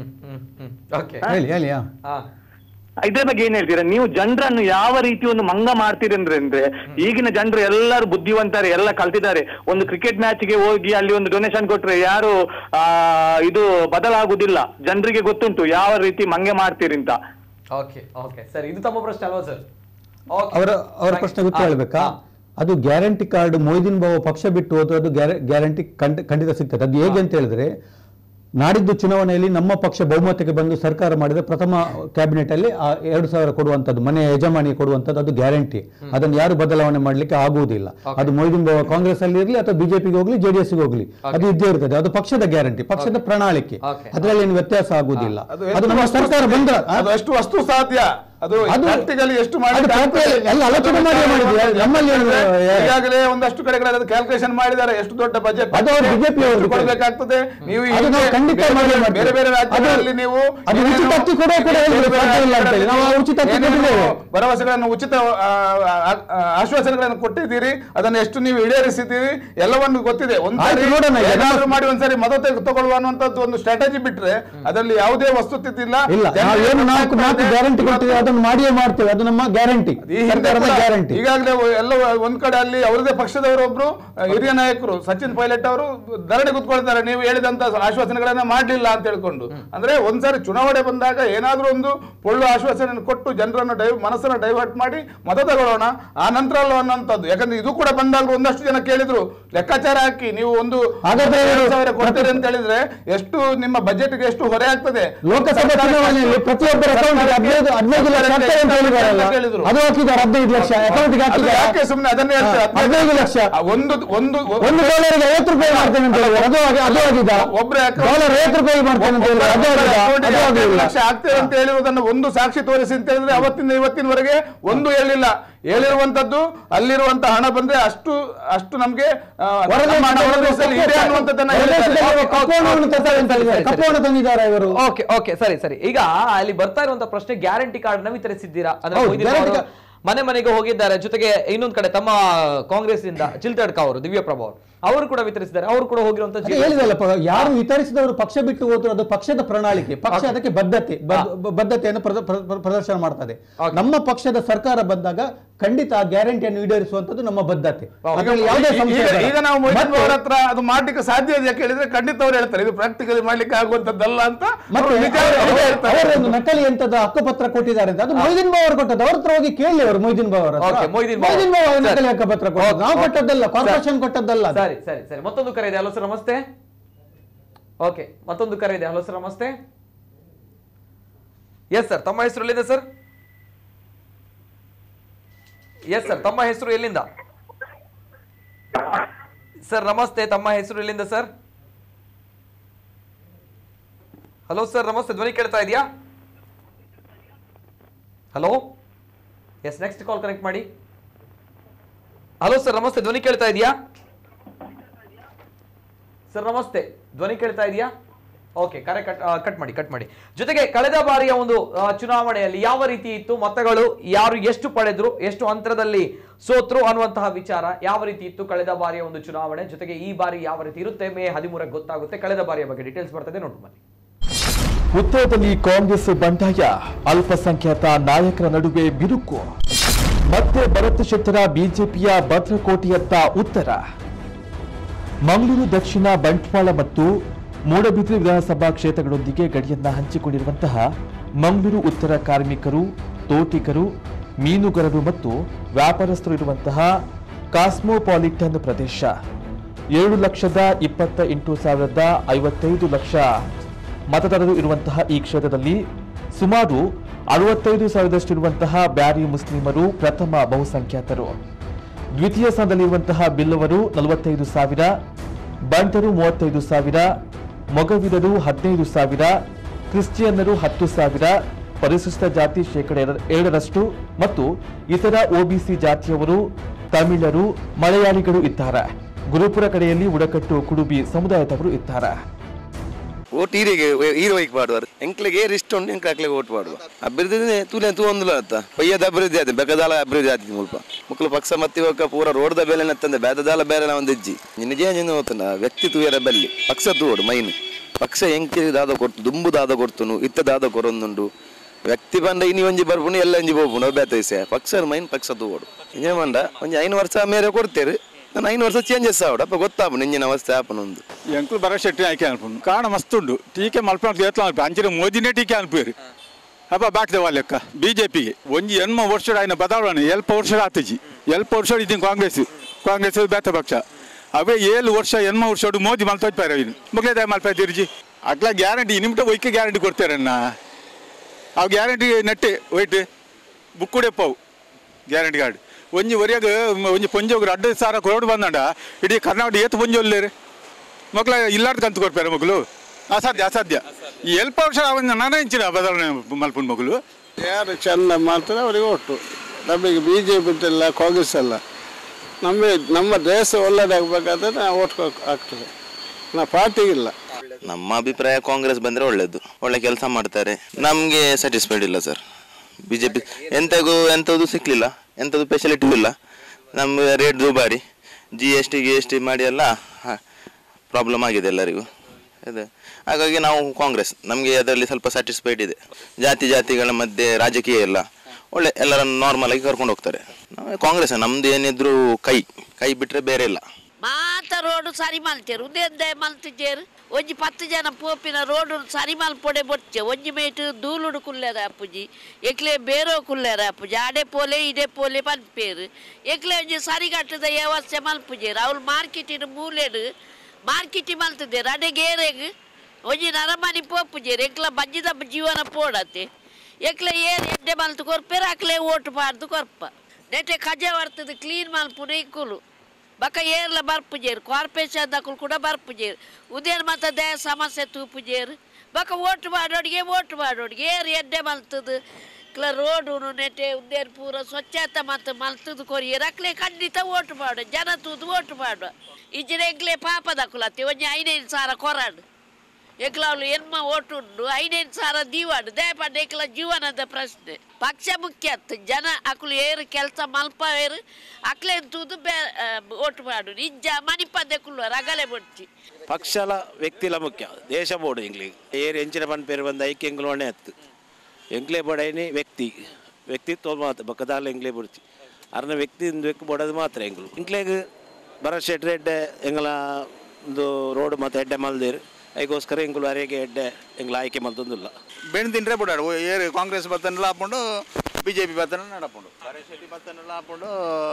ಓಕೆ ಹೇಳಿ ಹೇಳಿ ಹಾ. ಇದ್ರ ಬಗ್ಗೆ ಏನ್ ಹೇಳ್ತೀರಾ ನೀವು ಜನರನ್ನು ಯಾವ ರೀತಿ ಒಂದು ಮಂಗ ಮಾಡ್ತೀರಿ ಅಂದ್ರೆ ಅಂದ್ರೆ ಈಗಿನ ಜನರು ಎಲ್ಲರೂ ಬುದ್ಧಿವಂತರೆ ಎಲ್ಲ ಕಲ್ತಿದ್ದಾರೆ ಒಂದು ಕ್ರಿಕೆಟ್ ಮ್ಯಾಚ್ಗೆ ಹೋಗಿ ಅಲ್ಲಿ ಒಂದು ಡೊನೇಷನ್ ಕೊಟ್ರೆ ಯಾರು ಆ ಇದು ಬದಲಾಗುದಿಲ್ಲ ಜನರಿಗೆ ಗೊತ್ತುಂಟು ಯಾವ ರೀತಿ ಮಂಗೆ ಮಾಡ್ತೀರಿ ಅಂತ ಓಕೆ ಓಕೆ ಸರ್ ಇದು ತಮ್ಮ ಪ್ರಶ್ನೆ ಅಲ್ವಾ ಸರ್ ಅವರ ಅವರ ಪ್ರಶ್ನೆಗೆ ಉತ್ತರ ಹೇಳ್ಬೇಕಾ ಅದು ಗ್ಯಾರಂಟಿ ಕಾರ್ಡ್ ಮೊಯ್ದೀನ್ ಬಾಬು ಪಕ್ಷ ಬಿಟ್ಟು ಹೋದ್ರೆ ಅದು ಗ್ಯಾರಂಟಿ ಖಂಡಿತ ಸಿಗ್ತದೆ ಅದು ಹೇಗೆ ಅಂತ ಹೇಳಿದ್ರೆ ನಾಡಿದ್ದು ಚುನಾವಣೆಯಲ್ಲಿ ನಮ್ಮ ಪಕ್ಷ ಬಹುಮತಕ್ಕೆ ಬಂದು ಸರ್ಕಾರ ಮಾಡಿದ ಪ್ರಥಮ ಕ್ಯಾಬಿನೆಟ್ ಅಲ್ಲಿ ಆ ಎರಡು ಸಾವಿರ ಕೊಡುವಂತದ್ದು ಮನೆ ಯಜಮಾನಿ ಕೊಡುವಂತದ್ದು ಅದು ಗ್ಯಾರಂಟಿ ಅದನ್ನು ಯಾರು ಬದಲಾವಣೆ ಮಾಡ್ಲಿಕ್ಕೆ ಆಗುವುದಿಲ್ಲ ಅದು ಮೊಯ್ದೀನ್ ಬಾಬು ಕಾಂಗ್ರೆಸ್ ಅಲ್ಲಿ ಇರಲಿ ಅಥವಾ ಬಿಜೆಪಿಗೆ ಹೋಗ್ಲಿ ಜೆಡಿಎಸ್ ಹೋಗ್ಲಿ ಅದು ಇದ್ದೇ ಇರ್ತದೆ ಅದು ಪಕ್ಷದ ಗ್ಯಾರಂಟಿ ಪಕ್ಷದ ಪ್ರಣಾಳಿಕೆ ಅದರಲ್ಲಿ ಏನು ವ್ಯತ್ಯಾಸ ಆಗುವುದಿಲ್ಲ ಅದು ಅದು ನಮ್ಮ ಎಷ್ಟು ಸರ್ಕಾರ ಬಂದ ಅದು ಎಷ್ಟು ವಸ್ತು ಸಾಧ್ಯ ಅದು ಅದು- ಪ್ರಾಕ್ಟಿಕಲಿ ಎಷ್ಟು ಮಾಡಿ ಅದು practical ಎಲ್ಲ ಆಲೋಚನೆ ಮಾಡಿ ಮಾಡಿದ್ದು. ನಮ್ಮಲ್ಲಿ ಏನು- ಈಗಾಗಲೇ ಒಂದಷ್ಟು ಕಡೆಗಳಲ್ಲಿ ಕ್ಯಾಲ್ಕುಲೇಷನ್ ಮಾಡಿದ್ದಾರೆ ಎಷ್ಟು ದೊಡ್ಡ ಬಜೆಟ್ ಅದು ಅವ್ರು BJP ಅವ್ರದ್ದು. ಕೊಡಬೇಕಾಗ್ತದೆ ನೀವು ಈ ಅದು ನಾವು ಹಿಂದೆ ಖಂಡಿತ ಬೇರೆ ಮಾಡೇ ಬೇರೆ- ಮಾಡ್ತೇವೆ. ಬೇರೆ ಬೇರೆ ಅದು- ರಾಜ್ಯಗಳಲ್ಲಿ ನೀವು ಅದು ಉಚಿತ ಏನೇನು- ಅಕ್ಕಿ ಕೂಡ ಕೂಡ ಬೇರೆ ಬೇರೆ ಸಾಧ್ಯ ಇಲ್ಲ ಅಂತ ಹೇಳಿ. ನಾವು ಆ ಉಚಿತ ಅಕ್ಕಿ ಏನೇನು ಕೊಟ್ಟಿದ್ದೇವೆ. ಭರವಸೆಗಳನ್ನು ಉಚಿತ ಆ, ಆ, ಆ, ಆಶ್ವಾಸನೆಗಳನ್ನು ಕೊಟ್ಟಿದ್ದೀರಿ ಅದನ್ನು ಎಷ್ಟು ನೀವು ಈಡೇರಿಸಿದ್ದೀರಿ ಎಲ್ಲವನ್ನು ಗೊತ್ತಿದೆ ಒಂದ್ಸರಿ ಆಯ್ತು, ನೋಡೋಣ ಈಗ. ಏನಾದ್ರೂ ಮಾಡಿ ಒಂದ್ಸರಿ ಮತ ತೆಗೆ- ತಗೊಳ್ಳುವ ಅನ್ನುವಂಥದ್ದು ಒಂದು ಸ್ಟ್ರಾಟಜಿ ಬಿಟ್ರೆ ಅದರಲ್ಲಿ ಯಾವುದೇ ವಸ್ತುಸ್ಥಿತಿ ಇಲ್ಲ ಇಲ್ಲ ನಾವು ಏನು ನಾಲ್ಕು ನಾಲ್ಕು ಗ್ಯಾರಂಟಿ ಕೊಟ್ಟಿದೆ ಅದನ್ನು ಮಾಡಿಯೇ ಮಾಡ್ತೇವೆ ಅದು ನಮ್ಮ ಗ್ಯಾರಂಟಿ ಈ ಹಿಂದೆ ಸರ್ಕಾರದ ಕೂಡ ಗ್ಯಾರಂಟಿ ಈಗಾಗಲೇ ಎಲ್ಲ ಒಂದ್ ಕಡೆ ಅಲ್ಲಿ ಅವರದೇ ಪಕ್ಷದವರೊಬ್ರು ಆ, ಹಿರಿಯ ನಾಯಕರು ಸಚಿನ್ ಪೈಲಟ್ ಅವರು ಧರಣಿ ಕೂತ್ಕೊಳ್ತಾರೆ ನೀವು ಹೇಳಿದಂತ ಆಶ್ವಾಸನೆಗಳನ್ನ ಮಾಡಲಿಲ್ಲ ಅಂತ ಹೇಳ್ಕೊಂಡು ಅಂದ್ರೆ ಒಂದ್ಸಾರಿ ಚುನಾವಣೆ ಬಂದಾಗ ಏನಾದ್ರೂ ಒಂದು ಪೊಳ್ಳು ಆಶ್ವಾಸನೆ ಕೊಟ್ಟು ಜನರನ್ನು ಡೈ ಮನಸ್ಸನ್ನ ಡೈವರ್ಟ್ ಮಾಡಿ ಮತ ತಗೊಳ್ಳೋಣ ಆ ನಂತರ ಅಲ್ಲ ಅನ್ನೋಂಥದ್ದು ಯಾಕಂದ್ರೆ ಇದು ಕೂಡ ಬಂದಾಗ ಒಂದಷ್ಟು ಜನ ಕೇಳಿದ್ರು ಲೆಕ್ಕಾಚಾರ ಹಾಕಿ ನೀವು ಒಂದು ಹಾಗಾದ್ರೆ ಎರಡು ಇವರು ಸಾವಿರ ಕೊಡ್ತೀರಿ ಅಂತ ಹೇಳಿದ್ರೆ ಎಷ್ಟು ನಿಮ್ಮ ಬಜೆಟ್ಗೆ ಎಷ್ಟು ಹೊರೆ ಆಗ್ತದೆ ಲೋಕಸಭಾ ಸರ್ಕಾರಕ್ಕೆ ಚುನಾವಣೆಯಲ್ಲಿ ಪ್ರತಿಯೊಬ್ಬರ ಅಕೌಂಟ್ಗೆ ಹದಿನೈದು ಹದಿನೈದು ಲಕ್ಷ ಆಗ್ತದೆ ಅಂತ ಹೇಳಿದಾರಲ್ಲ ಕೇಳಿದ್ರು. ಅದು ಹಾಕಿದ್ದಾರೆ ಹದಿನೈದು ಲಕ್ಷ ಅಕೌಂಟ್ಗೆ ಅದು ಹಾಕಿದ್ದಾರೆ ಯಾಕೆ ಸುಮ್ಮನೆ ಅದನ್ನೇ ಹೇಳ್ತಾರೆ ಹಾ, ಹದಿನೈದು ಲಕ್ಷ ಆ, ಒಂದು ಒಂದು ಒಂದು ಡಾಲರ್ಗೆ ಐವತ್ತು ರೂಪಾಯಿ ಮಾಡ್ತೇನೆ ಅಂತ ಹೇಳಿದ್ರು ಅದು ಆಗಿ- ಅದು ಆಗಿದೆ ಒಬ್ರೆ ಡಾಲರ್ ಐವತ್ತು ರೂಪಾಯಿ ಮಾಡ್ತೇನೆ ಅಂತ ಹೇಳಿದ್ರು ಅದು ಆಗಿದೆ ಅದು ಆಗಿಲ್ಲ ಲಕ್ಷ ಆಗ್ತದೆ ಅಂತ ಹೇಳಿರುವುದನ್ನು ಒಂದು ಸಾಕ್ಷಿ ತೋರಿಸಿ ಅಂತ ಹೇಳಿದ್ರೆ ಅವತ್ತಿಂದ ಇವತ್ತಿನವರೆಗೆ ಒಂದು ಹೇಳಿಲ್ಲ ಹೇಳಿರುವಂತದ್ದು ಅಲ್ಲಿರುವಂತ ಹಣ ಬಂದ್ರೆ ಅಷ್ಟು ಅಷ್ಟು ನಮ್ಗೆ ಆ, ನಮ್ಮ ಹಣ ಹೊರದೇಶದಲ್ಲಿ ಇದೆ ಅನ್ನುವಂಥದ್ದನ್ನ ಹೇಳಿದ್ದಾರೆ. ಹೊರದೇಶದಲ್ಲಿ ಕಪ್ಪು ಹಣವನ್ನು ತರ್ತಾರೆ ಅಂತ ಹೇಳಿದ್ದಾರೆ. ಕಪ್ಪು ಹಣ ತಂದಿದ್ದಾರೆ ಇವರು ಓಕೆ ಓಕೆ ಸರಿ ಸರಿ ಈಗ ಅಲ್ಲಿ ಬರ್ತಾ ಇರುವಂತ ಪ್ರಶ್ನೆ ಗ್ಯಾರಂಟಿ ಕಾರ್ಡ್ ನ ವಿತರಿಸಿದ್ದೀರಾ ಅಂದ್ರೆ ಹೌದು, ಮೊಯ್ದೀನ್ guarantee ಅವರು ಮನೆ ಮನೆಗೆ ಹೋಗಿದ್ದಾರೆ ಜೊತೆಗೆ ಇನ್ನೊಂದ್ ಕಡೆ ತಮ್ಮ ಕಾಂಗ್ರೆಸ್ ಇಂದ ಚಿಲ್ತಡ್ಕ ಅವರು ದಿವ್ಯಪ್ರಭಾ ಅವರು ಅವರು ಕೂಡ ವಿತರಿಸಿದ್ದಾರೆ ಅವರು ಕೂಡ ಹೋಗಿರುವಂತ ಅದೇ ಹೇಳಿದಲ್ಲಪ್ಪ ಯಾರು ವಿತರಿಸಿದವರು ಪಕ್ಷ ಬಿಟ್ಟು ಹೋದ್ರು ಅದು ಪಕ್ಷದ ಪ್ರಣಾಳಿಕೆ ಪಕ್ಷ ಅದಕ್ಕೆ ಬದ್ಧತೆ ಬದ್ಧ- ಬದ್ಧತೆಯನ್ನು ಪ್ರದ- ಪ್ರ- ಪ್ರದರ್ಶನ ಮಾಡ್ತದೆ ನಮ್ಮ ಪಕ್ಷದ ಸರ್ಕಾರ ಬಂದಾಗ ಖಂಡಿತ ಆ ಗ್ಯಾರಂಟಿಯನ್ನು ಈಡೇರಿಸುವಂತದ್ದು ನಮ್ಮ ಬದ್ಧತೆ ಅದರಲ್ಲಿ ಯಾವುದೇ ಈಗ- ಸಂಶಯ ಈಗ- ಬೇಡ. ಈಗ ನಾವು ಮೊಯ್ದೀನ್ ಮತ್ತೆ- ಅವರ ಹತ್ರ ಅದು ಮಾಡ್ಲಿಕ್ಕೆ ಸಾಧ್ಯ ಇದೆ ಯಾಕೆ ಹೇಳಿದ್ರೆ ಖಂಡಿತ ಅವ್ರು ಹೇಳ್ತಾರೆ ಇದು ಪ್ರಾಕ್ಟಿಕಲಿ ಮಾಡ್ಲಿಕ್ಕೆ ಆಗುವಂತದ್ದಲ್ಲ ಅಂತ ಮತ್ತೆ ಅವ್ರು ನಿಜ ಅವರು- ಹೇಳ್ತಾರೆ. ಅವರೊಂದು ನಕಲಿ ಎಂತದ ಹಕ್ಕುಪತ್ರ ಕೊಟ್ಟಿದ್ದಾರೆ ಅಂತ ಅದು ಮೊಯ್ದೀನ್ ಬಾವ್ ಅವರು ಕೊಟ್ಟದ್ದು ಅವ್ರ ಹತ್ರ ಹೋಗಿ ಕೇಳಿ ಅವರು ಮೊಯ್ದೀನ್ ಬಾವ್ ಅವರ ಹತ್ರ. Okay, ಮೊಯ್ದೀನ್ ಬಾವ್. ಮೊಯ್ದೀನ್ ಬಾವ್ ಅವರು ಸರಿ. ನಕಲಿ ಹಕ್ಕುಪತ್ರ ಕೊಟ್ಟದ್ದು ನಾವು Okay, ಕೊಟ್ಟದ್ದಲ್ಲ okay. ಕಾರ್ಪೊರೇಷನ್ ಕೊಟ್ಟದ್ದಲ್ಲ ಅದು. ಸರಿ ಸರಿ ಸರಿ ಮತ್ತೊಂದು ಕರೆ ಇದೆ ಹಲೋ ಸರ್ ನಮಸ್ತೆ ಓಕೆ ಮತ್ತೊಂದು ಕರೆ ಇದೆ ಹಲೋ ಸರ್ ನಮಸ್ತೆ ಎಸ್ ಸರ್ ತಮ್ಮ ಹೆಸರು ಎಲ್ಲಿದೆ ಸರ್ ಎಸ್ ಸರ್ ತಮ್ಮ ಹೆಸರು ಎಲ್ಲಿಂದ ಸರ್ ನಮಸ್ತೆ ತಮ್ಮ ಹೆಸರು ಎಲ್ಲಿಂದ ಸರ್ ಹಲೋ ಸರ್ ನಮಸ್ತೆ ಧ್ವನಿ ಕೇಳ್ತಾ ಇದೆಯಾ hello yes next call connect ಮಾಡಿ ಹಲೋ ಸರ್ ನಮಸ್ತೆ ಧ್ವನಿ ಕೇಳ್ತಾ ಇದೆಯಾ ಸರ್ ನಮಸ್ತೆ ಧ್ವನಿ ಕೇಳ್ತಾ ಇದೆಯಾ ಓಕೆ ಕರೆ ಕಟ್ ಆ, ಕಟ್ ಮಾಡಿ ಕಟ್ ಮಾಡಿ ಜೊತೆಗೆ ಕಳೆದ ಬಾರಿಯ ಒಂದು ಆ, ಚುನಾವಣೆಯಲ್ಲಿ ಯಾವ ರೀತಿ ಇತ್ತು ಮತಗಳು ಯಾರು ಎಷ್ಟು ಪಡೆದ್ರು ಎಷ್ಟು ಅಂತರದಲ್ಲಿ ಸೋತ್ರು ಅನ್ನುವಂತಹ ವಿಚಾರ ಯಾವ ರೀತಿ ಇತ್ತು ಕಳೆದ ಬಾರಿಯ ಒಂದು ಚುನಾವಣೆ ಜೊತೆಗೆ ಈ ಬಾರಿ ಯಾವ ರೀತಿ ಇರುತ್ತೆ ಮೇ ಹದಿಮೂರಕ್ಕೆ ಗೊತ್ತಾಗುತ್ತೆ ಕಳೆದ ಬಾರಿಯ ಬಗ್ಗೆ ಡೀಟೇಲ್ಸ್ ಬರ್ತದೆ ನೋಡು ಬನ್ನಿ ಉತ್ತರದಲ್ಲಿ ಕಾಂಗ್ರೆಸ್ ಬಂಡಾಯ ಅಲ್ಪಸಂಖ್ಯಾತ ನಾಯಕರ ನಡುವೆ ಬಿರುಕು ಮತ್ತೆ ಭರತ್ ಶೆಟ್ಟರ ಬಿಜೆಪಿಯ ಭದ್ರಕೋಟೆಯತ್ತ ಉತ್ತರ ಮಂಗಳೂರು ದಕ್ಷಿಣ ಬಂಟ್ವಾಳ ಮತ್ತು ಮೂಡಬಿದ್ರೆ ವಿಧಾನಸಭಾ ಕ್ಷೇತ್ರಗಳೊಂದಿಗೆ ಗಡಿಯನ್ನ ಹಂಚಿಕೊಂಡಿರುವಂತಹ ಮಂಗಳೂರು ಉತ್ತರ ಕಾರ್ಮಿಕರು ತೋಟಿಗರು ಮೀನುಗಾರರು ಮತ್ತು ವ್ಯಾಪಾರಸ್ಥರು ಇರುವಂತಹ ಕಾಸ್ಮೋಪಾಲಿಟನ್ ಪ್ರದೇಶ ಏಳು ಲಕ್ಷದ ಇಪ್ಪತ್ತ ಎಂಟು ಸಾವಿರದ ಐವತ್ತೈದು ಲಕ್ಷ ಮತದಾರರು ಇರುವಂತಹ ಈ ಕ್ಷೇತ್ರದಲ್ಲಿ ಸುಮಾರು ಅರವತ್ತೈದು ಸಾವಿರದಷ್ಟಿರುವಂತಹ ಬ್ಯಾರಿ ಮುಸ್ಲಿಮರು ಪ್ರಥಮ ಬಹುಸಂಖ್ಯಾತರು ದ್ವಿತೀಯ ಸ್ಥಾನದಲ್ಲಿರುವಂತಹ ಬಿಲ್ಲವರು ನಲವತ್ತೈದು ಸಾವಿರ ಬಂಟರು ಮೂವತ್ತೈದು ಸಾವಿರ ಮೊಗವೀರರು ಹದಿನೈದು ಸಾವಿರ ಕ್ರಿಶ್ಚಿಯನ್ನರು ಹತ್ತು ಸಾವಿರ ಪರಿಶಿಷ್ಟ ಜಾತಿ ಶೇಕಡ ಎರ- ಏಳರಷ್ಟು ಮತ್ತು ಇತರ ಒಬಿಸಿ ಜಾತಿಯವರು ತಮಿಳರು ಮಲಯಾಳಿಗಳು ಇದ್ದಾರೆ ಗುರುಪುರ ಕಡೆಯಲ್ಲಿ ಉಡಕಟ್ಟು ಕುಡುಬಿ ಸಮುದಾಯದವರು ಇದ್ದಾರೆ ಓಟ್ ಹೀರಿಗೆ ಹೀರೋಯಿಕ್ ಪಾಡುವಾರು ಎಂಕ್ಲೆಗೆ ಏರಿಷ್ಟ ಉಂಟು ಎಂಕ್ ಅಕ್ಲೆಗೆ ಓಟ್ ಪಾಡುವ ಅಭಿವೃದ್ಧಿ ತೂಲೆ ತೂ ಒಂದುಲ ಆತ ಪಯ್ಯದ ಅಭಿವೃದ್ಧಿ ಆಯ್ತು ಬೆಕದಾಲ ಅಭಿವೃದ್ಧಿ ಆಯ್ತು ಮುಲ್ಪ ಮಕ್ಕಳು ಪಕ್ಷ ಮತ್ತಿ ಹೋಗ ಪೂರ ರೋಡ್ದ ಬೇಲೆ ನೆತ್ತಂದೆ ಬೇದದಾಲ ಬೇರೆ ಒಂದು ಇಜ್ಜಿ ನಿಜ ನಿನ್ನ ಹೋತನ ವ್ಯಕ್ತಿ ತೂಯರ ಬಲ್ಲಿ ಪಕ್ಷ ತೂಡು ಮೈನ್ ಪಕ್ಷ ಎಂಕಿ ದಾದ ಕೊಡ್ತು ದುಂಬು ದಾದ ಕೊಡ್ತುನು ಇತ್ತ ದಾದ ಕೊರೊಂದುಂಡು ವ್ಯಕ್ತಿ ಬಂದ ಇನಿ ಒಂಜಿ ಬರ್ಪುಣು ಎಲ್ಲ ಒಂಜಿ ಬೋಪುಣು ಬೇತೈಸೆ ಪಕ್ಷ ಮೈನ್ ಪಕ್ಷ ತೂಡು ಇಂಜೆ ಮಂಡ ಒಂಜಿ ಐನು ವರ್ಷ ಮೇರೆ ಕೊಡ್ತೇರು ನಾನು ಐನು ವರ್ಷ ಚೇಂಜಸ್ ಆವಡ ಅಪ್ಪ ಗೊತ್ತಾಪು ನಿಂಜಿನ ಅವಸ್ಥೆ ಆಪನೊಂದು ಎಂಕುಲು ಬರ ಶೆಟ್ಟಿ ಆಯ್ಕೆ ಅನ್ಪುಂಡು ಕಾರಣ ಮಸ್ತುಂಡು ಟೀಕೆ ಮಲ್ಪನ ಏತ್ಲ ಅಲ್ಪ ಅಂಚಿನ ಮೋದಿನೇ ಟೀಕೆ ಅನ್ಪೇರು ಅಪ್ಪ ಬಾಕ್ದವ ಲೆಕ್ಕ ಬಿಜೆಪಿಗೆ ಒಂಜಿ ಎನ್ಮ ವರ್ಷ ಆಯ್ನ ಬದಲಾವಣೆ ಎಲ್ಪ ವರ್ಷ ಆತಜಿ ಎಲ್ಪ ವರ್ಷ ಇದ್ದೀನಿ ಕಾಂಗ್ರೆಸ್ ಕಾಂಗ್ರೆಸ್ ಬೇತ ಪಕ್ಷ ಅವೇ ಏಳು ವರ್ಷ ಎನ್ಮ ವರ್ಷ ಮೋದಿ ಮಲ್ತೋಯ್ಪಾರ ಇನ್ನು ಮುಗ್ಲೇದ ಮಲ್ಪ ತಿರ್ಜಿ ಅಟ್ಲ ಗ್ಯಾರಂಟಿ ನಿಮ್ಟ ಒಯ್ಕೆ ಗ್ಯಾರಂಟಿ ಕೊಡ್ತಾರಣ್ಣ ಅವು ಗ್ಯಾರಂಟಿ ನೆಟ್ಟೆ ಒಯ್ಟ್ ಬುಕ್ಕುಡೆ ಪಾವು ಗ್ಯಾರಂಟಿ ಕಾರ್ಡ್ ಒಂಜಿ ಒರಿಯಾಗ ಒಂಜಿ ಪೊಂಜಿ ಹೋಗ್ರು ಅಡ್ಡ ಸಾರ ಕೊರಡು ಬಂದಂಡ ಇಡೀ ಕರ್ನಾಟಕ ಏತು ಪೊಂಜಿ ಒಲ್ಲೇರು ಮಕ್ಳ ಇಲ್ಲಾರ್ದು ಕಂತು ಕೊಡ್ಪಾರ ಮಕ್ಕಳು ಅಸಾಧ್ಯ ಅಸಾಧ್ಯ ಈ ಎಲ್ಪ ವರ್ಷ ಅವನ್ನ ನಾನೇ ಇಂಚಿನ ಬದಲಾವಣೆ ಮಲ್ಪುನ ಮಗಳು ಯಾರು ಚೆಂದ ಮಾಡ್ತಾರೆ ಅವರಿಗೆ ಒಟ್ಟು ನಮಗೆ ಬಿ ಜೆ ಪಿ ಇಲ್ಲ ಕಾಂಗ್ರೆಸ್ ಅಲ್ಲ ನಮಗೆ ನಮ್ಮ ದೇಶ ಒಳ್ಳೆದಾಗಬೇಕಾದ್ರೆ ನಾವು ಓಟ್ ಆಗ್ತದೆ ನಾ ಪಾರ್ಟಿಗಿಲ್ಲ ನಮ್ಮ ಅಭಿಪ್ರಾಯ ಕಾಂಗ್ರೆಸ್ ಬಂದ್ರೆ ಒಳ್ಳೇದು ಒಳ್ಳೆ ಕೆಲಸ ಮಾಡ್ತಾರೆ ನಮ್ಗೆ ಸ್ಯಾಟಿಸ್ಫೈಡ್ ಇಲ್ಲ ಸರ್ ಬಿಜೆಪಿ ಎಂತಗೂ ಎಂಥದ್ದು ಸಿಕ್ಲಿಲ್ಲ ಎಂಥದ್ದು ಫೆಸಿಲಿಟಿ ಇಲ್ಲ ನಮ್ಮ ರೇಟ್ ದುಬಾರಿ ಜಿ ಎಸ್ ಟಿ ಗಿ ಎಸ್ ಟಿ ಮಾಡಿ ಎಲ್ಲ ಪ್ರಾಬ್ಲಮ್ ಆಗಿದೆ ಎಲ್ಲರಿಗೂ ಅದೇ ಹಾಗಾಗಿ ನಾವು ಕಾಂಗ್ರೆಸ್ ನಮಗೆ ಅದರಲ್ಲಿ ಸ್ವಲ್ಪ ಸ್ಯಾಟಿಸ್ಫೈಡ್ ಇದೆ ಜಾತಿ ಜಾತಿಗಳ ಮಧ್ಯೆ ರಾಜಕೀಯ ಇಲ್ಲ ಒಳ್ಳೆ ಎಲ್ಲರನ್ನು ನಾರ್ಮಲ್ ಆಗಿ ಕರ್ಕೊಂಡು ಹೋಗ್ತಾರೆ ನಾವು ಕಾಂಗ್ರೆಸ್ ನಮ್ದು ಏನಿದ್ರು ಕೈ ಕೈ ಬಿಟ್ರೆ ಬೇರೆ ಇಲ್ಲ ಮಾತ ರೋಡು ಸರಿ ಮಲ್ತೇರು ಉದೆಂದೆ ಮಲ್ತಿದ್ದೇರು ಒಂಜಿ ಪತ್ತು ಜನ ಪೋಪಿನ ರೋಡು ಸರಿ ಮಲ್ಪೊಡೆ ಬೊಚ್ಚೆ ಒಂಜಿ ಮೇಟ್ ದೂಲುಡು ಕುಲ್ಲೆರ ಅಪ್ಪುಜಿ ಎಕ್ಲೆ ಬೇರೋ ಕುಲ್ಲೆರ ಅಪ್ಪುಜಿ ಆಡೆ ಪೋಲೆ ಇಡೆ ಪೋಲೆ ಪನ್ಪೇರು ಎಕ್ಲೆ ಒಂಜಿ ಸರಿಗಟ್ಟದ ವ್ಯವಸ್ಥೆ ಮಲ್ಪುಜೇರು ಅವ್ರು ಮಾರ್ಕೆಟಿನ ಮೂಲೆಡು ಮಾರ್ಕೆಟಿ ಮಲ್ತಿದ್ದೇರು ಅಡೆ ಗೇರೆಗ್ ಒಂಜಿ ನರಮನಿ ಪೋಪುಜೇರು ಎಕ್ಲ ಬಜ್ಜಿದ ಜೀವನ ಪೋಡತ್ತೆ ಎಕ್ಲೆ ಏರ್ ಎಡ್ಡೆ ಮಲ್ತು ಕೊರ್ಪೇರು ಅಕ್ಲೆ ಓಟು ಪಾಡ್ದು ಕೊರ್ಪ ನೆಟ್ಟೆ ಕಜೆ ಬರ್ತದೆ ಕ್ಲೀನ್ ಮಲ್ಪುನ ಇಕ್ಕುಲು ಬಕ ಏರ್ಲ ಬರ್ಪುಜೇರು ಕಾರ್ಪೊರೇಷನ್ ದಕ್ಕಲು ಕೂಡ ಬರ್ಪುಜೇರು ಉದೇನು ಮತ್ತೆ ದೇ ಸಮಸ್ಯೆ ತೂಪುಜೇರು ಬಕ ಓಟ್ ಮಾಡೋಡಿಗೆ ಓಟ್ ಮಾಡೋಡಿಗೆ ಏರ್ ಎಡ್ಡೆ ಮಲ್ತದು ಕ್ಲ ರೋಡು ನೆಟ್ಟೆ ಉದ್ದೇನು ಪೂರ ಸ್ವಚ್ಛತೆ ಮತ್ತು ಮಲ್ತದು ಕೊರಿಯರ್ ಅಕ್ಲೆ ಖಂಡಿತ ಓಟ್ ಮಾಡು ಜನ ತೂದು ಓಟ್ ಮಾಡು ಇಜ್ಜಿನ ಎಂಕ್ಲೆ ಪಾಪ ದಕ್ಕುಲತ್ತೆ ಒಂಜಿ ಐನೈದು ಸಾವಿರ ಕೊರಾಡು ಎಕ್ಲಾವ್ಲು ಎನ್ಮ ಓಟುಂಡು ಐನೈದು ಸಾವಿರ ದೀವಾಡು ದಯಪಂಡ ಎಕ್ಲ ಜೀವನದ ಪ್ರಶ್ನೆ ಪಕ್ಷ ಮುಖ್ಯ ಅತ್ತು ಜನ ಅಕ್ಲು ಏರು ಕೆಲಸ ಮಲ್ಪ ಏರು ಅಕ್ಲೆ ತೂದು ಬೇ ಓಟು ಮಾಡು ನಿಜ ಮಣಿಪದ್ದೆ ಕುಲ್ವ ರಗಲೆ ಬೊಡ್ಚಿ ಪಕ್ಷಲ ವ್ಯಕ್ತಿಲ ಮುಖ್ಯ ದೇಶ ಬೋಡು ಎಂಗ್ಲಿಗೆ ಏರು ಎಂಚಿನ ಪನ್ ಪೇರು ಬಂದ ಐಕ್ಯ ಎಂಗ್ಲು ಒಣೆ ಅತ್ತು ಎಂಗ್ಲೇ ಬೋಡೈನಿ ವ್ಯಕ್ತಿ ವ್ಯಕ್ತಿತ್ವ ಮಾತ್ರ ಬಕ್ಕದಾಲ ಎಂಗ್ಲೇ ಬುಡ್ಚಿ ಅರ್ನ ವ್ಯಕ್ತಿ ವ್ಯಕ್ತಿ ಬೋಡದು ಮಾತ್ರ ಎಂಗ್ಲು ಇಂಕ್ಲೇಗ್ ಬರ ಶೆಟ್ ಎಡ್ಡೆ ಎಂಗ್ಲ ಒಂದು ರೋಡ್ ಮತ್ತು ಎಡ್ಡೆ ಮಲ್ದೇರು ಅದಕ್ಕೋಸ್ಕರ ಎಂಗ್ಲು ಅರೆಗೆ ಎಡ್ಡೆ ಎಂಗ್ಲ ಆಯ್ಕೆ ಮಲ್ತೊಂದಿಲ್ಲ ಬೆಣ್ಣು ತಿಂದ್ರೆ ಬಿಡಾಡು ಏರು ಕಾಂಗ್ರೆಸ್ ಬತ್ತನೆಲ್ಲ ಹಾಕೊಂಡು ಬಿ ಜೆ ಪಿ ಬತ್ತನ ನಡಪುಂಡು ಶೆಟ್ಟಿ ಬತ್ತನೆಲ್ಲ ಹಾಕೊಂಡು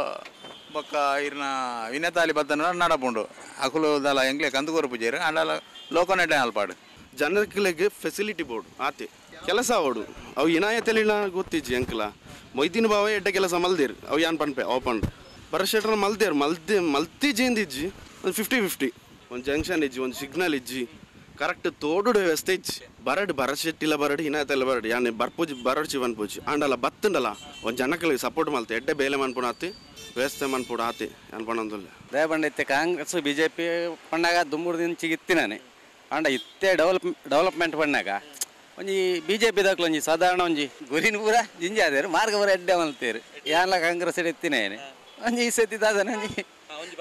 ಬೊಕ್ಕ ಇರ್ನ ವಿನತಾಲಿ ಬತ್ತನೆಲ್ಲ ನಡಪುಂಡು ಅಕುಲು ದಲ ಎಂಗ್ಲೆ ಕಂದುಕೋರು ಪೂಜೆರು ಅಂಡಲ ಲೋಕನೆಡ್ಡೆ ಅಲ್ಪಾಡು ಜನರಿಗೆ ಫೆಸಿಲಿಟಿ ಬೋರ್ಡ್ ಆತೆ ಕೆಲಸ ಅವಡು ಅವು ಇನಾಯತಲ್ಲಿ ಗೊತ್ತಿಜ್ಜಿ ಅಂಕಲ ಮೊಯ್ದಿನ ಬಾವ ಎಡ್ಡ ಕೆಲಸ ಮಲ್ದೇರು ಅವು ಯಾನ್ ಪನ್ಪೆ ಅವು ಪಂಡ್ ಬರಶೆಟ್ರ ಮಲ್ದೇರು ಮಲ್ದೆ ಮಲ್ತಿ ಜೇಂದಿಜ್ಜಿ ಒಂದು ಫಿಫ್ಟಿ ಫಿಫ್ಟಿ ಒಂದು ಜಂಕ್ಷನ್ ಇಜ್ಜಿ ಒಂದು ಸಿಗ್ನಲ್ ಇಜ್ಜಿ ಕರೆಕ್ಟ್ ತೋಡು ವ್ಯವಸ್ಥೆ ಇಜ್ಜಿ ಬರಡ್ ಬರಶೆಟ್ಟಿಲ್ಲ ಬರಡ್ ಇನಾಯತಲ್ಲ ಬರಡ್ ಯಾನೆ ಬರ್ಪೂಜಿ ಬರಡ್ ಚಿವನ್ ಪೂಜಿ ಅಂಡಲ್ಲ ಬತ್ತಂಡಲ್ಲ ಒಂದು ಜನಗಳಿಗೆ ಸಪೋರ್ಟ್ ಮಲ್ತೆ ಎಡ್ಡೆ ಬೇಲೆ ಮನ್ಪುಣ ಆತಿ ವ್ಯವಸ್ಥೆ ಮನ್ಪುಡ ಆತಿ ಅನ್ಪಣಂದುಲ್ಲ ದಯಪಂಡ ಇತ್ತೆ ಕಾಂಗ್ರೆಸ್ ಬಿ ಜೆ ಪಿ ಪಣ್ಣಾಗ ದುಂಬುಡು ದಿಂಚಿಗೆ ಇತ್ತಿನಾನೆ ಅಂಡ ಇತ್ತೆ ಡೆವಲಪ್ ಡೆವಲಪ್ಮೆಂಟ್ ಪಣ್ಣಾಗ ಒಂಜಿ ಬಿ ಜೆ ಪಿ ದಾಖಲು ಒಂಜಿ ಸಾಧಾರಣ ಒಂಜಿ ಗುರಿನ ಪೂರ ಜಿಂಜಾದೇರು ಮಾರ್ಗ ಪೂರ ಎಡ್ಡೆ ಮಲ್ತೇರು ಯಾನ್ಲ ಕಾಂಗ್ರೆಸ್ ಎತ್ತಿನೇನೆ ಒಂಜಿ ಈ ಸತಿ ದಾದನ ಒಂಜಿ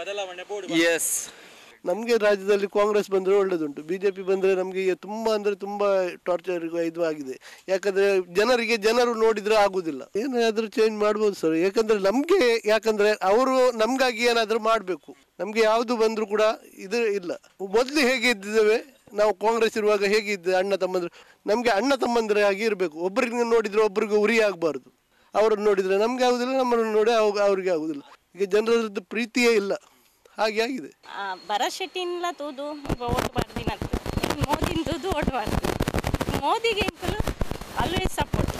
ಎಸ್ ನಮಗೆ ರಾಜ್ಯದಲ್ಲಿ ಕಾಂಗ್ರೆಸ್ ಬಂದರೆ ಒಳ್ಳೆದುಂಟು ಬಿ ಜೆ ಪಿ ಬಂದರೆ ನಮಗೆ ತುಂಬ ಅಂದರೆ ತುಂಬ ಟಾರ್ಚರ್ ಇದು ಆಗಿದೆ ಯಾಕಂದರೆ ಜನರಿಗೆ ಜನರು ನೋಡಿದರೆ ಆಗುದಿಲ್ಲ ಏನಾದರೂ ಚೇಂಜ್ ಮಾಡ್ಬೋದು ಸರ್ ಯಾಕಂದರೆ ನಮಗೆ ಯಾಕಂದರೆ ಅವರು ನಮಗಾಗಿ ಏನಾದರೂ ಮಾಡಬೇಕು ನಮಗೆ ಯಾವುದು ಬಂದರೂ ಕೂಡ ಇದು ಇಲ್ಲ ಮೊದಲು ಹೇಗೆ ಇದ್ದಿದ್ದೇವೆ ನಾವು ಕಾಂಗ್ರೆಸ್ ಇರುವಾಗ ಹೇಗೆ ಇದ್ದೆ ಅಣ್ಣ ತಮ್ಮಂದ್ರು ನಮಗೆ ಅಣ್ಣ ತಮ್ಮಂದ್ರೆ ಆಗಿ ಇರಬೇಕು ಒಬ್ಬರಿಗೆ ನೋಡಿದರೆ ಒಬ್ಬರಿಗೆ ಉರಿ ಆಗಬಾರ್ದು ಅವರನ್ನು ನೋಡಿದರೆ ನಮಗೆ ಆಗುದಿಲ್ಲ ನಮ್ಮನ್ನು ನೋಡಿ ಅವ್- ಅವ್ರಿಗೆ ಆಗುದಿಲ್ಲ ಈಗ ಜನರದ್ದು ಪ್ರೀತಿಯೇ ಇಲ್ಲ ಹಾಗೆ ಆಗಿದೆ ಆ, ಭರತ್ ಶೆಟ್ಟಿನ್ಲ ತೂದು ಓಟ್ ಮಾಡ್ದಿನ ಮೋದಿನ ತೂದು ಓಟ್ ಮಾಡ್ತೀನಿ ಮೋದಿಗೆ ಎಂಕಲು ಆಲ್ವೇಸ್ ಸಪೋರ್ಟ್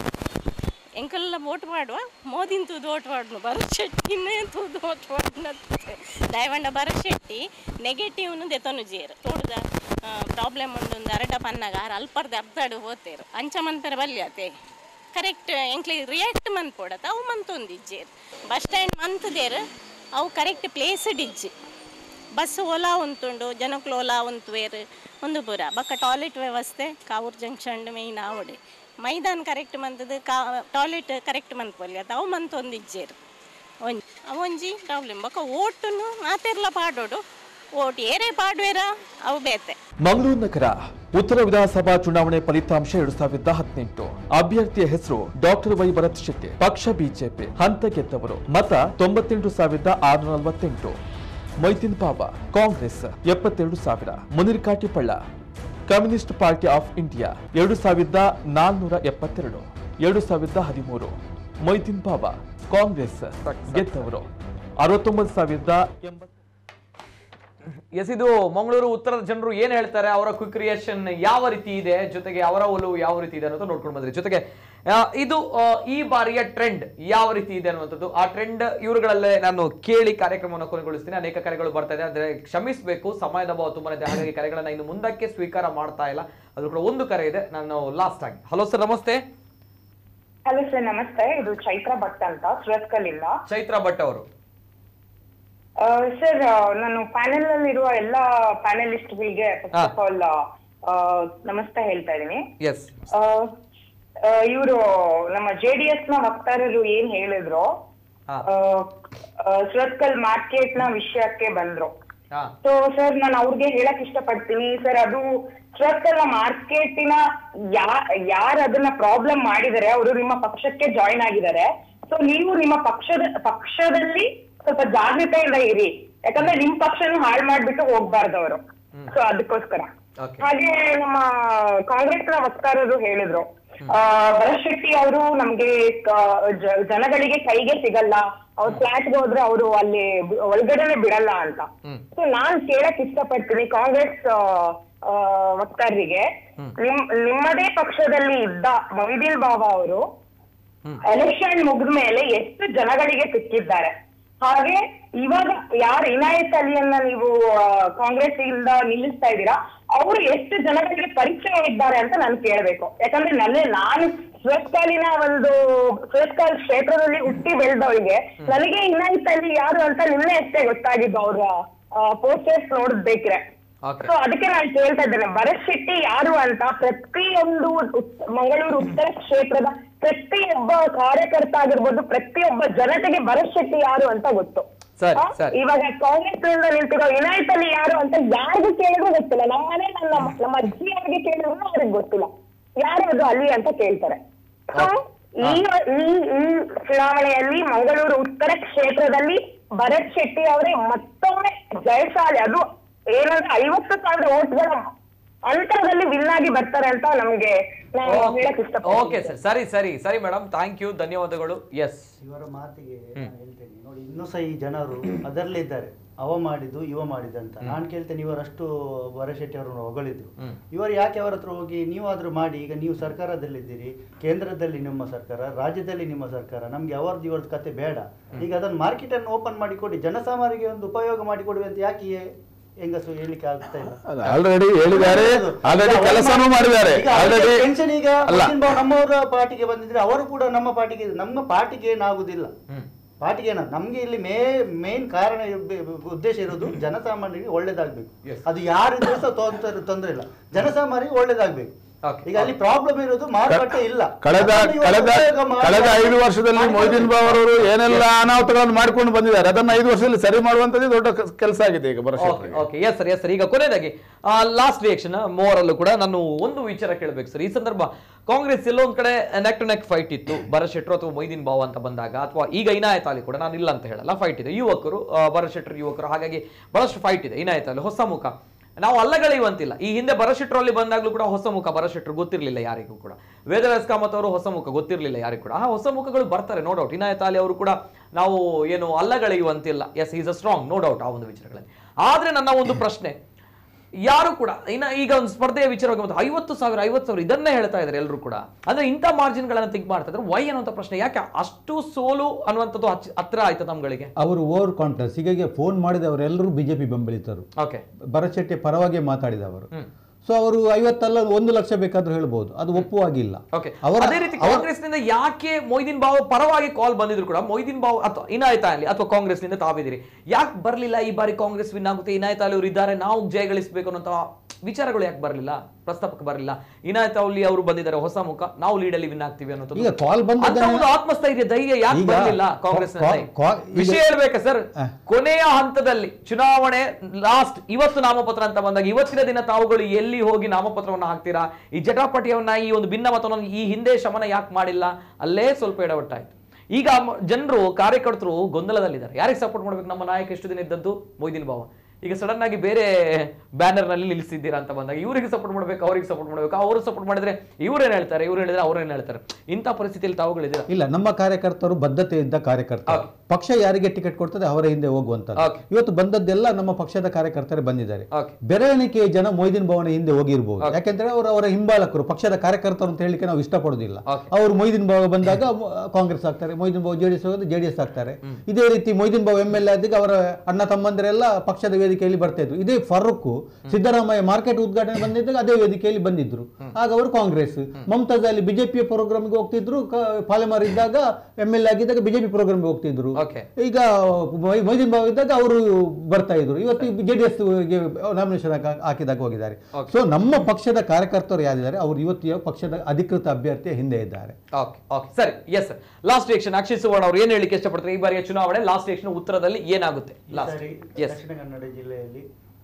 ಎಂಕಲ್ಲ ಓಟ್ ಮಾಡುವ ಮೋದಿನ ತೂದು ಓಟ್ ಮಾಡ್ನು ಭರತ್ ಶೆಟ್ಟಿನೇ ತೂದು ಓಟ್ ಮಾಡ್ನತ್ತೆ ದಯವಂಡ ಭರತ್ ಶೆಟ್ಟಿ ನೆಗೆಟಿವ್ನು ದೆತನು ಜೇರು ತೋಡ್ದ ಪ್ರಾಬ್ಲಮ್ ಉಂಡು ಅರಟ ಪನ್ನಾಗ ಆರು ಅಲ್ಪರ್ದ ಅರ್ಧಾಡು ಹೋತೇರು ಅಂಚ ಮಂತರ ಬಲ್ಯಾತೆ ಕರೆಕ್ಟ್ ಎಂಕ್ಲಿ ರಿಯಾಕ್ಟ್ ಮನ್ಪೋಡತ್ತ ಅವು ಮಂತೊಂದಿಜ್ಜೇರು ಬಸ್ ಸ್ಟ್ಯಾಂಡ್ ಮಂತದೇರು ಅವು ಕರೆಕ್ಟ್ ಪ್ಲೇಸ್ಡ್ ಇಜ್ಜಿ ಬಸ್ ಓಲಾ ಉಂತುಂಡು ಜನಕ್ಲು ಓಲಾ ಉಂತುವೇರು ಒಂದು ಪೂರ ಬಕ್ಕ ಟಾಯ್ಲೆಟ್ ವ್ಯವಸ್ಥೆ ಕಾವೂರ್ ಜಂಕ್ಷನ್ ಮೇಯ್ನ್ ಆವಡೆ ಮೈದಾನ ಕರೆಕ್ಟ್ ಮಂತದ ಕಾ ಟಾಯ್ಲೆಟ್ ಕರೆಕ್ಟ್ ಮಂತ್ಪೊಲಿ ಅದು ಅವು ಮಂತೊಂದಿಜ್ಜೇರು ಒಂಜಿ ಅವೊಂಜಿ ಪ್ರಾಬ್ಲಮ್ ಬಕ್ಕ ಓಟುನು ಮಾತೆರ್ಲ ಪಾಡೋಡು ಓಟ್ ಏರೇ ಪಾಡ್ವೇರ ಅವು ಬೇತೆ ಮಂಗಳೂರು ನಗರ ಉತ್ತರ ವಿಧಾನಸಭಾ ಚುನಾವಣೆ ಫಲಿತಾಂಶ ಎರಡ್ ಸಾವಿರದ ಹದಿನೆಂಟು ಅಭ್ಯರ್ಥಿಯ ಹೆಸರು ಡಾಕ್ಟರ್ ವೈ ಭರತ್ ಶೆಟ್ಟಿ ಪಕ್ಷ ಬಿಜೆಪಿ ಹಂತ ಗೆದ್ದವರು ಮತ ತೊಂಬತ್ತೆಂಟು ಸಾವಿರದ ಆರುನೂರ ನಲವತ್ತೆಂಟು ಮೊಯ್ತಿನ್ ಬಾಬಾ ಕಾಂಗ್ರೆಸ್ ಎಪ್ಪತ್ತೆರಡು ಸಾವಿರ Munir Katipalla communist party of India ಎರಡು ಸಾವಿರದ ನಾಲ್ನೂರ ಎಪ್ಪತ್ತೆರಡು ಎರಡು ಸಾವಿರದ ಹದಿಮೂರು ಮೊಯ್ತಿನ್ ಬಾಬಾ ಕಾಂಗ್ರೆಸ್ ಗೆದ್ದವರು ಅರವತ್ತೊಂಬತ್ತು ಸಾವಿರದ ಎಂಬತ್ತು ಎಸ್ ಇದು ಮಂಗಳೂರು ಉತ್ತರದ ಜನರು ಏನ್ ಹೇಳ್ತಾರೆ ಅವರ ಕ್ವಿಕ್ ರಿಯಾಕ್ಷನ್ ಯಾವ ರೀತಿ ಇದೆ ಜೊತೆಗೆ ಅವರ ಒಲವು ಯಾವ ರೀತಿ ಇದೆ ಅನ್ನೋದು ನೋಡ್ಕೊಂಡು ಬಂದ್ರಿ ಜೊತೆಗೆ ಆ, ಇದು ಆ, ಈ ಬಾರಿಯ ಟ್ರೆಂಡ್ ಯಾವ ರೀತಿ ಇದೆ ಅನ್ನುವಂಥದ್ದು ಆ ಟ್ರೆಂಡ್ ಇವರುಗಳಲ್ಲೇ ನಾನು ಕೇಳಿ ಕಾರ್ಯಕ್ರಮವನ್ನು ಕೊನೆಗೊಳಿಸ್ತೀನಿ ಅನೇಕ ಕರೆಗಳು ಬರ್ತಾ ಇದೆ ಅಂದ್ರೆ ಕ್ಷಮಿಸಬೇಕು ಸಮಯದ ಅಭಾವ ತುಂಬಾ ಇದೆ ಹಾಗಾಗಿ ಕರೆಗಳನ್ನ ಇನ್ನು ಮುಂದಕ್ಕೆ ಸ್ವೀಕಾರ ಮಾಡ್ತಾ ಇಲ್ಲ ಅದು ಕೂಡ ಒಂದು ಕರೆ ಇದೆ ನಾನು ಲಾಸ್ಟ್ ಆಗಿ ಹಲೋ ಸರ್ ನಮಸ್ತೆ ಹಲೋ ಸರ್ ನಮಸ್ತೆ ಇದು ಚೈತ್ರ ಭಟ್ ಅಂತ ಸುರತ್ಕಲ್ಲಿಂದ ಚೈತ್ರ ಭಟ್ ಅವರು ಸರ್ ನಾನು ಪ್ಯಾನೆಲ್ ನಲ್ಲಿರುವ ಎಲ್ಲ ಪ್ಯಾನಲಿಸ್ಟ್ಗಳಿಗೆ ಫಸ್ಟ್ ಆಫ್ ಆಲ್ ನಮಸ್ತೆ ಹೇಳ್ತಾ ಇದ್ದೀನಿ ಎಸ್ ಇವರು ನಮ್ಮ ಜೆ ಡಿ ಎಸ್ ನ ವಕ್ತಾರರು ಏನ್ ಹೇಳಿದ್ರು ಆ, ಆ, ಸುರತ್ಕಲ್ ಮಾರ್ಕೆಟ್ ನ ವಿಷಯಕ್ಕೆ ಬಂದ್ರು ಸೊ ಸರ್ ನಾನು ಅವ್ರಿಗೆ ಹೇಳಕ್ ಇಷ್ಟಪಡ್ತೀನಿ ಸರ್ ಅದು ಸುರತ್ಕಲ್ ಮಾರ್ಕೆಟಿನ ಯಾ ಯಾರು ಅದನ್ನ ಪ್ರಾಬ್ಲಮ್ ಮಾಡಿದ್ದಾರೆ ಅವರು ನಿಮ್ಮ ಪಕ್ಷಕ್ಕೆ ಜಾಯಿನ್ ಆಗಿದ್ದಾರೆ ಸೊ ನೀವು ನಿಮ್ಮ ಪಕ್ಷದ ಪಕ್ಷದಲ್ಲಿ ಸ್ವಲ್ಪ ಜಾಗೃತೆಯಿಂದ ಇರಿ ಯಾಕಂದ್ರೆ ನಿಮ್ ಪಕ್ಷನು ಹಾಳು ಮಾಡ್ಬಿಟ್ಟು ಹೋಗ್ಬಾರ್ದು ಅವರು ಸೊ ಅದಕ್ಕೋಸ್ಕರ ಹಾಗೆ ನಮ್ಮ ಕಾಂಗ್ರೆಸ್ನ ವಕ್ತಾರರು ಹೇಳಿದ್ರು ಆ, ಭರತ್ ಶೆಟ್ಟಿ ಅವರು ನಮ್ಗೆ ಕ- ಜ- ಜನಗಳಿಗೆ ಕೈಗೆ ಸಿಗಲ್ಲ ಅವ್ರ ಫ್ಲಾಟ್ಗೆ ಹೋದ್ರೆ ಅವರು ಅಲ್ಲಿ ಬಿ- ಒಳಗಡೆನೆ ಬಿಡಲ್ಲ ಅಂತ ಸೊ ನಾನ್ ಕೇಳಕ್ ಇಷ್ಟಪಡ್ತೀನಿ ಕಾಂಗ್ರೆಸ್ ಆ, ಆ, ವಕ್ತಾರರಿಗೆ ನಿಮ್ ನಿಮ್ಮದೇ ಪಕ್ಷದಲ್ಲಿ ಇದ್ದ ಮೊಯ್ದಿನ್ ಬಾಬಾ ಅವರು ಎಲೆಕ್ಷನ್ ಮುಗಿದ ಮೇಲೆ ಎಷ್ಟು ಜನಗಳಿಗೆ ಸಿಕ್ಕಿದ್ದಾರೆ ಹಾಗೆ ಇವಾಗ ಯಾರು ಇನಾಯತ್ ಅಲಿಯನ್ನ ನೀವು ಕಾಂಗ್ರೆಸ್ ಇಂದ ನಿಲ್ಲಿಸ್ತಾ ಇದ್ದೀರಾ ಅವರು ಎಷ್ಟು ಜನಗಳಿಗೆ ಪರಿಚಯ ಇದ್ದಾರೆ ಅಂತ ನಾನು ಕೇಳ್ಬೇಕು ಯಾಕಂದ್ರೆ ನನ್ನ ನಾನು ಸುರತ್ಕಾಲಿನ ಒಂದು ಸುರತ್ಕಾಲ್ ಕ್ಷೇತ್ರದಲ್ಲಿ ಹುಟ್ಟಿ ಬೆಳೆದವರಿಗೆ ನನಗೆ ಇನಾಯತ್ ಅಲಿ ಯಾರು ಅಂತ ನಿನ್ನೆ ಅಷ್ಟೇ ಗೊತ್ತಾಗಿದ್ದು ಅವ್ರ ಪೋಸ್ಟರ್ಸ್ ನೋಡಿದ್ಬೇಕ್ರೆ ಸೊ ಅದಕ್ಕೆ ನಾನು ಕೇಳ್ತಾ ಇದ್ದೇನೆ ಭರತ್ ಶೆಟ್ಟಿ ಯಾರು ಅಂತ ಪ್ರತಿಯೊಂದು ಉತ್- ಮಂಗಳೂರು ಉತ್ತರ ಕ್ಷೇತ್ರದ ಪ್ರತಿಯೊಬ್ಬ ಕಾರ್ಯಕರ್ತ ಆಗಿರ್ಬೋದು ಪ್ರತಿಯೊಬ್ಬ ಜನತೆಗೆ ಭರತ್ ಶೆಟ್ಟಿ ಯಾರು ಅಂತ ಗೊತ್ತು ಸರಿ ಆ, ಸರಿ ಇವಾಗ ಕಾಂಗ್ರೆಸ್ ನಿಂದ ನಿಂತಿರೋ ವಿನಾಯತ್ ಅಲ್ಲಿ ಯಾರು ಅಂತ ಯಾರಿಗೂ ಕೇಳಿದ್ರು ಗೊತ್ತಿಲ್ಲ ನಮ್ಮ ಮನೆ ನನ್ನ ನಮ್ಮ ಅಜ್ಜಿ ಅವರಿಗೆ ಕೇಳಿದ್ರು ಅವ್ರಿಗೆ ಗೊತ್ತಿಲ್ಲ ಯಾರು ಅದು ಅಲ್ಲಿ ಅಂತ ಕೇಳ್ತಾರೆ So, ಈ ಈ ಈ ಚುನಾವಣೆಯಲ್ಲಿ ಮಂಗಳೂರು ಉತ್ತರ ಕ್ಷೇತ್ರದಲ್ಲಿ ಭರತ್ ಶೆಟ್ಟಿ ಅವರೇ ಮತ್ತೊಮ್ಮೆ ಜಯಶಾಲಿ ಅದು ಏನಂದ್ರೆ ಐವತ್ತು ಸಾವಿರ ಓಟ್ಗಳ ಅಂತರದಲ್ಲಿ ವಿನ್ ಆಗಿ ಬರ್ತಾರೆ ಅಂತ ನಮ್ಗೆ ನಾವು ಹೇಳಕ್ ಇಷ್ಟಪಡ್ತೀನಿ ಓಕೆ ಸರ್ ಸರಿ ಸರಿ ಸರಿ ಮೇಡಮ್ ಥ್ಯಾಂಕ್ ಯು ಧನ್ಯವಾದಗಳು ಎಸ್ ಇವರ ಮಾತಿಗೆ ನಾನು ಹೇಳ್ತೇನೆ ನೋಡಿ ಇನ್ನೂ ಸಹ ಈ ಜನರು ಅದರಲ್ಲಿದ್ದಾರೆ ಅವ ಮಾಡಿದ್ದು ಇವ ಮಾಡಿದಂತ ನಾನು ಕೇಳ್ತೇನೆ ಇವರಷ್ಟು ವರಶೆಟ್ಟಿ ಅವರನ್ನು ಹೊಗಳಿದ್ರು ಇವರು ಯಾಕೆ ಅವರ ಹತ್ರ ಹೋಗಿ ನೀವಾದ್ರೂ ಮಾಡಿ ಈಗ ನೀವು ಸರ್ಕಾರದಲ್ಲಿದ್ದೀರಿ ಕೇಂದ್ರದಲ್ಲಿ ನಿಮ್ಮ ಸರ್ಕಾರ ರಾಜ್ಯದಲ್ಲಿ ನಿಮ್ಮ ಸರ್ಕಾರ ನಮ್ಗೆ ಅವರದ್ದು ಇವರದ್ದು ಕತೆ ಬೇಡ ಈಗ ಅದನ್ನು ಮಾರ್ಕೆಟ್ ಅನ್ನು ಓಪನ್ ಮಾಡಿ ಕೊಡಿ ಜನಸಾಮಾನ್ಯರಿಗೆ ಒಂದು ಉಪಯೋಗ ಮಾಡಿಕೊಡುವೆ ಅಂತ ಯಾಕೆ ಹೆಂಗಸು ಹೇಳಿಕ್ಕೆ ಆಗ್ತಾ ಇಲ್ಲ ಆಲ್ರೆಡಿ ಹೇಳಿದ್ದಾರೆ ಆಲ್ರೆಡಿ ಕೆಲಸನೂ ಮಾಡಿದ್ದಾರೆ ಈಗ ಆಲ್ರೆಡಿ ಟೆನ್ಷನ್ ಈಗ ಅಲ್ಲ ಮೋಹನ್ ಬಾಬು ನಮ್ಮವರ ಪಾರ್ಟಿಗೆ ಬಂದಿದ್ರೆ ಅವರು ಕೂಡ ನಮ್ಮ ಪಾರ್ಟಿಗೆ ನಮ್ಮ ಪಾರ್ಟಿಗೆ ಏನಾಗುದಿಲ್ಲ ಪಾರ್ಟಿಗೆ ಏನ ನಮ್ಗೆ ಇಲ್ಲಿ ಮೇ ಮೇನ್ ಕಾರಣ ಇರ್ಬೆ- ಉದ್ದೇಶ ಇರೋದು ಜನಸಾಮಾನ್ಯರಿಗೆ ಒಳ್ಳೇದಾಗ್ಬೇಕು ಅದು ಯಾರಿದ್ರು ಸಹ ತೊಂದರೆ ತೊಂದರೆ ಇಲ್ಲ ಜನಸಾಮಾನ್ಯರಿಗೆ ಒಳ್ಳೇದಾಗ್ಬೇಕು ಈಗ ಅಲ್ಲಿ ಪ್ರಾಬ್ಲಮ್ ಇರೋದು ಮಾರುಕಟ್ಟೆ ಇಲ್ಲ ಕಳೆದ ಅದನ್ನು ಇವರು ಕಳೆದ ಉಪಯೋಗ ಮಾಡಿ- ಕಳೆದ ಐದು ವರ್ಷದಲ್ಲಿ ಮೊಯ್ದೀನ್ ಬಾಬು ಅವರು ಏನೆಲ್ಲ ಅನಾಹುತಗಳನ್ನು ಮಾಡ್ಕೊಂಡು ಬಂದಿದ್ದಾರೆ ಅದನ್ನ ಐದು ವರ್ಷದಲ್ಲಿ ಸರಿ ಮಾಡುವಂತದ್ದು ದೊಡ್ಡ ಕೆಲಸ ಆಗಿದೆ ಈಗ ಬರೋ okay okay yes sir yes sir ಈಗ ಕೊನೆಯದಾಗಿ ಲಾಸ್ಟ್ ರಿಯಾಕ್ಷನ್ ಮೋರ್ ಅಲ್ಲೂ ಕೂಡ ನಾನು ಒಂದು ವಿಚಾರ ಕೇಳಬೇಕು ಸರ್ ಈ ಸಂದರ್ಭ ಕಾಂಗ್ರೆಸ್ ಎಲ್ಲೊಂದ್ ಕಡೆ ನೆಕ್ ಟು ನೆಕ್ ಫೈಟ್ ಇತ್ತು ಭರತ್ ಶೆಟ್ರು ಅಥವಾ ಮೊಯ್ದೀನ್ ಬಾವ್ ಅಂತ ಬಂದಾಗ ಅಥವಾ ಈಗ ಇನಾಯತ್ ಅಲಿ ಕೂಡ ನಾನು ಇಲ್ಲ ಅಂತ ಹೇಳಲ್ಲ ಫೈಟ್ ಇದೆ ಯುವಕರು ಆ, ಭರತ್ ಶೆಟ್ರು ಯುವಕರು ಹಾಗಾಗಿ ಬಹಳಷ್ಟು ಫೈಟ್ ಇದೆ ಇನಾಯತ್ ಅಲಿ ಹೊಸ ಮುಖ ನಾವು ಅಲ್ಲಗಳೆಯುವಂತಿಲ್ಲ ಈ ಹಿಂದೆ ಭರತ್ ಶೆಟ್ರು ಅಲ್ಲಿ ಬಂದಾಗ್ಲೂ ಕೂಡ ಹೊಸ ಮುಖ ಭರತ್ ಶೆಟ್ರು ಗೊತ್ತಿರಲಿಲ್ಲ ಯಾರಿಗೂ ಕೂಡ ವೇದವ್ಯಾಸ್ ಕಾಮತ್ ಅವರು ಹೊಸ ಮುಖ ಗೊತ್ತಿರಲಿಲ್ಲ ಯಾರಿಗೂ ಕೂಡ ಆ ಹೊಸ ಮುಖಗಳು ಬರ್ತಾರೆ ನೋ ಡೌಟ್ ಇನಾಯತ್ ಅಲಿ ಅವರು ಕೂಡ ನಾವು ಏನು ಅಲ್ಲಗಳೆಯುವಂತಿಲ್ಲ yes is a strong no doubt ಆ ಒಂದು ವಿಚಾರಗಳಲ್ಲಿ ಆದ್ರೆ ನನ್ನ ಒಂದು ಪ್ರಶ್ನೆ ಯಾರು ಕೂಡ ಇನ್ನ ಈಗ ಒಂದು ಸ್ಪರ್ಧೆಯ ವಿಚಾರವಾಗಿ ಬಂತು ಐವತ್ತು ಸಾವಿರ ಐವತ್ತು ಸಾವಿರ ಇದನ್ನೇ ಹೇಳ್ತಾ ಇದ್ದಾರೆ ಎಲ್ಲರೂ ಕೂಡ ಅಂದ್ರೆ ಇಂಥ ಮಾರ್ಜಿನ್ಗಳನ್ನ ಥಿಂಕ್ ಮಾಡ್ತಾ ಇದ್ರೆ ವೈ ಅನ್ನುವಂಥ ಪ್ರಶ್ನೆ ಯಾಕೆ ಅಷ್ಟು ಸೋಲು ಅನ್ನುವಂಥದ್ದು ಹಚ್ಚ- ಹತ್ರ ಆಯ್ತು ನಮ್ಗಳಿಗೆ ಅವರು ಓವರ್ ಕಾನ್ಫಿಡೆನ್ಸ್ ಹೀಗಾಗಿ ಫೋನ್ ಮಾಡಿದವರೆಲ್ಲರೂ ಬಿಜೆಪಿ ಬೆಂಬಲಿತರು ಓಕೆ ಭರತ್ ಶೆಟ್ಟಿ ಪರವಾಗಿ ಮಾತಾಡಿದವರು ಸೊ ಅವರು ಐವತ್ತಲ್ಲ ಒಂದು ಲಕ್ಷ ಬೇಕಾದ್ರೂ ಹೇಳ್ಬೋದು ಅದು ಒಪ್ಪುವಾಗಿಲ್ಲ ಓಕೆ ಅವರ ಅದೇ ರೀತಿ ಅವರ- ಕಾಂಗ್ರೆಸ್ನಿಂದ ಯಾಕೆ ಮೊಯ್ದೀನ್ ಬಾವ್ ಪರವಾಗಿ ಕಾಲ್ ಬಂದಿದ್ರು ಕೂಡ ಮೊಯ್ದೀನ್ ಬಾವ್ ಅಥವಾ ಇನಾಯತ್ ಅಲಿ ಅಥವಾ ಕಾಂಗ್ರೆಸ್ನಿಂದ ತಾವಿದ್ದೀರಿ ಯಾಕೆ ಬರಲಿಲ್ಲ ಈ ಬಾರಿ ಕಾಂಗ್ರೆಸ್ ವಿನ್ ಆಗುತ್ತೆ ಇನಾಯತ್ ಅಲಿ ಅವರು ಇದ್ದಾರೆ ನಾವು ಜಯಗಳಿಸಬೇಕು ಅನ್ನೋ ವಿಚಾರಗಳು ಯಾಕೆ ಬರಲಿಲ್ಲ ಪ್ರಸ್ತಾಪಕ್ಕೆ ಬರಲಿಲ್ಲ ಇನಾಯತ್ ಅಲಿ ಅವರು ಬಂದಿದ್ದಾರೆ ಹೊಸ ಮುಖ ನಾವು ಲೀಡಲ್ಲಿ ವಿನ್ ಆಗ್ತೀವಿ ಅನ್ನೋದು ಈಗ call ಬಂದದ್ದನ್ನ- ಅಂತ ಒಂದು ಆತ್ಮಸ್ಥೈರ್ಯ ಧೈರ್ಯ ಯಾಕೆ ಈಗ ಬರಲಿಲ್ಲ ಕಾಂಗ್ರೆಸ್ call- call- ಈಗ- ವಿಷಯ ಹೇಳ್ಬೇಕಾ ಸರ್ ಕೊನೆಯ ಹಂತದಲ್ಲಿ ಚುನಾವಣೆ ಲಾಸ್ಟ್ ಇವತ್ತು ನಾಮಪತ್ರ ಅಂತ ಬಂದಾಗ ಇವತ್ತಿನ ದಿನ ತಾವುಗಳು ಎಲ್ಲಿ ಹೋಗಿ ನಾಮಪತ್ರವನ್ನು ಹಾಕ್ತೀರಾ ಈ ಜಟಾಪಟಿಯವನ್ನ ಈ ಒಂದು ಭಿನ್ನ ಮತವನ್ನು ಈ ಹಿಂದೆ ಶಮನ ಯಾಕೆ ಮಾಡಿಲ್ಲ ಅಲ್ಲೇ ಸ್ವಲ್ಪ ಎಡವಟ್ಟಾಯ್ತು ಈಗ ಜನರು ಕಾರ್ಯಕರ್ತರು ಗೊಂದಲದಲ್ಲಿದ್ದಾರೆ ಯಾರಿಗೆ ಸಪೋರ್ಟ್ ಮಾಡ್ಬೇಕು ನಮ್ಮ ನಾಯಕ ಎಷ್ಟು ದಿನ ಇದ್ದದ್ದು ಮೊಯ್ದೀನ್ ಬಾವ ಈಗ ಸಡನ್ ಆಗಿ ಬೇರೆ ಬ್ಯಾನರ್ ನಲ್ಲಿ ನಿಲ್ಲಿಸಿದ್ದೀರಾ ಅಂತ ಬಂದಾಗ ಇವರಿಗೆ ಸಪೋರ್ಟ್ ಮಾಡ್ಬೇಕು ಅವ್ರಿಗೆ ಸಪೋರ್ಟ್ ಮಾಡ್ಬೇಕು ಅವರು ಸಪೋರ್ಟ್ ಮಾಡಿದ್ರೆ ಇವ್ರೇನ್ ಹೇಳ್ತಾರೆ ಇವ್ರು ಹೇಳಿದ್ರೆ ಅವ್ರೇನ್ ಹೇಳ್ತಾರೆ ಇಂಥ ಪರಿಸ್ಥಿತಿಯಲ್ಲಿ ತಾವುಗಳಿದ್ದೀರಾ ಇಲ್ಲ ನಮ್ಮ ಕಾರ್ಯಕರ್ತರು ಬದ್ಧತೆಯಿಂದ ಕಾರ್ಯಕರ್ತರು ಪಕ್ಷ ಯಾರಿಗೆ ಟಿಕೆಟ್ ಕೊಡ್ತದೆ ಅವರ ಹಿಂದೆ ಹೋಗುವಂತದ್ದು ಇವತ್ತು ಬಂದದ್ದೆಲ್ಲ ನಮ್ಮ ಪಕ್ಷದ ಕಾರ್ಯಕರ್ತರೇ ಬಂದಿದ್ದಾರೆ ಬೆರಳಿಕೆ ಜನ ಮೊಯ್ದಿನ್ ಭವನ ಹಿಂದೆ ಹೋಗಿರ್ಬೋದು ಯಾಕೆಂದ್ರೆ ಅವರು ಅವರ ಹಿಂಬಾಲಕರು ಪಕ್ಷದ ಕಾರ್ಯಕರ್ತರು ಅಂತ ಹೇಳಿಕ್ಕೆ ನಾವು ಇಷ್ಟಪಡೋದಿಲ್ಲ ಅವರು ಮೊಯ್ದಿನ್ ಬಾವ ಬಂದಾಗ ಮ- ಕಾಂಗ್ರೆಸ್ ಆಗ್ತಾರೆ ಮೊಯ್ದಿನ್ ಬಾವ ಜೆಡಿಎಸ್ ಹೋಗೋದು ಜೆಡಿಎಸ್ ಆಗ್ತಾರೆ ಇದೇ ರೀತಿ ಮೊಯ್ದಿನ್ ಬಾವ ಎಂ ಎಲ್ ಎ ಆದಾಗ ಅವರ ಅಣ್ಣ ತಮ್ಮಂದರೆಲ್ಲ ಪಕ್ಷದ ವೇದಿಕೆಯಲ್ಲಿ ಬರ್ತಾ ಇದ್ರು ಇದೇ ಫರೂಕ್ ಸಿದ್ದರಾಮಯ್ಯ ಮಾರ್ಕೆಟ್ ಉದ್ಘಾಟನೆ ಬಂದಿದ್ದಾಗ ಅದೇ ವೇದಿಕೆಯಲ್ಲಿ ಬಂದಿದ್ರು ಆಗ ಅವರು ಕಾಂಗ್ರೆಸ್ ಮಮತಾಜ್ ಅಲ್ಲಿ ಬಿಜೆಪಿಯ ಪ್ರೋಗ್ರಾಮ್ಗೆ ಹೋಗ್ತಿದ್ರು ಕ- ಪಾಲೆಮಾರ್ ಇದ್ದಾಗ ಎಂ ಎಲ್ ಎ ಆಗಿದ್ದಾಗ ಬಿಜೆಪಿ ಪ್ರೋಗ್ರಾಮ್ಗೆ ಹೋಗ್ತಿದ್ರು ಈಗ ಮೊ- ಮೊಯ್ದಿನ್ ಬಾವ ಇದ್ದಾಗ ಅವರು ಬರ್ತಾ ಇದ್ರು ಇವತ್ತು ಜೆಡಿಎಸ್ ಗೆ ನಾಮಿನೇಷನ್ ಹಾಕಿದಾಗ ಹೋಗಿದ್ದಾರೆ ಸೊ ನಮ್ಮ ಪಕ್ಷದ ಕಾರ್ಯಕರ್ತರು ಯಾರಿದ್ದಾರೆ ಅವರು ಇವತ್ತು ಯಾವ ಪಕ್ಷದ ಅಧಿಕೃತ ಅಭ್ಯರ್ಥಿಯ ಹಿಂದೆ ಇದ್ದಾರೆ ಓಕೆ ಓಕೆ ಸರಿ yes last election Akshay Suvarna ಅವ್ರು ಏನ್ ಹೇಳಿಕ್ಕೆ ಇಷ್ಟಪಡ್ತಾರೆ ಈ ಬಾರಿಯ ಚುನಾವಣೆ ಲಾಸ್ಟ್ ಎಲೆಕ್ಷನ್ ಉತ್ತರದಲ್ಲಿ ಏನಾಗುತ್ತೆ ಈ ಲಾಸ್ಟ್ ಸಾರಿ ಎಸ್ ದಕ್ಷಿಣ ಕನ್ನಡ ಜಿಲ್ಲೆಯಲ್ಲಿ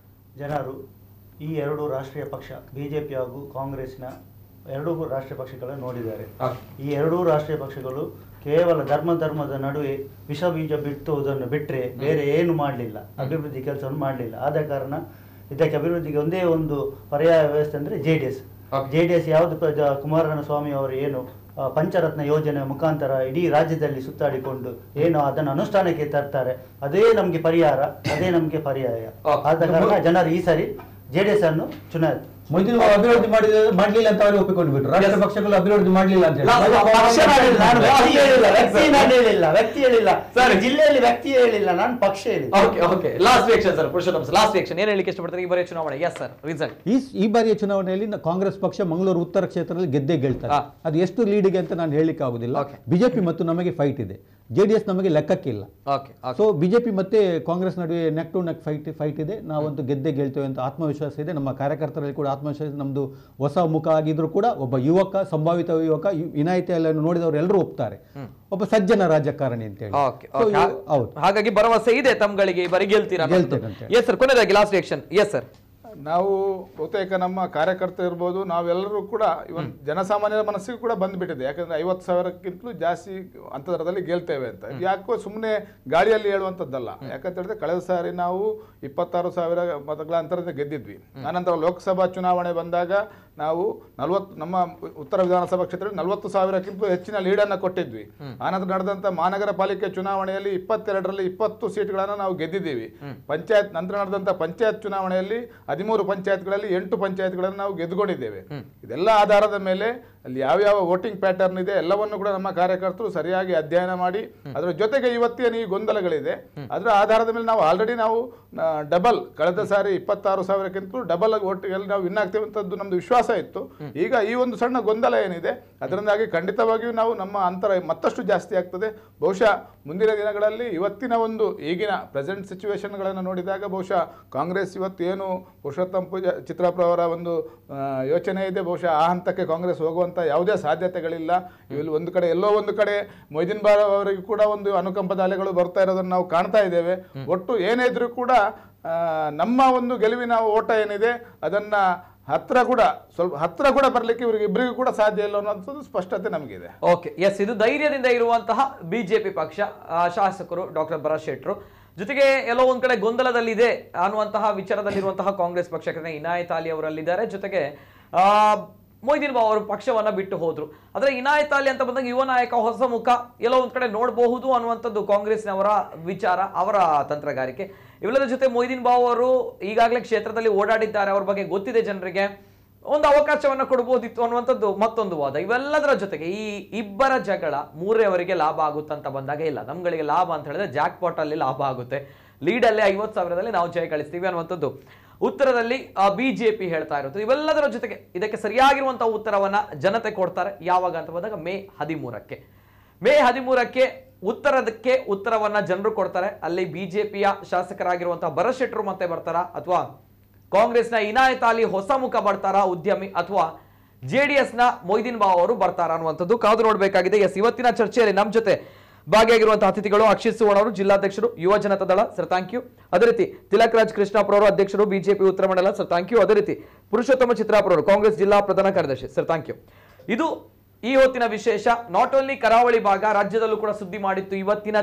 ಜನರು ಈ ಎರಡು ರಾಷ್ಟ್ರೀಯ ಪಕ್ಷ ಬಿಜೆಪಿ ಹಾಗೂ ಕಾಂಗ್ರೆಸ್ನ ಎರಡೂ ರಾಷ್ಟ್ರೀಯ ಪಕ್ಷಗಳನ್ನು ನೋಡಿದ್ದಾರೆ ಈ ಎರಡೂ ರಾಷ್ಟ್ರೀಯ ಪಕ್ಷಗಳು ಕೇವಲ ಧರ್ಮ ಧರ್ಮದ ನಡುವೆ ವಿಷ ಬೀಜ ಬಿತ್ತುವುದನ್ನು ಬಿಟ್ಟರೆ ಬೇರೆ ಏನು ಮಾಡಲಿಲ್ಲ ಅಭಿವೃದ್ಧಿ ಕೆಲಸವನ್ನು ಮಾಡಲಿಲ್ಲ ಆದ ಕಾರಣ ಇದಕ್ಕೆ ಅಭಿವೃದ್ಧಿಗೆ ಒಂದೇ ಒಂದು ಪರ್ಯಾಯ ವ್ಯವಸ್ಥೆ ಅಂದರೆ J D S J D S ಯಾವುದು ಪ- ಜ- ಕುಮಾರಣ್ಣ ಸ್ವಾಮಿ ಅವರು ಏನು ಆ, ಪಂಚರತ್ನ ಯೋಜನೆ ಮುಖಾಂತರ ಇಡೀ ರಾಜ್ಯದಲ್ಲಿ ಸುತ್ತಾಡಿಕೊಂಡು ಏನು ಅದನ್ನು ಅನುಷ್ಠಾನಕ್ಕೆ ತರ್ತಾರೆ ಅದೇ ನಮಗೆ ಪರಿಹಾರ ಅದೇ ನಮಗೆ ಪರ್ಯಾಯ ಆದ ಕಾರಣ ಜನರು ಈ ಸರಿ ಜೆ ಡಿ ಎಸ್ ಅನ್ನು ಚುನಾಯಿತ ಮೊದಲು ಅಭಿವೃದ್ಧಿ ಮಾಡಿದ ಮಾಡ್ಲಿಲ್ಲ ಅಂತ ಅವರು ಒಪ್ಪಿಕೊಂಡು ಬಿಟ್ರು ರಾಷ್ಟ್ರ ಪಕ್ಷಗಳು ಅಭಿವೃದ್ಧಿ ಮಾಡ್ಲಿಲ್ಲ ಅಂತ ಹೇಳಿ ನಾನು ಪಕ್ಷ ಮಾಡಿಲ್ಲ, ನಾನು ವ್ಯಕ್ತಿ ಹೇಳಿಲ್ಲ ವ್ಯಕ್ತಿ ನಾನು ಹೇಳಿಲ್ಲ ವ್ಯಕ್ತಿ ಹೇಳಿಲ್ಲ ಸರಿ ಜಿಲ್ಲೆಯಲ್ಲಿ ವ್ಯಕ್ತಿ ಹೇಳಿಲ್ಲ ನಾನು ಪಕ್ಷ ಹೇಳಿಲ್ಲ okay okay last reaction sir Purushottama last reaction ಏನ್ ಹೇಳಿಕ್ಕೆ ಇಷ್ಟಪಡ್ತಾರೆ ಈ ಬಾರಿಯ ಚುನಾವಣೆ ಎಸ್ ಸರ್ ರಿಸಲ್ಟ್ ಈ ಈ ಬಾರಿಯ ಚುನಾವಣೆಯಲ್ಲಿ ನ- ಕಾಂಗ್ರೆಸ್ ಪಕ್ಷ ಮಂಗಳೂರು ಉತ್ತರ ಕ್ಷೇತ್ರದಲ್ಲಿ ಗೆದ್ದೇ ಗೆಲ್ತಾರೆ ಅದು ಎಷ್ಟು ಲೀಡಿಗೆ ಅಂತ ನಾನು ಹೇಳಲಿಕ್ಕೆ ಆಗುದಿಲ್ಲ ಬಿಜೆಪಿ ಮತ್ತು ನಮಗೆ ಫೈಟ್ ಇದೆ ಜೆಡಿಎಸ್ ನಮಗೆ ಲೆಕ್ಕಕ್ಕಿಲ್ಲ ಓಕೆ ಸೊ ಬಿಜೆಪಿ ಮತ್ತೆ ಕಾಂಗ್ರೆಸ್ ನಡುವೆ neck to neck fight fight ಇದೆ ನಾವಂತೂ ಗೆದ್ದೇ ಗೆಲ್ತೇವೆ ಅಂತ ಆತ್ಮವಿಶ್ವಾಸ ಇದೆ ನಮ್ಮ ಕಾರ್ಯಕರ್ತರಲ್ಲಿ ಕೂಡ ಆತ್ಮವಿಶ್ವಾಸ ಇದೆ. ನಮ್ದು ಹೊಸ ಮುಖ ಆಗಿದ್ರು ಕೂಡ ಒಬ್ಬ ಯುವಕ ಸಂಭಾವಿತ ಯುವಕ ಯು- ವಿನಾಯಿತಿಯನ್ನು ನೋಡಿದವರು ಎಲ್ಲರೂ ಒಪ್ತಾರೆ ಒಬ್ಬ ಸಜ್ಜನ ರಾಜಕಾರಣಿ ಅಂತ ಹೇಳಿ ಓಕೆ So, ಇವು- ಹೌದು ಹಾಗಾಗಿ ಭರವಸೆ ಇದೆ ತಮ್ಗಳಿಗೆ ಈ ಬಾರಿ ಗೆಲ್ತೀರಾ ಗೆಲ್ತೇನೆ ಅಂತ ಎಸ್ ಸರ್ ಕೊನೆಯದಾಗಿ ಲಾಸ್ಟ್ ರಿಯಾಕ್ಷನ್ ಎಸ್ ಸರ್ ನಾವು ಬಹುತೇಕ ನಮ್ಮ ಕಾರ್ಯಕರ್ತರು ಇರ್ಬೋದು ನಾವೆಲ್ಲರೂ ಕೂಡ ಇವನ್ ಜನಸಾಮಾನ್ಯರ ಮನಸ್ಸಿಗೆ ಕೂಡ ಬಂದ್ಬಿಟ್ಟಿದೆ ಯಾಕಂದ್ರೆ ಐವತ್ತು ಸಾವಿರಕ್ಕಿಂತಲೂ ಜಾಸ್ತಿ ಅಂತರದಲ್ಲಿ ಗೆಲ್ತೇವೆ ಅಂತ ಇದು ಯಾಕೋ ಸುಮ್ಮನೆ ಗಾಳಿಯಲ್ಲಿ ಹೇಳುವಂಥದ್ದಲ್ಲ ಯಾಕಂತ ಹೇಳಿದ್ರೆ ಕಳೆದ ಸಾರಿ ನಾವು ಇಪ್ಪತ್ತಾರು ಸಾವಿರ ಮತಗಳ ಅಂತರದಿಂದ ಗೆದ್ದಿದ್ವಿ ಆನಂತರ ಲೋಕಸಭಾ ಚುನಾವಣೆ ಬಂದಾಗ ನಾವು ನಲವತ್ತು ನಮ್ಮ ಉತ್ತರ ವಿಧಾನಸಭಾ ಕ್ಷೇತ್ರದಲ್ಲಿ ನಲವತ್ತು ಸಾವಿರಕ್ಕಿಂತ ಹೆಚ್ಚಿನ ಲೀಡನ್ನು ಕೊಟ್ಟಿದ್ವಿ ಆನಂತರ ನಡೆದಂತ ಮಹಾನಗರ ಪಾಲಿಕೆ ಚುನಾವಣೆಯಲ್ಲಿ ಇಪ್ಪತ್ತೆರಡರಲ್ಲಿ ಇಪ್ಪತ್ತು ಸೀಟ್ಗಳನ್ನು ನಾವು ಗೆದ್ದಿದ್ದೀವಿ ಪಂಚಾಯತ್ ನಂತರ ನಡೆದಂತ ಪಂಚಾಯತ್ ಚುನಾವಣೆಯಲ್ಲಿ ಹದಿಮೂರು ಪಂಚಾಯತ್ಗಳಲ್ಲಿ ಎಂಟು ಪಂಚಾಯತ್ಗಳನ್ನು ನಾವು ಗೆದ್ದುಕೊಂಡಿದ್ದೇವೆ ಇದೆಲ್ಲ ಆಧಾರದ ಮೇಲೆ ಅಲ್ಲಿ ಯಾವ್ಯಾವ ವೋಟಿಂಗ್ ಪ್ಯಾಟರ್ನ್ ಇದೆ ಎಲ್ಲವನ್ನು ಕೂಡ ನಮ್ಮ ಕಾರ್ಯಕರ್ತರು ಸರಿಯಾಗಿ ಅಧ್ಯಯನ ಮಾಡಿ ಅದರ ಜೊತೆಗೆ ಇವತ್ತೇನು ಈ ಗೊಂದಲಗಳಿದೆ ಅದರ ಆಧಾರದ ಮೇಲೆ ನಾವು ಆಲ್ರೆಡಿ ನಾವು ಡಬಲ್ ಕಳೆದ ಸಾರಿ ಇಪ್ಪತ್ತಾರು ಸಾವಿರಕ್ಕಿಂತಲೂ ಡಬಲ್ ಓಟಿಗೆ ನಾವು ವಿನ್ ಆಗ್ತೇವೆ ಅಂತದ್ದು ನಮ್ದು ವಿಶ್ವಾಸ ಇತ್ತು ಈಗ ಈ ಒಂದು ಸಣ್ಣ ಗೊಂದಲ ಏನಿದೆ ಅದರಿಂದಾಗಿ ಖಂಡಿತವಾಗಿಯೂ ನಾವು ನಮ್ಮ ಅಂತರ ಮತ್ತಷ್ಟು ಜಾಸ್ತಿ ಆಗ್ತದೆ ಬಹುಶಃ ಮುಂದಿನ ದಿನಗಳಲ್ಲಿ ಇವತ್ತಿನ ಒಂದು ಈಗಿನ ಪ್ರೆಸೆಂಟ್ ಸಿಚುವೇಶನ್ಗಳನ್ನು ನೋಡಿದಾಗ ಬಹುಶಃ ಕಾಂಗ್ರೆಸ್ ಇವತ್ತು ಏನು ಪುರುಷೋತ್ತಮ ಪೂಜಾ ಚಿತ್ರಾಪುರ ಅವರ ಒಂದು ಆ, ಯೋಚನೆ ಇದೆ ಬಹುಶಃ ಆ ಹಂತಕ್ಕೆ ಕಾಂಗ್ರೆಸ್ ಹೋಗುವಂತ ಯಾವುದೇ ಸಾಧ್ಯತೆಗಳಿಲ್ಲ ಇಲ್ಲಿ ಒಂದು ಕಡೆ ಎಲ್ಲೋ ಒಂದು ಕಡೆ ಮೊಯ್ದಿನ್ ಬಾರ್ ಅವರಿಗೂ ಕೂಡ ಒಂದು ಅನುಕಂಪದ ಅಲೆಗಳು ಬರ್ತಾ ಇರೋದನ್ನು ನಾವು ಕಾಣ್ತಾ ಇದ್ದೇವೆ ಒಟ್ಟು ಏನೇ ಇದ್ರೂ ಕೂಡ ಆ, ನಮ್ಮ ಒಂದು ಗೆಲುವಿನ ಓಟ ಏನಿದೆ ಅದನ್ನ ಹತ್ರ ಕೂಡ ಸ್ವಲ್ಪ ಹತ್ರ ಕೂಡ ಬರ್ಲಿಕ್ಕೆ ಇವರಿಗೆ ಇಬ್ಬರಿಗೂ ಕೂಡ ಸಾಧ್ಯ ಇಲ್ಲ ಅನ್ನೋಂಥದ್ದು ಸ್ಪಷ್ಟತೆ ನಮಗಿದೆ ಓಕೆ ಎಸ್ ಇದು ಧೈರ್ಯದಿಂದ ಇರುವಂತಹ ಬಿಜೆಪಿ ಪಕ್ಷ ಆ, ಶಾಸಕರು ಡಾಕ್ಟರ್ ಭರತ್ ಶೆಟ್ರು ಜೊತೆಗೆ ಎಲ್ಲೋ ಒಂದ್ ಕಡೆ ಗೊಂದಲದಲ್ಲಿದೆ ಅನ್ನುವಂತಹ ವಿಚಾರದಲ್ಲಿರುವಂತಹ ಕಾಂಗ್ರೆಸ್ ಪಕ್ಷ ಯಾಕಂದ್ರೆ ಇನಾಯತ್ ಅಲಿ ಅವರಲ್ಲಿದ್ದಾರೆ ಜೊತೆಗೆ ಆ ಮೊಯ್ದಿನ್ ಬಾಬು ಅವರು ಪಕ್ಷವನ್ನ ಬಿಟ್ಟು ಹೋದ್ರು ಆದ್ರೆ ಇನಾಯತ್ ಅಲಿ ಅಂತ ಬಂದಾಗ ಯುವ ನಾಯಕ ಹೊಸ ಮುಖ ಎಲ್ಲೋ ಒಂದ್ ಕಡೆ ನೋಡಬಹುದು ಅನ್ನುವಂಥದ್ದು ಕಾಂಗ್ರೆಸ್ನವರ ವಿಚಾರ ಅವರ ತಂತ್ರಗಾರಿಕೆ ಇವೆಲ್ಲರ ಜೊತೆ ಮೊಯ್ದಿನ್ ಬಾಬು ಅವರು ಈಗಾಗಲೇ ಕ್ಷೇತ್ರದಲ್ಲಿ ಓಡಾಡಿದ್ದಾರೆ ಅವ್ರ ಬಗ್ಗೆ ಗೊತ್ತಿದೆ ಜನರಿಗೆ ಒಂದು ಅವಕಾಶವನ್ನ ಕೊಡಬಹುದಿತ್ತು ಅನ್ನುವಂಥದ್ದು ಮತ್ತೊಂದು ವಾದ ಇವೆಲ್ಲದರ ಜೊತೆಗೆ ಈ ಇಬ್ಬರ ಜಗಳ ಮೂರನೇವರಿಗೆ ಲಾಭ ಆಗುತ್ತಂತ ಬಂದಾಗ ಇಲ್ಲ ನಮ್ಗಳಿಗೆ ಲಾಭ ಅಂತ ಹೇಳಿದ್ರೆ ಜಾಕ್ ಪಾಟ್ ಅಲ್ಲಿ ಲಾಭ ಆಗುತ್ತೆ ಲೀಡಲ್ಲೇ ಐವತ್ತು ಸಾವಿರದಲ್ಲಿ ನಾವು ಜಯ ಗಳಿಸ್ತೀವಿ ಅನ್ನುವಂಥದ್ದು ಉತ್ತರದಲ್ಲಿ ಬಿಜೆಪಿ ಹೇಳ್ತಾ ಇರುತ್ತೆ ಇವೆಲ್ಲದರ ಜೊತೆಗೆ ಇದಕ್ಕೆ ಸರಿಯಾಗಿರುವಂತಹ ಉತ್ತರವನ್ನ ಜನತೆ ಕೊಡ್ತಾರೆ ಯಾವಾಗ ಅಂತ ಬಂದಾಗ ಮೇ ಹದಿಮೂರಕ್ಕೆ ಮೇ ಹದಿಮೂರಕ್ಕೆ ಉತ್ತರದಕ್ಕೆ ಉತ್ತರವನ್ನ ಜನರು ಕೊಡ್ತಾರೆ ಅಲ್ಲಿ ಬಿಜೆಪಿಯ ಶಾಸಕರಾಗಿರುವಂತಹ ಭರತ್ ಶೆಟ್ರು ಮತ್ತೆ ಬರ್ತಾರಾ ಅಥವಾ ಕಾಂಗ್ರೆಸ್ನ ಇನಾಯತ್ ಅಲಿ ಹೊಸ ಮುಖ ಬರ್ತಾರಾ ಉದ್ಯಮಿ ಅಥವಾ ಜೆಡಿಎಸ್ ನ ಮೊಯ್ದಿನ್ ಬಾವ್ ಅವರು ಬರ್ತಾರಾ ಅನ್ನುವಂಥದ್ದು ಕಾದು ನೋಡಬೇಕಾಗಿದೆ ಎಸ್ ಇವತ್ತಿನ ಚರ್ಚೆಯಲ್ಲಿ ನಮ್ಮ ಜೊತೆ ಭಾಗಿಯಾಗಿರುವಂತಹ ಅತಿಥಿಗಳು ಅಕ್ಷಿತ್ ಸುವರ್ಣ ಅವರು ಜಿಲ್ಲಾಧ್ಯಕ್ಷರು ಯುವ ಜನತಾ ದಳ ಸರ್ ಥ್ಯಾಂಕ್ ಯು ಅದೇ ರೀತಿ ತಿಲಕ್ ರಾಜ್ ಕೃಷ್ಣಪುರ ಅವರು ಅಧ್ಯಕ್ಷರು ಬಿಜೆಪಿ ಉತ್ತರ ಮಂಡಲ ಸರ್ ಥ್ಯಾಂಕ್ ಯು ಅದೇ ರೀತಿ ಪುರುಷೋತ್ತಮ ಚಿತ್ರಾಪುರ ಅವರು ಕಾಂಗ್ರೆಸ್ ಜಿಲ್ಲಾ ಪ್ರಧಾನ ಕಾರ್ಯದರ್ಶಿ ಸರ್ ಥ್ಯಾಂಕ್ ಯು ಇದು ಈ ಹೊತ್ತಿನ ವಿಶೇಷ ನಾಟ್ ಓನ್ಲಿ ಕರಾವಳಿ ಭಾಗ ರಾಜ್ಯದಲ್ಲೂ ಕೂಡ ಸುದ್ದಿ ಮಾಡಿತ್ತು ಇವತ್ತಿನ ದಿನ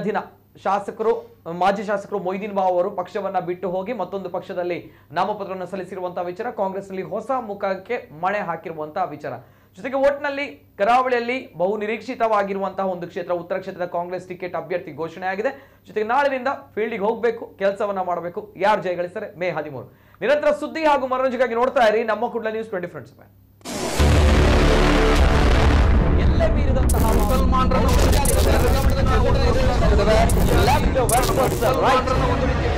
ಶಾಸಕರು ಮಾಜಿ ಶಾಸಕರು ಮೊಯ್ದೀನ್ ಬಾವ್ ಅವರು ಪಕ್ಷವನ್ನ ಬಿಟ್ಟು ಹೋಗಿ ಮತ್ತೊಂದು ಪಕ್ಷದಲ್ಲಿ ನಾಮಪತ್ರವನ್ನು ಸಲ್ಲಿಸಿರುವಂತಹ ವಿಚಾರ ಕಾಂಗ್ರೆಸ್ನಲ್ಲಿ ಹೊಸ ಮುಖಕ್ಕೆ ಮಣೆ ಹಾಕಿರುವಂತಹ ವಿಚಾರ ಜೊತೆಗೆ ಒಟ್ನಲ್ಲಿ ಕರಾವಳಿಯಲ್ಲಿ ಬಹು ನಿರೀಕ್ಷಿತವಾಗಿರುವಂತಹ ಒಂದು ಕ್ಷೇತ್ರ ಉತ್ತರ ಕ್ಷೇತ್ರದ ಕಾಂಗ್ರೆಸ್ ಟಿಕೆಟ್ ಅಭ್ಯರ್ಥಿ ಘೋಷಣೆ ಆಗಿದೆ ಜೊತೆಗೆ ನಾಳಿನಿಂದ ಫೀಲ್ಡಿಗೆ ಹೋಗಬೇಕು ಕೆಲಸವನ್ನ ಮಾಡಬೇಕು ಯಾರು ಜಯಗಳಿಸ್ತಾರೆ ಮೇ ಹದಿಮೂರು ನಿರಂತರ ಸುದ್ದಿ ಹಾಗೂ ಮನೋರಂಜನೆಗಾಗಿ ನೋಡ್ತಾ ಇರಿ ನಮ್ಮ ಕುಡ್ಲ ನ್ಯೂಸ್ ಟ್ವೆಂಟಿ ಫ್ರೆಂಡ್ಸ್ ಎಲ್ಲೇ ಮೀರಿದಂತಹ ಮುಸಲ್ಮಾನರನ್ನು ಲೆಫ್ಟ್ ವರ್ಸಸ್ ರೈಟ್